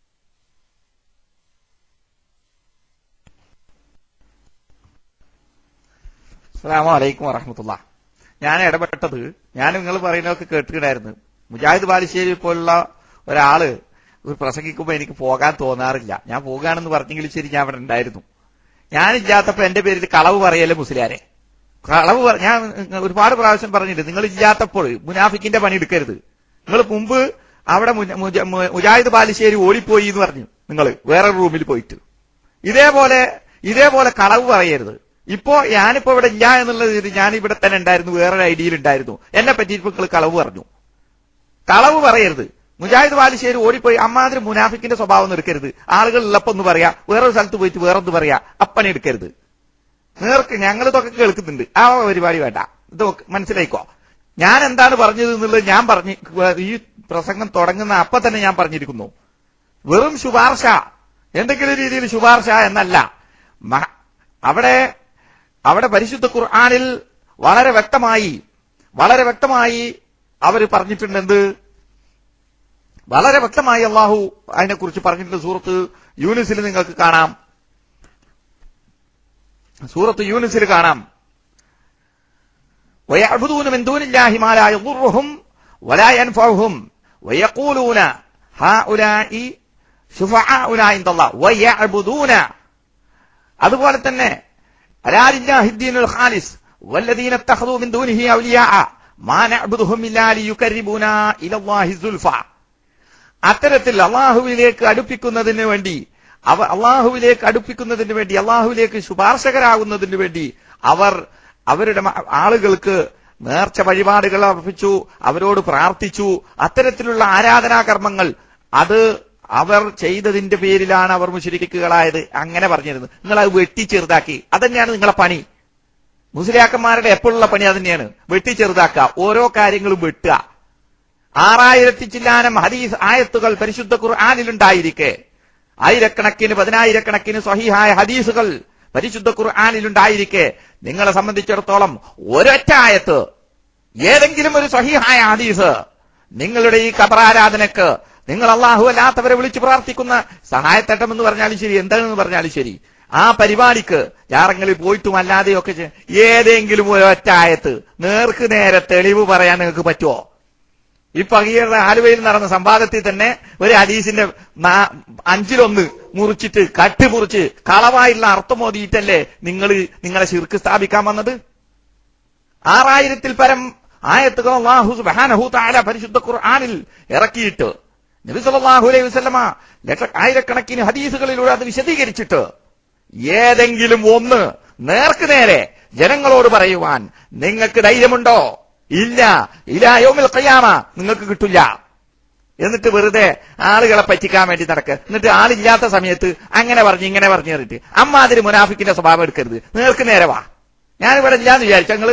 അസ്സലാമു അലൈക്കും വറഹമത്തുള്ള ഞാൻ ഇടപെട്ടത് ഞാൻ നിങ്ങൾ പറയുന്നതൊക്കെ കേട്ടിട്ടുണ്ടായിരുന്നു മുജാഹിദ് ബാലുശ്ശേരി പോലുള്ള ഒരാള് ഒരു പ്രസംഗിക്കുമ്പോൾ എനിക്ക് പോകാൻ തോന്നാറില്ല ഞാൻ പോകാണെന്ന് പറഞ്ഞെങ്കിലും ശരി ഞാൻ അവിടെ ഉണ്ടായിരുന്നു ഞാനില്ലാത്തപ്പോ എന്റെ പേരിൽ കളവ് പറയല്ലേ മുസ്ലിയാരെ കളവ് പറ- ഞാൻ ഒരുപാട് പ്രാവശ്യം പറഞ്ഞിട്ടുണ്ട് നിങ്ങൾ ഇല്ലാത്തപ്പോൾ മുനാഫിക്കിന്റെ പണി എടുക്കരുത് നിങ്ങൾ മുമ്പ് അവിടെ മുജ- മുജ- മു- മുജാഹിദ് ബാലുശ്ശേരി ഓടിപ്പോയി എന്ന് പറഞ്ഞു നിങ്ങൾ വേറെ റൂമിൽ പോയിട്ട് ഇതേപോലെ ഇതേപോലെ കളവ് പറയരുത് ഇപ്പോ ഞാനിപ്പോ ഇവിടെ ഇല്ല എന്നുള്ളത് ഞാൻ ഇവിടെ തന്നെ ഉണ്ടായിരുന്നു വേറൊരു ഐഡിയയിൽ ഉണ്ടായിരുന്നു എന്നെ പറ്റി ഇപ്പൊ നിങ്ങൾ കളവ് പറഞ്ഞു കളവ് പറയരുത് മുജാഹിദ് ബാലുശ്ശേരി ഓടിപ്പോയി അമ്മാതിരി മുനാഫിക്കിന്റെ സ്വഭാവം എടുക്കരുത് ആളുകൾ ഉള്ളപ്പോ ഒന്ന് പറയാ വേറൊരു സ്ഥലത്ത് പോയിട്ട് വേറൊന്ന് പറയാ അപ്പനെ എടുക്കരുത് നേർക്ക് ഞങ്ങൾ ഇതൊക്കെ കേൾക്കുന്നുണ്ട് ആ പരിപാടി വേണ്ട ഇത് മനസ്സിലായിക്കോ ഞാൻ എന്താണ് പറഞ്ഞത് എന്നുള്ളത് ഞാൻ പറഞ്ഞ് ഈ പ്രസംഗം തുടങ്ങുന്ന അപ്പൊ തന്നെ ഞാൻ പറഞ്ഞിരിക്കുന്നു വെറും ശുപാർശ എന്തെങ്കിലും രീതിയിൽ ശുപാർശ എന്നല്ല മ- അവിടെ അവിടെ പരിശുദ്ധ ഖുർആാനിൽ വളരെ വ്യക്തമായി വളരെ വ്യക്തമായി അവർ പറഞ്ഞിട്ടുണ്ട് എന്ത് വളരെ വ്യക്തമായി അള്ളാഹു അതിനെക്കുറിച്ച് പറഞ്ഞിട്ടുണ്ട് സൂറത്ത് യൂനിസിൽ നിങ്ങൾക്ക് കാണാം സൂറത്ത് യൂനിസിൽ കാണാം ويعبدون من دون الله ما لا يضرهم ولا ينفعهم ويقولون هؤلاء شفعاؤنا عند الله ويعبدون അതുപോലെ തന്നെ അലാലില്ലാഹിദ്ദീനുൽ ഖാലിസ് വല്ലദീന ഇത്തഖദൂ മിൻ ദൂനിഹി ഔലിയാഅ മാ നഅബുദുഹും ഇല്ലാ ലിയുകർരിബൂനാ ഇലല്ലാഹി സുൽഫ അത്തരത്തിൽ അള്ളാഹുവിലേക്ക് അടുപ്പിക്കുന്നതിന് വേണ്ടി അവ അള്ളാഹുവിലേക്ക് അടുപ്പിക്കുന്നതിന് വേണ്ടി അള്ളാഹുവിലേക്ക് ശുപാർശകരാകുന്നതിന് വേണ്ടി അവർ അവരുടെ മ- ആളുകൾക്ക് നേർച്ച വഴിപാടുകൾ അർപ്പിച്ചു അവരോട് പ്രാർത്ഥിച്ചു അത്തരത്തിലുള്ള ആരാധനാ കർമ്മങ്ങൾ അത് അവർ ചെയ്തതിന്റെ പേരിലാണ് അവർ മുശരിക്കുകളായത് അങ്ങനെ പറഞ്ഞിരുന്നു നിങ്ങൾ അത് വെട്ടി ചെറുതാക്കി അതന്നെയാണ് നിങ്ങളെ പണി മുസ്ലിയാക്കന്മാരുടെ എപ്പോഴുള്ള പണി അതന്നെയാണ് വെട്ടി ചെറുതാക്കുക ഓരോ കാര്യങ്ങളും വെട്ടുക ആറായിരത്തി ചില്ലാനം ഹദീസ് ആയത്തുകൾ പരിശുദ്ധ ഖുർആാനിലുണ്ടായിരിക്കെ ആയിരക്കണക്കിന് പതിനായിരക്കണക്കിന് സ്വഹീഹായ ഹദീസുകൾ പരിശുദ്ധ ഖുർആാനിലുണ്ടായിരിക്കെ നിങ്ങളെ സംബന്ധിച്ചിടത്തോളം ഒരൊറ്റ ആയത്ത് ഏതെങ്കിലും ഒരു സ്വഹീഹായ ഹദീസ് നിങ്ങളുടെ ഈ ഖബറാരാധനക്ക് നിങ്ങൾ അള്ളാഹു അല്ലാത്തവരെ വിളിച്ച് പ്രാർത്ഥിക്കുന്ന സഹായത്തട്ടം എന്ന് പറഞ്ഞാലും ശരി എന്താണെന്ന് പറഞ്ഞാലും ശരി ആ പരിപാടിക്ക് ജാറങ്ങളിൽ പോയിട്ടും അല്ലാതെയൊക്കെ ചെ- ഏതെങ്കിലും ഒരൊറ്റ ആയത്ത് നേർക്ക് നേരെ തെളിവ് പറയാൻ നിങ്ങൾക്ക് പറ്റുമോ ഈ പകീരുടെ ആലുവയിൽ നടന്ന സംവാദത്തിൽ തന്നെ ഒരു ഹദീസിന്റെ നാ- അഞ്ചിലൊന്ന് മുറിച്ചിട്ട് കട്ട് മുറിച്ച് കളവായുള്ള അർത്ഥം മോദിയിട്ടല്ലേ നിങ്ങൾ നിങ്ങളെ ശിർക്ക് സ്ഥാപിക്കാൻ വന്നത് ആറായിരത്തിൽ പരം ആയത്തുകൾ അള്ളാഹു സുബ്ഹാനഹു തആല പരിശുദ്ധ ഖുർആനിൽ ഇറക്കിയിട്ട് നബി സല്ലല്ലാഹു അലൈഹി വസല്ലമ ലക്ഷ ആയിരക്കണക്കിന് ഹദീസുകളിലൂടെ അത് വിശദീകരിച്ചിട്ട് ഏതെങ്കിലും ഒന്ന് നേർക്ക് നേരെ ജനങ്ങളോട് പറയുവാൻ നിങ്ങൾക്ക് ധൈര്യമുണ്ടോ ഇല്ല ഇലാ യൗമിൽ ഖിയാമ നിങ്ങൾക്ക് കിട്ടില്ല എന്നിട്ട് വെറുതെ ആളുകളെ പറ്റിക്കാൻ വേണ്ടി നടക്കുക എന്നിട്ട് ആളില്ലാത്ത സമയത്ത് അങ്ങനെ പറഞ്ഞു ഇങ്ങനെ പറഞ്ഞു കയറിയിട്ട് അമ്മാതിരി മുനാഫിക്കിന്റെ സ്വഭാവം എടുക്കരുത് നേർക്ക് നേരെ വാ ഞാനിവിടെ ഇല്ലാന്ന് വിചാരിച്ച നിങ്ങള്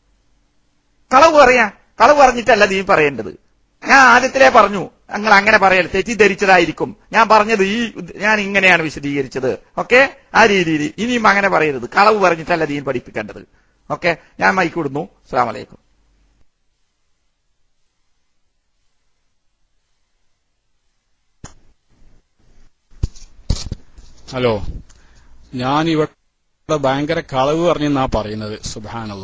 കളവ് പറയാ കളവ് പറഞ്ഞിട്ടല്ല നീ പറയേണ്ടത് ഞാൻ ആദ്യത്തിലേ പറഞ്ഞു നിങ്ങൾ അങ്ങനെ പറയൽ തെറ്റിദ്ധരിച്ചതായിരിക്കും ഞാൻ പറഞ്ഞത് ഈ ഞാൻ ഇങ്ങനെയാണ് വിശദീകരിച്ചത് ഓക്കെ ആ രീതിയിൽ ഇനിയും അങ്ങനെ പറയരുത് കളവ് പറഞ്ഞിട്ടല്ല ദീൻ പഠിപ്പിക്കേണ്ടത് ഓക്കെ ഞാൻ മൈക്കിടുന്നു അസ്സാം വലൈക്കും ഹലോ ഞാൻ ഇവിടെ ഭയങ്കര കളവ് പറഞ്ഞെന്നാ പറയുന്നത് സുബാനല്ല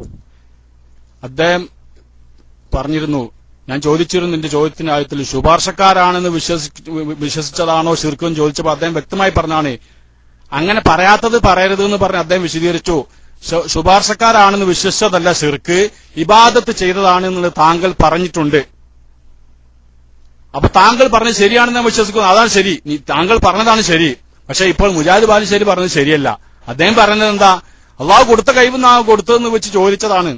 അദ്ദേഹം പറഞ്ഞിരുന്നു ഞാൻ ചോദിച്ചിരുന്നു എന്റെ ചോദ്യത്തിന്റെ ആയത്തിൽ ശുപാർശക്കാരാണെന്ന് വിശ്വസി വിശ്വസിച്ചതാണോ ശിർക്കും ചോദിച്ചപ്പോൾ അദ്ദേഹം വ്യക്തമായി പറഞ്ഞാണ് അങ്ങനെ പറയാത്തത് പറയരുത് എന്ന് പറഞ്ഞ് അദ്ദേഹം വിശദീകരിച്ചു ശു- ശുപാർശക്കാരാണെന്ന് വിശ്വസിച്ചതല്ല ശിർക്ക് ഇബാദത്ത് ചെയ്തതാണ് എന്നുള്ളത് താങ്കൾ പറഞ്ഞിട്ടുണ്ട് അപ്പൊ താങ്കൾ പറഞ്ഞത് ശരിയാണെന്ന് ഞാൻ വിശ്വസിക്കുന്നു അതാണ് ശരി നീ താങ്കൾ പറഞ്ഞതാണ് ശരി പക്ഷെ ഇപ്പോൾ മുജാഹിദ് ബാലുശ്ശേരി പറഞ്ഞത് ശരിയല്ല അദ്ദേഹം പറഞ്ഞത് എന്താ അള്ളാഹു കൊടുത്ത കഴിവെന്നാ കൊടുത്തതെന്ന് വെച്ച് ചോദിച്ചതാണ്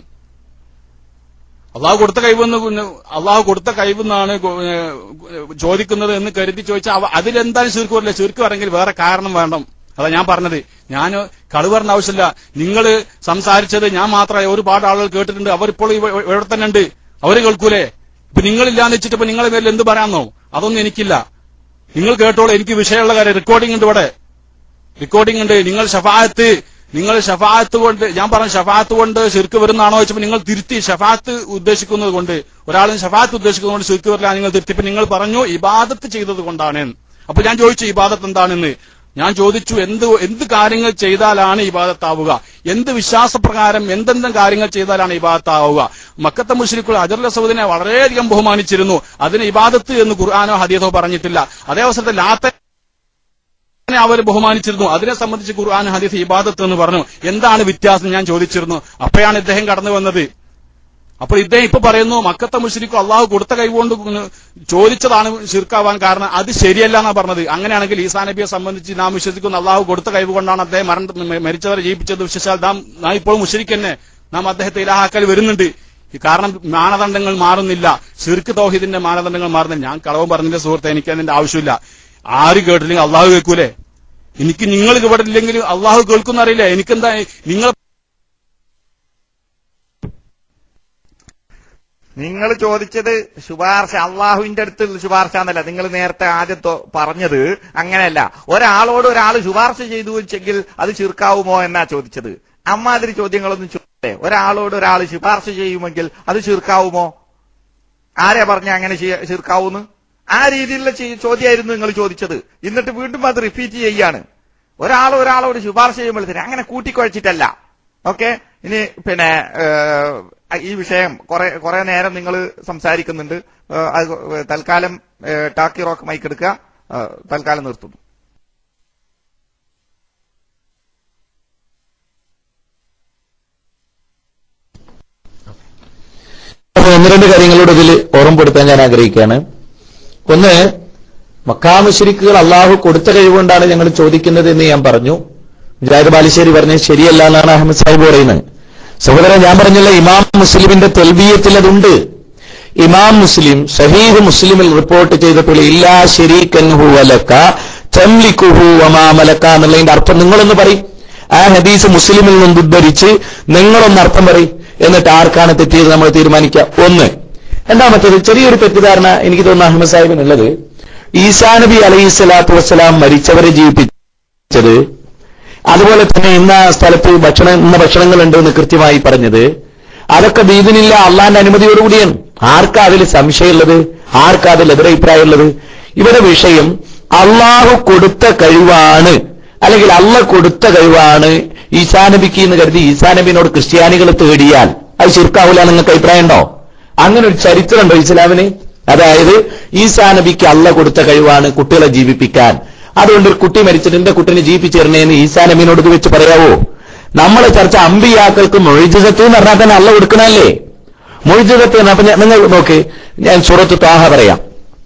അള്ളാഹു കൊടുത്ത കഴിവെന്ന് പിന്നെ അള്ളാഹു കൊടുത്ത കഴിവെന്നാണ് ഗോ- ഏഹ് ചോദിക്കുന്നത് എന്ന് കരുതി ചോദിച്ചാൽ അവ- അതിലെന്തായാലും ചീർക്ക് വരില്ല ചീർക്ക് വരെങ്കിൽ വേറെ കാരണം വേണം അതാ ഞാൻ പറഞ്ഞത് ഞാൻ കളവ് പറഞ്ഞ ആവശ്യമില്ല നിങ്ങൾ സംസാരിച്ചത് ഞാൻ മാത്രമേ ഒരുപാട് ആളുകൾ കേട്ടിട്ടുണ്ട് അവരിപ്പോൾ ഇവ- ഇവിടെ തന്നെ ഉണ്ട് അവര് കേൾക്കൂലേ ഇപ്പൊ നിങ്ങളില്ലാന്ന് വെച്ചിട്ട് ഇപ്പൊ നിങ്ങളെ പേരിൽ എന്ത് പറയാന്നോ അതൊന്നും എനിക്കില്ല നിങ്ങൾ കേട്ടോളൂ എനിക്ക് വിഷയമുള്ള കാര്യം റെക്കോർഡിംഗ് ഉണ്ട് ഇവിടെ റെക്കോർഡിംഗ് ഉണ്ട് നിങ്ങൾ ഷഫായത്ത് നിങ്ങൾ ഷഫായത്ത് കൊണ്ട് ഞാൻ പറഞ്ഞ ഷഫായത്ത് കൊണ്ട് ശിർക്ക് വരുന്നതാണോ വെച്ചപ്പോൾ നിങ്ങൾ തിരുത്തി ഷഫായത്ത് ഉദ്ദേശിക്കുന്നത് കൊണ്ട് ഒരാളും ഷഫായത്ത് ഉദ്ദേശിക്കുന്നത് കൊണ്ട് ശിർക്ക് വരില്ല നിങ്ങൾ തിരുത്തി ഇപ്പൊ നിങ്ങൾ പറഞ്ഞു ഇബാദത്ത് ചെയ്തത് കൊണ്ടാണ് അപ്പൊ ഞാൻ ചോദിച്ചു ഇബാദത്ത് എന്താണെന്ന് ഞാൻ ചോദിച്ചു എന്ത് എന്ത് കാര്യങ്ങൾ ചെയ്താലാണ് ഇബാദത്താവുക എന്ത് വിശ്വാസപ്രകാരം എന്തെന്തും കാര്യങ്ങൾ ചെയ്താലാണ് ഇബാദത്താവുക മക്കത്തെ മുസ്ലിക്കുൾ അജറുൽ സൗദിനെ വളരെയധികം ബഹുമാനിച്ചിരുന്നു അതിന് ഇബാദത്ത് എന്ന് ഖുർആാനോ ഹദീസോ പറഞ്ഞിട്ടില്ല അതേ അവസരത്തിൽ ലാത്ത നെ അവർ ബഹുമാനിച്ചിരുന്നു അതിനെ സംബന്ധിച്ച് ഖുർആൻ ഹദീസ് ഇബാദത്ത് എന്ന് പറഞ്ഞു എന്താണ് വ്യത്യാസം ഞാൻ ചോദിച്ചിരുന്നു അപ്പോഴാണ് ഇദ്ദേഹം കടന്നു വന്നത് അപ്പോൾ ഇദ്ദേഹം ഇപ്പൊ പറയുന്നു മക്കത്തെ മുഷരിക്കും അള്ളാഹു കൊടുത്ത കൈകൊണ്ട് ചോദിച്ചതാണ് ഷിർക്കാവാൻ കാരണം അത് ശരിയല്ല എന്നാ പറഞ്ഞത് അങ്ങനെയാണെങ്കിൽ ഈസാ നബിയെ സംബന്ധിച്ച് നാം വിശ്വസിക്കുന്ന അള്ളാഹു കൊടുത്ത കഴിവ് കൊണ്ടാണ് അദ്ദേഹം മരണ മരിച്ചവരെ ജീവിപ്പിച്ചത് വിശ്വസിച്ചാൽ നാം നാം ഇപ്പോൾ മുഷരിക്ക് തന്നെ നാം അദ്ദേഹത്തെ ഇലാഹാക്കൽ വരുന്നുണ്ട് കാരണം മാനദണ്ഡങ്ങൾ മാറുന്നില്ല ഷിർക്ക് തൗഹീദിന്റെ മാനദണ്ഡങ്ങൾ മാറുന്നില്ല ഞാൻ കളവും പറഞ്ഞില്ല സുഹൃത്തെ എനിക്ക് അതിന്റെ ആവശ്യമില്ല ആര് കേട്ടില്ലെങ്കിൽ അള്ളാഹു കേൾക്കൂലേ എനിക്ക് നിങ്ങൾ ഇവിടെ ഇല്ലെങ്കിൽ അള്ളാഹു കേൾക്കുന്ന അറിയില്ല എനിക്കെന്താ നിങ്ങൾ നിങ്ങൾ ചോദിച്ചത് ശുപാർശ അള്ളാഹുവിന്റെ അടുത്ത് ശുപാർശ എന്നല്ല നിങ്ങൾ നേരത്തെ ആദ്യം തൊ- പറഞ്ഞത് അങ്ങനെയല്ല ഒരാളോട് ഒരാൾ ശുപാർശ ചെയ്തു വെച്ചെങ്കിൽ അത് ചീർക്കാവുമോ എന്നാ ചോദിച്ചത് അമ്മാതിരി ചോദ്യങ്ങളൊന്നും ചോദിച്ചേ ഒരാളോട് ഒരാൾ ശുപാർശ ചെയ്യുമെങ്കിൽ അത് ചീർക്കാവുമോ ആരാ പറഞ്ഞ അങ്ങനെ ചെയ്യ- ചീർക്കാവൂന്ന് ആ രീതിയിലുള്ള ചി- ചോദ്യമായിരുന്നു നിങ്ങൾ ചോദിച്ചത് എന്നിട്ട് വീണ്ടും അത് റിപ്പീറ്റ് ചെയ്യാണ് ഒരാൾ ഒരാളോട് ശുപാർശ ചെയ്യുമ്പോഴത്തേന് അങ്ങനെ കൂട്ടിക്കുഴച്ചിട്ടല്ല ഓക്കെ ഇനി പിന്നെ ഏഹ്, ഈ വിഷയം കുറെ കുറെ നേരം നിങ്ങൾ സംസാരിക്കുന്നുണ്ട് ഏഹ്, അത് തൽക്കാലം ഏഹ്, ടാക്കി റോക്ക് മൈക്ക് എടുക്കുക ഏഹ്, തൽക്കാലം നിർത്തുന്നു അപ്പൊ ഒന്ന് രണ്ട് കാര്യങ്ങളോട് ഇതിൽ ഓർമ്മപ്പെടുത്താൻ ഞാൻ ആഗ്രഹിക്കുകയാണ് ഒന്ന് മക്കാമുശരിക്കുകൾ അള്ളാഹു കൊടുത്ത കഴിവുകൊണ്ടാണ് ഞങ്ങൾ ചോദിക്കുന്നത് എന്ന് ഞാൻ പറഞ്ഞു മുജാഹിദ് ബാലുശ്ശേരി പറഞ്ഞത് ശരിയല്ല എന്നാണ് അഹമ്മദ് സാഹിബ് പറയുന്നത് സഹോദരൻ ഞാൻ പറഞ്ഞല്ലോ ഇമാം മുസ്ലിമിന്റെ തെൽബിയത്തിൽ അതുണ്ട് ഇമാം മുസ്ലിം സഹീഹ് മുസ്ലിമിൽ റിപ്പോർട്ട് ചെയ്തിട്ടുള്ള ഇല്ലാ ശരീക്കൻ ഹുവലക്ക തംലിക്കുഹു വമാമലക്ക എന്നുള്ളതിന്റെ അർത്ഥം നിങ്ങളൊന്ന് പറയും ആ ഹദീസ് മുസ്ലിമിൽ നിന്ന് ഉദ്ധരിച്ച് നിങ്ങളൊന്ന് അർത്ഥം പറയും എന്നിട്ട് ആർക്കാണ് തെറ്റിയത് നമ്മൾ തീരുമാനിക്കുക ഒന്ന് രണ്ടാമത്തേത് ചെറിയൊരു തെറ്റിദ്ധാരണ എനിക്ക് തോന്നുന്നു അഹമ്മദ് സാഹിബിനുള്ളത് ഈസാ നബി അലൈഹി സ്വലാത്തു വസ്സലാം മരിച്ചവരെ ജീവിപ്പിച്ചത് അതുപോലെ തന്നെ ഇന്ന സ്ഥലത്ത് ഭക്ഷണം ഇന്ന ഭക്ഷണങ്ങളുണ്ട് എന്ന് കൃത്യമായി പറഞ്ഞത് അതൊക്കെ ദീപിനില്ല അള്ളാന്റെ അനുമതിയോടുകൂടിയാണ് ആർക്കാ അതിൽ സംശയമുള്ളത് ആർക്കാ അതിൽ എതിരഭിപ്രായമുള്ളത് ഇവിടെ വിഷയം അള്ളാഹു കൊടുത്ത കഴിവാണ് അല്ലെങ്കിൽ അള്ള കൊടുത്ത കഴിവാണ് ഈസാ നബിക്ക് എന്ന് കരുതി ഈസാ നബിനോട് ക്രിസ്ത്യാനികൾ തേടിയാൽ അത് ശിർക്കാവൂല നിങ്ങൾക്ക് അഭിപ്രായം ഉണ്ടോ അങ്ങനെ ഒരു ചരിത്രമുണ്ടോ ഇസ്ലാമിന് അതായത് ഈസാ നബിക്ക് അള്ള കൊടുത്ത കഴിവാണ് കുട്ടികളെ ജീവിപ്പിക്കാൻ അതുകൊണ്ട് ഒരു കുട്ടി മരിച്ചിട്ട് എന്റെ കുട്ടിനെ ജീവിപ്പിച്ചേരണേന്ന് ഈസാ നബിനോട് ഇത് വെച്ച് പറയാവോ നമ്മളെ ചർച്ച അമ്പിയാക്കൾക്ക് മൊഴിജത്ത് എന്ന് പറഞ്ഞാൽ തന്നെ അള്ള കൊടുക്കണല്ലേ മൊഴിജത്ത് എന്ന് അപ്പൊ ഞാൻ- നിങ്ങൾ നോക്ക് ഞാൻ സൂറത്ത് താഹ പറയാം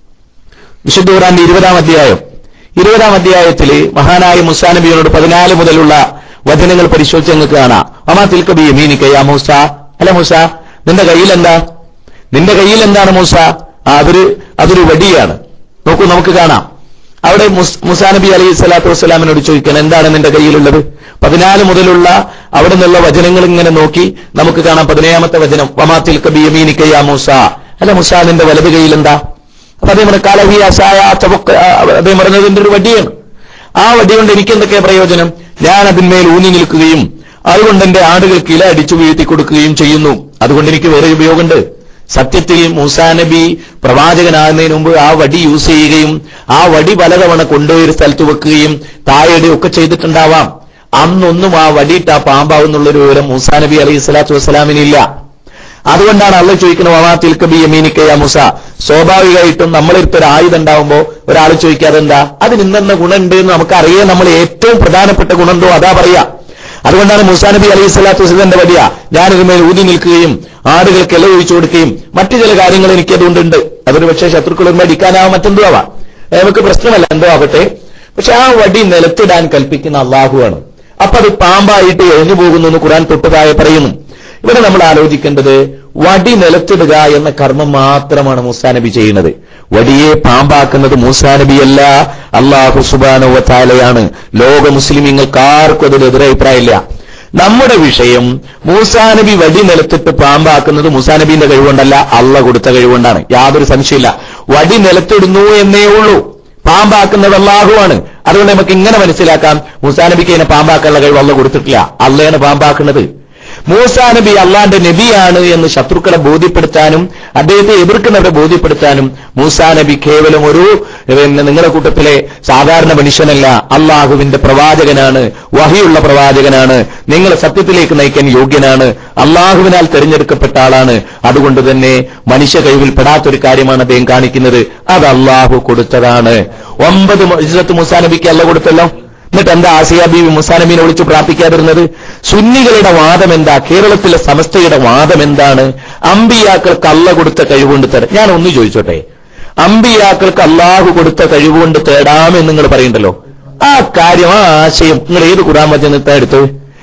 വിശുദ്ധ ഖുറാന്റെ ഇരുപതാം അധ്യായം ഇരുപതാം അധ്യായത്തില് മഹാനായ മുസാ നബിയോട് പതിനാല് മുതലുള്ള വചനങ്ങൾ പരിശോധിച്ച് നിങ്ങൾക്ക് കാണാം അമാ തിൽക്ക ബി യമീനിക്ക യാ മൂസ അല്ല മൂസ നിന്റെ കയ്യിൽ എന്താ നിന്റെ കയ്യിൽ എന്താണ് മൂസ ആ, അതൊരു അതൊരു വടിയാണ് നോക്കൂ നമുക്ക് കാണാം അവിടെ മുസ്- മുസാ നബി അലൈഹി സ്വലാത്തു വസ്സലാമിനോട് ചോദിക്കാൻ എന്താണ് നിന്റെ കയ്യിലുള്ളത് പതിനാല് മുതലുള്ള അവിടെ നിന്നുള്ള വചനങ്ങൾ ഇങ്ങനെ നോക്കി നമുക്ക് കാണാം പതിനേഴാമത്തെ വചനം വമാത്തിൽ കബി യമീനിക്ക യാ മൂസ അല്ല മുസാ നിന്റെ വലത് കയ്യിൽ എന്താ അപ്പൊ അദ്ദേഹം പറഞ്ഞു കാലഹി അസായ ചവക്ക ആ, അദ്ദേഹം പറഞ്ഞത് എന്റെ ഒരു വടിയാണ് ആ വടി കൊണ്ട് എനിക്ക് എന്തൊക്കെ പ്രയോജനം ഞാൻ അതിന്മേൽ ഊന്നി നിൽക്കുകയും അതുകൊണ്ട് എന്റെ ആടുകൾക്ക് ഇല അടിച്ചു വീഴ്ത്തി കൊടുക്കുകയും ചെയ്യുന്നു അതുകൊണ്ട് എനിക്ക് വേറെ ഉപയോഗമുണ്ട് സത്യത്തിൽ മൂസാ നബി പ്രവാചകനാകുന്നതിന് മുമ്പ് ആ വടി യൂസ് ചെയ്യുകയും ആ വടി പലതവണ കൊണ്ടുപോയി ഒരു സ്ഥലത്ത് വെക്കുകയും താഴെയുടെ ഒക്കെ ചെയ്തിട്ടുണ്ടാവാം അന്നൊന്നും ആ വടിയിട്ട് ആ പാമ്പാവുന്നുള്ളൊരു വിവരം മൂസാ നബി അലൈഹി സ്വലാത്തു വസ്സലാമിനില്ല അതുകൊണ്ടാണ് അള്ള ചോദിക്കുന്നത് വമാ തിൽക്ക ബി യമീനിക്കയ മുസ സ്വാഭാവികമായിട്ടും നമ്മളിരുത്ത ഒരു ആയുധം ഉണ്ടാവുമ്പോ ഒരാൾ ചോദിക്കാതെ എന്താ അതിന് ഇന്നെന്ന ഗുണമുണ്ട് എന്ന് നമുക്കറിയാം നമ്മൾ ഏറ്റവും പ്രധാനപ്പെട്ട ഗുണമുണ്ടോ അതാ പറയാ അതുകൊണ്ടാണ് മുസാ നബി അലൈഹി സ്വലാത്തു വസ്സലാന്റെ വടിയ ഞാനിതുമേൽ ഊതി നിൽക്കുകയും ആടുകൾക്ക് ഇല ഒഴിച്ചു കൊടുക്കുകയും മറ്റു ചില കാര്യങ്ങൾ എനിക്ക് അതുകൊണ്ടുണ്ട് അതൊരു പക്ഷേ ശത്രുക്കളും അടിക്കാനാവാം മറ്റെന്തോ ആവാം നമുക്ക് പ്രശ്നമല്ല എന്തോ ആവട്ടെ പക്ഷെ ആ വടി നിലത്തിടാൻ കൽപ്പിക്കുന്ന അള്ളാഹുവാണ് അപ്പൊ അത് പാമ്പായിട്ട് എഴിഞ്ഞു പോകുന്നു എന്ന് ഖുറാൻ തൊട്ടതായി പറയുന്നു ഇവിടെ നമ്മൾ ആലോചിക്കേണ്ടത് വടി നിലത്തിടുക എന്ന കർമ്മം മാത്രമാണ് മൂസാ നബി ചെയ്യുന്നത് വടിയെ പാമ്പാക്കുന്നത് മൂസാ നബിയല്ല അള്ളാഹു സുബാനോ താലയാണ് ലോക മുസ്ലിമീങ്ങൾക്ക് ആർക്കും അതിൽ എതിരഭിപ്രായമില്ല നമ്മുടെ വിഷയം മൂസാ നബി വടി നിലത്തിട്ട് പാമ്പാക്കുന്നത് മൂസാ നബിന്റെ കഴിവുകൊണ്ടല്ല അള്ള കൊടുത്ത കഴിവുകൊണ്ടാണ് യാതൊരു സംശയമില്ല വടി നിലത്തിടുന്നു എന്നേ ഉള്ളൂ പാമ്പാക്കുന്നത് അള്ളാഹുവാണ് അതുകൊണ്ട് നമുക്ക് ഇങ്ങനെ മനസ്സിലാക്കാം മൂസാ നബിക്ക് ഇതിനെ പാമ്പാക്കാനുള്ള കഴിവ് അള്ള കൊടുത്തിട്ടില്ല അള്ളയാണ് പാമ്പാക്കുന്നത് മൂസാ നബി അള്ളാന്റെ നബിയാണ് എന്ന് ശത്രുക്കളെ ബോധ്യപ്പെടുത്താനും അദ്ദേഹത്തെ എതിർക്കുന്നവരെ ബോധ്യപ്പെടുത്താനും മൂസാ നബി കേവലം ഒരു പിന്നെ നിങ്ങളുടെ കൂട്ടത്തിലെ സാധാരണ മനുഷ്യനല്ല അള്ളാഹുവിന്റെ പ്രവാചകനാണ് വഹിയുള്ള പ്രവാചകനാണ് നിങ്ങളെ സത്യത്തിലേക്ക് നയിക്കാൻ യോഗ്യനാണ് അള്ളാഹുവിനാൽ തെരഞ്ഞെടുക്കപ്പെട്ട ആളാണ് അതുകൊണ്ട് തന്നെ മനുഷ്യ കഴിവിൽ പെടാത്തൊരു കാര്യമാണ് അദ്ദേഹം കാണിക്കുന്നത് അത് അള്ളാഹു കൊടുത്തതാണ് ഒമ്പത് ഇസ്രത്ത് മൂസാ നബിക്ക് അല്ല കൊടുത്തല്ലോ എന്നിട്ട് എന്താ ആസിയ ബീവി മുസാനബീനെ വിളിച്ച് പ്രാർത്ഥിക്കാതിരുന്നത് സുന്നികളുടെ വാദം എന്താ കേരളത്തിലെ സമസ്തയുടെ വാദം എന്താണ് അമ്പിയാക്കൾക്ക് അല്ല കൊടുത്ത കഴിവുകൊണ്ട് തരാം ഞാൻ ഒന്ന് ചോദിച്ചോട്ടെ അമ്പിയാക്കൾക്ക് അള്ളാഹു കൊടുത്ത കഴിവുകൊണ്ട് തേടാമെന്ന് നിങ്ങൾ പറയണ്ടല്ലോ ആ കാര്യം ആ ആശയം നിങ്ങൾ ഏത് ഖുറാൻ വചനത്തെ എടുത്തത്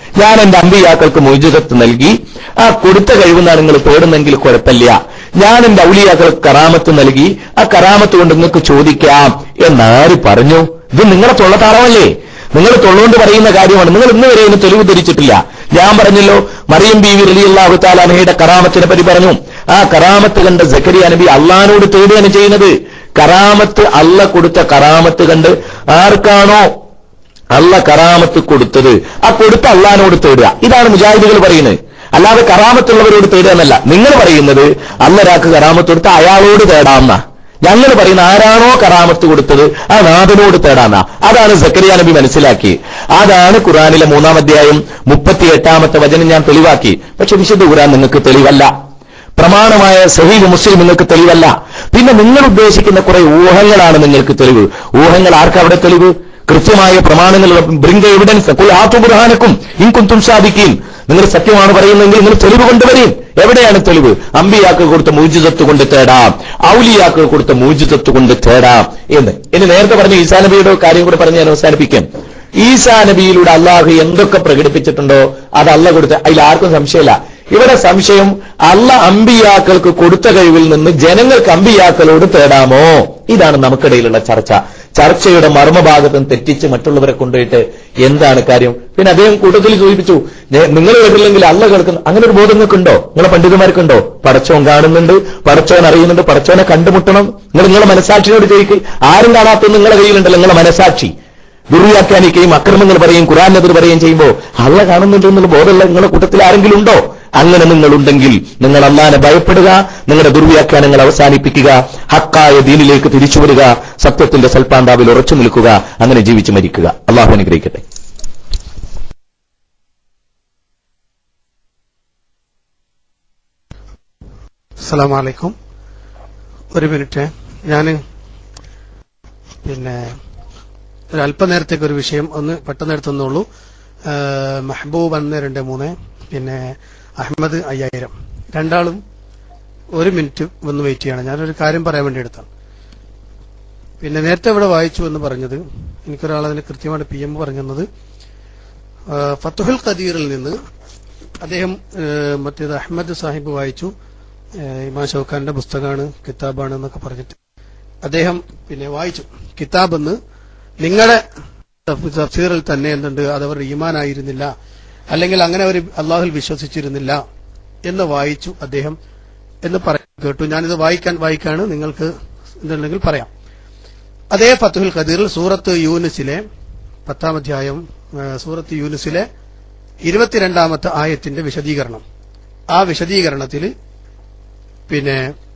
ഞാൻ എന്റെ അമ്പിയാക്കൾക്ക് മോചിതത്ത് നൽകി ആ കൊടുത്ത കഴിവുന്നാണ് നിങ്ങൾ തേടുന്നെങ്കിൽ കുഴപ്പമില്ല ഞാൻ എന്റെ ഔലിയാക്കൾക്ക് കറാമത്ത് നൽകി ആ കറാമത്ത് കൊണ്ട് നിങ്ങൾക്ക് ചോദിക്കാം എന്നാര് പറഞ്ഞു ഇത് നിങ്ങളെ തൊള്ളത്താളമല്ലേ നിങ്ങൾ തൊള്ളുകൊണ്ട് പറയുന്ന കാര്യമാണ് നിങ്ങൾ ഇന്ന് വരെ ഇതിന് തെളിവ് ധരിച്ചിട്ടില്ല ഞാൻ പറഞ്ഞല്ലോ മറിയം ബി വി റലിയുള്ള താലാനഹയുടെ കറാമത്തിനെ പറ്റി പറഞ്ഞു ആ കറാമത്ത് കണ്ട സക്കരിയ നബി അള്ളഹാനോട് തേടുകയാണ് ചെയ്യുന്നത് കറാമത്ത് അല്ല കൊടുത്ത കറാമത്ത് കണ്ട് ആർക്കാണോ അല്ല കറാമത്ത് കൊടുത്തത് ആ കൊടുത്ത അള്ളഹാനോട് തേടുക ഇതാണ് മുജാഹിദുകൾ പറയുന്നത് അല്ലാതെ കറാമത്തുള്ളവരോട് തേടുക എന്നല്ല നിങ്ങൾ പറയുന്നത് അല്ല ഒരാൾക്ക് കറാമത്ത് കൊടുത്ത അയാളോട് തേടാമെന്ന ഞങ്ങൾ പറയുന്ന ആരാണോ കറാമത്ത് കൊടുത്തത് ആ നാഥനോട് തേടാന്ന അതാണ് സക്കരിയ നബി മനസ്സിലാക്കി അതാണ് ഖുറാനിലെ മൂന്നാം അധ്യായം മുപ്പത്തി എട്ടാമത്തെ വചനം ഞാൻ തെളിവാക്കി പക്ഷെ വിശുദ്ധ ഖുറാൻ നിങ്ങൾക്ക് തെളിവല്ല പ്രമാണമായ സഹീഹ് മുസ്ലിം നിങ്ങൾക്ക് തെളിവല്ല പിന്നെ നിങ്ങൾ ഉദ്ദേശിക്കുന്ന കുറെ ഊഹങ്ങളാണ് നിങ്ങൾക്ക് തെളിവ് ഊഹങ്ങൾ ആർക്കാ അവിടെ തെളിവ് കൃത്യമായ പ്രമാണങ്ങൾ ബ്രിങ്ക് എവിഡൻസ് ആത്തുബുർഹാനക്കും ഇൻകുന്തും സാധിക്കും നിങ്ങൾ സത്യമാണ് പറയുന്നതെങ്കിൽ നിങ്ങൾ തെളിവ് കൊണ്ടുവരും എവിടെയാണ് തെളിവ് അമ്പിയാക്കൾ കൊടുത്ത മൂജിതത്ത് കൊണ്ട് തേടാം ഔലിയാക്കൾ കൊടുത്ത മൂജിതത്ത് കൊണ്ട് തേടാം എന്ന് ഇനി നേരത്തെ പറഞ്ഞ ഈസാ നബിയുടെ കാര്യം കൂടെ പറഞ്ഞ് ഞാൻ അവസാനിപ്പിക്കാം ഈസാ നബിയിലൂടെ അള്ളാഹു എന്തൊക്കെ പ്രകടിപ്പിച്ചിട്ടുണ്ടോ അത് അല്ല കൊടുത്ത അതിൽ ആർക്കും സംശയമില്ല ഇവിടെ സംശയം അല്ല അമ്പിയാക്കൾക്ക് കൊടുത്ത കഴിവിൽ നിന്ന് ജനങ്ങൾക്ക് അമ്പിയാക്കളോട് തേടാമോ ഇതാണ് നമുക്കിടയിലുള്ള ചർച്ച ചർച്ചയുടെ മർമ്മഭാഗത്തും തെറ്റിച്ച് മറ്റുള്ളവരെ കൊണ്ടുപോയിട്ട് എന്താണ് കാര്യം പിന്നെ അദ്ദേഹം കൂട്ടത്തിൽ സൂചിപ്പിച്ചു "ഞ- നിങ്ങൾ കേട്ടില്ലെങ്കിൽ അല്ല കേൾക്കുന്നു അങ്ങനെ ഒരു ബോധം നിങ്ങൾക്കുണ്ടോ നിങ്ങളെ പണ്ഡിതന്മാർക്കുണ്ടോ പടച്ചോൻ കാണുന്നുണ്ട് പടച്ചോൻ അറിയുന്നുണ്ട് പടച്ചോനെ കണ്ടുമുട്ടണം നിങ്ങൾ നിങ്ങളെ മനസാക്ഷിയോട് ചോദിക്കും ആരും കാണാത്തത് നിങ്ങളെ കയ്യിലുണ്ടല്ലോ നിങ്ങളെ മനസാക്ഷി ദുർവ്യാഖ്യാനിക്കുകയും അക്രമങ്ങൾ പറയും ഖുറാനെതിർ പറയുകയും ചെയ്യുമ്പോൾ അള്ള കാണുന്നുണ്ട് എന്നുള്ള ബോധമുള്ള നിങ്ങളുടെ കൂട്ടത്തിൽ ആരെങ്കിലും ഉണ്ടോ അങ്ങനെ നിങ്ങളുണ്ടെങ്കിൽ നിങ്ങൾ അള്ളാനെ ഭയപ്പെടുക നിങ്ങളുടെ ദുർവ്യാഖ്യാനങ്ങൾ അവസാനിപ്പിക്കുക ഹക്കായ ദീനിലേക്ക് തിരിച്ചു വരിക സത്യത്തിന്റെ സൽപ്പാന്താവിൽ ഉറച്ചു നിൽക്കുക അങ്ങനെ ജീവിച്ചു മരിക്കുക അള്ളാഹു അനുഗ്രഹിക്കട്ടെ അസ്സലാമു അലൈക്കും ഒരു മിനിറ്റ് ഞാൻ പിന്നെ ഒരു അല്പനേരത്തേക്ക് ഒരു വിഷയം ഒന്ന് പെട്ടെന്ന് എടുത്തുന്നുള്ളൂ മെഹബൂബ് ഒന്ന് രണ്ട് മൂന്ന് പിന്നെ അഹമ്മദ് അയ്യായിരം രണ്ടാളും ഒരു മിനിറ്റ് ഒന്ന് വെയിറ്റ് ചെയ്യണം ഞാനൊരു കാര്യം പറയാൻ വേണ്ടി എടുത്താണ് പിന്നെ നേരത്തെ ഇവിടെ വായിച്ചു എന്ന് പറഞ്ഞത് എനിക്കൊരാൾ അതിന് കൃത്യമായിട്ട് പി എം പറഞ്ഞത് ഫത്തുഹുൽ ഖദീറിൽ നിന്ന് അദ്ദേഹം ഏഹ്, മറ്റേത് അഹമ്മദ് സാഹിബ് വായിച്ചു ഏഹ്, ഇമാം ഷൗഖാന്റെ പുസ്തകമാണ് കിതാബാണ് എന്നൊക്കെ പറഞ്ഞിട്ട് അദ്ദേഹം പിന്നെ വായിച്ചു കിതാബ് എന്ന് നിങ്ങളുടെ തഫ്- തഫ്സീറിൽ തന്നെ എന്തുണ്ട് അതവർ ഈമാനായിരുന്നില്ല അല്ലെങ്കിൽ അങ്ങനെ അവർ അള്ളാഹുൽ വിശ്വസിച്ചിരുന്നില്ല എന്ന് വായിച്ചു അദ്ദേഹം എന്ന് പറ കേട്ടു ഞാനിത് വായിക്കാൻ വായിക്കാണ് നിങ്ങൾക്ക് എന്തുണ്ടെങ്കിൽ പറയാം അതേ ഫത്തുഹുൽ ഖദീറിൽ സൂറത്ത് യൂനിസിലെ പത്താം അധ്യായം ആ, സൂറത്ത് യൂനിസിലെ ഇരുപത്തിരണ്ടാമത്തെ ആയത്തിന്റെ വിശദീകരണം ആ വിശദീകരണത്തിൽ പിന്നെ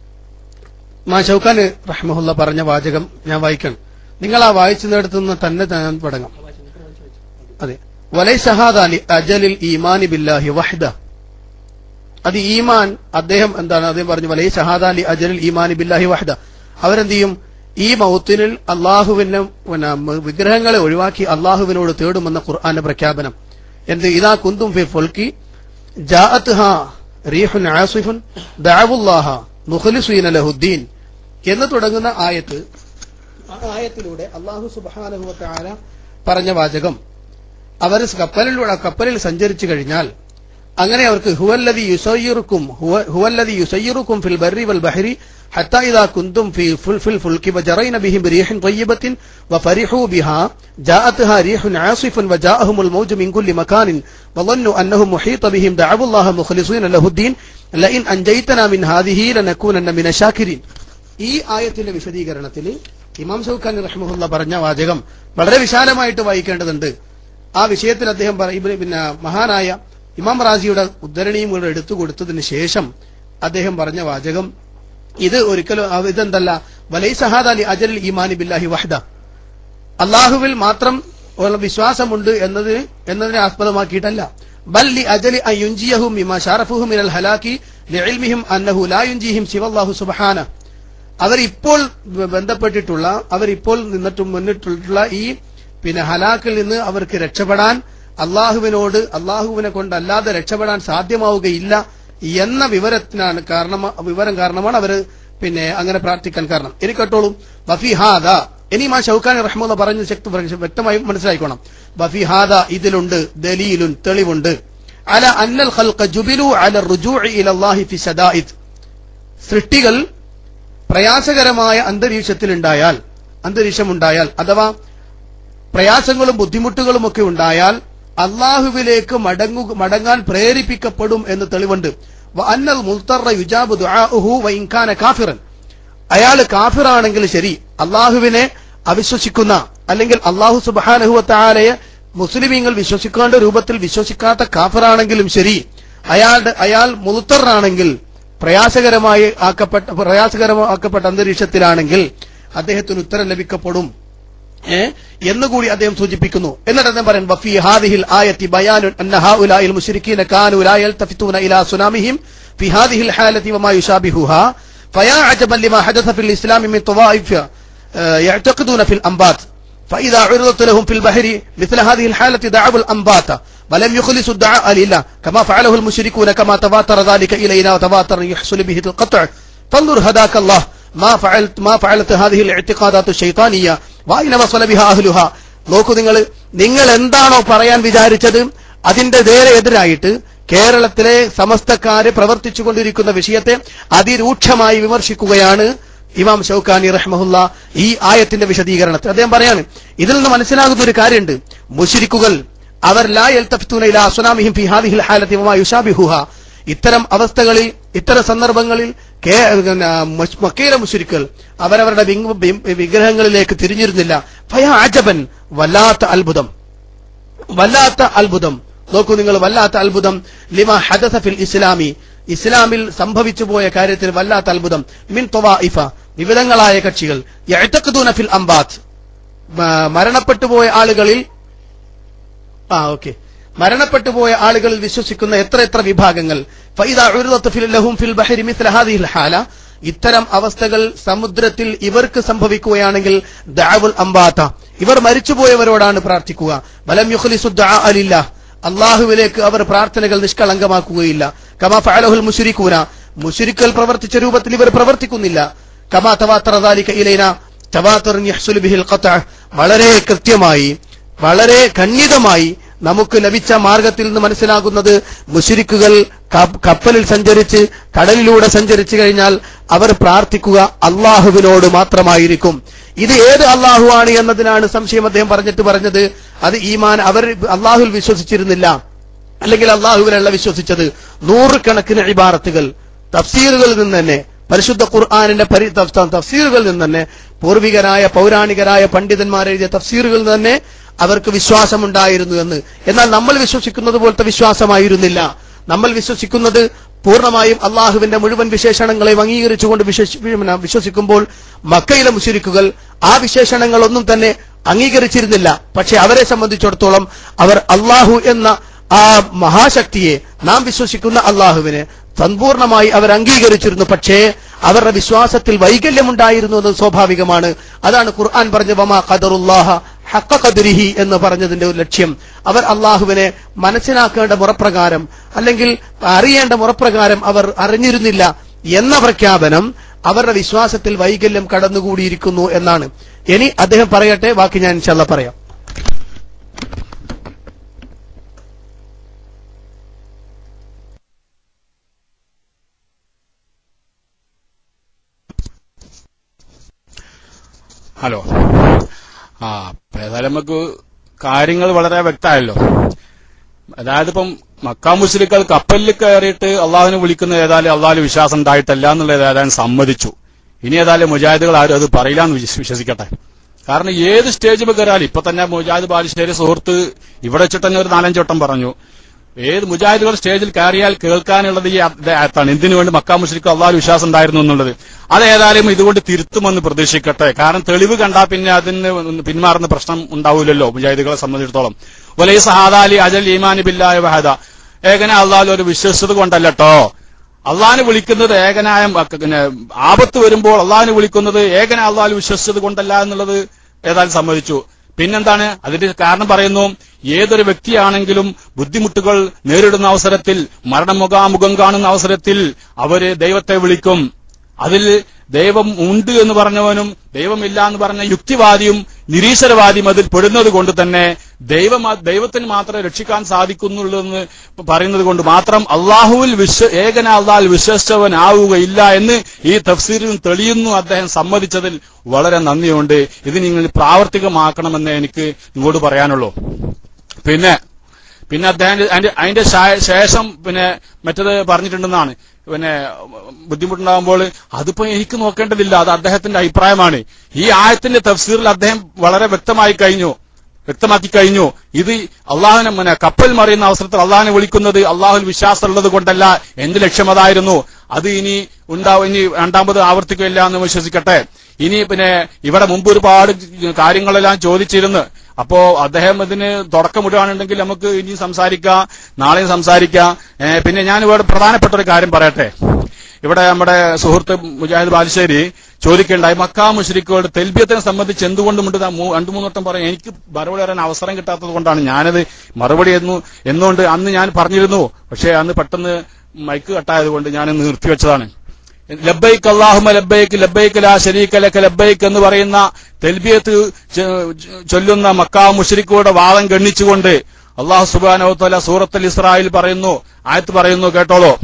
മാ ഷൗഖാൻ റഹ്മഹുല്ല പറഞ്ഞ വാചകം ഞാൻ വായിക്കണം നിങ്ങൾ ആ വായിച്ചതിനടുത്ത് നിന്ന് തന്നെ ഞാൻ തുടങ്ങാം അതെ വലൈ ഷഹാദാലി അജലിൽ ഈമാനി ബില്ലാഹി വഹ്ദ അത് ഈമാൻ അദ്ദേഹം എന്താണ് അദ്ദേഹം പറഞ്ഞു വലൈ ഷഹാദാലി അജലിൽ ഈമാനി ബില്ലാഹി വഹ്ദ അവരെന്ത് ചെയ്യും ഈ മൗത്തിനിൽ അള്ളാഹുവിനെ പിന്നെ വിഗ്രഹങ്ങളെ ഒഴിവാക്കി അള്ളാഹുവിനോട് തേടുമെന്ന ഖുർആന്റെ പ്രഖ്യാപനം എന്ത് ഇതാ കുന്തും ഫി ഫുൽക്കി ജാഅത്ത് ഹാ റീഹുൻ ആസിഫുൻ ദഅവുല്ലാഹ മുഖ്ലിസീന ലഹുദ്ദീൻ എന്ന് തുടങ്ങുന്ന ആയത്ത് ആ ആയത്തിലൂടെ അള്ളാഹു സുബ്ഹാനഹു വതആല പറഞ്ഞ വാചകം അവർ കപ്പലിലൂടെ കപ്പലിൽ സഞ്ചരിച്ചു കഴിഞ്ഞാൽ അങ്ങനെ അവർക്ക് ഹുവല്ലദി യുസയ്യിറുക്കും ഹുവ- ഹുവല്ലദി യുസയ്യിറുക്കും ഫിൽ ബർരി വൽ ബഹരി ഹത്താ ഇദാ കുന്തും ഫി ഫുൽ ഫിൽ ഫുൽക്കി വജറൈന ബിഹിം ബിരീഹിൻ طيبة وفرحوا بها جاءتها ريح عاصف وجاءهم الموج من كل مكان وظنوا انهم محيط بهم دعوا الله مخلصين له الدين لئن انجيتنا من هذه لنكونن من الشاكرين ഈ ആയത്തിന്റെ വിശദീകരണത്തിൽ ഇമാം ഷൗഖാൻ റഹ്മുല്ല പറഞ്ഞ വാചകം വളരെ വിശാലമായിട്ട് വായിക്കേണ്ടതുണ്ട് ആ വിഷയത്തിൽ അദ്ദേഹം പറ- ഇബ്ര- പിന്നെ മഹാനായ ഇമാം റാസിയുടെ ഉദ്ധരണിയും കൂടെ എടുത്തു കൊടുത്തതിന് ശേഷം അദ്ദേഹം പറഞ്ഞ വാചകം ഇത് ഒരിക്കലും അവ- ഇതെന്തല്ല വലൈ സഹാദ് അലി അജൽ ഈമാനി ബില്ലാഹി വഹദ അള്ളാഹുവിൽ മാത്രം ഉള്ള വിശ്വാസമുണ്ട് എന്നതിന് എന്നതിനെ ആസ്പദമാക്കിയിട്ടല്ല ബൽ ലി അജലി അൻ യുൻജിയഹും മിമാ ഷറഫുഹും മിനൽ ഹലാക്കി ലിഇൽമിഹിം അന്നഹു ലാ യുൻജിഹിം സിവല്ലാഹു സുബ്ഹാന അവരിപ്പോൾ ബ- ബന്ധപ്പെട്ടിട്ടുള്ള അവരിപ്പോൾ നിന്നിട്ട് മുന്നിട്ടുള്ള ഈ പിന്നെ ഹലാക്കിൽ നിന്ന് അവർക്ക് രക്ഷപ്പെടാൻ അള്ളാഹുവിനോട് അള്ളാഹുവിനെ കൊണ്ടല്ലാതെ രക്ഷപ്പെടാൻ സാധ്യമാവുകയില്ല എന്ന വിവരത്തിനാണ് കാരണം വിവരം കാരണമാണ് അവർ പിന്നെ അങ്ങനെ പ്രാർത്ഥിക്കാൻ കാരണം ഇനി കേട്ടോളൂ വഫി ഹാദ ഇനി മാ ഷൗക്കാനി റഹ്മുള്ള പറഞ്ഞ ശക്തി വ്യക്തമായി മനസ്സിലായിക്കോണം ബഫിഹാദ ഇതിലുണ്ട് ദലീലുൻ തെളിവുണ്ട് അല അന്നൽ ഖൽഖ ജുബിലു അല റുജൂഇ ഇലല്ലാഹി ഫി ശദായിദ് സൃഷ്ടികൾ പ്രയാസകരമായ അന്തരീക്ഷത്തിൽ ഉണ്ടായാൽ അന്തരീക്ഷമുണ്ടായാൽ അഥവാ പ്രയാസങ്ങളും ബുദ്ധിമുട്ടുകളും ഒക്കെ ഉണ്ടായാൽ അള്ളാഹുവിലേക്ക് മടങ്ങു മടങ്ങാൻ പ്രേരിപ്പിക്കപ്പെടും എന്ന് തെളിവുണ്ട് വ അന്നൽ മുൽത്തറ യുജാബു ദുആഉഹു വ ഇൻകാന കാഫിറൻ അയാൾ കാഫിറാണെങ്കിൽ ശരി അള്ളാഹുവിനെ അവിശ്വസിക്കുന്ന അല്ലെങ്കിൽ അള്ളാഹു സുബാനഹുവത്താലയെ മുസ്ലിമീങ്ങൾ വിശ്വസിക്കേണ്ട രൂപത്തിൽ വിശ്വസിക്കാത്ത കാഫിറാണെങ്കിലും ശരി അയാളുടെ അയാൾ മുൽത്തറാണെങ്കിൽ പ്രയാസകരമായി ആക്കപ്പെട്ട പ്രയാസകരമാക്കപ്പെട്ട അന്തരീക്ഷത്തിലാണെങ്കിൽ അദ്ദേഹത്തിന് ഉത്തരം ലഭിക്കപ്പെടും ഏ എന്നുകൂടി അദ്ദേഹം സൂചിപ്പിക്കുന്നു എന്നിട്ട് അദ്ദേഹം പറയും വഫി ഹാദിഹിൽ ആയത്തി ബയാനു അന്ന ഹൗലായിൽ മുശ്രിക്കീന കാനു ലാ യൽതഫിതൂന ഇലാ സുനാമിഹിം ഫി ഹാദിഹിൽ ഹാലത്തി വമാ യുശാബിഹുഹാ فيا عجبا لما حدث في الإسلام من طوائف آه، يعتقدون في الأنبات فإذا عرضت لهم في البحر مثل هذه الحالة دعوا الأنبات ولم يخلصوا الدعاء لله كما فعله المشركون كما تواتر ذلك إلينا وتواتر يحصل به القطع فانظر هداك الله ما فعلت ما فعلت هذه الاعتقادات الشيطانية وأين وصل بها أهلها നോക്കൂ നിങ്ങൾ നിങ്ങൾ എന്താണോ പറയാൻ വിചാരിച്ചത് അതിന്റെ നേരെ എതിരായിട്ട് കേരളത്തിലെ സമസ്തക്കാര് പ്രവർത്തിച്ചുകൊണ്ടിരിക്കുന്ന വിഷയത്തെ അതിരൂക്ഷമായി വിമർശിക്കുകയാണ് ഇമാം ഷൌക്കാനി റഹ്മഹുല്ല ഈ ആയത്തിന്റെ വിശദീകരണത്തിൽ അദ്ദേഹം പറയാണ് ഇതിൽ നിന്ന് മനസ്സിലാകുന്ന ഒരു കാര്യമുണ്ട് മുഷിരിക്കുകൾ അവർ ലാ യൽതഫ്തൂന ഇലാ അസ്നാമിഹിം ഫി ഹാദിഹിൽ ഹാലത്തി വമാ യുശാബിഹുഹ ഇത്തരം അവസ്ഥകളിൽ ഇത്തരം സന്ദർഭങ്ങളിൽ കേ- പിന്നെ മ- മക്കയിലെ മുഷിരിക്കൽ അവരവരുടെ വിങ്- വി- വിഗ്രഹങ്ങളിലേക്ക് തിരിഞ്ഞിരുന്നില്ല ഫയ അജബൻ വല്ലാത്ത അത്ഭുതം വല്ലാത്ത അത്ഭുതം നോക്കൂ നിങ്ങൾ വല്ലാത്ത അത്ഭുതം ലിമ ഹദസ ഫിൽ ഇസ്ലാമി ഇസ്ലാമിൽ സംഭവിച്ചു പോയ കാര്യത്തിൽ വല്ലാത്ത അത്ഭുതം മിൻ തൊവാഇഫ വിവിധങ്ങളായ കക്ഷികൾ യഅ്തഖിദൂന ഫിൽ അംബാത്ത് മ- മരണപ്പെട്ടു പോയ ആളുകളിൽ ആ ഓക്കെ മരണപ്പെട്ടു പോയ ആളുകളിൽ വിശ്വസിക്കുന്ന എത്ര എത്ര വിഭാഗങ്ങൾ ഫൈദാ ഉരുദത്ത് ഫിൽ ലഹും ഫിൽ ബഹരി മിസ്ല ഹാദിഹിൽ ഹാല ഇത്തരം അവസ്ഥകൾ സമുദ്രത്തിൽ ഇവർക്ക് സംഭവിക്കുകയാണെങ്കിൽ ദഅവുൽ അംബാത്ത ഇവർ മരിച്ചുപോയവരോടാണ് പ്രാർത്ഥിക്കുക ബലം യുഖ്ലിസു ദുആ ലില്ലാഹ് അള്ളാഹുവിലേക്ക് അവർ പ്രാർത്ഥനകൾ നിഷ്കളങ്കമാക്കുകയില്ല കമാ ഫഅലഹുൽ മുശ്രിക്കൂന മുശ്രിക്കൽ പ്രവർത്തിച്ച രൂപത്തിൽ ഇവർ പ്രവർത്തിക്കുന്നില്ല കമാ തവാത്തറ ദാലിക ഇലൈന തവാത്തറിൻ യഹ്സുലു ബിഹിൽ ഖത്അ വളരെ കൃത്യമായി വളരെ ഖണ്ഡിതമായി നമുക്ക് ലഭിച്ച മാർഗത്തിൽ നിന്ന് മനസ്സിലാകുന്നത് മുഷിരിക്കുകൾ കപ്പലിൽ സഞ്ചരിച്ച് കടലിലൂടെ സഞ്ചരിച്ചു കഴിഞ്ഞാൽ അവർ പ്രാർത്ഥിക്കുക അള്ളാഹുവിനോട് മാത്രമായിരിക്കും ഇത് ഏത് അള്ളാഹു ആണ് എന്നതിനാണ് സംശയം അദ്ദേഹം പറഞ്ഞിട്ട് പറഞ്ഞത് അത് ഈമാൻ അവർ അള്ളാഹുൽ വിശ്വസിച്ചിരുന്നില്ല അല്ലെങ്കിൽ അള്ളാഹുവിനല്ല വിശ്വസിച്ചത് നൂറുകണക്കിന് ഇബാറത്തുകൾ തഫ്സീറുകളിൽ നിന്ന് തന്നെ പരിശുദ്ധ ഖുർആാനിന്റെ പരി തഫ്- തഫ്സീറുകളിൽ നിന്ന് തന്നെ പൂർവികരായ പൗരാണികരായ പണ്ഡിതന്മാർ എഴുതിയ തഫ്സീറുകളിൽ നിന്ന് തന്നെ അവർക്ക് വിശ്വാസമുണ്ടായിരുന്നു എന്ന് എന്നാൽ നമ്മൾ വിശ്വസിക്കുന്നത് പോലത്തെ വിശ്വാസമായിരുന്നില്ല നമ്മൾ വിശ്വസിക്കുന്നത് പൂർണ്ണമായും അള്ളാഹുവിന്റെ മുഴുവൻ വിശേഷണങ്ങളെയും അംഗീകരിച്ചുകൊണ്ട് വിശ്വസി- പിന്നെ വിശ്വസിക്കുമ്പോൾ മക്കയിലെ മുശരിക്കുകൾ ആ വിശേഷണങ്ങളൊന്നും തന്നെ അംഗീകരിച്ചിരുന്നില്ല പക്ഷെ അവരെ സംബന്ധിച്ചിടത്തോളം അവർ അള്ളാഹു എന്ന ആ മഹാശക്തിയെ നാം വിശ്വസിക്കുന്ന അള്ളാഹുവിനെ സമ്പൂർണമായി അവർ അംഗീകരിച്ചിരുന്നു പക്ഷേ അവരുടെ വിശ്വാസത്തിൽ വൈകല്യമുണ്ടായിരുന്നു എന്നത് സ്വാഭാവികമാണ് അതാണ് ഖുർആൻ പറഞ്ഞ വമാ ഖദറുല്ലാഹ ഹക്ക ഖദരിഹി എന്ന് പറഞ്ഞതിന്റെ ഒരു ലക്ഷ്യം അവർ അള്ളാഹുവിനെ മനസ്സിലാക്കേണ്ട മുറപ്രകാരം അല്ലെങ്കിൽ അറിയേണ്ട മുറപ്രകാരം അവർ അറിഞ്ഞിരുന്നില്ല എന്ന പ്രഖ്യാപനം അവരുടെ വിശ്വാസത്തിൽ വൈകല്യം കടന്നുകൂടിയിരിക്കുന്നു എന്നാണ് ഇനി അദ്ദേഹം പറയട്ടെ ബാക്കി ഞാൻ ഇൻഷാല്ല പറയാം ഹലോ ആ അപ്പൊ ഏതായാലും നമുക്ക് കാര്യങ്ങൾ വളരെ വ്യക്തമായല്ലോ അതായത് ഇപ്പം മക്കാ മുസ്ലിക്കൾ കപ്പലിൽ കയറിയിട്ട് അള്ളാഹുവിനെ വിളിക്കുന്ന ഏതായാലും അള്ളാഹുവിന് വിശ്വാസം ഉണ്ടായിട്ടല്ല എന്നുള്ളത് ഏതായാലും സമ്മതിച്ചു ഇനി ഏതായാലും മുജാഹിദുകൾ ആരും അത് പറയില്ല എന്ന് വിശ്വസിക്കട്ടെ കാരണം ഏത് സ്റ്റേജിൽ കയറിയാലും ഇപ്പൊ തന്നെ മുജാഹിദ് ബാലുശ്ശേരി സുഹൃത്ത് ഇവിടെ വെച്ചിട്ട് തന്നെ ഒരു നാലഞ്ച് വട്ടം പറഞ്ഞു ഏത് മുജാഹിദുകൾ സ്റ്റേജിൽ കയറിയാൽ കേൾക്കാനുള്ളത് ഈ ആയത്താണ് എന്തിനു വേണ്ടി മക്കാ മുസ്ലിക്ക് അള്ളാഹു വിശ്വാസം ഉണ്ടായിരുന്നു എന്നുള്ളത് അത് ഏതായാലും ഇതുകൊണ്ട് തിരുത്തുമെന്ന് പ്രതീക്ഷിക്കട്ടെ കാരണം തെളിവ് കണ്ടാൽ പിന്നെ അതിന് പിന്മാറുന്ന പ്രശ്നം ഉണ്ടാവില്ലല്ലോ മുജാഹിദുകളെ സംബന്ധിച്ചിടത്തോളം ഒലൈ സഹാദാലി അജൽ ഈമാനി ബില്ലായ വഹദ ഏകന അള്ളാഹു ഒരു വിശ്വസത കൊണ്ടല്ലോ അള്ളാഹിനെ വിളിക്കുന്നത് ഏകനായ പിന്നെ ആപത്ത് വരുമ്പോൾ അള്ളാഹിനെ വിളിക്കുന്നത് ഏകന അള്ളാഹു വിശ്വസിച്ചത് കൊണ്ടല്ല എന്നുള്ളത് ഏതായാലും സമ്മതിച്ചു പിന്നെന്താണ് അതിന്റെ കാരണം പറയുന്നു ഏതൊരു വ്യക്തിയാണെങ്കിലും ബുദ്ധിമുട്ടുകൾ നേരിടുന്ന അവസരത്തിൽ മരണമുഖാമുഖം കാണുന്ന അവസരത്തിൽ അവര് ദൈവത്തെ വിളിക്കും അതിൽ ദൈവം ഉണ്ട് എന്ന് പറഞ്ഞവനും ദൈവമില്ല എന്ന് പറഞ്ഞ യുക്തിവാദിയും നിരീശ്വരവാദിയും അതിൽ പെടുന്നത് കൊണ്ട് തന്നെ ദൈവം ദൈവത്തിന് മാത്രമേ രക്ഷിക്കാൻ സാധിക്കുന്നുള്ളൂ എന്ന് പറയുന്നത് കൊണ്ട് മാത്രം അള്ളാഹുവിൽ വിശ്വ ഏകന അള്ളാഹിൽ വിശ്വസിച്ചവനാവുകയില്ല എന്ന് ഈ തഫ്സീറിൽ തെളിയുന്നു അദ്ദേഹം സമ്മതിച്ചതിൽ വളരെ നന്ദിയുണ്ട് ഇത് നിങ്ങൾ പ്രാവർത്തികമാക്കണമെന്ന് എനിക്ക് നിങ്ങളോട് പറയാനുള്ളൂ പിന്നെ പിന്നെ അദ്ദേഹം അതിന്റെ അതിന്റെ ശേ- ശേഷം പിന്നെ മറ്റത് പറഞ്ഞിട്ടുണ്ടെന്നാണ് പിന്നെ ബുദ്ധിമുട്ടുണ്ടാകുമ്പോൾ അതിപ്പോ എനിക്ക് നോക്കേണ്ടതില്ല അത് അദ്ദേഹത്തിന്റെ അഭിപ്രായമാണ് ഈ ആയത്തിന്റെ തഫ്സീറിൽ അദ്ദേഹം വളരെ വ്യക്തമായി കഴിഞ്ഞു വ്യക്തമാക്കി കഴിഞ്ഞു ഇത് അള്ളാഹുനെ പിന്നെ കപ്പൽ മറിയുന്ന അവസരത്തിൽ അള്ളാഹിനെ വിളിക്കുന്നത് അള്ളാഹുൽ വിശ്വാസം ഉള്ളത് കൊണ്ടല്ല എന്റെ ലക്ഷ്യം അതായിരുന്നു അത് ഇനി ഉണ്ടാവും ഇനി രണ്ടാമത് ആവർത്തിക്കില്ല എന്ന് വിശ്വസിക്കട്ടെ ഇനി പിന്നെ ഇവിടെ മുമ്പ് ഒരുപാട് കാര്യങ്ങളെല്ലാം ചോദിച്ചിരുന്നു അപ്പോ അദ്ദേഹം ഇതിന് തുടക്കമിടുകയാണെന്നുണ്ടെങ്കിൽ നമുക്ക് ഇനി സംസാരിക്കാം നാളെയും സംസാരിക്കാം ഏ, പിന്നെ ഞാൻ ഇവിടെ പ്രധാനപ്പെട്ട ഒരു കാര്യം പറയട്ടെ ഇവിടെ നമ്മുടെ സുഹൃത്ത് മുജാഹിദ് ബാലുശ്ശേരി ചോദിക്കേണ്ടായി മക്കാ മുഷരിക്കുകളുടെ തെൽബിയത്തിനെ സംബന്ധിച്ച് എന്തുകൊണ്ടും ഉണ്ട് രണ്ടു മൂന്ന് വട്ടം പറയാം എനിക്ക് മറുപടി പറയാൻ അവസരം കിട്ടാത്തത് കൊണ്ടാണ് ഞാനത് മറുപടി എന്നു എന്നുകൊണ്ട് അന്ന് ഞാൻ പറഞ്ഞിരുന്നു പക്ഷേ അന്ന് പെട്ടെന്ന് മൈക്ക് കട്ടായത് കൊണ്ട് ഞാൻ നിർത്തിവെച്ചതാണ് ലബൈക്ക് അള്ളാഹുമ ലബൈക്ക് ലബൈക്ക് ലാ ശരീക ലക ലബൈക്ക് എന്ന് പറയുന്ന തെൽബിയത്ത് ചൊ- ചൊല്ലുന്ന മക്കാ മുഷരിക്കുകളുടെ വാദം ഗണ്ണിച്ചുകൊണ്ട് അള്ളാഹു സുബാനോത്തല സൂറത്തുൽ ഇസ്രായേൽ പറയുന്നു ആയത്ത് പറയുന്നു കേട്ടോളൂ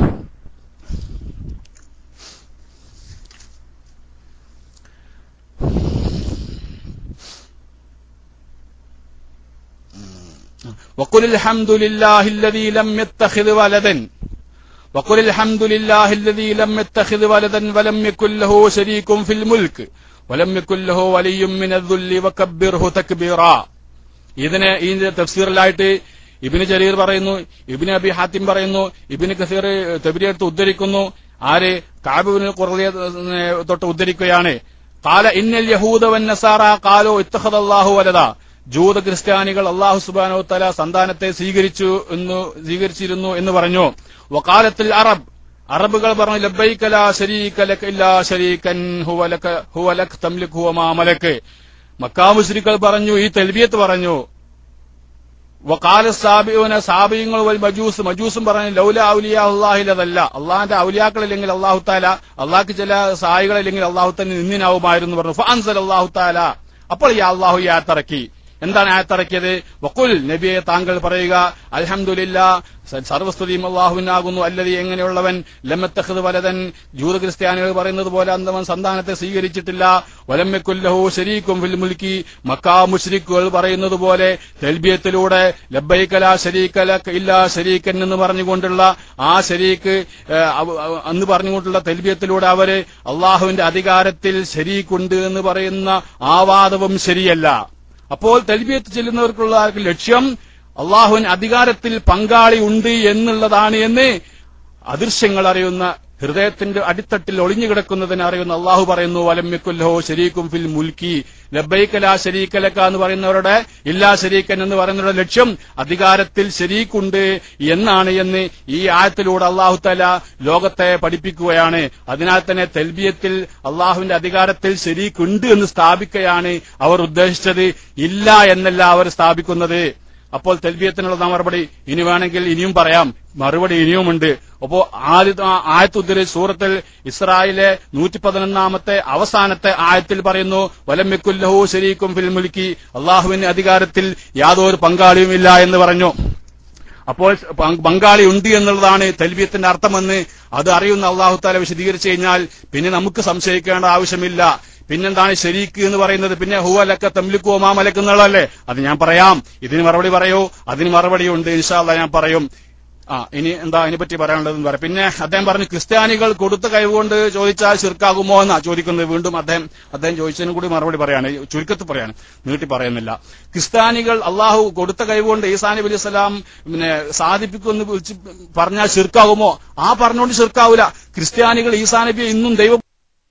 وقل الحمد لله الذي لم يتخذ ولدا وقل الحمد لله الذي لم يتخذ ولدا ولم يكن له شريك في الملك ولم يكن له ولي من الذل وكبره تكبيرا ഇതിന് ഇതിന്റെ തഫ്സീറിലായിട്ട് ഇബിന് ജരീർ പറയുന്നു ഇബിന് അബി ഹാത്തിം പറയുന്നു ഇബിന് കസീർ തെബിരിയെടുത്ത് ഉദ്ധരിക്കുന്നു ആര് കാബിന് കുറലിയ തൊട്ട് ഉദ്ധരിക്കുകയാണ് കാല ഇന്നൽ യഹൂദ വൻ നസാറ കാലോ ഇത്തഹദല്ലാഹു വലത ജൂത ക്രിസ്ത്യാനികൾ അള്ളാഹു സുബാനോ തല സന്താനത്തെ സ്വീകരിച്ചു എന്ന് സ്വീകരിച്ചിരുന്നു എന്ന് പറഞ്ഞു വക്കാലത്തിൽ അറബ് അറബുകൾ പറഞ്ഞു ലബൈക ലാ ശരീക ലക ഇല്ലാ ശരീകൻ ഹുവ ലക ഹുവ ലക തംലിക് ഹുവ മാ മലക് മക്കാ മുശ്രിക്കുകൾ പറഞ്ഞു ഈ തെൽബിയത്ത് പറഞ്ഞു വക്കാല സാബിയോന സാബിയങ്ങൾ വൽ മജൂസ് മജൂസും പറഞ്ഞു ലൗല ഔലിയ അള്ളാഹിലതല്ല അള്ളാഹിന്റെ ഔലിയാക്കളില്ലെങ്കിൽ അള്ളാഹു താല അള്ളാഹ്ക്ക് ചില സായികളില്ലെങ്കിൽ അള്ളാഹു തന്നെ നിന്നിനാവുമായിരുന്നു പറഞ്ഞു ഫാൻസൽ അള്ളാഹു താല അപ്പോൾ ഈ അള്ളാഹു ഈ ആയത്തിറക്കി എന്താണ് ആയത്തിറക്കിയത് വക്കുൽ നബിയെ താങ്കൾ പറയുക അൽഹംദുലില്ലാ സ- സർവസ്തുതിയും അള്ളാഹുവിനാകുന്നു അല്ലതി എങ്ങനെയുള്ളവൻ ലമ്മത്തഹദ് വലതൻ ജൂത ക്രിസ്ത്യാനികൾ പറയുന്നത് പോലെ അന്തവൻ സന്താനത്തെ സ്വീകരിച്ചിട്ടില്ല വലമ്മക്കുല്ലഹു ശരീക്കും ഫിൽ മുൽക്കി മക്കാ മുഷ്രിക്കുകൾ പറയുന്നത് പോലെ തെൽബിയത്തിലൂടെ ലബ്ബൈക്കല ശരീക്കല ഇല്ല ശരീക്കൻ എന്ന് പറഞ്ഞുകൊണ്ടുള്ള ആ ശരീക്ക് ഏഹ്, അവ- അവ- എന്ന് പറഞ്ഞുകൊണ്ടുള്ള തെൽബിയത്തിലൂടെ അവര് അള്ളാഹുവിന്റെ അധികാരത്തിൽ ശരീക്കുണ്ട് എന്ന് പറയുന്ന ആ വാദവും ശരിയല്ല അപ്പോൾ തെൽബിയത്ത് ചെല്ലുന്നവർക്കുള്ള ലക്ഷ്യം അള്ളാഹുവിന് അധികാരത്തിൽ പങ്കാളി ഉണ്ട് എന്നുള്ളതാണ് എന്ന് അദൃശ്യങ്ങൾ അറിയുന്ന ഹൃദയത്തിന്റെ അടിത്തട്ടിൽ ഒളിഞ്ഞു കിടക്കുന്നതിന് അറിയുന്ന അള്ളാഹു പറയുന്നു വലമ്യക്കുല്ലഹോ ശരീക്കും ഫിൽ മുൽക്കി ലബൈക്കലാ ശരീക്കലക്ക എന്ന് പറയുന്നവരുടെ ഇല്ലാ ശരീക്കൻ എന്ന് പറയുന്നവരുടെ ലക്ഷ്യം അധികാരത്തിൽ ശരീക്കുണ്ട് എന്നാണ് എന്ന് ഈ ആയത്തിലൂടെ അള്ളാഹു തല ലോകത്തെ പഠിപ്പിക്കുകയാണ് അതിനാൽ തന്നെ തെൽബിയത്തിൽ അള്ളാഹുവിന്റെ അധികാരത്തിൽ ശരീക്കുണ്ട് എന്ന് സ്ഥാപിക്കുകയാണ് അവർ ഉദ്ദേശിച്ചത് ഇല്ല എന്നല്ല അവർ സ്ഥാപിക്കുന്നത് അപ്പോൾ തെൽബിയത്തിനുള്ള മറുപടി ഇനി വേണമെങ്കിൽ ഇനിയും പറയാം മറുപടി ഇനിയുമുണ്ട് അപ്പോ ആദ്യ ആയത്ത് ഉദ്ധരി സൂറത്തിൽ ഇസ്രായേലിലെ നൂറ്റി പതിനൊന്നാമത്തെ അവസാനത്തെ ആയത്തിൽ പറയുന്നു വലമ്മിക്കുല്ലഹു ശരീക്കും ഫിൽ മുൽക്കി അള്ളാഹുവിന്റെ അധികാരത്തിൽ യാതൊരു പങ്കാളിയുമില്ല എന്ന് പറഞ്ഞു അപ്പോൾ പങ്ക- പങ്കാളി ഉണ്ട് എന്നുള്ളതാണ് തെൽബിയത്തിന്റെ അർത്ഥമെന്ന് അത് അറിയുന്ന അള്ളാഹു താല വിശദീകരിച്ചു കഴിഞ്ഞാൽ പിന്നെ നമുക്ക് സംശയിക്കേണ്ട ആവശ്യമില്ല പിന്നെന്താണ് ശരീക്ക് എന്ന് പറയുന്നത് പിന്നെ ഹുവലക്ക തമ്ലിക്കോ മാമലക്ക് എന്നുള്ളതല്ലേ അത് ഞാൻ പറയാം ഇതിന് മറുപടി പറയൂ അതിന് മറുപടി ഉണ്ട് ഇൻഷാല്ല ഞാൻ പറയും ആ ഇനി എന്താ അതിനെപ്പറ്റി പറയാനുള്ളതെന്ന് പറയാം പിന്നെ അദ്ദേഹം പറഞ്ഞു ക്രിസ്ത്യാനികൾ കൊടുത്ത കഴിവുകൊണ്ട് ചോദിച്ചാൽ ശിർക്കാകുമോ എന്നാ ചോദിക്കുന്നത് വീണ്ടും അദ്ദേഹം അദ്ദേഹം ചോദിച്ചതിനും കൂടി മറുപടി പറയാണ് ചുരുക്കത്തിൽ പറയാണ് നീട്ടി പറയുന്നില്ല ക്രിസ്ത്യാനികൾ അള്ളാഹു കൊടുത്ത കഴിവുകൊണ്ട് ഈസാ നബി അലൈഹി സ്വലാം പിന്നെ സാധിപ്പിക്കുമെന്ന് വിളിച്ച് പറഞ്ഞാൽ ശിർക്കാകുമോ ആ പറഞ്ഞുകൊണ്ട് ശിർക്കാവൂല ക്രിസ്ത്യാനികൾ ഈസാ നബിയെ ഇന്നും ദൈവം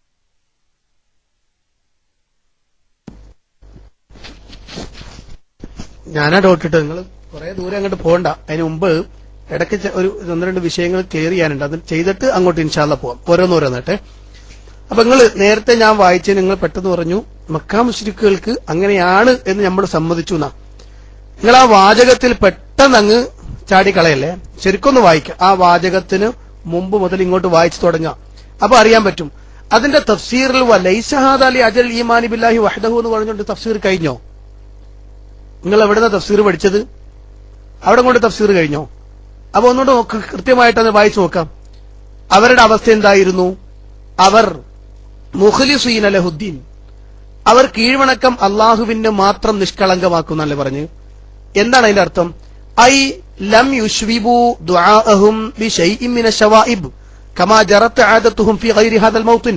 ഞാനാ ഡോട്ടിട്ട് നിങ്ങൾ കുറെ ദൂരം അങ്ങോട്ട് പോകണ്ട അതിന് മുമ്പ് ഇടയ്ക്ക് ചെ- ഒരു ഒന്ന് രണ്ട് വിഷയങ്ങൾ ക്ലിയർ ചെയ്യാനുണ്ട് അത് ചെയ്തിട്ട് അങ്ങോട്ട് ഇൻഷാല്ല പോവാം ഓരോന്നോരോന്നിട്ടെ അപ്പൊ നിങ്ങൾ നേരത്തെ ഞാൻ വായിച്ച് നിങ്ങൾ പെട്ടെന്ന് പറഞ്ഞു മക്കാ മുഷ്രിക്കുകൾക്ക് അങ്ങനെയാണ് എന്ന് നമ്മൾ സമ്മതിച്ചു എന്നാ നിങ്ങൾ ആ വാചകത്തിൽ പെട്ടെന്ന് അങ്ങ് ചാടിക്കളയല്ലേ ശരിക്കൊന്ന് വായിക്കാം ആ വാചകത്തിന് മുമ്പ് മുതൽ ഇങ്ങോട്ട് വായിച്ചു തുടങ്ങാം അപ്പൊ അറിയാൻ പറ്റും അതിന്റെ തഫ്സീറിൽ വലൈസഹാദ് അലി അജൽ ഈമാനി ബില്ലാഹി വഹദഹു എന്ന് പറഞ്ഞുകൊണ്ട് തഫ്സീർ കഴിഞ്ഞോ നിങ്ങൾ എവിടുന്ന തഫ്സീർ പഠിച്ചത് അവിടെ കൊണ്ട് തഫ്സീർ കഴിഞ്ഞോ അപ്പൊ ഒന്നുകൂടെ നോക്ക് കൃത്യമായിട്ട് അത് വായിച്ചു നോക്കാം അവരുടെ അവസ്ഥ എന്തായിരുന്നു അവർ മുഖലിസുീൻ അലഹുദ്ദീൻ അവർ കീഴ്വണക്കം അള്ളാഹുവിന് മാത്രം നിഷ്കളങ്കമാക്കുന്നല്ലേ പറഞ്ഞ് എന്താണ് അതിന്റെ അർത്ഥം ഐ ലം യുഷ്വിബു ദുആഅഹും ബിശൈഇൻ മിന ശവാഇബ് കമാ ജറത്ത് ആദത്തുഹും ഫി ഗൈരി ഹാദൽ മൗത്തിൻ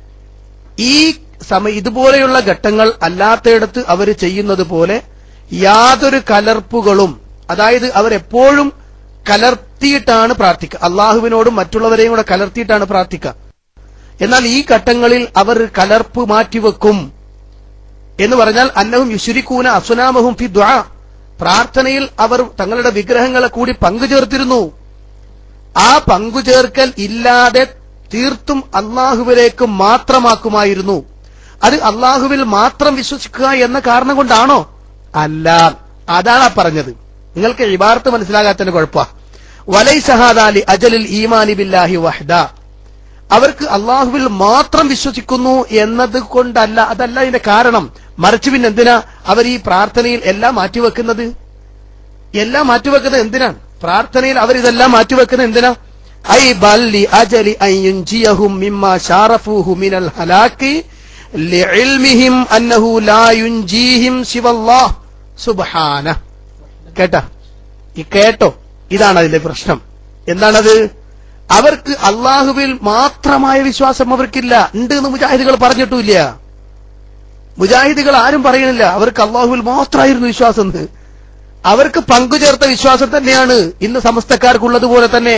ഈ സമയ ഇതുപോലെയുള്ള ഘട്ടങ്ങൾ അല്ലാത്തയിടത്ത് അവർ ചെയ്യുന്നത് പോലെ യാതൊരു കലർപ്പുകളും അതായത് അവരെപ്പോഴും കലർത്തിയിട്ടാണ് പ്രാർത്ഥിക്കുക അള്ളാഹുവിനോടും മറ്റുള്ളവരെയും കൂടെ കലർത്തിയിട്ടാണ് പ്രാർത്ഥിക്കുക എന്നാൽ ഈ ഘട്ടങ്ങളിൽ അവർ കലർപ്പ് മാറ്റിവെക്കും എന്ന് പറഞ്ഞാൽ അന്നവും യുശുരിക്കൂന അസുനാമഹും ഫി ദ്വാ പ്രാർത്ഥനയിൽ അവർ തങ്ങളുടെ വിഗ്രഹങ്ങളെ കൂടി പങ്കുചേർത്തിരുന്നു ആ പങ്കുചേർക്കൽ ഇല്ലാതെ തീർത്തും അള്ളാഹുവിലേക്ക് മാത്രമാക്കുമായിരുന്നു അത് അള്ളാഹുവിൽ മാത്രം വിശ്വസിക്കുക എന്ന കാരണം കൊണ്ടാണോ അല്ല അതാണ് ആ പറഞ്ഞത് നിങ്ങൾക്ക് ഇബാർത്ത് മനസ്സിലാകാത്തതിന് കുഴപ്പ വലൈ സഹാദാലി അജലിൽ ഈമാനി ബില്ലാഹി വഹദ അവർക്ക് അള്ളാഹുവിൽ മാത്രം വിശ്വസിക്കുന്നു എന്നത് കൊണ്ടല്ല അതല്ല ഇതിന്റെ കാരണം മറിച്ച് പിന്നെ എന്തിനാ അവർ ഈ പ്രാർത്ഥനയിൽ എല്ലാം മാറ്റിവെക്കുന്നത് എല്ലാം മാറ്റിവെക്കുന്നത് എന്തിനാണ് പ്രാർത്ഥനയിൽ അവർ ഇതെല്ലാം മാറ്റിവെക്കുന്നത് എന്തിനാ ഐ ബല്ലി അജലി അയ്യുൻജിയഹും മിമ്മ ഷാറഫൂഹു മിനൽ ഹലാക്കി ലിഇൽമിഹിം അന്നഹു ലാ യുൻജീഹിം സിവല്ലാഹ് സുബ്ഹാന കേട്ടാ ഈ കേട്ടോ ഇതാണ് അതിന്റെ പ്രശ്നം എന്താണത് അവർക്ക് അള്ളാഹുവിൽ മാത്രമായ വിശ്വാസം അവർക്കില്ല ഉണ്ട് എന്ന് മുജാഹിദുകൾ പറഞ്ഞിട്ടുമില്ല മുജാഹിദുകൾ ആരും പറയണില്ല അവർക്ക് അള്ളാഹുവിൽ മാത്രമായിരുന്നു വിശ്വാസം എന്ന് അവർക്ക് പങ്കുചേർത്ത വിശ്വാസം തന്നെയാണ് ഇന്ന് സമസ്തക്കാർക്കുള്ളതുപോലെ തന്നെ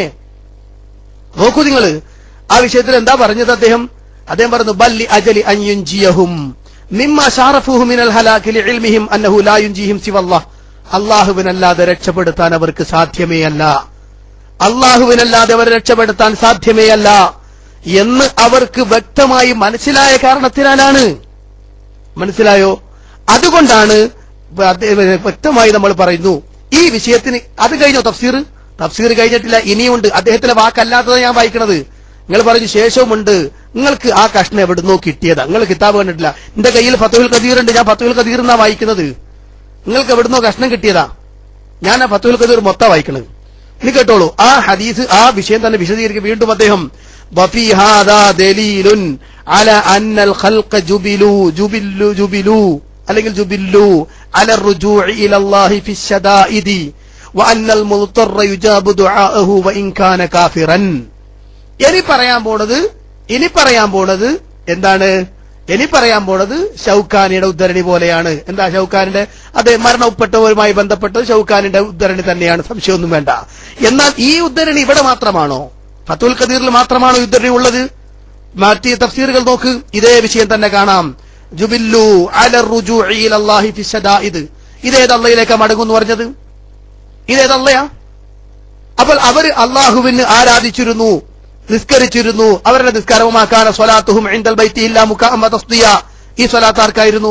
നോക്കൂ നിങ്ങൾ ആ വിഷയത്തിൽ എന്താ പറഞ്ഞത് അദ്ദേഹം അദ്ദേഹം പറഞ്ഞു ബല്ലി അജലി അൻയുൻജിയഹും മിമ്മ ഷാറഫുഹു മിനൽ ഹലാക്കി ലിഇൽമിഹിം അന്നഹു ലാ യുൻജിഹിം സിവല്ലാഹ് അള്ളാഹുവിനല്ലാതെ രക്ഷപ്പെടുത്താൻ അവർക്ക് സാധ്യമേ അല്ല അള്ളാഹുവിനല്ലാതെ അവരെ രക്ഷപ്പെടുത്താൻ സാധ്യമേ അല്ല എന്ന് അവർക്ക് വ്യക്തമായി മനസ്സിലായ കാരണത്തിനാലാണ് മനസ്സിലായോ അതുകൊണ്ടാണ് അദ്ദേഹം വ്യക്തമായി നമ്മൾ പറയുന്നു ഈ വിഷയത്തിന് അത് കഴിഞ്ഞോ തഫ്സീർ തഫ്സീർ കഴിഞ്ഞിട്ടില്ല ഇനിയുണ്ട് അദ്ദേഹത്തിന്റെ വാക്കല്ലാത്തത് ഞാൻ വായിക്കണത് നിങ്ങൾ പറഞ്ഞു ശേഷവുമുണ്ട് നിങ്ങൾക്ക് ആ കഷ്ണം എവിടുന്നോ കിട്ടിയതാ നിങ്ങൾ കിതാബ് കണ്ടിട്ടില്ല എന്റെ കയ്യിൽ ഫത്തുൽ കദീർ ഉണ്ട് ഞാൻ ഫത്തുൽ കദീർ എന്നാ വായിക്കുന്നത് നിങ്ങൾക്ക് എവിടുന്നോ കഷ്ണം കിട്ടിയതാ ഞാൻ ആ ഫത്തുൽ കദീർ മൊത്തം വായിക്കണത് ഇനി കേട്ടോളൂ ആ ഹദീസ് ആ വിഷയം തന്നെ വിശദീകരിക്കും വീണ്ടും അദ്ദേഹം വഫീ ഹാദാ ദലീലുൻ അല അന്നൽ ഖൽഖ ജുബിലു ജുബില്ലു ജുബിലു അല്ലെങ്കിൽ ജുബില്ലു അല റുജൂഇ ഇലല്ലാഹി ഫി ശദാഇദി وأن المضطر يجاب دعاءه وإن كان كافرا ഇനി പറയാൻ പോണത് ഇനി പറയാൻ പോണത് എന്താണ് ഇനി പറയാൻ പോണത് ഷൗക്കാനിയുടെ ഉദ്ധരണി പോലെയാണ് എന്താ ഷൗക്കാനിന്റെ അത് മരണപ്പെട്ടവരുമായി ബന്ധപ്പെട്ടത് ഷൗക്കാനിന്റെ ഉദ്ധരണി തന്നെയാണ് സംശയമൊന്നും വേണ്ട എന്നാൽ ഈ ഉദ്ധരണി ഇവിടെ മാത്രമാണോ ഫത്തുൽ ഖദീറിൽ മാത്രമാണോ ഈ ഉദ്ധരണി ഉള്ളത് മറ്റ് തഫ്സീറുകൾ നോക്ക് ഇതേ വിഷയം തന്നെ കാണാം ജുബില്ലു അലർ റുജൂഇ ഇലല്ലാഹി ഫി ശദാഇദ് ഇതേത് അള്ളയിലേക്ക് മടങ്ങുന്നു പറഞ്ഞത് ഇതേത് അള്ളയാ അപ്പോൾ അവർ അള്ളാഹുവിന് ആരാധിച്ചിരുന്നു നിസ്കരിച്ചിരുന്നു അവരുടെ നിസ്കാരവുമാക്കാന സ്വലാത്തുഹും ഇൻദൽ ബൈത്തി ഇല്ലാ മുഖഅമ്മ തസ്ദിയ ഈ സ്വലാത്ത് ആർക്കായിരുന്നു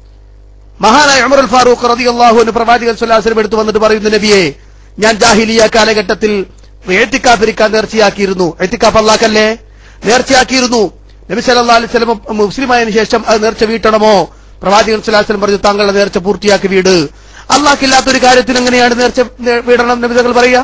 മഹാനായ ഉമറുൽ ഫാറൂഖ് റളിയല്ലാഹു അൻഹു പ്രവാചകൻ സ്വല്ലല്ലാഹു അലൈഹി വസല്ലം എടുത്തു വന്നിട്ട് പറയുന്നു നബിയെ ഞാൻ ജാഹിലിയ കാലഘട്ടത്തിൽ എത്തിക്കാഫ് ഇരിക്കാൻ നേർച്ചയാക്കിയിരുന്നു എത്തിക്കാഫ് അള്ളാഹ്ക്കല്ലേ നേർച്ചയാക്കിയിരുന്നു നബി സല്ലല്ലാഹു അലൈഹി വസല്ലം മുസ്ലിമായതിനു ശേഷം അത് നേർച്ച വീട്ടണമോ പ്രവാചകൻ സ്വല്ലല്ലാഹു അലൈഹി വസല്ലം പറഞ്ഞു താങ്കളുടെ നേർച്ച പൂർത്തിയാക്കി വീട് അള്ളാഹ്ക്കില്ലാത്തൊരു കാര്യത്തിന് എങ്ങനെയാണ് നേർച്ച വീടണം നബി തങ്ങൾ പറയുക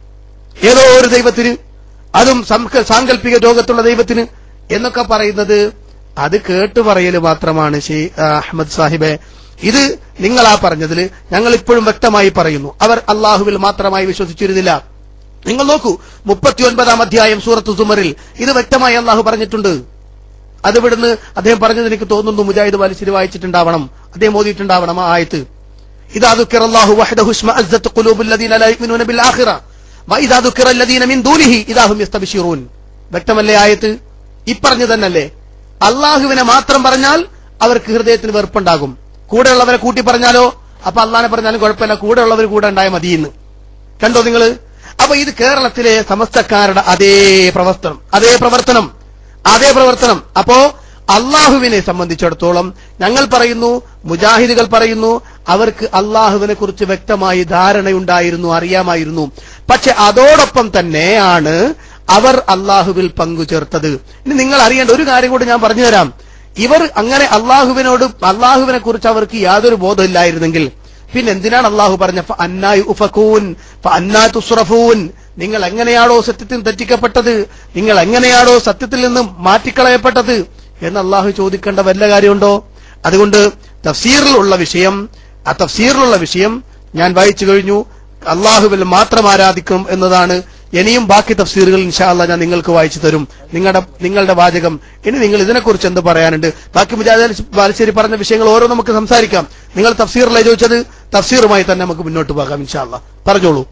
ഏതോ ഒരു ദൈവത്തിന് അതും സംക- സാങ്കല്പിക രോഗത്തുള്ള ദൈവത്തിന് എന്നൊക്കെ പറയുന്നത് അത് കേട്ടു പറയല് മാത്രമാണ് ഷെയ് ആ, അഹമ്മദ് സാഹിബെ ഇത് നിങ്ങളാ പറഞ്ഞതിൽ ഞങ്ങൾ ഇപ്പോഴും വ്യക്തമായി പറയുന്നു അവർ അള്ളാഹുവിൽ മാത്രമായി വിശ്വസിച്ചിരുന്നില്ല നിങ്ങൾ നോക്കൂ മുപ്പത്തിയൊൻപതാം അധ്യായം സൂറത്ത് സുമറിൽ ഇത് വ്യക്തമായി അള്ളാഹു പറഞ്ഞിട്ടുണ്ട് അത് ഇവിടുന്ന് അദ്ദേഹം പറഞ്ഞത് എനിക്ക് തോന്നുന്നു മുജാഹിദ് വലിച്ചിരി വായിച്ചിട്ടുണ്ടാവണം അദ്ദേഹം ഓതിയിട്ടുണ്ടാവണം ആ ആയത്ത് إذا ذكر الله وحده اشمأزت قلوب الذين لا يؤمنون بالآخرة وإذا ذكر الذين من دونه إذا هم يستبشرون വ്യക്തമല്ലേ ആയത്ത് ഇപ്പറഞ്ഞു തന്നല്ലേ അള്ളാഹുവിനെ മാത്രം പറഞ്ഞാൽ അവർക്ക് ഹൃദയത്തിന് വെറുപ്പുണ്ടാകും കൂടെയുള്ളവരെ കൂട്ടി പറഞ്ഞാലോ അപ്പൊ അള്ളാഹിനെ പറഞ്ഞാലും കുഴപ്പമില്ല കൂടെയുള്ളവർ കൂടെ ഉണ്ടായ മതിയെന്ന് കണ്ടോ നിങ്ങള് അപ്പൊ ഇത് കേരളത്തിലെ സമസ്തക്കാരുടെ അതേ പ്രവർത്തനം അതേ പ്രവർത്തനം അതേ പ്രവർത്തനം അപ്പോ അള്ളാഹുവിനെ സംബന്ധിച്ചിടത്തോളം ഞങ്ങൾ പറയുന്നു മുജാഹിദുകൾ പറയുന്നു അവർക്ക് അള്ളാഹുവിനെ കുറിച്ച് വ്യക്തമായി ധാരണയുണ്ടായിരുന്നു അറിയാമായിരുന്നു പക്ഷെ അതോടൊപ്പം തന്നെയാണ് അവർ അള്ളാഹുവിൽ പങ്കു ചേർത്തത് ഇനി നിങ്ങൾ അറിയേണ്ട ഒരു കാര്യം കൂടി ഞാൻ പറഞ്ഞു തരാം ഇവർ അങ്ങനെ അള്ളാഹുവിനോട് അള്ളാഹുവിനെ കുറിച്ച് അവർക്ക് യാതൊരു ബോധമില്ലായിരുന്നെങ്കിൽ പിന്നെ എന്തിനാണ് അള്ളാഹു പറഞ്ഞ "ഫ അന്നായു ഉഫക്കൂൻ ഫ അന്നാ തുസ്റഫൂൻ നിങ്ങൾ എങ്ങനെയാണോ സത്യത്തിൽ തെറ്റിക്കപ്പെട്ടത് നിങ്ങൾ എങ്ങനെയാണോ സത്യത്തിൽ നിന്നും മാറ്റിക്കളയപ്പെട്ടത് എന്ന് അള്ളാഹു ചോദിക്കേണ്ട വല്ല കാര്യമുണ്ടോ അതുകൊണ്ട് തഫ്സീറിലുള്ള വിഷയം ആ തഫ്സീറിലുള്ള വിഷയം ഞാൻ വായിച്ചു കഴിഞ്ഞു അള്ളാഹുവിൽ മാത്രം ആരാധിക്കും എന്നതാണ് ഇനിയും ബാക്കി തഫ്സീറുകൾ ഇൻഷാല്ല ഞാൻ നിങ്ങൾക്ക് വായിച്ചു തരും നിങ്ങളുടെ നിങ്ങളുടെ വാചകം ഇനി നിങ്ങൾ ഇതിനെക്കുറിച്ച് എന്ത് പറയാനുണ്ട് ബാക്കി മുജാഹിദ് ബാലശ്ശേരി പറഞ്ഞ വിഷയങ്ങൾ ഓരോ നമുക്ക് സംസാരിക്കാം നിങ്ങൾ തഫ്സീറിലെ ചോദിച്ചത് തഫ്സീറുമായി തന്നെ നമുക്ക് മുന്നോട്ട് പോകാം ഇൻഷാല്ല പറഞ്ഞോളൂ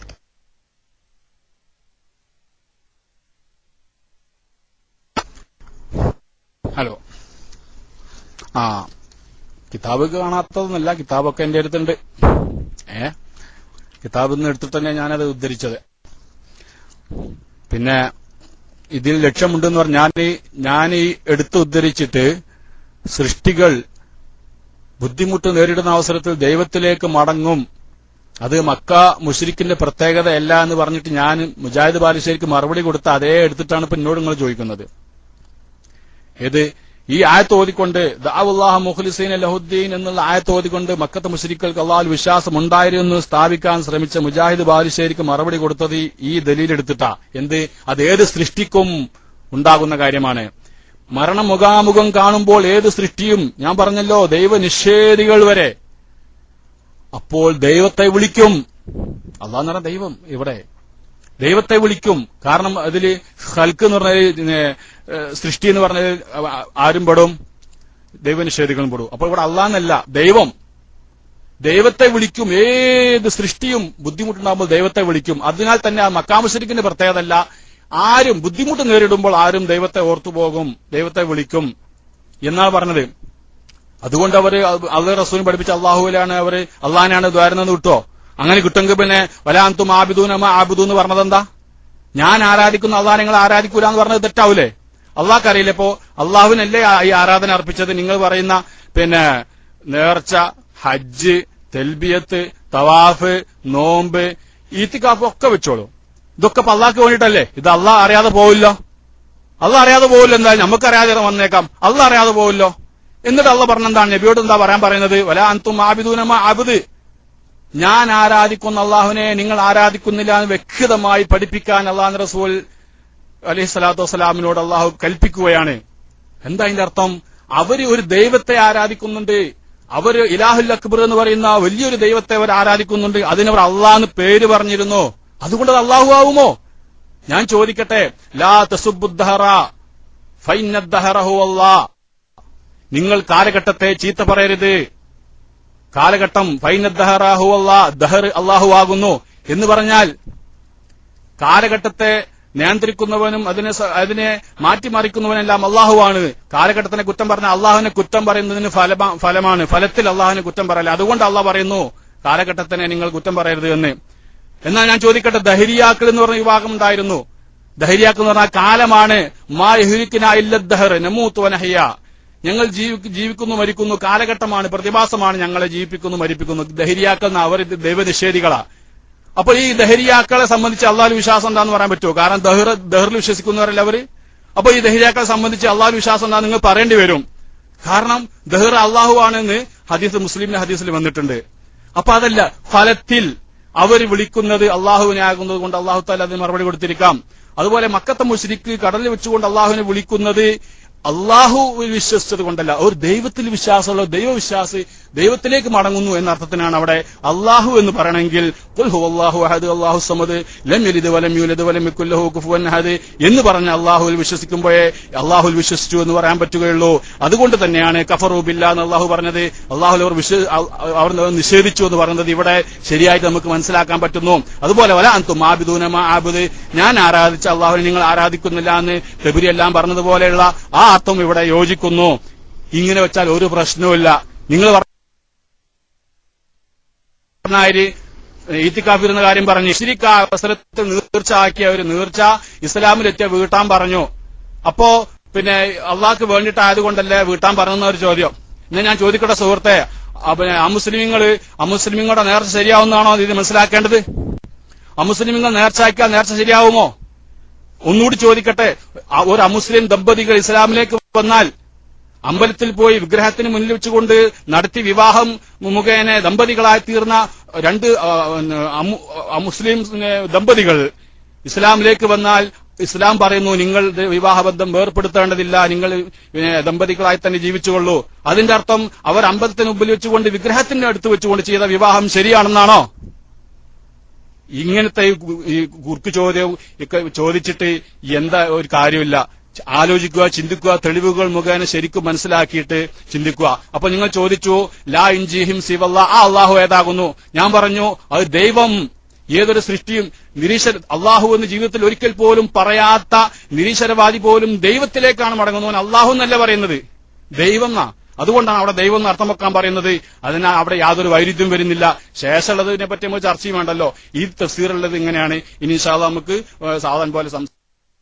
ഹലോ ആ കിതാബ് കാണാത്തതൊന്നല്ല കിതാബൊക്കെ എന്റെ അടുത്തുണ്ട് ഏ കിതാബിൽ നിന്ന് എടുത്തിട്ട് തന്നെ ഞാനത് ഉദ്ധരിച്ചത് പിന്നെ ഇതിൽ ലക്ഷ്യമുണ്ടെന്ന് പറഞ്ഞാൽ ഞാൻ ഈ- ഞാൻ ഈ എടുത്ത് ഉദ്ധരിച്ചിട്ട് സൃഷ്ടികൾ ബുദ്ധിമുട്ട് നേരിടുന്ന അവസരത്തിൽ ദൈവത്തിലേക്ക് മടങ്ങും അത് മക്ക മുഷരിക്കിന്റെ പ്രത്യേകതയല്ല എന്ന് പറഞ്ഞിട്ട് ഞാൻ മുജാഹിദ് ബാലുശ്ശേരിക്ക് മറുപടി കൊടുത്ത അതേ എടുത്തിട്ടാണ് ഇപ്പൊ എന്നോട് നിങ്ങൾ ചോദിക്കുന്നത് ഏത് ഈ ആയത്ത് ഓതിക്കൊണ്ട് ദാവുല്ലാഹ മുഖ്ലിസീൻ ലഹുദ്ദീൻ എന്നുള്ള ആയത്ത് ഓതിക്കൊണ്ട് മക്കത്ത് മുഷരിക്കൾക്ക് അള്ളാഹുൽ വിശ്വാസം ഉണ്ടായിരുന്നു എന്ന് സ്ഥാപിക്കാൻ ശ്രമിച്ച മുജാഹിദ് ബാലുശ്ശേരിക്ക് മറുപടി കൊടുത്തത് ഈ- ഈ ദലീലെടുത്തിട്ടാ എന്ത് അത് ഏത് സൃഷ്ടിക്കും ഉണ്ടാകുന്ന കാര്യമാണ് മരണം മുഖാമുഖം കാണുമ്പോൾ ഏത് സൃഷ്ടിയും ഞാൻ പറഞ്ഞല്ലോ ദൈവനിഷേധികൾ വരെ അപ്പോൾ ദൈവത്തെ വിളിക്കും അള്ളാഹ് എന്ന് പറഞ്ഞ ദൈവം ഇവിടെ ദൈവത്തെ വിളിക്കും കാരണം അതില് ഹൽക്ക് എന്ന് പറഞ്ഞ സൃഷ്ടി എന്ന് പറഞ്ഞത് ആരും പെടും ദൈവനിഷേധികളും പെടും അപ്പോൾ ഇവിടെ അള്ളാന്നല്ല ദൈവം ദൈവത്തെ വിളിക്കും ഏത് സൃഷ്ടിയും ബുദ്ധിമുട്ടുണ്ടാകുമ്പോൾ ദൈവത്തെ വിളിക്കും അതിനാൽ തന്നെ ആ മക്കാമുശരിക്കിന്റെ പ്രത്യേകതല്ല ആരും ബുദ്ധിമുട്ട് നേരിടുമ്പോൾ ആരും ദൈവത്തെ ഓർത്തുപോകും ദൈവത്തെ വിളിക്കും എന്നാണ് പറഞ്ഞത് അതുകൊണ്ട് അവര് അള്ളാഹ് റസൂലിനെ പഠിപ്പിച്ച അള്ളാഹുവിലാണ് അവര് അള്ളാഹിനാണ് ദ്വാരുന്നത് കിട്ടോ അങ്ങനെ കിട്ടുമെങ്കിൽ പിന്നെ വലാന്തും ആബിദൂനമ ആബിദു എന്ന് പറഞ്ഞതെന്താ ഞാൻ ആരാധിക്കുന്ന അള്ളാഹ് നിങ്ങൾ ആരാധിക്കൂല എന്ന് പറഞ്ഞത് തെറ്റാവൂലേ അള്ളാഹ്ക്ക് അറിയില്ല ഇപ്പോ അള്ളാഹുവിനല്ലേ ആ- ഈ ആരാധന അർപ്പിച്ചത് നിങ്ങൾ പറയുന്ന പിന്നെ നേർച്ച ഹജ്ജ് തെൽബിയത്ത് തവാഫ് നോമ്പ് ഈത്തിക്കാഫ് ഒക്കെ വെച്ചോളൂ ഇതൊക്കെ ഇപ്പൊ അള്ളാഹ്ക്ക് വേണ്ടിയിട്ടല്ലേ ഇത് അള്ളാഹ് അറിയാതെ പോവില്ലോ അള്ളാഹ് അറിയാതെ പോവില്ല എന്താ നമുക്ക് അറിയാതെ വന്നേക്കാം അള്ളാഹ് അറിയാതെ പോവില്ലോ എന്നിട്ട് അള്ള പറഞ്ഞെന്താണ് നബിയോട് എന്താ പറയാൻ പറയുന്നത് വല അന്തും ആബിദൂനമ ആബുദ് ഞാൻ ആരാധിക്കുന്ന അള്ളാഹുവിനെ നിങ്ങൾ ആരാധിക്കുന്നില്ല എന്ന് വ്യക്തമായി പഠിപ്പിക്കാൻ അള്ളാഹ് റസൂൽ അലൈഹി സ്വലാത്തു വസ്സലാമിനോട് അള്ളാഹു കൽപ്പിക്കുകയാണ് എന്താ അതിന്റെ അർത്ഥം അവര് ഒരു ദൈവത്തെ ആരാധിക്കുന്നുണ്ട് അവര് ഇലാഹുൽ അക്ബർ എന്ന് പറയുന്ന വലിയൊരു ദൈവത്തെ അവർ ആരാധിക്കുന്നുണ്ട് അതിനവർ അള്ളാന്ന് പേര് പറഞ്ഞിരുന്നു അതുകൊണ്ട് അത് അള്ളാഹു ആവുമോ ഞാൻ ചോദിക്കട്ടെ ലാ തസുബുദ്ദഹറ ഫൈനദ്ദഹറഹു അല്ലാ നിങ്ങൾ കാലഘട്ടത്തെ ചീത്ത പറയരുത് കാലഘട്ടം ഫൈനദ്ദഹറാഹു അല്ലാ ദഹർ അള്ളാഹു ആകുന്നു എന്ന് പറഞ്ഞാൽ കാലഘട്ടത്തെ നിയന്ത്രിക്കുന്നവനും അതിനെ സ- അതിനെ മാറ്റിമറിക്കുന്നവനെല്ലാം അള്ളാഹുവാണ് കാലഘട്ടത്തിനെ കുറ്റം പറഞ്ഞ അള്ളാഹുവിനെ കുറ്റം പറയുന്നതിന് ഫലമാ- ഫലമാണ് ഫലത്തിൽ അള്ളാഹുവിനെ കുറ്റം പറയല്ല അതുകൊണ്ട് അള്ളാഹ് പറയുന്നു കാലഘട്ടത്തിനെ നിങ്ങൾ കുറ്റം പറയരുത് എന്ന് എന്നാൽ ഞാൻ ചോദിക്കട്ടെ ദഹരിയാക്കൾ എന്ന് പറഞ്ഞ വിഭാഗം ഉണ്ടായിരുന്നു ദഹരിയാക്കൾ എന്ന് പറഞ്ഞാൽ കാലമാണ് മാ യഹുരിക്കിന ഇല്ലദ്ദഹർ നമൂത്ത് വനഹയ്യ ഞങ്ങൾ ജീവി- ജീവിക്കുന്നു മരിക്കുന്നു കാലഘട്ടമാണ് പ്രതിഭാസമാണ് ഞങ്ങളെ ജീവിപ്പിക്കുന്നു മരിപ്പിക്കുന്നു ദഹരിയാക്കൾ എന്ന അവർ ദൈവനിഷേധികളാ അപ്പൊ ഈ ദഹരിയാക്കളെ സംബന്ധിച്ച് അള്ളാഹു വിശ്വാസം എന്താന്ന് പറയാൻ പറ്റുമോ കാരണം ദഹർ ദഹറിൽ വിശ്വസിക്കുന്നവരല്ല അവര് അപ്പൊ ഈ ദഹരിയാക്കളെ സംബന്ധിച്ച് അള്ളാഹു വിശ്വാസം എന്താ നിങ്ങൾ പറയേണ്ടി വരും കാരണം ദഹർ അള്ളാഹു ആണെന്ന് ഹദീസ് മുസ്ലിമിന്റെ ഹദീസിൽ വന്നിട്ടുണ്ട് അപ്പൊ അതല്ല ഫലത്തിൽ അവർ വിളിക്കുന്നത് അള്ളാഹുവിനെ ആകുന്നത് കൊണ്ട് അള്ളാഹു താല അതിന് മറുപടി കൊടുത്തിരിക്കാം അതുപോലെ മക്കത്തെ മുശ്രിക്ക് കടലിൽ വെച്ചുകൊണ്ട് അള്ളാഹുവിനെ വിളിക്കുന്നത് അള്ളാഹു വിശ്വസിച്ചത് കൊണ്ടല്ല ഒരു ദൈവത്തിൽ വിശ്വാസമുള്ള ദൈവവിശ്വാസി ദൈവത്തിലേക്ക് മടങ്ങുന്നു എന്ന അർത്ഥത്തിനാണ് അവിടെ അള്ളാഹു എന്ന് പറയണമെങ്കിൽ "ഖുൽ ഹുവല്ലാഹു അഹദ് അല്ലാഹു സമദ് ലം യലിദ് വലം യൂലദ് വലം യകുൽ ലഹു കുഫുവൻ അഹദ് എന്ന് പറഞ്ഞ അള്ളാഹുവിൽ വിശ്വസിക്കുമ്പോഴേ അള്ളാഹുൽ വിശ്വസിച്ചു എന്ന് പറയാൻ പറ്റുകയുള്ളൂ അതുകൊണ്ട് തന്നെയാണ് കഫറൂബില്ല എന്ന് അള്ളാഹു പറഞ്ഞത് അള്ളാഹുൽ അവർ വിശ്വ അവർ നിഷേധിച്ചു എന്ന് പറയുന്നത് ഇവിടെ ശരിയായിട്ട് നമുക്ക് മനസ്സിലാക്കാൻ പറ്റുന്നു അതുപോലെ വല അന്തും ആബിദൂനമ ആബുദ് ഞാൻ ആരാധിച്ച അള്ളാഹുവിനെ നിങ്ങൾ ആരാധിക്കുന്നില്ല എന്ന് ഫെബരി എല്ലാം പറഞ്ഞതുപോലെയുള്ള ആ അർത്ഥം ഇവിടെ യോജിക്കുന്നു ഇങ്ങനെ വെച്ചാൽ ഒരു പ്രശ്നവുമില്ല നിങ്ങൾ പറഞ്ഞാല് ഈത്തിക്കാഫിർ എന്ന കാര്യം പറഞ്ഞു ശരിക്ക് ആ അവസരത്തിൽ നീർച്ച ആക്കിയ ഒരു നീർച്ച ഇസ്ലാമിലെത്തിയ വീട്ടാൻ പറഞ്ഞു അപ്പോ പിന്നെ അള്ളാഹ്ക്ക് വേണ്ടിയിട്ടായതുകൊണ്ടല്ലേ വീട്ടാൻ പറഞ്ഞെന്ന ഒരു ചോദ്യം ഇന്ന് ഞാൻ ചോദിക്കട്ടെ സുഹൃത്തെ ആ പിന്നെ അമുസ്ലിമീങ്ങള് അമുസ്ലിമീങ്ങളുടെ നേർച്ച ശരിയാവുന്നതാണോ ഇത് മനസ്സിലാക്കേണ്ടത് അമുസ്ലിമീങ്ങൾ നേർച്ച ആക്കിയാൽ നേർച്ച ശരിയാവുമോ ഒന്നുകൂടി ചോദിക്കട്ടെ ആ ഒരു അമുസ്ലിം ദമ്പതികൾ ഇസ്ലാമിലേക്ക് വന്നാൽ അമ്പലത്തിൽ പോയി വിഗ്രഹത്തിന് മുന്നിൽ വെച്ചുകൊണ്ട് നടത്തി വിവാഹം മുഖേന ദമ്പതികളായി തീർന്ന രണ്ട് ആ, അമു- അമുസ്ലിം ഏ, ദമ്പതികൾ ഇസ്ലാമിലേക്ക് വന്നാൽ ഇസ്ലാം പറയുന്നു നിങ്ങൾ ഇത് വിവാഹബന്ധം വേർപ്പെടുത്തേണ്ടതില്ല നിങ്ങൾ ഏ, ദമ്പതികളായി തന്നെ ജീവിച്ചുകൊള്ളൂ അതിന്റെ അർത്ഥം അവർ അമ്പലത്തിന് മുമ്പിൽ വെച്ചുകൊണ്ട് വിഗ്രഹത്തിന്റെ അടുത്ത് വെച്ചുകൊണ്ട് ചെയ്ത വിവാഹം ശരിയാണെന്നാണോ ഇങ്ങനത്തെ ഈ കു- ഈ കുറുക്ക് ചോദ്യം ഒക്കെ ചോദിച്ചിട്ട് എന്താ ഒരു കാര്യമില്ല ച- ആലോചിക്കുക ചിന്തിക്കുക തെളിവുകൾ മുഖേന ശരിക്കും മനസ്സിലാക്കിയിട്ട് ചിന്തിക്കുക അപ്പൊ നിങ്ങൾ ചോദിച്ചു ലാ ഇൻജിഹിം സിവല്ല ആ അള്ളാഹു ഏതാകുന്നു ഞാൻ പറഞ്ഞു അത് ദൈവം ഏതൊരു സൃഷ്ടിയും നിരീശ്വര അള്ളാഹു എന്ന് ജീവിതത്തിൽ ഒരിക്കൽ പോലും പറയാത്ത നിരീശ്വരവാദി പോലും ദൈവത്തിലേക്കാണ് മടങ്ങുന്നവൻ അള്ളാഹു എന്നല്ല പറയുന്നത് ദൈവം എന്നാ അതുകൊണ്ടാണ് അവിടെ ദൈവം എന്ന് അർത്ഥം വെക്കാൻ പറയുന്നത് അതിനാൽ അവിടെ യാതൊരു വൈരുദ്ധ്യം വരുന്നില്ല ശേഷമുള്ളതിനെ പറ്റി നമ്മൾ ചർച്ച ചെയ്യും വേണ്ടല്ലോ ഈ തഫ്സീറുള്ളത് ഇങ്ങനെയാണ് ഇനി ഇൻഷാല്ലാ നമുക്ക് ഏഹ് സാധാരണ പോലെ സംസാരിക്കാം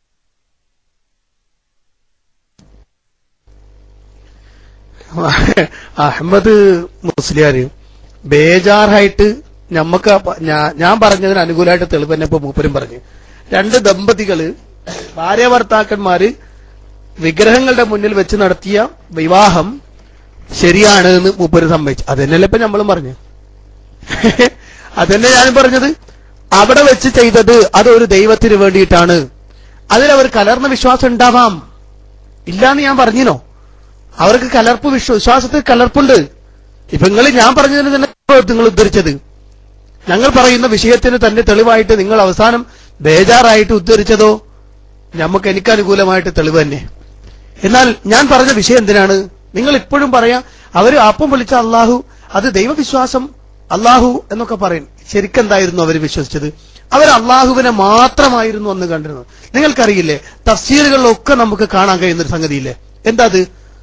അഹമ്മദ് മുസ്ലിയാര് ബേജാറായിട്ട് ഞമ്മക്ക് അപ്പ- ഞാ- ഞാൻ പറഞ്ഞതിന് അനുകൂലമായിട്ട് തെളിവ് തന്നെ ഇപ്പൊ മൂപ്പരും പറഞ്ഞു രണ്ട് ദമ്പതികള് ഭാര്യ ഭർത്താക്കന്മാര് വിഗ്രഹങ്ങളുടെ മുന്നിൽ വെച്ച് നടത്തിയ വിവാഹം ശരിയാണ് എന്ന് മൂപ്പര് സമ്മതിച്ചു അതന്നെയല്ലേ ഇപ്പൊ നമ്മളും പറഞ്ഞു അതന്നെ ഞാനും പറഞ്ഞത് അവിടെ വെച്ച് ചെയ്തത് അത് ഒരു ദൈവത്തിന് വേണ്ടിയിട്ടാണ് അതിലവർ കലർന്ന വിശ്വാസം ഉണ്ടാവാം ഇല്ലാന്ന് ഞാൻ പറഞ്ഞിനോ അവർക്ക് കലർപ്പ് വിശ്വ വിശ്വാസത്തിൽ കലർപ്പുണ്ട് ഇപ്പൊ നിങ്ങൾ ഞാൻ പറഞ്ഞതിന് തന്നെ നിങ്ങൾ ഉദ്ധരിച്ചത് ഞങ്ങൾ പറയുന്ന വിഷയത്തിന് തന്നെ തെളിവായിട്ട് നിങ്ങൾ അവസാനം ബേജാറായിട്ട് ഉദ്ധരിച്ചതോ നമുക്ക് എനിക്ക് അനുകൂലമായിട്ട് തെളിവ് തന്നെ എന്നാൽ ഞാൻ പറഞ്ഞ വിഷയം എന്തിനാണ് നിങ്ങൾ ഇപ്പോഴും പറയാം അവര് അപ്പം വിളിച്ച അള്ളാഹു അത് ദൈവവിശ്വാസം അള്ളാഹു എന്നൊക്കെ പറയും ശരിക്കെന്തായിരുന്നു അവർ വിശ്വസിച്ചത് അവർ അള്ളാഹുവിനെ മാത്രമായിരുന്നു അന്ന് കണ്ടിരുന്നത് നിങ്ങൾക്കറിയില്ലേ തഫ്സീറുകളിലൊക്കെ നമുക്ക് കാണാൻ കഴിയുന്ന ഒരു സംഗതിയില്ലേ എന്താ അത്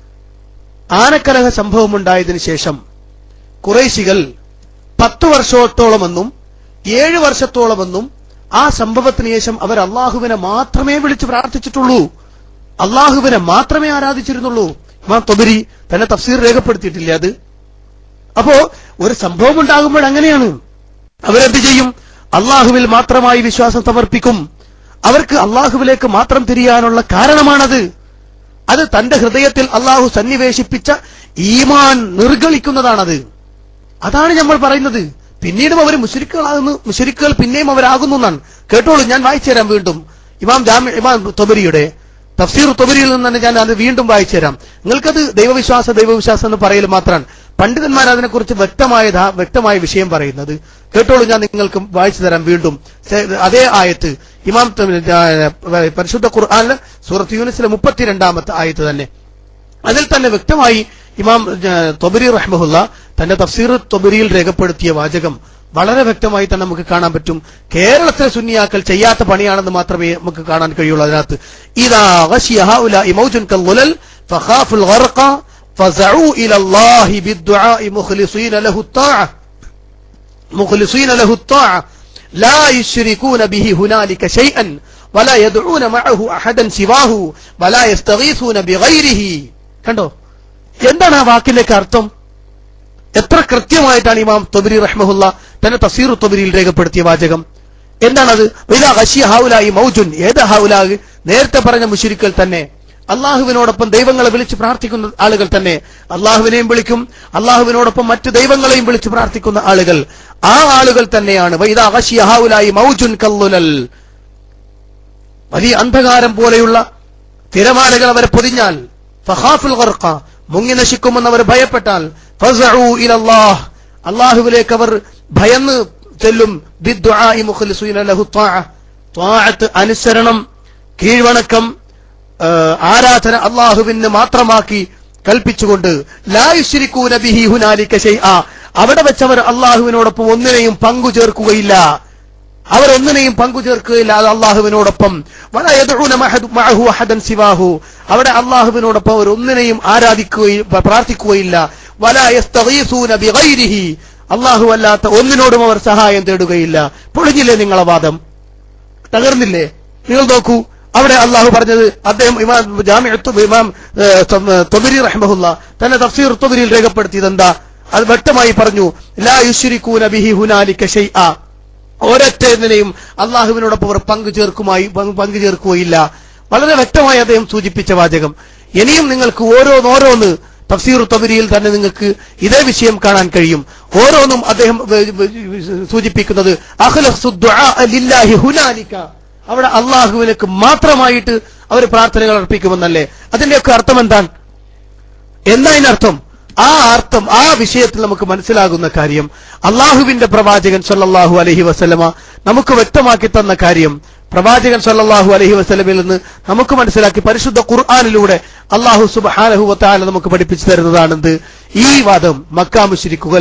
ആനക്കലഹ സംഭവം ഉണ്ടായതിനു ശേഷം കുറേശികൾ പത്ത് വർഷത്തോളമെന്നും ഏഴ് വർഷത്തോളമെന്നും ആ സംഭവത്തിന് ശേഷം അവർ അള്ളാഹുവിനെ മാത്രമേ വിളിച്ച് പ്രാർത്ഥിച്ചിട്ടുള്ളൂ അള്ളാഹുവിനെ മാത്രമേ ആരാധിച്ചിരുന്നുള്ളൂ ഇമാം തൊബരി തന്നെ തഫ്സീർ രേഖപ്പെടുത്തിയിട്ടില്ല അത് അപ്പോ ഒരു സംഭവം ഉണ്ടാകുമ്പോൾ അങ്ങനെയാണ് അവരെന്ത് ചെയ്യും അള്ളാഹുവിൽ മാത്രമായി വിശ്വാസം സമർപ്പിക്കും അവർക്ക് അള്ളാഹുവിലേക്ക് മാത്രം തിരിയാനുള്ള കാരണമാണത് അത് തന്റെ ഹൃദയത്തിൽ അള്ളാഹു സന്നിവേശിപ്പിച്ച ഈമാൻ നിർഗളിക്കുന്നതാണത് അതാണ് നമ്മൾ പറയുന്നത് പിന്നീടും അവർ മുഷരിക്കുകളാകുന്നു മുഷരിക്കുകൾ പിന്നെയും അവരാകുന്നു എന്നാണ് കേട്ടോളൂ ഞാൻ വായിച്ചു തരാം വീണ്ടും ഇമാം ജാമി ഇമാം തൊബരിയുടെ തഫ്സീർ തൊബരിയിൽ നിന്ന് തന്നെ ഞാൻ അത് വീണ്ടും വായിച്ചു തരാം നിങ്ങൾക്കത് ദൈവവിശ്വാസ ദൈവവിശ്വാസം എന്ന് പറയൽ മാത്രമാണ് പണ്ഡിതന്മാർ അതിനെക്കുറിച്ച് വ്യക്തമായ ധാ- വ്യക്തമായ വിഷയം പറയുന്നത് കേട്ടോളൂ ഞാൻ നിങ്ങൾക്ക് വായിച്ചു തരാം വീണ്ടും സെ- അതേ ആയത്ത് ഇമാം ത- ആ, പരിശുദ്ധ ഖുർആാനിലെ സൂറത്ത് യൂനിസിലെ മുപ്പത്തിരണ്ടാമത്തെ ആയത്ത് തന്നെ അതിൽ തന്നെ വ്യക്തമായി ഇമാം ഏഹ്, തൊബരി റഹ്മഹുല്ല തന്റെ തഫ്സീർ തൊബരിയിൽ രേഖപ്പെടുത്തിയ വാചകം വളരെ വ്യക്തമായി തന്നെ നമുക്ക് കാണാൻ പറ്റും കേരളത്തിലെ സുന്നിയാക്കൾ ചെയ്യാത്ത പണിയാണെന്ന് മാത്രമേ നമുക്ക് കാണാൻ കഴിയുള്ളൂ അതിനകത്ത് ഇതാ غشي هؤلاء موج كالظلل فخافوا الغرق فزعوا إلى الله بالدعاء مخلصين له الطاعة مخلصين له الطاعة لا يشركون به هنالك شيئا ولا يدعون معه أحدا سواه ولا يستغيثون بغيره കണ്ടോ എന്താണ് ആ വാക്കിലേക്ക് അർത്ഥം എത്ര കൃത്യമായിട്ടാണ് ഇമാം തൊബരി റഹ്മഹുല്ല തന്റെ തസീർ തൊബരിയിൽ രേഖപ്പെടുത്തിയ വാചകം എന്താണത് ഇതാ ഹഷിയ ഹൗലായി മൗജുൻ ഏത് ഹൗലാഗ് നേരത്തെ പറഞ്ഞ മുഷിരിക്കൽ തന്നെ അള്ളാഹുവിനോടൊപ്പം ദൈവങ്ങളെ വിളിച്ച് പ്രാർത്ഥിക്കുന്ന ആളുകൾ തന്നെ അള്ളാഹുവിനെയും വിളിക്കും അള്ളാഹുവിനോടൊപ്പം മറ്റു ദൈവങ്ങളെയും വിളിച്ച് പ്രാർത്ഥിക്കുന്ന ആളുകൾ ആ ആളുകൾ തന്നെയാണ് വൈദാ ഹഷിയ ഹൗലായി മൗജുൻ കല്ലുലൽ വലിയ അന്ധകാരം പോലെയുള്ള തിരമാലകൾ അവരെ പൊതിഞ്ഞാൽ ഫഹാഫുൽ ഖർഖ മുങ്ങി നശിക്കുമെന്ന് അവർ ഭയപ്പെട്ടാൽ ഫസഉ ഇലല്ലാഹ് അള്ളാഹുവിലേക്ക് അവർ ഭയന്ന് ചെല്ലും ബിദ്ദുആഇ മുഖ്ലിസീന ലഹു ത്വാഅ ത്വാഅത്ത് അനുസരണം കീഴ്വണക്കം ആ, ആരാധന അള്ളാഹുവിന് മാത്രമാക്കി കൽപ്പിച്ചുകൊണ്ട് ലാ യുശ്രികൂന ബിഹി ഹുനാലിക ശൈആ അവിടെ വെച്ചവർ അള്ളാഹുവിനോടൊപ്പം ഒന്നിനെയും പങ്കു ചേർക്കുകയില്ല അവർ ഒന്നിനെയും പങ്കു ചേർക്കുകയില്ല അത് അള്ളാഹുവിനോടൊപ്പം വല യദ്ഉന മഅഹദു- മഅഹു അഹദൻ സിവാഹു അവിടെ അള്ളാഹുവിനോടൊപ്പം അവർ ഒന്നിനെയും ആരാധിക്കുകയും പ്രാർത്ഥിക്കുകയില്ല വല യസ്തഗീസൂന ബിഗൈരിഹി അള്ളാഹു അല്ലാത്ത ഒന്നിനോടും അവർ സഹായം തേടുകയില്ല പൊളിഞ്ഞില്ലേ നിങ്ങളെ വാദം തകർന്നില്ലേ നിങ്ങൾ നോക്കൂ അവിടെ അള്ളാഹു പറഞ്ഞത് അദ്ദേഹം ഇമാം ജാമിഅത്ത് ഇമാം ഏഹ്, തൊ- തൊബരി റഹ്മഹുല്ല തന്നെ തഫ്സീർ തൊബരിയിൽ രേഖപ്പെടുത്തിയത് എന്താ അത് വ്യക്തമായി പറഞ്ഞു ലാ യുശ്രികൂന ബിഹി ഹുനാലിക ഷൈആ ഒരൊറ്റതിനെയും അള്ളാഹുവിനോടൊപ്പം അവർ പങ്കു ചേർക്കുമായി പങ്കു ചേർക്കുകയില്ല വളരെ വ്യക്തമായി അദ്ദേഹം സൂചിപ്പിച്ച വാചകം ഇനിയും നിങ്ങൾക്ക് ഓരോന്നോരോന്ന് തഫ്സീർ തബരിയിൽ തന്നെ നിങ്ങൾക്ക് ഇതേ വിഷയം കാണാൻ കഴിയും ഓരോന്നും അദ്ദേഹം വ- വ- സൂചിപ്പിക്കുന്നത് അഖ്ലസു ദുആ ലില്ലാഹി ഹുനാലിക അവിടെ അള്ളാഹുവിനക്ക് മാത്രമായിട്ട് അവർ പ്രാർത്ഥനകൾ അർപ്പിക്കുമെന്നല്ലേ അതിന്റെയൊക്കെ അർത്ഥം എന്താണ് എന്താ അതിനർത്ഥം ആ അർത്ഥം ആ വിഷയത്തിൽ നമുക്ക് മനസ്സിലാകുന്ന കാര്യം അള്ളാഹുവിന്റെ പ്രവാചകൻ സല്ലല്ലാഹു അലൈഹി വസല്ലമ നമുക്ക് വ്യക്തമാക്കി തന്ന കാര്യം പ്രവാചകൻ സല്ലല്ലാഹു അലൈഹി വസല്ലമയിൽ നിന്ന് നമുക്ക് മനസ്സിലാക്കി പരിശുദ്ധ ഖുർആാനിലൂടെ അള്ളാഹു സുബ്ഹാനഹു വതആല നമുക്ക് പഠിപ്പിച്ചു തരുന്നതാണെന്ത് ഈ വാദം മക്കാ മുശ്രിക്കുകൾ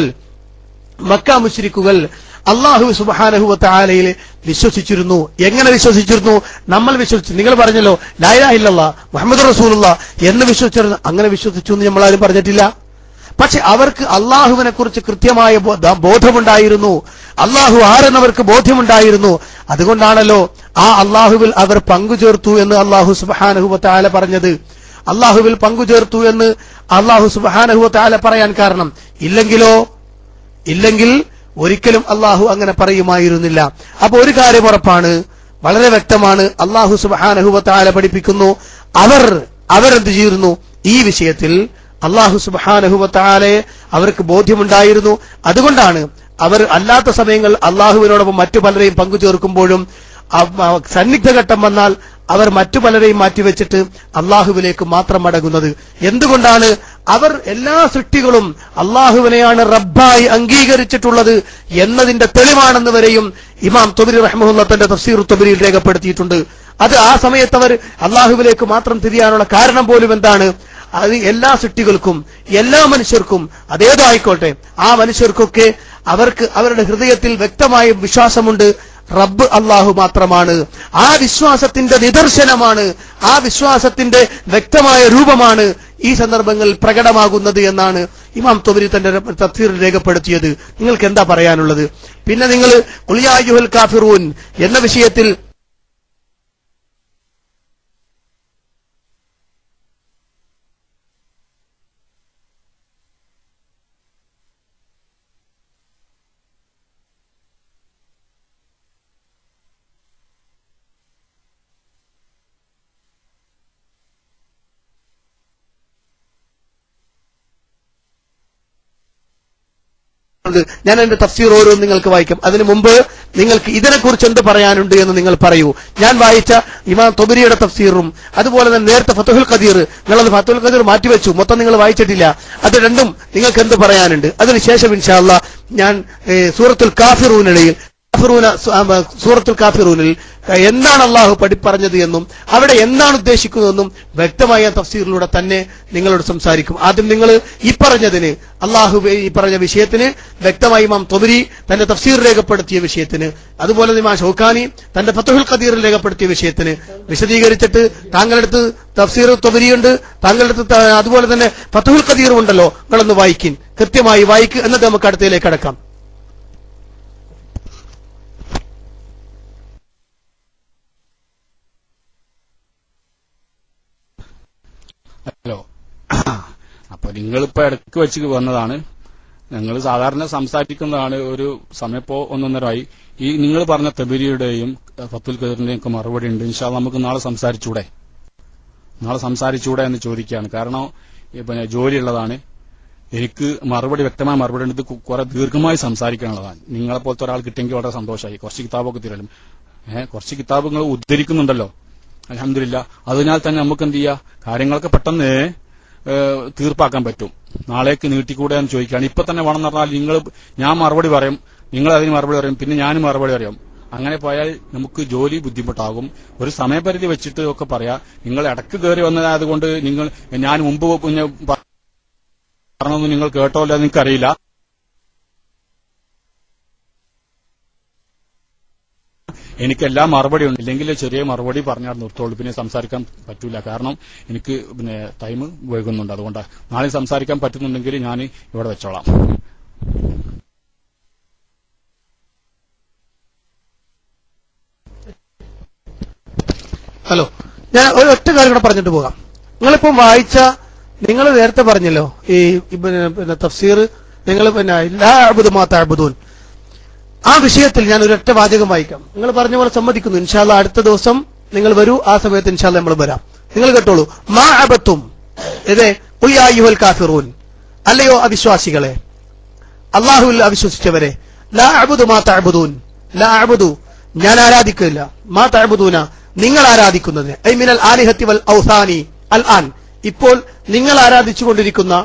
മക്ക മുശ്രിക്കുകൾ അള്ളാഹു സുബാനഹു താലയിൽ വിശ്വസിച്ചിരുന്നു എങ്ങനെ വിശ്വസിച്ചിരുന്നു നമ്മൾ വിശ്വസിച്ചു നിങ്ങൾ പറഞ്ഞല്ലോ ലായില്ല മുഹമ്മദ് റസൂലുള്ള എന്ന് വിശ്വസിച്ചിരുന്നു അങ്ങനെ വിശ്വസിച്ചു എന്ന് നമ്മളാരും പറഞ്ഞിട്ടില്ല പക്ഷെ അവർക്ക് അള്ളാഹുവിനെ കുറിച്ച് കൃത്യമായ ബോ- ദ- ബോധമുണ്ടായിരുന്നു അള്ളാഹു ആരെന്നവർക്ക് ബോധ്യമുണ്ടായിരുന്നു അതുകൊണ്ടാണല്ലോ ആ അള്ളാഹുവിൽ അവർ പങ്കുചേർത്തു എന്ന് അള്ളാഹു സുബാനഹു താല പറഞ്ഞത് അള്ളാഹുവിൽ പങ്കുചേർത്തു എന്ന് അള്ളാഹു സുബാനഹു താല പറയാൻ കാരണം ഇല്ലെങ്കിലോ ഇല്ലെങ്കിൽ ഒരിക്കലും അള്ളാഹു അങ്ങനെ പറയുമായിരുന്നില്ല അപ്പൊ ഒരു കാര്യം ഉറപ്പാണ് വളരെ വ്യക്തമാണ് അള്ളാഹു സുബാനഹുവത്താല പഠിപ്പിക്കുന്നു അവർ അവരെന്ത് ചെയ്യുന്നു ഈ വിഷയത്തിൽ അള്ളാഹു സുബാനഹുവത്താലെ അവർക്ക് ബോധ്യമുണ്ടായിരുന്നു അതുകൊണ്ടാണ് അവർ അല്ലാത്ത സമയങ്ങൾ അള്ളാഹുവിനോടൊപ്പം മറ്റു പലരെയും പങ്കുചേർക്കുമ്പോഴും അവ- അവ- സന്നിഗ്ധഘട്ടം വന്നാൽ അവർ മറ്റു പലരെയും മാറ്റിവെച്ചിട്ട് അള്ളാഹുവിലേക്ക് മാത്രം മടങ്ങുന്നത് എന്തുകൊണ്ടാണ് അവർ എല്ലാ സൃഷ്ടികളും അള്ളാഹുവിനെയാണ് റബ്ബായി അംഗീകരിച്ചിട്ടുള്ളത് എന്നതിന്റെ തെളിവാണെന്ന് വരെയും ഇമാം തൊബിരി റഹ്മുല്ല തന്റെ തഫ്സീർ തൊബിരിയിൽ രേഖപ്പെടുത്തിയിട്ടുണ്ട് അത് ആ സമയത്ത് അവർ അള്ളാഹുവിലേക്ക് മാത്രം തിരിയാനുള്ള കാരണം പോലും എന്താണ് അത് എല്ലാ സൃഷ്ടികൾക്കും എല്ലാ മനുഷ്യർക്കും അതേതോ ആയിക്കോട്ടെ ആ മനുഷ്യർക്കൊക്കെ അവർക്ക് അവരുടെ ഹൃദയത്തിൽ വ്യക്തമായ വിശ്വാസമുണ്ട് റബ്ബ് അള്ളാഹു മാത്രമാണ് ആ വിശ്വാസത്തിന്റെ നിദർശനമാണ് ആ വിശ്വാസത്തിന്റെ വ്യക്തമായ രൂപമാണ് ഈ സന്ദർഭങ്ങളിൽ പ്രകടമാകുന്നത് എന്നാണ് ഇമാം തൊബരി തന്റെ തഫ്സീറിൽ രേഖപ്പെടുത്തിയത് നിങ്ങൾക്ക് എന്താ പറയാനുള്ളത് പിന്നെ നിങ്ങൾ ഉളിയായുഹൽ കാഫിറൂൻ എന്ന വിഷയത്തിൽ ഉണ്ട്. ഞാൻ എന്റെ തഫ്സീർ ഓരോന്നും നിങ്ങൾക്ക് വായിക്കാം അതിനു മുമ്പ് നിങ്ങൾക്ക് ഇതിനെക്കുറിച്ച് എന്ത് പറയാനുണ്ട് എന്ന് നിങ്ങൾ പറയൂ ഞാൻ വായിച്ച ഇമാം തൊബരിയുടെ തഫ്സീറും അതുപോലെ തന്നെ നേരത്തെ ഫത്തുഹുൽ ഖദീർ നിങ്ങളത് ഫത്തുൽ ഖദീർ മാറ്റിവെച്ചു മൊത്തം നിങ്ങൾ വായിച്ചിട്ടില്ല അത് രണ്ടും നിങ്ങൾക്ക് എന്ത് പറയാനുണ്ട് അതിനുശേഷം ഇൻഷാല്ല ഞാൻ ഏ, സൂറത്തുൽ കാഫിറൂനിടയിൽ കാഫിറൂന സു- ആ, ബ- സൂറത്തുൽ കാഫിറൂനിൽ എന്താണ് അള്ളാഹു പഠിപ്പറഞ്ഞത് എന്നും അവിടെ എന്താണ് ഉദ്ദേശിക്കുന്നതെന്നും വ്യക്തമായ തഫ്സീറിലൂടെ തന്നെ നിങ്ങളോട് സംസാരിക്കും ആദ്യം നിങ്ങൾ ഈ പറഞ്ഞതിന് അള്ളാഹു ഈ പറഞ്ഞ വിഷയത്തിന് വ്യക്തമായി ഇമാം തൊബരി തന്റെ തഫ്സീർ രേഖപ്പെടുത്തിയ വിഷയത്തിന് അതുപോലെ തന്നെ ഇമാം ഷൗക്കാനി തന്റെ ഫത്തുഹുൽ ഖദീറിൽ രേഖപ്പെടുത്തിയ വിഷയത്തിന് വിശദീകരിച്ചിട്ട് താങ്കളടുത്ത് തഫ്സീർ തൊബരിയുണ്ട് താങ്കളടുത്ത് ത- അതുപോലെ തന്നെ ഫത്തുഹുൽ ഖദീറും ഉണ്ടല്ലോ നിങ്ങളൊന്ന് വായിക്കിൻ കൃത്യമായി വായിക്കുക എന്നിട്ട് നമുക്ക് അടുത്തയിലേക്ക് കടക്കാം ഹലോ അപ്പൊ നിങ്ങളിപ്പോ ഇടയ്ക്ക് വെച്ച് വന്നതാണ് ഞങ്ങൾ സാധാരണ സംസാരിക്കുന്നതാണ് ഒരു സമയപ്പോ ഒന്നൊന്നരമായി ഈ നിങ്ങൾ പറഞ്ഞ തെബിരിയുടെയും ഫത്തുൽ ഖദറിന്റെയും ഒക്കെ മറുപടി ഉണ്ട് ഇൻഷാ അള്ളാ നമുക്ക് നാളെ സംസാരിച്ചൂടെ നാളെ സംസാരിച്ചൂടെ എന്ന് ചോദിക്കുകയാണ് കാരണം ഈ പിന്നെ ജോലിയുള്ളതാണ് എനിക്ക് മറുപടി വ്യക്തമായ മറുപടി ഉണ്ട് ഇത് കു- കുറെ ദീർഘമായി സംസാരിക്കാനുള്ളതാണ് നിങ്ങളെ പോലത്തെ ഒരാൾ കിട്ടിയെങ്കിൽ വളരെ സന്തോഷമായി കുറച്ച് കിതാബൊക്കെ തരാലും ഏഹ് കുറച്ച് കിതാബ് നിങ്ങൾ ഉദ്ധരിക്കുന്നുണ്ടല്ലോ അലഹമില്ല അതിനാൽ തന്നെ നമുക്ക് എന്ത് ചെയ്യാം കാര്യങ്ങളൊക്കെ പെട്ടെന്ന് ഏഹ്, തീർപ്പാക്കാൻ പറ്റും നാളേക്ക് നീട്ടിക്കൂടെ എന്ന് ചോദിക്കുകയാണ് ഇപ്പൊ തന്നെ വേണമെന്ന് പറഞ്ഞാൽ നിങ്ങൾ ഞാൻ മറുപടി പറയും നിങ്ങൾ അതിന് മറുപടി പറയും പിന്നെ ഞാനും മറുപടി പറയും അങ്ങനെ പോയാൽ നമുക്ക് ജോലി ബുദ്ധിമുട്ടാകും ഒരു സമയപരിധി വെച്ചിട്ട് ഒക്കെ പറയാം നിങ്ങൾ ഇടക്ക് കയറി വന്നതായതുകൊണ്ട് നിങ്ങൾ ഞാൻ മുമ്പ് പിന്നെ പറഞ്ഞൊന്നും നിങ്ങൾ കേട്ടോ ഇല്ല നിങ്ങൾക്കറിയില്ല എനിക്കെല്ലാം മറുപടി ഉണ്ട് ഇല്ലെങ്കിൽ ചെറിയ മറുപടി പറഞ്ഞാൽ നിർത്തോളൂ പിന്നെ സംസാരിക്കാൻ പറ്റൂല കാരണം എനിക്ക് പിന്നെ ടൈം വൈകുന്നുണ്ട് അതുകൊണ്ടാണ് നാളെ സംസാരിക്കാൻ പറ്റുന്നുണ്ടെങ്കിൽ ഞാൻ ഇവിടെ വെച്ചോളാം ഹലോ ഞാൻ ഒരു ഒറ്റ കാര്യം കൂടെ പറഞ്ഞിട്ട് പോകാം നിങ്ങളിപ്പം വായിച്ച നിങ്ങൾ നേരത്തെ പറഞ്ഞല്ലോ ഈ ഈ പിന്നെ പിന്നെ തഫ്സീർ നിങ്ങൾ പിന്നെ ലാ അഅ്ബുദു മാ തഅ്ബുദൂൻ ആ വിഷയത്തിൽ ഞാൻ ഒരൊറ്റ വാചകം വായിക്കാം നിങ്ങൾ പറഞ്ഞ പോലെ സമ്മതിക്കുന്നു ഇൻഷാല്ല അടുത്ത ദിവസം നിങ്ങൾ വരൂ ആ സമയത്ത് ഇൻഷാല്ല നമ്മൾ വരാം നിങ്ങൾ കേട്ടോളൂ മാ അബത്തും ഇതേ ഉയ്യായുഹൽ കാഫിറൂൻ അല്ലയോ അവിശ്വാസികളെ അള്ളാഹുവിൽ അവിശ്വസിച്ചവരെ ലാ അബുദു മാ തഅബുദൂൻ ലാ അബുദു ഞാൻ ആരാധിക്കില്ല മാ തഅബുദൂന നിങ്ങൾ ആരാധിക്കുന്നതിന് ഐ മിനൽ ആലിഹത്തി വൽ ഔസാനി അൽ ആൻ ഇപ്പോൾ നിങ്ങൾ ആരാധിച്ചുകൊണ്ടിരിക്കുന്ന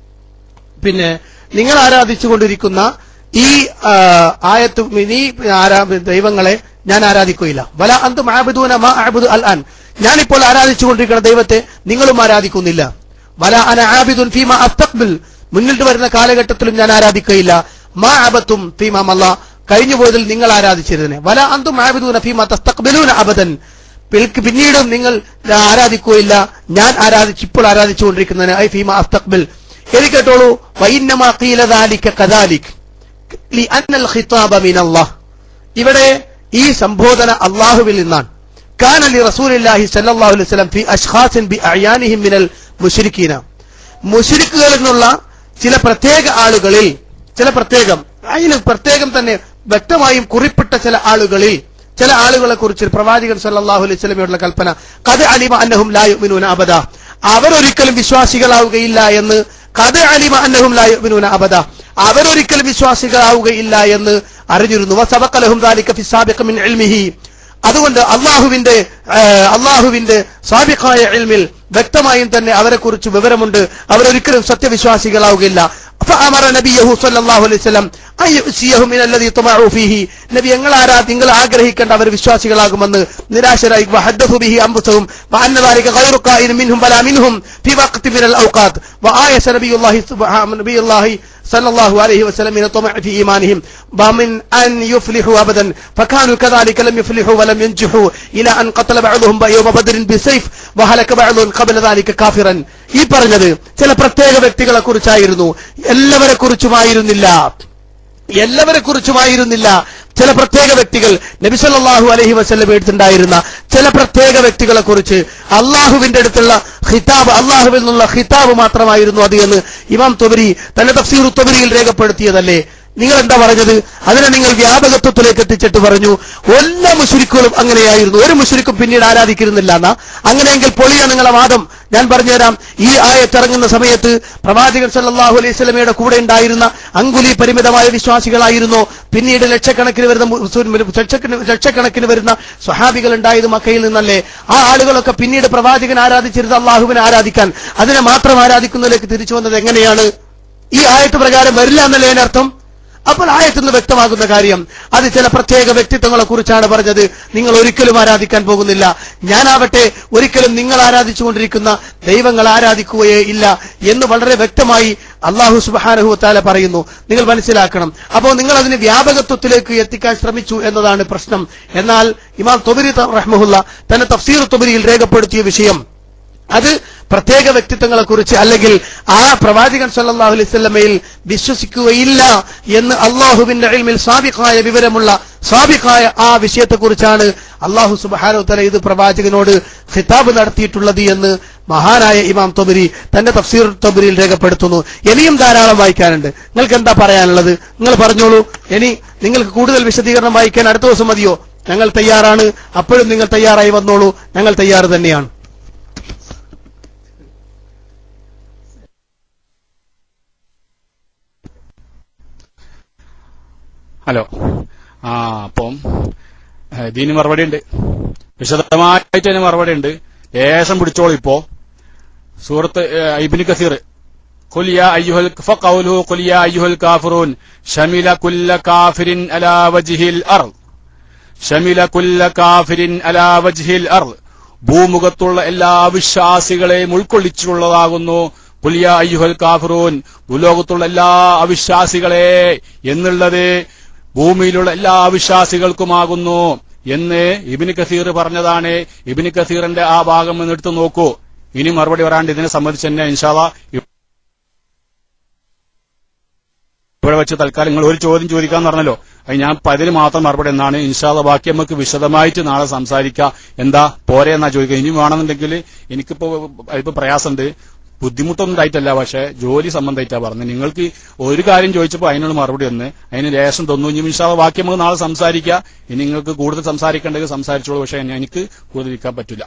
പിന്നെ നിങ്ങൾ ആരാധിച്ചുകൊണ്ടിരിക്കുന്ന ഈ ആ, ആയത്ത് ഈ ആരാ ദൈവങ്ങളെ ഞാൻ ആരാധിക്കുകയില്ല വല അന്ത് മാബുദൂന മാ അബുദു അൽ ആൻ ഞാനിപ്പോൾ ആരാധിച്ചുകൊണ്ടിരിക്കുന്ന ദൈവത്തെ നിങ്ങളും ആരാധിക്കുന്നില്ല വല അന ആബിദുൻ ഫീമ അസ്തഖ്ബിൽ മുന്നിട്ട് വരുന്ന കാലഘട്ടത്തിലും ഞാൻ ആരാധിക്കുകയില്ല മാ അബത്തും ഫീമ മല്ല കഴിഞ്ഞു പോയതിൽ നിങ്ങൾ ആരാധിച്ചിരുന്നേ വല അന്തും ആബിദൂന ഫീമ തസ്തഖ്ബിലൂന അബദൻ പിൽക്ക് പിന്നീടും നിങ്ങൾ ആരാധിക്കുകയില്ല ഞാൻ ആരാധിച്ച് ഇപ്പോൾ ആരാധിച്ചുകൊണ്ടിരിക്കുന്നതിന് ഐ ഫീമ അസ്തഖ്ബിൽ എനിക്ക് കേട്ടോളൂ വൈന്നമാ ഖീല ദാലിക കദാലിക് لأن الخطاب من الله ഇവിടെ ഈ സംബോധന അള്ളാഹുവിൽ നിന്നാണ് കാന ലി റസൂലില്ലാഹി സല്ലല്ലാഹു അലൈഹി വസല്ലം ഫി അഷ്ഖാസിൻ ബി അയാനിഹിം മിനൽ മുശ്രിക്കീന മുശ്രിക്കുകളിൽ നിന്നുള്ള ചില പ്രത്യേക ആളുകളിൽ ചില പ്രത്യേകം അതിന് പ്രത്യേകം തന്നെ വ്യക്തമായും കുറിപ്പിട്ട ചില ആളുകളിൽ ചില ആളുകളെ കുറിച്ച് പ്രവാചകൻ സല്ലല്ലാഹു അലൈഹി വസല്ലമയോടുള്ള കൽപ്പന കത് അലിമ അന്നഹും ലാ യുമിനൂന അബദ അവരൊരിക്കലും വിശ്വാസികളാവുകയില്ല എന്ന് കത് അലിമ അന്നഹും ലാ യുമിനൂന അബദ അവരൊരിക്കലും വിശ്വാസികളാവുകയില്ല എന്ന് അറിഞ്ഞിരുന്നു വസബക്കലഹും ദാലിക ഫി സാബിഖ മിൻ ഇൽമിഹി അതുകൊണ്ട് അള്ളാഹുവിന്റെ ആ, അള്ളാഹുവിന്റെ സാബിഖായ ഇൽമിൽ വ്യക്തമായും തന്നെ അവരെക്കുറിച്ച് വിവരമുണ്ട് അവരൊരിക്കലും സത്യവിശ്വാസികളാവുകയില്ല فأمر نبيه صلى الله عليه وسلم أن يؤسيهم من الذي طمعوا فيه നബി നിങ്ങൾ ആരാ നിങ്ങൾ ആഗ്രഹിക്കേണ്ട അവർ വിശ്വാസികളാകുമെന്ന് നിരാശരായി وحدثوا به أنفسهم وأن ذلك غير قائل منهم بلا منهم في وقت من الأوقات وآية نبي الله سبحانه نبي الله صلى الله عليه وسلم من الطمع في إيمانهم ومن أن يفلحوا أبدا فكانوا كذلك لم يفلحوا ولم ينجحوا إلى أن قتل بعضهم يوم بدر بسيف وهلك بعض قبل ذلك كافرا ഈ പറഞ്ഞത് ചില പ്രത്യേക വ്യക്തികളെ കുറിച്ചായിരുന്നു എല്ലാവരെ കുറിച്ചുമായിരുന്നില്ല എല്ലാവരെ കുറിച്ചുമായിരുന്നില്ല ചില പ്രത്യേക വ്യക്തികൾ നബിസല്ലാഹു അലഹി വസ്ല്ലം എടുത്തുണ്ടായിരുന്ന ചില പ്രത്യേക വ്യക്തികളെ കുറിച്ച് അള്ളാഹുവിന്റെ അടുത്തുള്ള ഖിതാബ് അള്ളാഹുവിൽ നിന്നുള്ള ഖിതാബ് മാത്രമായിരുന്നു അത് എന്ന് ഇമാം തൊബരി തന്റെ തഫ്സീർ തൊബരിയിൽ രേഖപ്പെടുത്തിയതല്ലേ നിങ്ങൾ എന്താ പറഞ്ഞത് അതിനെ നിങ്ങൾ വ്യാപകത്വത്തിലേക്ക് എത്തിച്ചിട്ട് പറഞ്ഞു എല്ലാ മുഷരിക്കുകളും അങ്ങനെയായിരുന്നു ഒരു മുഷരിക്കും പിന്നീട് ആരാധിക്കുന്നില്ല എന്നാ അങ്ങനെയെങ്കിൽ പൊളിയ നിങ്ങളെ വാദം ഞാൻ പറഞ്ഞുതരാം ഈ ആയത്തിറങ്ങുന്ന സമയത്ത് പ്രവാചകൻ സല്ലല്ലാഹു അലൈഹി സ്വലമയുടെ കൂടെ ഉണ്ടായിരുന്ന അങ്കുലി പരിമിതമായ വിശ്വാസികളായിരുന്നു പിന്നീട് ലക്ഷക്കണക്കിന് വരുന്ന മുസ്ലിം- ലക്ഷക്കണക്കിന് ലക്ഷക്കണക്കിന് വരുന്ന സ്വഹാബികൾ ഉണ്ടായത് മക്കയിൽ നിന്നല്ലേ ആ ആളുകളൊക്കെ പിന്നീട് പ്രവാചകൻ ആരാധിച്ചിരുന്ന അള്ളാഹുവിനെ ആരാധിക്കാൻ അതിനെ മാത്രം ആരാധിക്കുന്നതിലേക്ക് തിരിച്ചു വന്നത് എങ്ങനെയാണ് ഈ ആയത്ത് പ്രകാരം വരില്ല എന്നല്ലേ അതിനർത്ഥം അപ്പോൾ ആയത്തിൽ നിന്ന് വ്യക്തമാകുന്ന കാര്യം അത് ചില പ്രത്യേക വ്യക്തിത്വങ്ങളെ കുറിച്ചാണ് പറഞ്ഞത് നിങ്ങൾ ഒരിക്കലും ആരാധിക്കാൻ പോകുന്നില്ല ഞാനാവട്ടെ ഒരിക്കലും നിങ്ങൾ ആരാധിച്ചുകൊണ്ടിരിക്കുന്ന ദൈവങ്ങൾ ആരാധിക്കുകയേ ഇല്ല എന്ന് വളരെ വ്യക്തമായി അള്ളാഹു സുബാനഹു താല പറയുന്നു നിങ്ങൾ മനസ്സിലാക്കണം അപ്പോൾ നിങ്ങൾ അതിന് വ്യാപകത്വത്തിലേക്ക് എത്തിക്കാൻ ശ്രമിച്ചു എന്നതാണ് പ്രശ്നം എന്നാൽ ഇമാം തൊബരി റഹ്മുല്ല തന്നെ തഫ്സീർ തൊബരിയിൽ രേഖപ്പെടുത്തിയ വിഷയം അത് പ്രത്യേക വ്യക്തിത്വങ്ങളെ കുറിച്ച് അല്ലെങ്കിൽ ആ പ്രവാചകൻ സല്ലല്ലാഹു അലൈഹി വസല്ലമയിൽ വിശ്വസിക്കുകയില്ല എന്ന് അള്ളാഹുവിന്റെ ഇൽമിൽ സാബിഖായ വിവരമുള്ള സാബിഖായ ആ വിഷയത്തെക്കുറിച്ചാണ് അള്ളാഹു സുബ്ഹാനഹു തആല ഇത് പ്രവാചകനോട് ഖിതാബ് നടത്തിയിട്ടുള്ളത് എന്ന് മഹാനായ ഇമാം തൊബരി തന്റെ തഫ്സീർ തൊബരിയിൽ രേഖപ്പെടുത്തുന്നു ഇനിയും ധാരാളം വായിക്കാനുണ്ട് നിങ്ങൾക്ക് എന്താ പറയാനുള്ളത് നിങ്ങൾ പറഞ്ഞോളൂ ഇനി നിങ്ങൾക്ക് കൂടുതൽ വിശദീകരണം വായിക്കാൻ അടുത്ത ദിവസം മതിയോ ഞങ്ങൾ തയ്യാറാണ് അപ്പോഴും നിങ്ങൾ തയ്യാറായി വന്നോളൂ ഞങ്ങൾ തയ്യാറ് തന്നെയാണ് ഹലോ ആ അപ്പം ഏ, ഇതിന് മറുപടി ഉണ്ട് വിശദമായിട്ട് അതിന് മറുപടി ഉണ്ട് ലേശം പിടിച്ചോളൂ ഇപ്പോ സൂറത്ത് ഏ, ഇബ്നു കസീർ قل يا أيها الك- فقوله قل يا أيها الكافرون شمل كل كافر على وجه الأرض شمل كل كافر على وجه الأرض ഭൂമുഖത്തുള്ള എല്ലാ വിശ്വാസികളെയും ഉൾക്കൊള്ളിച്ചുള്ളതാകുന്നു പുലിയ അയ്യുഹൽ കാഫറൂൻ ഭൂലോകത്തുള്ള എല്ലാ അവിശ്വാസികളെ എന്നുള്ളത് ഭൂമിയിലുള്ള എല്ലാ അവിശ്വാസികൾക്കുമാകുന്നു എന്ന് ഇബിന് കസീർ പറഞ്ഞതാണ് ഇബിന് കസീറിന്റെ ആ ഭാഗം ഒന്ന് എടുത്തു നോക്കൂ ഇനി മറുപടി വരാണ്ട് ഇതിനെ സംബന്ധിച്ച് തന്നെ ഇൻഷാല്ല ഇവിടെ വെച്ച് തൽക്കാലം നിങ്ങൾ ഒരു ചോദ്യം ചോദിക്കാന്ന് പറഞ്ഞല്ലോ അത് ഞാൻ പതിന് മാത്രം മറുപടി എന്നാണ് ഇൻഷാല്ല ബാക്കി നമുക്ക് വിശദമായിട്ട് നാളെ സംസാരിക്കാം എന്താ പോരെ എന്നാ ചോദിക്കുക ഇനി വേണമെന്നുണ്ടെങ്കിൽ എനിക്കിപ്പോ ഇപ്പൊ പ്രയാസമുണ്ട് ബുദ്ധിമുട്ടൊന്നും ഉണ്ടായിട്ടല്ല പക്ഷെ ജോലി സംബന്ധമായിട്ടാ പറഞ്ഞത് നിങ്ങൾക്ക് ഒരു കാര്യം ചോദിച്ചപ്പോൾ അതിനുള്ള മറുപടി ഒന്ന് അതിന് രേഷം തന്നു ഇനി മിഷാവ ബാക്കി നമുക്ക് നാളെ സംസാരിക്കാം ഇനി നിങ്ങൾക്ക് കൂടുതൽ സംസാരിക്കേണ്ടത് സംസാരിച്ചോളൂ പക്ഷെ എനിക്ക് കൂടുതൽ ഇരിക്കാൻ പറ്റില്ല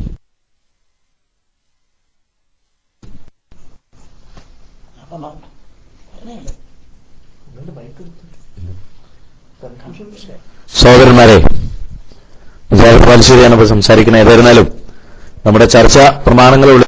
സഹോദരന്മാരെ മുജാഹിദ് ബാലുശ്ശേരിയാണ് ഇപ്പോൾ സംസാരിക്കുന്നത് ഏതായിരുന്നാലും നമ്മുടെ ചർച്ച പ്രമാണങ്ങളുള്ള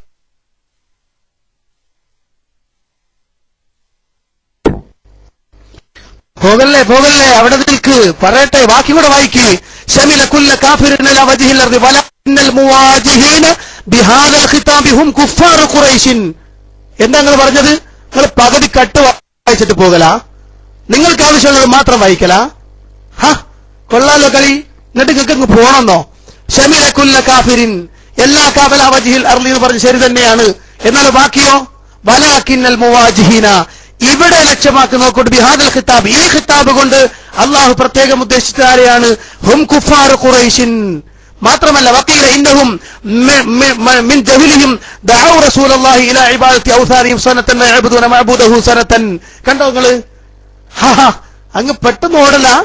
പോകല്ലേ പോകല്ലേ അവിടെ നിൽക്ക് പറയട്ടെ ബാക്കി കൂടെ വായിക്ക് ശമില കുല്ല കാഫിറിൻ അലാ വജ്ഹിൽ അർദി വലന്നൽ മുവാജിഹീന ബിഹാദൽ ഖിതാബി ഹും കുഫാർ ഖുറൈശിൻ എന്താ നിങ്ങൾ പറഞ്ഞത് നിങ്ങൾ പകുതി കട്ട് വായിച്ചിട്ട് പോകലാ നിങ്ങൾക്ക് ആവശ്യമുള്ളത് മാത്രം വായിക്കലാ ഹ കൊള്ളാലോ കളി എന്നിട്ട് നിങ്ങൾക്ക് അങ്ങ് പോകണമെന്നോ ഷമില കുല്ല കാഫിരിൻ എല്ലാ കാബല വജിഹിൽ അർലി എന്ന് പറഞ്ഞ് ശരി തന്നെയാണ് എന്നാൽ ബാക്കിയോ വലാക്കിന്നൽ മുവാജിഹീന ഇവിടെ ലക്ഷ്യമാക്കി നോക്കൊണ്ട് ബിഹാദൽ ഖിതാബ് ഈ ഖിതാബ് കൊണ്ട് അള്ളാഹു പ്രത്യേകം ഉദ്ദേശിച്ച ആരെയാണ് ഹും കുഫാർ ഖുറൈശിൻ മാത്രമല്ല വക്കീല ഇന്നഹും മി- മി- മ- മിൻ ജഹിലിഹിം ദഅു റസൂലല്ലാഹി ഇലാ ഇബാദത്തി ഔസാരിഹിം സനതൻ വയഅബ്ദൂന മഅബൂദഹു സനതൻ കണ്ടോ നിങ്ങള് ഹാ ഹാ, അങ്ങ് പെട്ടെന്ന് ഓടലാ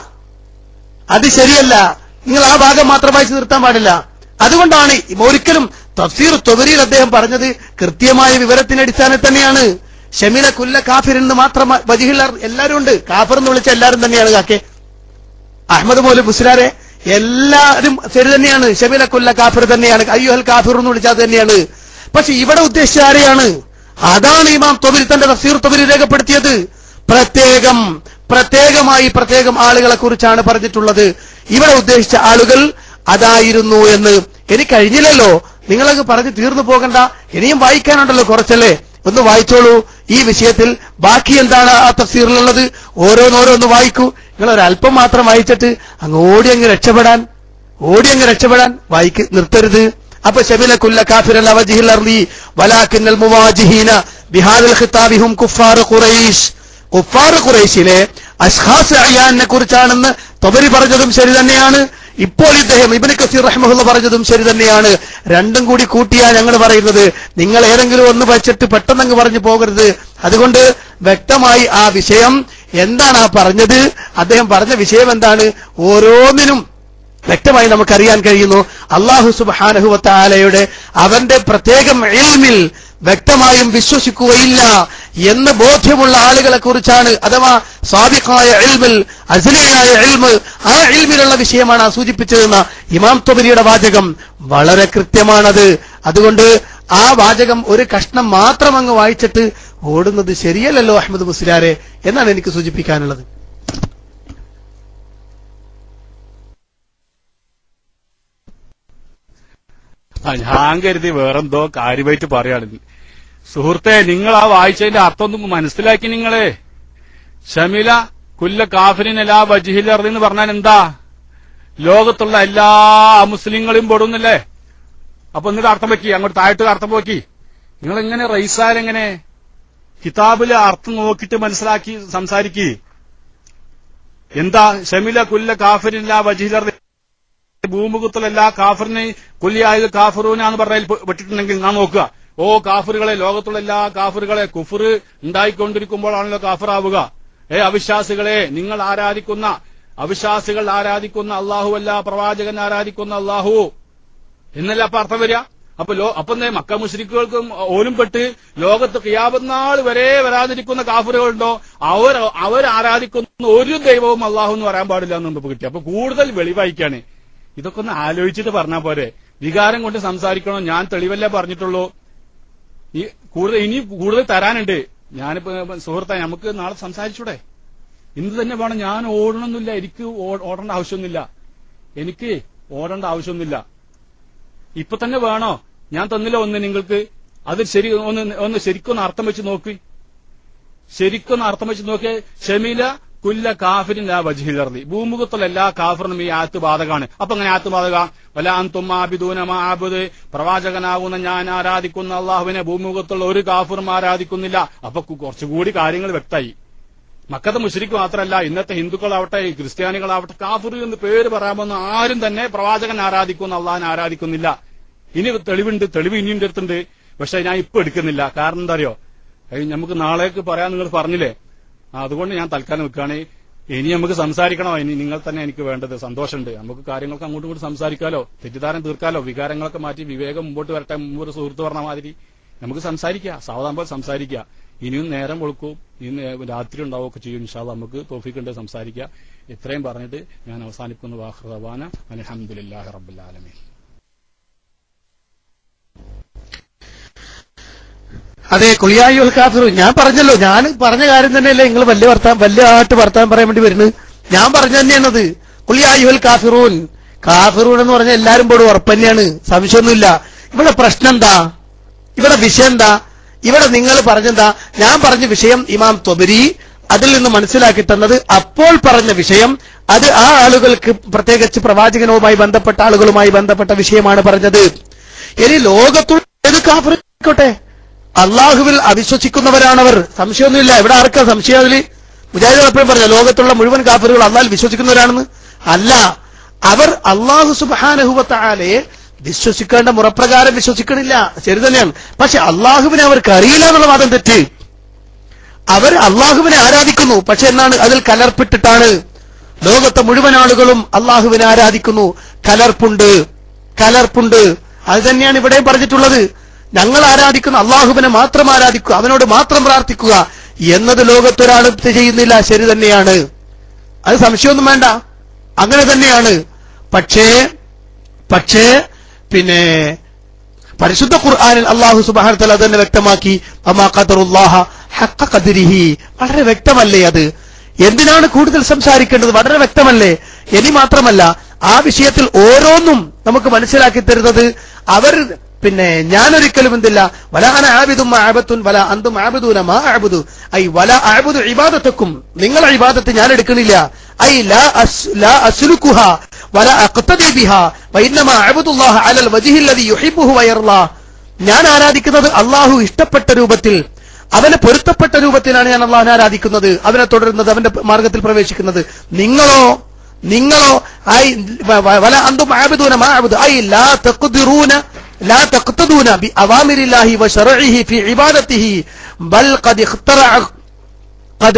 അത് ശരിയല്ല നിങ്ങൾ ആ ഭാഗം മാത്രം വായിച്ചു നിർത്താൻ പാടില്ല അതുകൊണ്ടാണ് ഒരിക്കലും തഫ്സീർ തൊവരിയിൽ അദ്ദേഹം പറഞ്ഞത് കൃത്യമായ വിവരത്തിന്റെ അടിസ്ഥാനത്തിൽ തന്നെയാണ് ഷമീല കുല്ല കാഫിർ എന്ന് മാത്രം വജിഹിൽ എല്ലാവരും ഉണ്ട് കാഫർ എന്ന് വിളിച്ച എല്ലാവരും തന്നെയാണ് കാക്കെ അഹമ്മദ് മോലി ബുസ്ലാരെ എല്ലാവരും ശരി തന്നെയാണ് ഷമീല കുല്ല കാഫിർ തന്നെയാണ് അയ്യുഹൽ കാഫിർ എന്ന് വിളിച്ചാൽ അത് തന്നെയാണ് പക്ഷെ ഇവിടെ ഉദ്ദേശിച്ച ആരെയാണ് അതാണ് ഇമാം തൊബിൽ തന്റെ തഫ്സീർ തൊബിൽ രേഖപ്പെടുത്തിയത് പ്രത്യേകം പ്രത്യേകമായി പ്രത്യേകം ആളുകളെ കുറിച്ചാണ് പറഞ്ഞിട്ടുള്ളത് ഇവിടെ ഉദ്ദേശിച്ച ആളുകൾ അതായിരുന്നു എന്ന് ഇനി കഴിഞ്ഞില്ലല്ലോ നിങ്ങളങ്ങ് പറഞ്ഞ് തീർന്നു പോകണ്ട ഇനിയും വായിക്കാനുണ്ടല്ലോ കുറച്ചല്ലേ ഒന്ന് വായിച്ചോളൂ ഈ വിഷയത്തിൽ ബാക്കി എന്താണ് ആ തഫ്സീറിലുള്ളത് ഓരോന്നോരോന്ന് വായിക്കൂ നിങ്ങൾ ഒരല്പം മാത്രം വായിച്ചിട്ട് അങ്ങ് ഓടി അങ്ങ് രക്ഷപ്പെടാൻ ഓടി അങ്ങ് രക്ഷപ്പെടാൻ വായിക്ക് നിർത്തരുത് അപ്പൊ ശബില കുല്ല കാഫിറൽ അവജിഹിൽ അർലി വലാക്കിന്നൽ മുവാജിഹീന ബിഹാദൽ ഖിതാബിഹും കുഫാർ ഖുറൈശ് കുഫാർ ഖുറൈശിലെ അഷ്ഖാസ് അയ്യാനെ കുറിച്ചാണെന്ന് തൊബരി പറഞ്ഞതും ശരി തന്നെയാണ് ഇപ്പോൾ ഇദ്ദേഹം ഇബിന് കസീർ റഹ്മുള്ള പറഞ്ഞതും ശരി തന്നെയാണ് രണ്ടും കൂടി കൂട്ടിയാ ഞങ്ങൾ പറയുന്നത് നിങ്ങൾ ഏതെങ്കിലും ഒന്ന് വച്ചിട്ട് പെട്ടെന്നങ്ങ് പറഞ്ഞു പോകരുത് അതുകൊണ്ട് വ്യക്തമായി ആ വിഷയം എന്താണ് ആ പറഞ്ഞത് അദ്ദേഹം പറഞ്ഞ വിഷയം എന്താണ് ഓരോന്നിനും വ്യക്തമായി നമുക്കറിയാൻ കഴിയുന്നു അള്ളാഹു സുബാനഹുവത്താലയുടെ അവന്റെ പ്രത്യേകം ഇൽമിൽ വ്യക്തമായും വിശ്വസിക്കുകയില്ല എന്ന് ബോധ്യമുള്ള ആളുകളെ കുറിച്ചാണ് അഥവാ സാദിഖായ ഇൽമിൽ അസിലയായ ഇൽമ് ആ ഇൽമിലുള്ള വിഷയമാണ് ആ സൂചിപ്പിച്ചതെന്ന ഇമാം തൊബരിയുടെ വാചകം വളരെ കൃത്യമാണത് അതുകൊണ്ട് ആ വാചകം ഒരു കഷ്ണം മാത്രം അങ്ങ് വായിച്ചിട്ട് ഓടുന്നത് ശരിയല്ലല്ലോ അഹമ്മദ് മുസ്ലിയാരെ എന്നാണ് എനിക്ക് സൂചിപ്പിക്കാനുള്ളത് ആ, ഞാൻ കരുതി വേറെന്തോ കാര്യമായിട്ട് പറയാണ് സുഹൃത്തെ നിങ്ങൾ ആ വായിച്ചതിന്റെ അർത്ഥം ഒന്നും മനസ്സിലാക്കി നിങ്ങളെ ഷമില കുല്ല കാഫിരിനല വജിഹിലർ എന്ന് പറഞ്ഞാൽ എന്താ ലോകത്തുള്ള എല്ലാ മുസ്ലിങ്ങളെയും പെടുന്നല്ലേ അപ്പൊ എന്നിട്ട് അർത്ഥം വെക്കി അങ്ങോട്ട് താഴോട്ട് അർത്ഥം വെക്കി നിങ്ങൾ എങ്ങനെ റൈസാലെങ്ങനെ കിതാബിലെ അർത്ഥം നോക്കിയിട്ട് മനസ്സിലാക്കി സംസാരിക്കി എന്താ ഷമില കുല്ല കാഫിരിനല വജിഹിലർ ഭൂമുഖത്തിലല്ല കാഫറിനെ കൊല്ലിയായത് കാഫറൂനാന്ന് പറഞ്ഞാൽ വിട്ടിട്ടുണ്ടെങ്കിൽ നാം നോക്കുക ഓ കാഫറുകളെ ലോകത്തുള്ള എല്ലാ കാഫറുകളെ കുഫർ ഉണ്ടായിക്കൊണ്ടിരിക്കുമ്പോഴാണല്ലോ കാഫറാവുക ഏ അവിശ്വാസികളെ നിങ്ങൾ ആരാധിക്കുന്ന അവിശ്വാസികൾ ആരാധിക്കുന്ന അള്ളാഹുവല്ല പ്രവാചകൻ ആരാധിക്കുന്ന അള്ളാഹു എന്നല്ല അപ്പൊ അർത്ഥം വരിക അപ്പൊ ലോ അപ്പൊ എന്തേ മക്ക മുസ്ലിക്കുകൾക്കും ഓലും പെട്ട് ലോകത്ത് കിയാപനാൾ വരെ വരാതിരിക്കുന്ന കാഫറുകളുണ്ടോ അവർ അവർ ആരാധിക്കുന്ന ഒരു ദൈവവും അള്ളാഹു എന്ന് പറയാൻ പാടില്ല എന്നുണ്ട് ഇപ്പൊ കിട്ടി അപ്പൊ കൂടുതൽ വെളിവായിക്കാണ് ഇതൊക്കെ ഒന്ന് ആലോചിച്ചിട്ട് പറഞ്ഞാൽ പോരെ വികാരം കൊണ്ട് സംസാരിക്കണോ ഞാൻ തെളിവല്ലേ പറഞ്ഞിട്ടുള്ളൂ ഈ കൂടുതൽ ഇനി കൂടുതൽ തരാനുണ്ട് ഞാനിപ്പോ സുഹൃത്തെ നമുക്ക് നാളെ സംസാരിച്ചൂടെ ഇന്ന് തന്നെ വേണം ഞാൻ ഓടണമെന്നില്ല എനിക്ക് ഓ- ഓടേണ്ട ആവശ്യമൊന്നുമില്ല എനിക്ക് ഓടേണ്ട ആവശ്യമൊന്നുമില്ല ഇപ്പൊ തന്നെ വേണോ ഞാൻ തന്നില്ല ഒന്ന് നിങ്ങൾക്ക് അത് ശരി ഒന്ന് ഒന്ന് ശരിക്കൊന്ന് അർത്ഥം വെച്ച് നോക്ക് ശരിക്കൊന്ന് അർത്ഥം വെച്ച് നോക്കിയേ ഷമീല കുല്ല കാഫിരിൻ ലാ വജ്ഹിലർദി ഭൂമുഖത്തുള്ള എല്ലാ കാഫറിനും ഈ ആത്ത് ബാധകമാണ് അപ്പൊ അങ്ങനെ ആത്ത് ബാധക വലാന്തും ആബിദൂന മാബുദ് പ്രവാചകനാകുന്ന ഞാൻ ആരാധിക്കുന്ന അള്ളാഹുവിനെ ഭൂമുഖത്തുള്ള ഒരു കാഫറും ആരാധിക്കുന്നില്ല അപ്പൊ കു- കുറച്ചുകൂടി കാര്യങ്ങൾ വ്യക്തമായി മക്കത്തെ മുഷരിക്ക് മാത്രമല്ല ഇന്നത്തെ ഹിന്ദുക്കളാവട്ടെ ക്രിസ്ത്യാനികളാവട്ടെ കാഫിർ എന്ന് പേര് പറയാമെന്ന് ആരും തന്നെ പ്രവാചകൻ ആരാധിക്കുന്ന അള്ളാഹിനെ ആരാധിക്കുന്നില്ല ഇനി തെളിവുണ്ട് തെളിവ് ഇനിയും അടുത്തുണ്ട് പക്ഷെ ഞാൻ ഇപ്പൊ എടുക്കുന്നില്ല കാരണം എന്താ അറിയോ അത് നമുക്ക് നാളേക്ക് പറയാൻ നിങ്ങൾ പറഞ്ഞില്ലേ ആ, അതുകൊണ്ട് ഞാൻ തൽക്കാലം നിൽക്കുകയാണ് ഇനി നമുക്ക് സംസാരിക്കണോ ഇനി നിങ്ങൾ തന്നെ എനിക്ക് വേണ്ടത് സന്തോഷമുണ്ട് നമുക്ക് കാര്യങ്ങൾക്ക് അങ്ങോട്ടും ഇങ്ങോട്ടും സംസാരിക്കാലോ തെറ്റിദ്ധാരം തീർക്കാലോ വികാരങ്ങളൊക്കെ മാറ്റി വിവേകം മുമ്പോട്ട് വരട്ടെ മുമ്പ് ഒരു സുഹൃത്ത് പറഞ്ഞ മാതിരി നമുക്ക് സംസാരിക്കുക സാവധാനം പോലെ സംസാരിക്കുക ഇനിയും നേരം വെളുക്കും ഇനി നേ- രാത്രി ഉണ്ടാവുകയൊക്കെ ചെയ്യും ഇൻഷാല്ല നമുക്ക് തോഫിക്കുണ്ട് സംസാരിക്കുക ഇത്രയും പറഞ്ഞിട്ട് ഞാൻ അവസാനിക്കുന്നു വാഹ്റവാന അലഹമുല്ലാഹി റബ്ബുലാലമീൻ അതെ കുളിയായുൽ കാഫിറു ഞാൻ പറഞ്ഞല്ലോ ഞാൻ പറഞ്ഞ കാര്യം തന്നെയല്ലേ നിങ്ങൾ വലിയ വർത്താൻ വലിയ ആയിട്ട് വർത്താൻ പറയാൻ വേണ്ടി വരുന്നത് ഞാൻ പറഞ്ഞ തന്നെയാണത് കുളിയായുൽ കാഫിറൂൻ കാഫിറൂൻ എന്ന് പറഞ്ഞാൽ എല്ലാരും പോലും ഉറപ്പ് തന്നെയാണ് സംശയമൊന്നുമില്ല ഇവിടെ പ്രശ്നം എന്താ ഇവിടെ വിഷയം എന്താ ഇവിടെ നിങ്ങൾ പറഞ്ഞെന്താ ഞാൻ പറഞ്ഞ വിഷയം ഇമാം തൊബരി അതിൽ നിന്ന് മനസ്സിലാക്കി തന്നത് അപ്പോൾ പറഞ്ഞ വിഷയം അത് ആ ആളുകൾക്ക് പ്രത്യേകിച്ച് പ്രവാചകനുമായി ബന്ധപ്പെട്ട ആളുകളുമായി ബന്ധപ്പെട്ട വിഷയമാണ് പറഞ്ഞത് ഇനി ലോകത്തുള്ള ഏത് കാഫിറോട്ടെ അള്ളാഹുവിൽ അവിശ്വസിക്കുന്നവരാണവർ സംശയമൊന്നുമില്ല ഇവിടെ ആർക്കാ സംശയം അതില് മുജാഹിദ് എപ്പോഴും പറഞ്ഞ ലോകത്തുള്ള മുഴുവൻ കാഫറുകൾ അള്ളാഹിൽ വിശ്വസിക്കുന്നവരാണെന്ന് അല്ല അവർ അള്ളാഹു സുബാനഹുവത്താലെ വിശ്വസിക്കേണ്ട മുറപ്രകാരം വിശ്വസിക്കണില്ല ശരി തന്നെയാണ് പക്ഷെ അള്ളാഹുവിനെ അവർക്ക് അറിയില്ല എന്നുള്ള വാദം തെറ്റ് അവർ അള്ളാഹുവിനെ ആരാധിക്കുന്നു പക്ഷെ എന്നാണ് അതിൽ കലർപ്പിട്ടിട്ടാണ് ലോകത്തെ മുഴുവൻ ആളുകളും അള്ളാഹുവിനെ ആരാധിക്കുന്നു കലർപ്പുണ്ട് കലർപ്പുണ്ട് അത് തന്നെയാണ് ഇവിടെയും പറഞ്ഞിട്ടുള്ളത് ഞങ്ങൾ ആരാധിക്കുന്ന അള്ളാഹുവിനെ മാത്രം ആരാധിക്കുക അവനോട് മാത്രം പ്രാർത്ഥിക്കുക എന്നത് ലോകത്തൊരാളും ചെയ്യുന്നില്ല ശരി തന്നെയാണ് അത് സംശയമൊന്നും വേണ്ട അങ്ങനെ തന്നെയാണ് പക്ഷേ പക്ഷേ പിന്നെ പരിശുദ്ധ ഖുർആനിൽ അള്ളാഹു സുബാന തല തന്നെ വ്യക്തമാക്കി അമാ ഖദറുല്ലാഹ ഹഖ ഖദരിഹി വളരെ വ്യക്തമല്ലേ അത് എന്തിനാണ് കൂടുതൽ സംസാരിക്കേണ്ടത് വളരെ വ്യക്തമല്ലേ ഇനി മാത്രമല്ല ആ വിഷയത്തിൽ ഓരോന്നും നമുക്ക് മനസ്സിലാക്കി തരുന്നത് അവർ പിന്നെ ഞാനൊരിക്കലും എന്തില്ല വല അന ആബിദും ആബത്തുൻ വല അന്തും ആബിദൂന മാ ആബുദു ഐ വല ആബുദു ഇബാദത്തക്കും നിങ്ങളെ ഇബാദത്ത് ഞാൻ എടുക്കണില്ല ഐ ലാ അസ് ലാ അസ്ലുക്കുഹ വല അഖ്തദി ബിഹ വഇന്നമാ അഅബുദുല്ലാഹ അലൽ വജ്ഹിൽ ലദി യുഹിബ്ബുഹു വയർലാ ഞാൻ ആരാധിക്കുന്നത് അള്ളാഹു ഇഷ്ടപ്പെട്ട രൂപത്തിൽ അവന് പൊരുത്തപ്പെട്ട രൂപത്തിലാണ് ഞാൻ അള്ളാഹുനെ ആരാധിക്കുന്നത് അവനെ തുടരുന്നത് അവന്റെ മാർഗത്തിൽ പ്രവേശിക്കുന്നത് നിങ്ങളോ നിങ്ങളോ ഐ വ- വ- വല അന്തും ആബിദൂന മാ അഅബുദു ഐ ലാ തഖ്ദിറൂന لا تقتدون بأوامر الله وشرعه في عبادته بل قد اخترع قد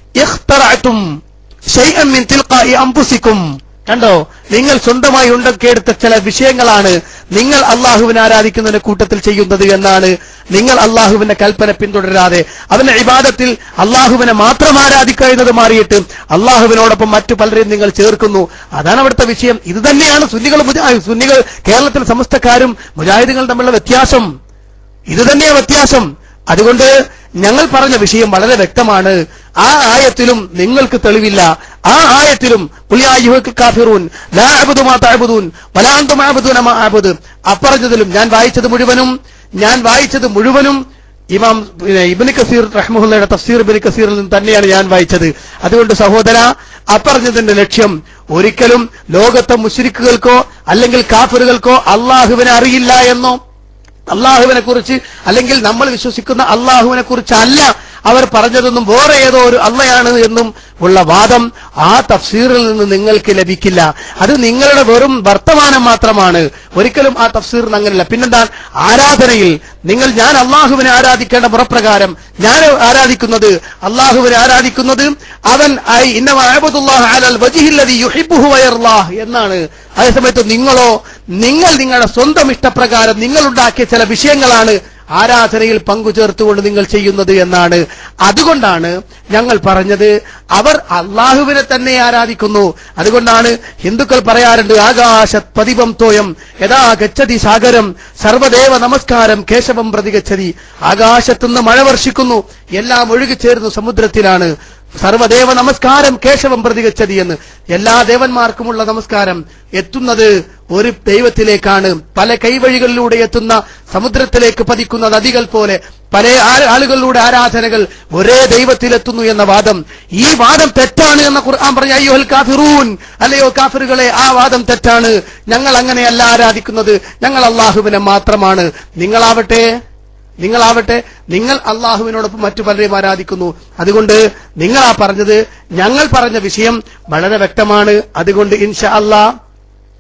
اخترعتم شيئا من تلقاء أنفسكم കണ്ടോ നിങ്ങൾ സ്വന്തമായി ഉണ്ടാക്കിയെടുത്ത ചില വിഷയങ്ങളാണ് നിങ്ങൾ അള്ളാഹുവിനെ ആരാധിക്കുന്നതിന്റെ കൂട്ടത്തിൽ ചെയ്യുന്നത് എന്നാണ് നിങ്ങൾ അള്ളാഹുവിന്റെ കൽപ്പന പിന്തുടരാതെ അവന്റെ ഇബാദത്തിൽ അള്ളാഹുവിനെ മാത്രം ആരാധിക്കുക എന്നത് മാറിയിട്ട് അള്ളാഹുവിനോടൊപ്പം മറ്റു പലരെയും നിങ്ങൾ ചേർക്കുന്നു അതാണ് അവിടുത്തെ വിഷയം ഇത് തന്നെയാണ് സുന്നികൾ മുജാ- സുന്നികൾ കേരളത്തിൽ സമസ്തക്കാരും മുജാഹിദുകൾ തമ്മിലുള്ള വ്യത്യാസം ഇത് തന്നെയാ വ്യത്യാസം അതുകൊണ്ട് ഞങ്ങൾ പറഞ്ഞ വിഷയം വളരെ വ്യക്തമാണ് ആ ആയത്തിലും നിങ്ങൾക്ക് തെളിവില്ല ആ ആയത്തിലും പുലിയായുഹക്ക് കാഫിറൂൻ ലാ അഅ്ബുദു മാ തഅ്ബുദൂൻ വലാ അൻതും അഅ്ബുദൂന മാ അഅ്ബുദു അപ്പറഞ്ഞതിലും ഞാൻ വായിച്ചത് മുഴുവനും ഞാൻ വായിച്ചത് മുഴുവനും ഇമാം പിന്നെ ഇബ്നു കസീർ റഹ്മുള്ളയുടെ തഫ്സീർ ഇബ്നു കസീറിൽ നിന്ന് തന്നെയാണ് ഞാൻ വായിച്ചത് അതുകൊണ്ട് സഹോദര അപ്പറഞ്ഞതിന്റെ ലക്ഷ്യം ഒരിക്കലും ലോകത്തെ മുശ്രിക്കുകൾക്കോ അല്ലെങ്കിൽ കാഫിറുകൾക്കോ അള്ളാഹുവിനെ അറിയില്ല എന്നോ അള്ളാഹുവിനെ കുറിച്ച് അല്ലെങ്കിൽ നമ്മൾ വിശ്വസിക്കുന്ന അള്ളാഹുവിനെ കുറിച്ചല്ല അവർ പറഞ്ഞതൊന്നും വേറെ ഏതോ ഒരു അള്ളയാണ് എന്നും ഉള്ള വാദം ആ തഫ്സീറിൽ നിന്ന് നിങ്ങൾക്ക് ലഭിക്കില്ല അത് നിങ്ങളുടെ വെറും വർത്തമാനം മാത്രമാണ് ഒരിക്കലും ആ തഫ്സീറിന് അങ്ങനെയല്ല പിന്നെന്താ ആരാധനയിൽ നിങ്ങൾ ഞാൻ അള്ളാഹുവിനെ ആരാധിക്കേണ്ട മുറപ്രകാരം ഞാൻ ആരാധിക്കുന്നത് അള്ളാഹുവിനെ ആരാധിക്കുന്നത് അവൻ ഐ ഇന്നമ അഅ്ബുദുല്ലാഹ അലൽ വജ്ഹിൽ ലദി യുഹിബ്ബുഹു വയർലാഹ് എന്നാണ് അതേസമയത്ത് നിങ്ങളോ നിങ്ങൾ നിങ്ങളുടെ സ്വന്തം ഇഷ്ടപ്രകാരം നിങ്ങൾ ഉണ്ടാക്കിയ ചില വിഷയങ്ങളാണ് ആരാധനയിൽ പങ്കുചേർത്തുകൊണ്ട് നിങ്ങൾ ചെയ്യുന്നത് എന്നാണ് അതുകൊണ്ടാണ് ഞങ്ങൾ പറഞ്ഞത് അവർ അള്ളാഹുവിനെ തന്നെ ആരാധിക്കുന്നു അതുകൊണ്ടാണ് ഹിന്ദുക്കൾ പറയാറുണ്ട് ആകാശ പതിപം തോയം യഥാ ഗച്ഛതി സാഗരം സർവദേവ നമസ്കാരം കേശവം പ്രതി ഗച്ഛതി ആകാശത്തുനിന്ന് മഴ വർഷിക്കുന്നു എല്ലാം ഒഴുകിച്ചേരുന്നു സമുദ്രത്തിലാണ് സർവദേവ നമസ്കാരം കേശവം പ്രതികച്ചതി എന്ന് എല്ലാ ദേവന്മാർക്കുമുള്ള നമസ്കാരം എത്തുന്നത് ഒരു ദൈവത്തിലേക്കാണ് പല കൈവഴികളിലൂടെ എത്തുന്ന സമുദ്രത്തിലേക്ക് പതിക്കുന്ന നദികൾ പോലെ പല ആ- ആളുകളിലൂടെ ആരാധനകൾ ഒരേ ദൈവത്തിലെത്തുന്നു എന്ന വാദം ഈ വാദം തെറ്റാണ് എന്ന ഖുർആൻ പറഞ്ഞ അയ്യോഹൽ കാഫിറൂൻ അല്ലയോ കാഫിറുകളെ ആ വാദം തെറ്റാണ് ഞങ്ങൾ അങ്ങനെയല്ല ആരാധിക്കുന്നത് ഞങ്ങൾ അള്ളാഹുവിനെ മാത്രമാണ് നിങ്ങളാവട്ടെ നിങ്ങളാവട്ടെ നിങ്ങൾ അള്ളാഹുവിനോടൊപ്പം മറ്റു പലരെയും ആരാധിക്കുന്നു അതുകൊണ്ട് നിങ്ങൾ ആ പറഞ്ഞത് ഞങ്ങൾ പറഞ്ഞ വിഷയം വളരെ വ്യക്തമാണ് അതുകൊണ്ട് ഇൻഷാ അല്ലാ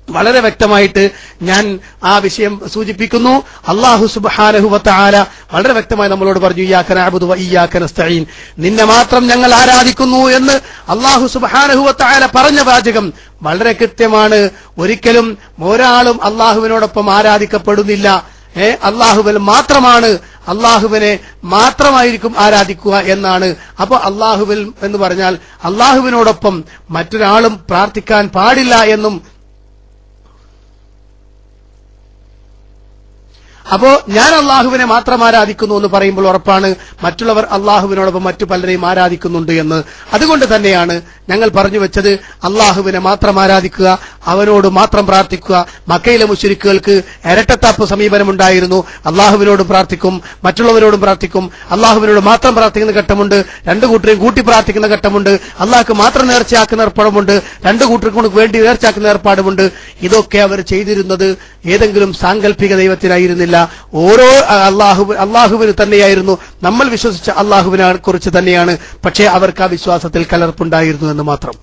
വളരെ വ്യക്തമായിട്ട് ഞാൻ ആ വിഷയം സൂചിപ്പിക്കുന്നു അള്ളാഹു സുബാനഹുവത്താല വളരെ വ്യക്തമായി നമ്മളോട് പറഞ്ഞു ഇയാക്കന അബുദു ഇയാക്കന സ്തഈൻ നിന്നെ മാത്രം ഞങ്ങൾ ആരാധിക്കുന്നു എന്ന് അള്ളാഹു സുബാനഹുവത്താല പറഞ്ഞ വാചകം വളരെ കൃത്യമാണ് ഒരിക്കലും ഒരാളും അള്ളാഹുവിനോടൊപ്പം ആരാധിക്കപ്പെടുന്നില്ല ഏ അള്ളാഹുവിൽ മാത്രമാണ് അള്ളാഹുവിനെ മാത്രമായിരിക്കും ആരാധിക്കുക എന്നാണ് അപ്പൊ അള്ളാഹുവിൽ എന്ന് പറഞ്ഞാൽ അള്ളാഹുവിനോടൊപ്പം മറ്റൊരാളും പ്രാർത്ഥിക്കാൻ പാടില്ല എന്നും അപ്പോ ഞാൻ അള്ളാഹുവിനെ മാത്രം ആരാധിക്കുന്നു എന്ന് പറയുമ്പോൾ ഉറപ്പാണ് മറ്റുള്ളവർ അള്ളാഹുവിനോടൊപ്പം മറ്റു പലരെയും ആരാധിക്കുന്നുണ്ട് എന്ന് അതുകൊണ്ട് തന്നെയാണ് ഞങ്ങൾ പറഞ്ഞു വെച്ചത് അള്ളാഹുവിനെ മാത്രം ആരാധിക്കുക അവനോട് മാത്രം പ്രാർത്ഥിക്കുക മക്കയിലെ മുശരിക്കുകൾക്ക് ഇരട്ടത്താപ്പ് സമീപനമുണ്ടായിരുന്നു അള്ളാഹുവിനോടും പ്രാർത്ഥിക്കും മറ്റുള്ളവരോടും പ്രാർത്ഥിക്കും അള്ളാഹുവിനോട് മാത്രം പ്രാർത്ഥിക്കുന്ന ഘട്ടമുണ്ട് രണ്ടു കൂട്ടരെയും കൂട്ടി പ്രാർത്ഥിക്കുന്ന ഘട്ടമുണ്ട് അള്ളാഹ്ക്ക് മാത്രം നേർച്ചയാക്കുന്ന ഏർപ്പാടുമുണ്ട് രണ്ടു കൂട്ടർക്കും വേണ്ടി നേർച്ചയാക്കുന്ന ഏർപ്പാടുമുണ്ട് ഇതൊക്കെ അവർ ചെയ്തിരുന്നത് ഏതെങ്കിലും സാങ്കല്പിക ദൈവത്തിനായിരുന്നില്ല ഓരോ അള്ളാഹു അള്ളാഹുവിന് തന്നെയായിരുന്നു നമ്മൾ വിശ്വസിച്ച അള്ളാഹുവിനെ കുറിച്ച് തന്നെയാണ് പക്ഷേ അവർക്ക് ആ വിശ്വാസത്തിൽ കലർപ്പുണ്ടായിരുന്നു എന്ന് മാത്രം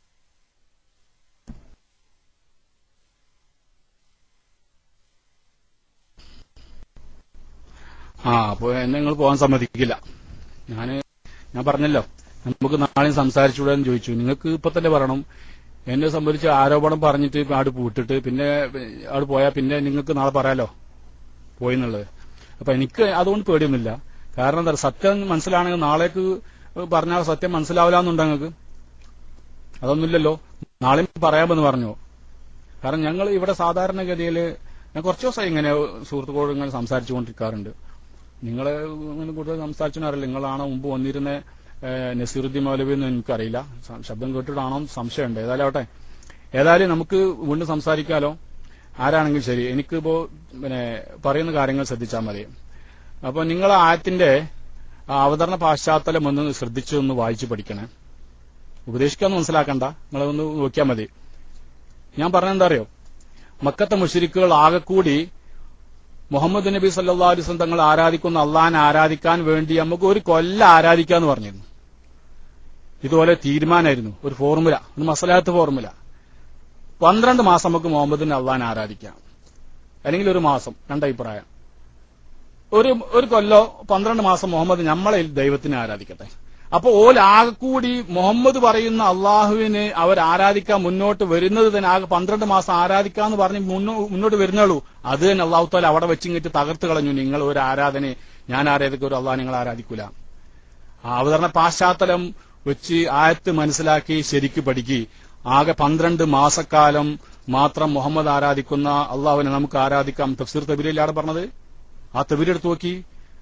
ആ അപ്പൊ എന്നെ നിങ്ങൾ പോകാൻ സമ്മതിക്കില്ല ഞാന് ഞാൻ പറഞ്ഞല്ലോ നമുക്ക് നാളെയും സംസാരിച്ചുകൂടെ എന്ന് ചോദിച്ചു നിങ്ങൾക്ക് ഇപ്പൊ തന്നെ പറയണം എന്നെ സംബന്ധിച്ച് ആരോപണം പറഞ്ഞിട്ട് ഇപ്പൊ ആട് പൂട്ടിട്ട് പിന്നെ ആട് പോയാൽ പിന്നെ നിങ്ങൾക്ക് നാളെ പറയാലോ പോയി എന്നുള്ളത് അപ്പൊ എനിക്ക് അതുകൊണ്ട് പേടിയൊന്നുമില്ല കാരണം എന്താ സത്യം മനസ്സിലാണെങ്കിൽ നാളേക്ക് പറഞ്ഞാൽ സത്യം മനസ്സിലാവില്ല എന്നുണ്ടോ നിങ്ങൾക്ക് അതൊന്നുമില്ലല്ലോ നാളെയും പറയാമെന്ന് പറഞ്ഞു കാരണം ഞങ്ങൾ ഇവിടെ സാധാരണഗതിയിൽ ഞാൻ കുറച്ച് ദിവസമായി ഇങ്ങനെ സുഹൃത്തുക്കളോട് ഇങ്ങനെ സംസാരിച്ചുകൊണ്ടിരിക്കാറുണ്ട് നിങ്ങളെ ഇങ്ങനെ കൂടുതൽ സംസാരിച്ചു അറിയില്ല നിങ്ങളാണോ മുമ്പ് വന്നിരുന്ന ഏഹ്, നസീറുദ്ദീൻ മൗലവി എന്ന് എനിക്കറിയില്ല സ- ശബ്ദം കേട്ടിട്ടാണോ സംശയമുണ്ട് ഏതായാലും ആവട്ടെ ഏതായാലും നമുക്ക് വീണ്ടും സംസാരിക്കാലോ ആരാണെങ്കിലും ശരി എനിക്കിപ്പോ പിന്നെ പറയുന്ന കാര്യങ്ങൾ ശ്രദ്ധിച്ചാൽ മതി അപ്പൊ നിങ്ങൾ ആയത്തിന്റെ ആ അവതരണ പാശ്ചാത്തലം ഒന്ന് ശ്രദ്ധിച്ചു ഒന്ന് വായിച്ചു പഠിക്കണേ ഉപദേശിക്കാന്ന് മനസ്സിലാക്കണ്ട നിങ്ങളൊന്ന് നോക്കിയാൽ മതി ഞാൻ പറഞ്ഞെന്താ അറിയോ മക്കത്തെ മുഷരിക്കുകൾ ആകെക്കൂടി മുഹമ്മദ് നബി സല്ലാ അലിസ്ലം തങ്ങൾ ആരാധിക്കുന്ന അള്ളാഹിനെ ആരാധിക്കാൻ വേണ്ടി നമുക്ക് ഒരു കൊല്ലം ആരാധിക്കാന്ന് പറഞ്ഞിരുന്നു ഇതുപോലെ തീരുമാനമായിരുന്നു ഒരു ഫോർമുല ഒരു മസലാത്ത് ഫോർമുല പന്ത്രണ്ട് മാസം നമുക്ക് മുഹമ്മദിനെ അള്ളാഹിനെ ആരാധിക്കാം അല്ലെങ്കിൽ ഒരു മാസം രണ്ടഭിപ്രായം ഒരു ഒരു കൊല്ലോ പന്ത്രണ്ട് മാസം മുഹമ്മദ് നമ്മളെ ദൈവത്തിനെ ആരാധിക്കട്ടെ അപ്പൊ ഓൽ ആകെക്കൂടി മുഹമ്മദ് പറയുന്ന അള്ളാഹുവിന് അവർ ആരാധിക്കാൻ മുന്നോട്ട് വരുന്നത് തന്നെ ആകെ പന്ത്രണ്ട് മാസം ആരാധിക്കാന്ന് പറഞ്ഞ് മുന്നോ- മുന്നോട്ട് വരുന്നുള്ളൂ അത് തന്നെ അള്ളാഹു താല അവിടെ വെച്ചിങ്ങിട്ട് തകർത്ത് കളഞ്ഞു നിങ്ങൾ ഒരു ആരാധന ഞാൻ ആരാധിക്കും ഒരു അള്ളാഹ് നിങ്ങൾ ആരാധിക്കൂല ആ അവതരണ പാശ്ചാത്തലം വെച്ച് ആയത്ത് മനസ്സിലാക്കി ശരിക്ക് പഠിക്കി ആകെ പന്ത്രണ്ട് മാസക്കാലം മാത്രം മുഹമ്മദ് ആരാധിക്കുന്ന അള്ളാഹുവിനെ നമുക്ക് ആരാധിക്കാം തഫ്സീർ തബീരയിലാണ് പറഞ്ഞത് ആ തബീരെടുത്ത് നോക്കി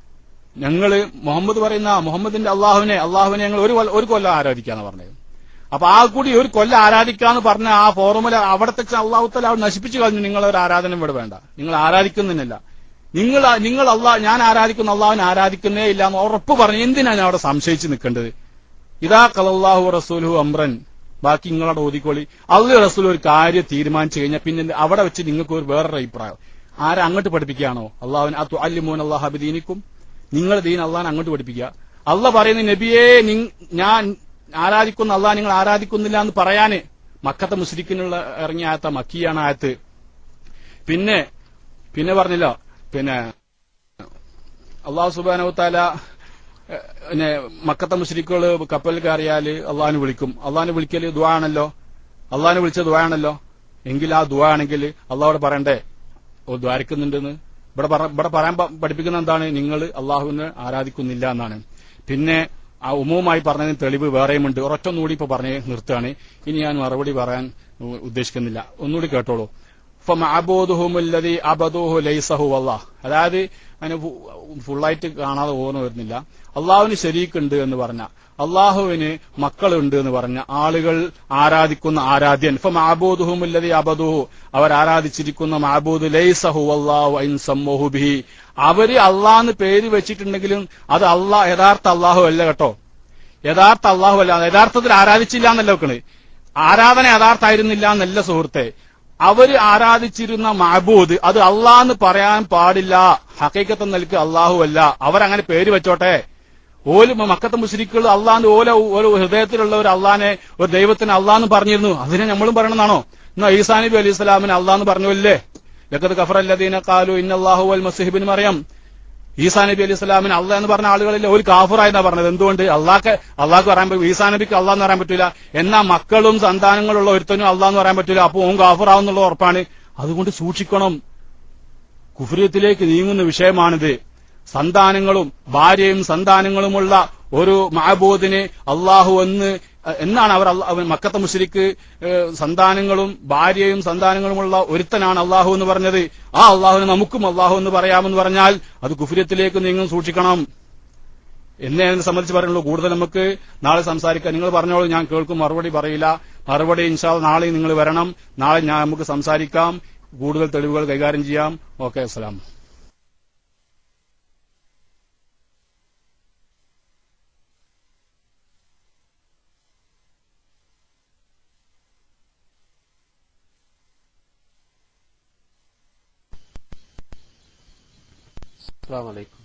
ഞങ്ങള് മുഹമ്മദ് പറയുന്ന മുഹമ്മദിന്റെ അള്ളാഹുവിനെ അള്ളാഹുവിനെ ഞങ്ങൾ ഒരു കൊല്ല- ഒരു കൊല്ലം ആരാധിക്കാന്ന് പറഞ്ഞത് അപ്പൊ ആ കൂടി ഒരു കൊല്ലം ആരാധിക്കാന്ന് പറഞ്ഞ ആ ഫോർമുല അവിടത്തെ അള്ളാഹുത്തല അവിടെ നശിപ്പിച്ചു കളഞ്ഞു നിങ്ങൾ ഒരു ആരാധന ഇവിടെ വേണ്ട നിങ്ങൾ ആരാധിക്കുന്നില്ല നിങ്ങൾ നിങ്ങൾ അള്ളാഹ് ഞാൻ ആരാധിക്കുന്ന അള്ളാഹുവിനെ ആരാധിക്കുന്നേ ഇല്ല എന്ന് ഉറപ്പ് പറഞ്ഞു എന്തിനാണ് ഞാൻ അവിടെ സംശയിച്ച് നിൽക്കേണ്ടത് ഇതാ കലല്ലാഹു റസൂലുഹു അമ്രൻ ബാക്കി നിങ്ങളവിടെ ഓതിക്കോളി അള്ളു റസൂൽ ഒരു കാര്യം തീരുമാനിച്ചു കഴിഞ്ഞാൽ പിന്നെ അവിടെ വെച്ച് നിങ്ങൾക്ക് ഒരു വേറൊരു അഭിപ്രായം ആരെ അങ്ങോട്ട് പഠിപ്പിക്കുകയാണോ അള്ളാഹുവിന് അത്തു അല്ലിമോൻ അള്ളാഹ് ഹബിദീനിക്കും നിങ്ങൾ ദീൻ അള്ളാഹിനെ അങ്ങോട്ട് പഠിപ്പിക്കുക അള്ള പറയുന്ന നബിയെ നിങ്- ഞാൻ ആരാധിക്കുന്ന അള്ളാഹ് നിങ്ങൾ ആരാധിക്കുന്നില്ല എന്ന് പറയാന് മക്കത്തെ മുസ്ലിക്കിനുള്ള ഇറങ്ങിയ ആയത്ത മക്കിയാണ് ആയത്ത് പിന്നെ പിന്നെ പറഞ്ഞല്ലോ പിന്നെ അള്ളാഹു സുബാനവത്താല പിന്നെ മക്കത്തെ മുസ്ലിക്കുകൾ കപ്പലിൽ കയറിയാല് അള്ളാഹിനെ വിളിക്കും അള്ളാഹിനെ വിളിക്കല് ദുആ ആണല്ലോ അള്ളാഹിനെ വിളിച്ച ദുആ ആണല്ലോ എങ്കിൽ ആ ദുആ ആണെങ്കിൽ അള്ളാഹോട് പറയണ്ടേ ഓ ദ്വാരിക്കുന്നുണ്ടെന്ന് ഇവിടെ പറ- ഇവിടെ പറയാൻ പ- പഠിപ്പിക്കുന്ന എന്താണ് നിങ്ങൾ അള്ളാഹുവിനെ ആരാധിക്കുന്നില്ല എന്നാണ് പിന്നെ ആ ഉമവുമായി പറഞ്ഞതിന് തെളിവ് വേറെയുമുണ്ട് ഒരൊറ്റൊന്നുകൂടി ഇപ്പൊ പറഞ്ഞ് നിർത്തുകയാണ് ഇനി ഞാൻ മറുപടി പറയാൻ ഉ- ഉദ്ദേശിക്കുന്നില്ല ഒന്നുകൂടി കേട്ടോളൂ ഫമഅബൂദുഹുമുല്ലദി അബദൂഹു ലൈസഹു അല്ലാഹ് അതായത് അതിന് ഫു- ഫുള്ളായിട്ട് കാണാതെ ഓർമ്മ വരുന്നില്ല അള്ളാഹുവിന് ശരീക്കുണ്ട് എന്ന് പറഞ്ഞ അള്ളാഹുവിന് മക്കളുണ്ട് എന്ന് പറഞ്ഞ ആളുകൾ ആരാധിക്കുന്ന ആരാധ്യൻ ഫമഅബൂദുഹുമുല്ലദി അബദൂഹു അവർ ആരാധിച്ചിരിക്കുന്ന മഅബൂദ് ലൈസഹു അല്ലാഹു ഐൻ സമ്മൂഹു ബിഹി അവര് അള്ളാന്ന് പേര് വെച്ചിട്ടുണ്ടെങ്കിലും അത് അള്ളാഹ് യഥാർത്ഥ അള്ളാഹു അല്ല കേട്ടോ യഥാർത്ഥ അള്ളാഹു അല്ല യഥാർത്ഥത്തിൽ ആരാധിച്ചില്ല എന്നല്ല വെക്കണ് ആരാധന യഥാർത്ഥായിരുന്നില്ല എന്നല്ല സുഹൃത്തെ അവര് ആരാധിച്ചിരുന്ന മഹബൂദ് അത് അള്ളാന്ന് പറയാൻ പാടില്ല ഹക്കീക്കത്ത് നിൽക്ക് അള്ളാഹു അല്ല അവരങ്ങനെ പേര് വെച്ചോട്ടെ ഓല് മക്കത്തെ മുസ്ലിക്കുകൾ അള്ളാന്റെ ഓല ഒരു ഹൃദയത്തിലുള്ള ഒരു അള്ളാനെ ഒരു ദൈവത്തിന് അള്ളാന്ന് പറഞ്ഞിരുന്നു അതിനെ നമ്മളും പറയണമെന്നാണോ എന്നാ ഈസാ നബി അലൈഹി സ്വലാമിന് അള്ളാന്ന് പറഞ്ഞല്ലേ ലക്കത് കഫർ അല്ലദീന കാലു ഇന്നല്ലാഹു വൽ മസിഹിബിൻ മറിയം ഈസാ നബി അലൈഹി സ്വലാമിന് അള്ളാഹ് എന്ന് പറഞ്ഞ ആളുകളിൽ ഒരു കാഫറായെന്നാ പറഞ്ഞത് എന്തുകൊണ്ട് അള്ളാഹ് അള്ളാഹ് പറയാൻ പറ്റും ഈസാ നബിക്ക് അള്ളാഹ് എന്ന് പറയാൻ പറ്റില്ല എന്നാ മക്കളും സന്താനങ്ങളുള്ള ഒരുത്തനും അള്ളാഹ് എന്ന് പറയാൻ പറ്റില്ല അപ്പൊ ഓൻ കാഫറാവുന്നുള്ള ഉറപ്പാണ് അതുകൊണ്ട് സൂക്ഷിക്കണം കുഫ്രിയത്തിലേക്ക് നീങ്ങുന്ന വിഷയമാണിത് സന്താനങ്ങളും ഭാര്യയും സന്താനങ്ങളുമുള്ള ഒരു മഹബൂദിന് അള്ളാഹു എന്ന് എന്നാണ് അവർ അള്ള- അവൻ മക്കത്തെ മുസ്ലിക്ക് സന്താനങ്ങളും ഭാര്യയും സന്താനങ്ങളുമുള്ള ഒരുത്തനാണ് അള്ളാഹു എന്ന് പറഞ്ഞത് ആ അള്ളാഹുവിന് നമുക്കും അള്ളാഹു എന്ന് പറയാമെന്ന് പറഞ്ഞാൽ അത് കുഫ്രിയത്തിലേക്ക് നീങ്ങും സൂക്ഷിക്കണം എന്നെ അതിനെ സംബന്ധിച്ച് പറയുള്ളൂ കൂടുതൽ നമുക്ക് നാളെ സംസാരിക്കാം നിങ്ങൾ പറഞ്ഞോളൂ ഞാൻ കേൾക്കും മറുപടി പറയില്ല മറുപടി ഇൻഷാ അള്ളാ നാളെ നിങ്ങൾ വരണം നാളെ ഞാൻ നമുക്ക് സംസാരിക്കാം കൂടുതൽ തെളിവുകൾ കൈകാര്യം ചെയ്യാം ഓക്കെ അസ്സലാം അസ്സാമലൈക്കും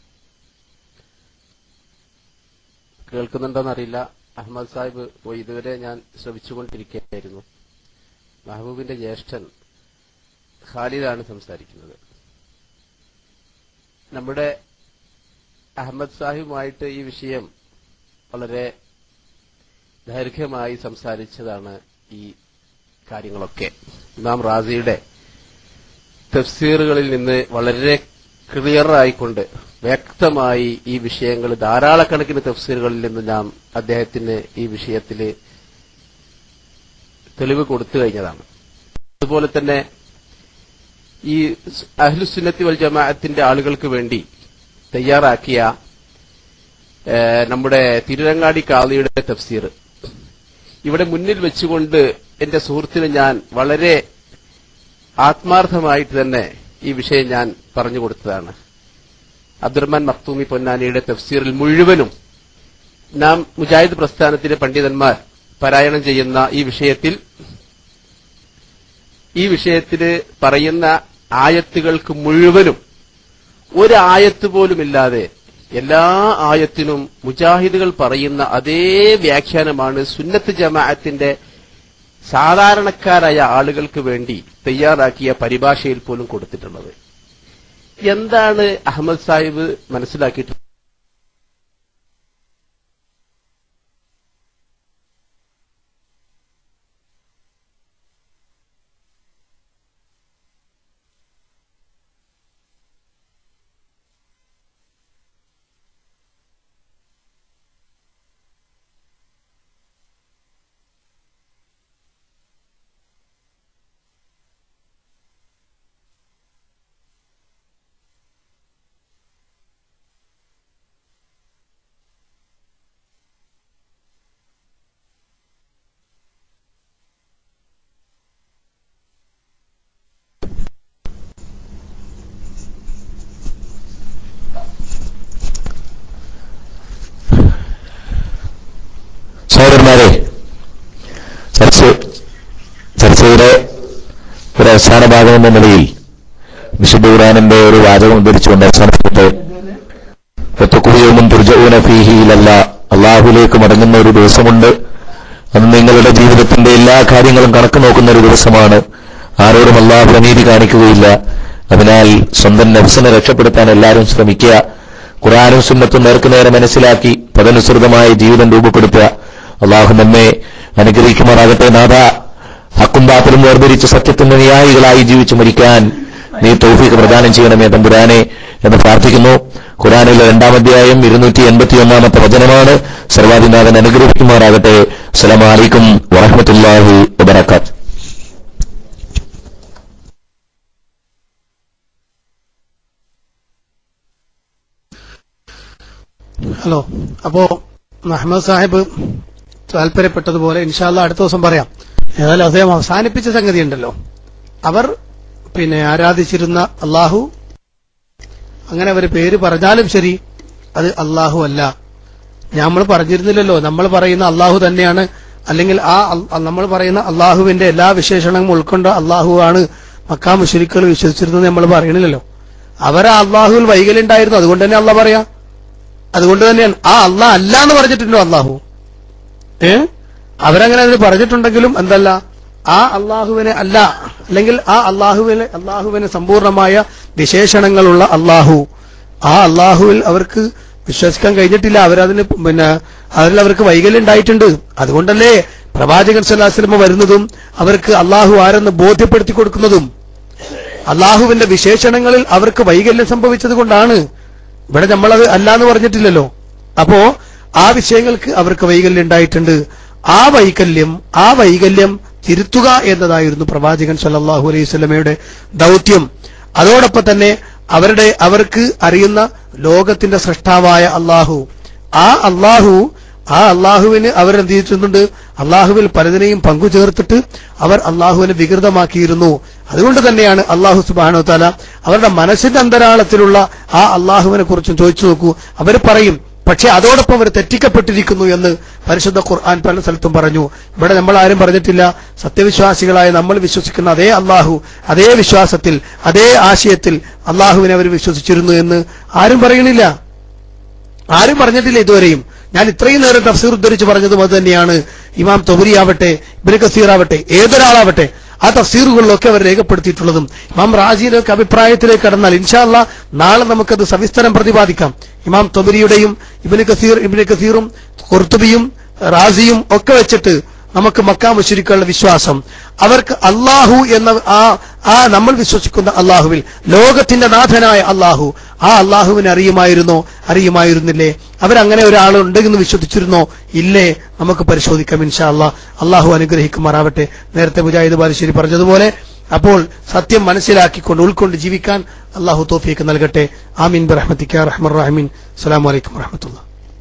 കേൾക്കുന്നുണ്ടോന്നറിയില്ല അഹമ്മദ് സാഹിബ് പോയി ഇതുവരെ ഞാൻ ശ്രമിച്ചുകൊണ്ടിരിക്കുകയായിരുന്നു മെഹബൂബിന്റെ ജ്യേഷ്ഠൻ ഖാലിദാണ് സംസാരിക്കുന്നത് നമ്മുടെ അഹമ്മദ് സാഹിബുമായിട്ട് ഈ വിഷയം വളരെ ദൈർഘ്യമായി സംസാരിച്ചതാണ് ഈ കാര്യങ്ങളൊക്കെ ഇമാം റാസിയുടെ തഫ്സീറുകളിൽ നിന്ന് വളരെ ക്ലിയർ ആയിക്കൊണ്ട് വ്യക്തമായി ഈ വിഷയങ്ങൾ ധാരാളക്കണക്കിന് തഫ്സീറുകളിൽ നിന്ന് നാം അദ്ദേഹത്തിന് ഈ വിഷയത്തിൽ തെളിവ് കൊടുത്തു കഴിഞ്ഞതാണ് അതുപോലെ തന്നെ ഈ അഹ്ലുസുന്നത്തി വൽ ജമാഅത്തിന്റെ ആളുകൾക്ക് വേണ്ടി തയ്യാറാക്കിയ ഏഹ്, നമ്മുടെ തിരുരങ്ങാടി കാളിയുടെ തഫ്സീർ ഇവിടെ മുന്നിൽ വെച്ചുകൊണ്ട് എന്റെ സുഹൃത്തിന് ഞാൻ വളരെ ആത്മാർത്ഥമായിട്ട് തന്നെ ഈ വിഷയം ഞാൻ പറഞ്ഞു കൊടുത്തതാണ് അബ്ദുറഹ്മാൻ മഖ്തൂമി പൊന്നാനിയുടെ തഫ്സീറിൽ മുഴുവനും നാം മുജാഹിദ് പ്രസ്ഥാനത്തിലെ പണ്ഡിതന്മാർ പാരായണം ചെയ്യുന്ന ഈ വിഷയത്തിൽ ഈ വിഷയത്തിൽ പറയുന്ന ആയത്തുകൾക്ക് മുഴുവനും ഒരു ആയത്ത് പോലുമില്ലാതെ എല്ലാ ആയത്തിനും മുജാഹിദുകൾ പറയുന്ന അതേ വ്യാഖ്യാനമാണ് സുന്നത്ത് ജമാഅത്തിന്റെ സാധാരണക്കാരായ ആളുകൾക്ക് വേണ്ടി തയ്യാറാക്കിയ പരിഭാഷയിൽ പോലും കൊടുത്തിട്ടുള്ളത് എന്താണ് അഹമ്മദ് സാഹിബ് മനസ്സിലാക്കിയിട്ടുള്ളത് സഹോദരന്മാരെ ചർച്ച ചർച്ചയുടെ ഒരു അവസാന ഭാഗം എന്ന നിലയിൽ വിശുദ്ധ ഖുറാനിന്റെ ഒരു വാചകം ഉദ്ധരിച്ചുകൊണ്ട് അവസാനപ്പെട്ട് ഒത്തക്കുറിയൊന്നും തുർജഊന ഫീഹിയിലല്ല അള്ളാഹുലേക്ക് മടങ്ങുന്ന ഒരു ദിവസമുണ്ട് അന്ന് നിങ്ങളുടെ ജീവിതത്തിന്റെ എല്ലാ കാര്യങ്ങളും കണക്ക് നോക്കുന്ന ഒരു ദിവസമാണ് ആരോടും അള്ളാഹു അനീതി കാണിക്കുകയില്ല അതിനാൽ സ്വന്തം നഫ്സിനെ രക്ഷപ്പെടുത്താൻ എല്ലാവരും ശ്രമിക്കുക ഖുറാനും സുന്നത്തും നേർക്കുനേരെ മനസ്സിലാക്കി തദനുസൃതമായ ജീവിതം രൂപപ്പെടുത്തുക അള്ളാഹു നമ്മെ അനുഗ്രഹിക്കുമാറാകട്ടെ നാഥ ഹക്കും ബാത്തിലും വേർതിരിച്ച് സത്യത്തിന്റെ ന്യായികളായി ജീവിച്ചു മരിക്കാൻ നീ തൗഫീഖ് പ്രദാനം ചെയ്യണമേ തമ്പുരാനെ എന്ന് പ്രാർത്ഥിക്കുന്നു ഖുറാനിലെ രണ്ടാം അധ്യായം ഇരുന്നൂറ്റി എൺപത്തിയൊന്നാമത്തെ വചനമാണ് സർവാധിനാഥൻ അനുഗ്രഹിക്കുമാറാകട്ടെ അസ്സലാമലൈക്കും വറഹമത്തല്ലാഹി വബർക്കാത്ത് ഹലോ അപ്പോ അഹമ്മദ് സാഹിബ് താല്പര്യപ്പെട്ടതുപോലെ ഇൻഷാല്ല അടുത്ത ദിവസം പറയാം ഏതായാലും അദ്ദേഹം അവസാനിപ്പിച്ച സംഗതി ഉണ്ടല്ലോ അവർ പിന്നെ ആരാധിച്ചിരുന്ന അള്ളാഹു അങ്ങനെ അവർ പേര് പറഞ്ഞാലും ശരി അത് അള്ളാഹു അല്ല നമ്മൾ പറഞ്ഞിരുന്നില്ലല്ലോ നമ്മൾ പറയുന്ന അള്ളാഹു തന്നെയാണ് അല്ലെങ്കിൽ ആ അൽ- നമ്മൾ പറയുന്ന അള്ളാഹുവിന്റെ എല്ലാ വിശേഷണങ്ങളും ഉൾക്കൊണ്ട അള്ളാഹു ആണ് മക്കാ മുഷരിക്കുകൾ വിശ്വസിച്ചിരുന്നത് നമ്മൾ പറയണില്ലല്ലോ അവർ ആ അള്ളാഹുവിൽ വൈകലുണ്ടായിരുന്നു അതുകൊണ്ട് തന്നെ അള്ളാഹ് പറയാം അതുകൊണ്ട് തന്നെയാണ് ആ അള്ളാഹ് അല്ല എന്ന് പറഞ്ഞിട്ടുണ്ടോ അള്ളാഹു ഏ അവരങ്ങനെ അതിന് പറഞ്ഞിട്ടുണ്ടെങ്കിലും എന്തല്ല ആ അള്ളാഹുവിനെ അല്ല അല്ലെങ്കിൽ ആ അള്ളാഹുവിനെ അള്ളാഹുവിന് സമ്പൂർണമായ വിശേഷണങ്ങളുള്ള അള്ളാഹു ആ അള്ളാഹുവിൽ അവർക്ക് വിശ്വസിക്കാൻ കഴിഞ്ഞിട്ടില്ല അവരതിന് പിന്നെ അതിൽ അവർക്ക് വൈകല്യം ഉണ്ടായിട്ടുണ്ട് അതുകൊണ്ടല്ലേ പ്രവാചകൻ സല്ലാസ്ലമ വരുന്നതും അവർക്ക് അള്ളാഹു ആരെന്ന് ബോധ്യപ്പെടുത്തി കൊടുക്കുന്നതും അള്ളാഹുവിന്റെ വിശേഷണങ്ങളിൽ അവർക്ക് വൈകല്യം സംഭവിച്ചത് കൊണ്ടാണ് ഇവിടെ നമ്മളത് അല്ല എന്ന് പറഞ്ഞിട്ടില്ലല്ലോ അപ്പോ ആ വിഷയങ്ങൾക്ക് അവർക്ക് വൈകല്യം ഉണ്ടായിട്ടുണ്ട് ആ വൈകല്യം ആ വൈകല്യം തിരുത്തുക എന്നതായിരുന്നു പ്രവാചകൻ സല്ലല്ലാഹു അലൈഹി സ്വലമയുടെ ദൗത്യം അതോടൊപ്പം തന്നെ അവരുടെ അവർക്ക് അറിയുന്ന ലോകത്തിന്റെ സൃഷ്ടാവായ അള്ളാഹു ആ അള്ളാഹു ആ അള്ളാഹുവിന് അവരെന്ത് ചെയ്തിട്ടുണ്ട് അള്ളാഹുവിൽ പലതിനെയും പങ്കു ചേർത്തിട്ട് അവർ അള്ളാഹുവിനെ വികൃതമാക്കിയിരുന്നു അതുകൊണ്ട് തന്നെയാണ് അള്ളാഹു സുബാനോ താല അവരുടെ മനസ്സിന്റെ അന്തരാളത്തിലുള്ള ആ അള്ളാഹുവിനെ കുറിച്ചും ചോദിച്ചു നോക്കൂ അവർ പറയും പക്ഷെ അതോടൊപ്പം അവർ തെറ്റിക്കപ്പെട്ടിരിക്കുന്നു എന്ന് പരിശുദ്ധ ഖുർആൻ പല സ്ഥലത്തും പറഞ്ഞു ഇവിടെ നമ്മൾ ആരും പറഞ്ഞിട്ടില്ല സത്യവിശ്വാസികളായ നമ്മൾ വിശ്വസിക്കുന്ന അതേ അള്ളാഹു അതേ വിശ്വാസത്തിൽ അതേ ആശയത്തിൽ അള്ളാഹുവിനെ അവർ വിശ്വസിച്ചിരുന്നു എന്ന് ആരും പറയണില്ല ആരും പറഞ്ഞിട്ടില്ല ഇതുവരെയും ഞാൻ ഇത്രയും നേരം തഫ്സീർ ഉദ്ധരിച്ച് പറഞ്ഞതും അത് തന്നെയാണ് ഇമാം തൊബരി ആവട്ടെ ഇബിന് കസീർ ആവട്ടെ ഏതൊരാളാവട്ടെ ആ തഫ്സീറുകളിലൊക്കെ അവർ രേഖപ്പെടുത്തിയിട്ടുള്ളതും ഇമാം റാജിയിലൊക്കെ അഭിപ്രായത്തിലേക്ക് കടന്നാൽ ഇൻഷാല്ല നാളെ നമുക്കത് സവിസ്തരം പ്രതിപാദിക്കാം ഇമാം തൊബരിയുടെയും ഇബിന് കസീർ ഇബിന് കസീറും കുർത്തുബിയും റാസിയും ഒക്കെ വെച്ചിട്ട് നമുക്ക് മക്കാ മുശരിക്കുള്ള വിശ്വാസം അവർക്ക് അള്ളാഹു എന്ന ആ ആ നമ്മൾ വിശ്വസിക്കുന്ന അള്ളാഹുവിൽ ലോകത്തിന്റെ നാഥനായ അള്ളാഹു ആ അള്ളാഹുവിനെ അറിയുമായിരുന്നോ അറിയുമായിരുന്നില്ലേ അവരങ്ങനെ ഒരാളുണ്ട് എന്ന് വിശ്വസിച്ചിരുന്നോ ഇല്ലേ നമുക്ക് പരിശോധിക്കാം ഇൻഷാ അള്ളാഹ് അള്ളാഹു അനുഗ്രഹിക്കുമാറാവട്ടെ നേരത്തെ മുജാഹിദ് ബാലുശ്ശേരി പറഞ്ഞതുപോലെ അപ്പോൾ സത്യം മനസ്സിലാക്കിക്കൊണ്ട് ഉൾക്കൊണ്ട് ജീവിക്കാൻ അള്ളാഹു തോഫിക്ക് നൽകട്ടെ ആമീൻ ബറഹ്മത്തിക്ക റഹ്മർ റഹീൻ അസ്സലാമു അലൈക്കും വറഹമത്തുള്ള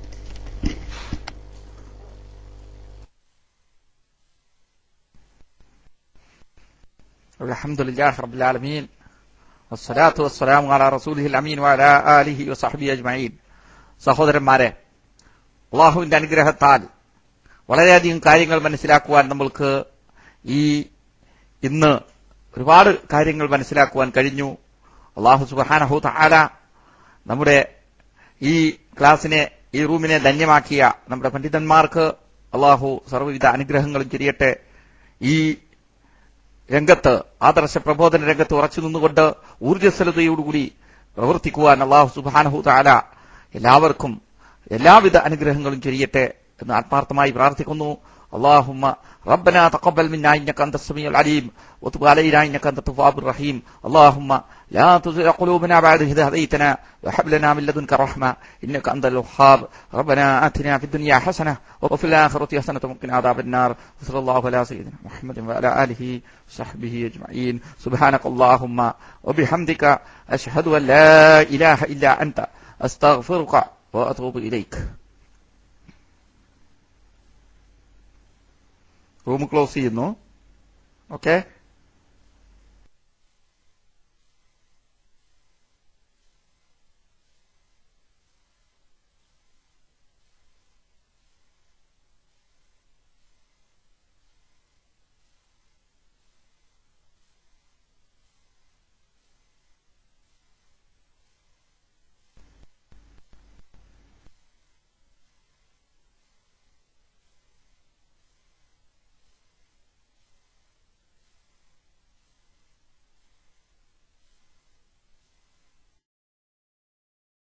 الحمد لله رب العالمين والصلاة والسلام على رسوله الأمين وعلى آله وصحبه أجمعين സഹോദരന്മാരെ അള്ളാഹുവിന്റെ അനുഗ്രഹത്താൽ വളരെയധികം കാര്യങ്ങൾ മനസ്സിലാക്കുവാൻ നമ്മൾക്ക് ഈ ഇന്ന് ഒരുപാട് കാര്യങ്ങൾ മനസ്സിലാക്കുവാൻ കഴിഞ്ഞു അള്ളാഹു സുബാനഹു താല നമ്മുടെ ഈ ക്ലാസ്സിനെ ഈ റൂമിനെ ധന്യമാക്കിയ നമ്മുടെ പണ്ഡിതന്മാർക്ക് അള്ളാഹു സർവ്വവിധ അനുഗ്രഹങ്ങളും ചെരിയട്ടെ ഈ രംഗത്ത് ആദർശ പ്രബോധന രംഗത്ത് ഉറച്ചു നിന്നുകൊണ്ട് ഊർജ്ജസ്വലതയോടുകൂടി പ്രവർത്തിക്കുവാൻ അള്ളാഹു സുബാനഹു താല എല്ലാവർക്കും എല്ലാവിധ അനുഗ്രഹങ്ങളും ചെരിയട്ടെ എന്ന് ആത്മാർത്ഥമായി പ്രാർത്ഥിക്കുന്നു اللهم ربنا تقبل منا انك انت السميع العليم وتب علينا انك انت التواب الرحيم اللهم لا تزغ قلوبنا بعد إذ هديتنا وهب لنا من لدنك رحمه انك انت الوهاب ربنا اتنا في الدنيا حسنه وفي الاخره حسنه وقنا عذاب النار وصلى الله على سيدنا محمد وعلى اله وصحبه اجمعين سبحانك اللهم وبحمدك اشهد ان لا اله الا انت استغفرك واتوب اليك റൂം ക്ലോസ് ചെയ്യുന്നു ഓക്കെ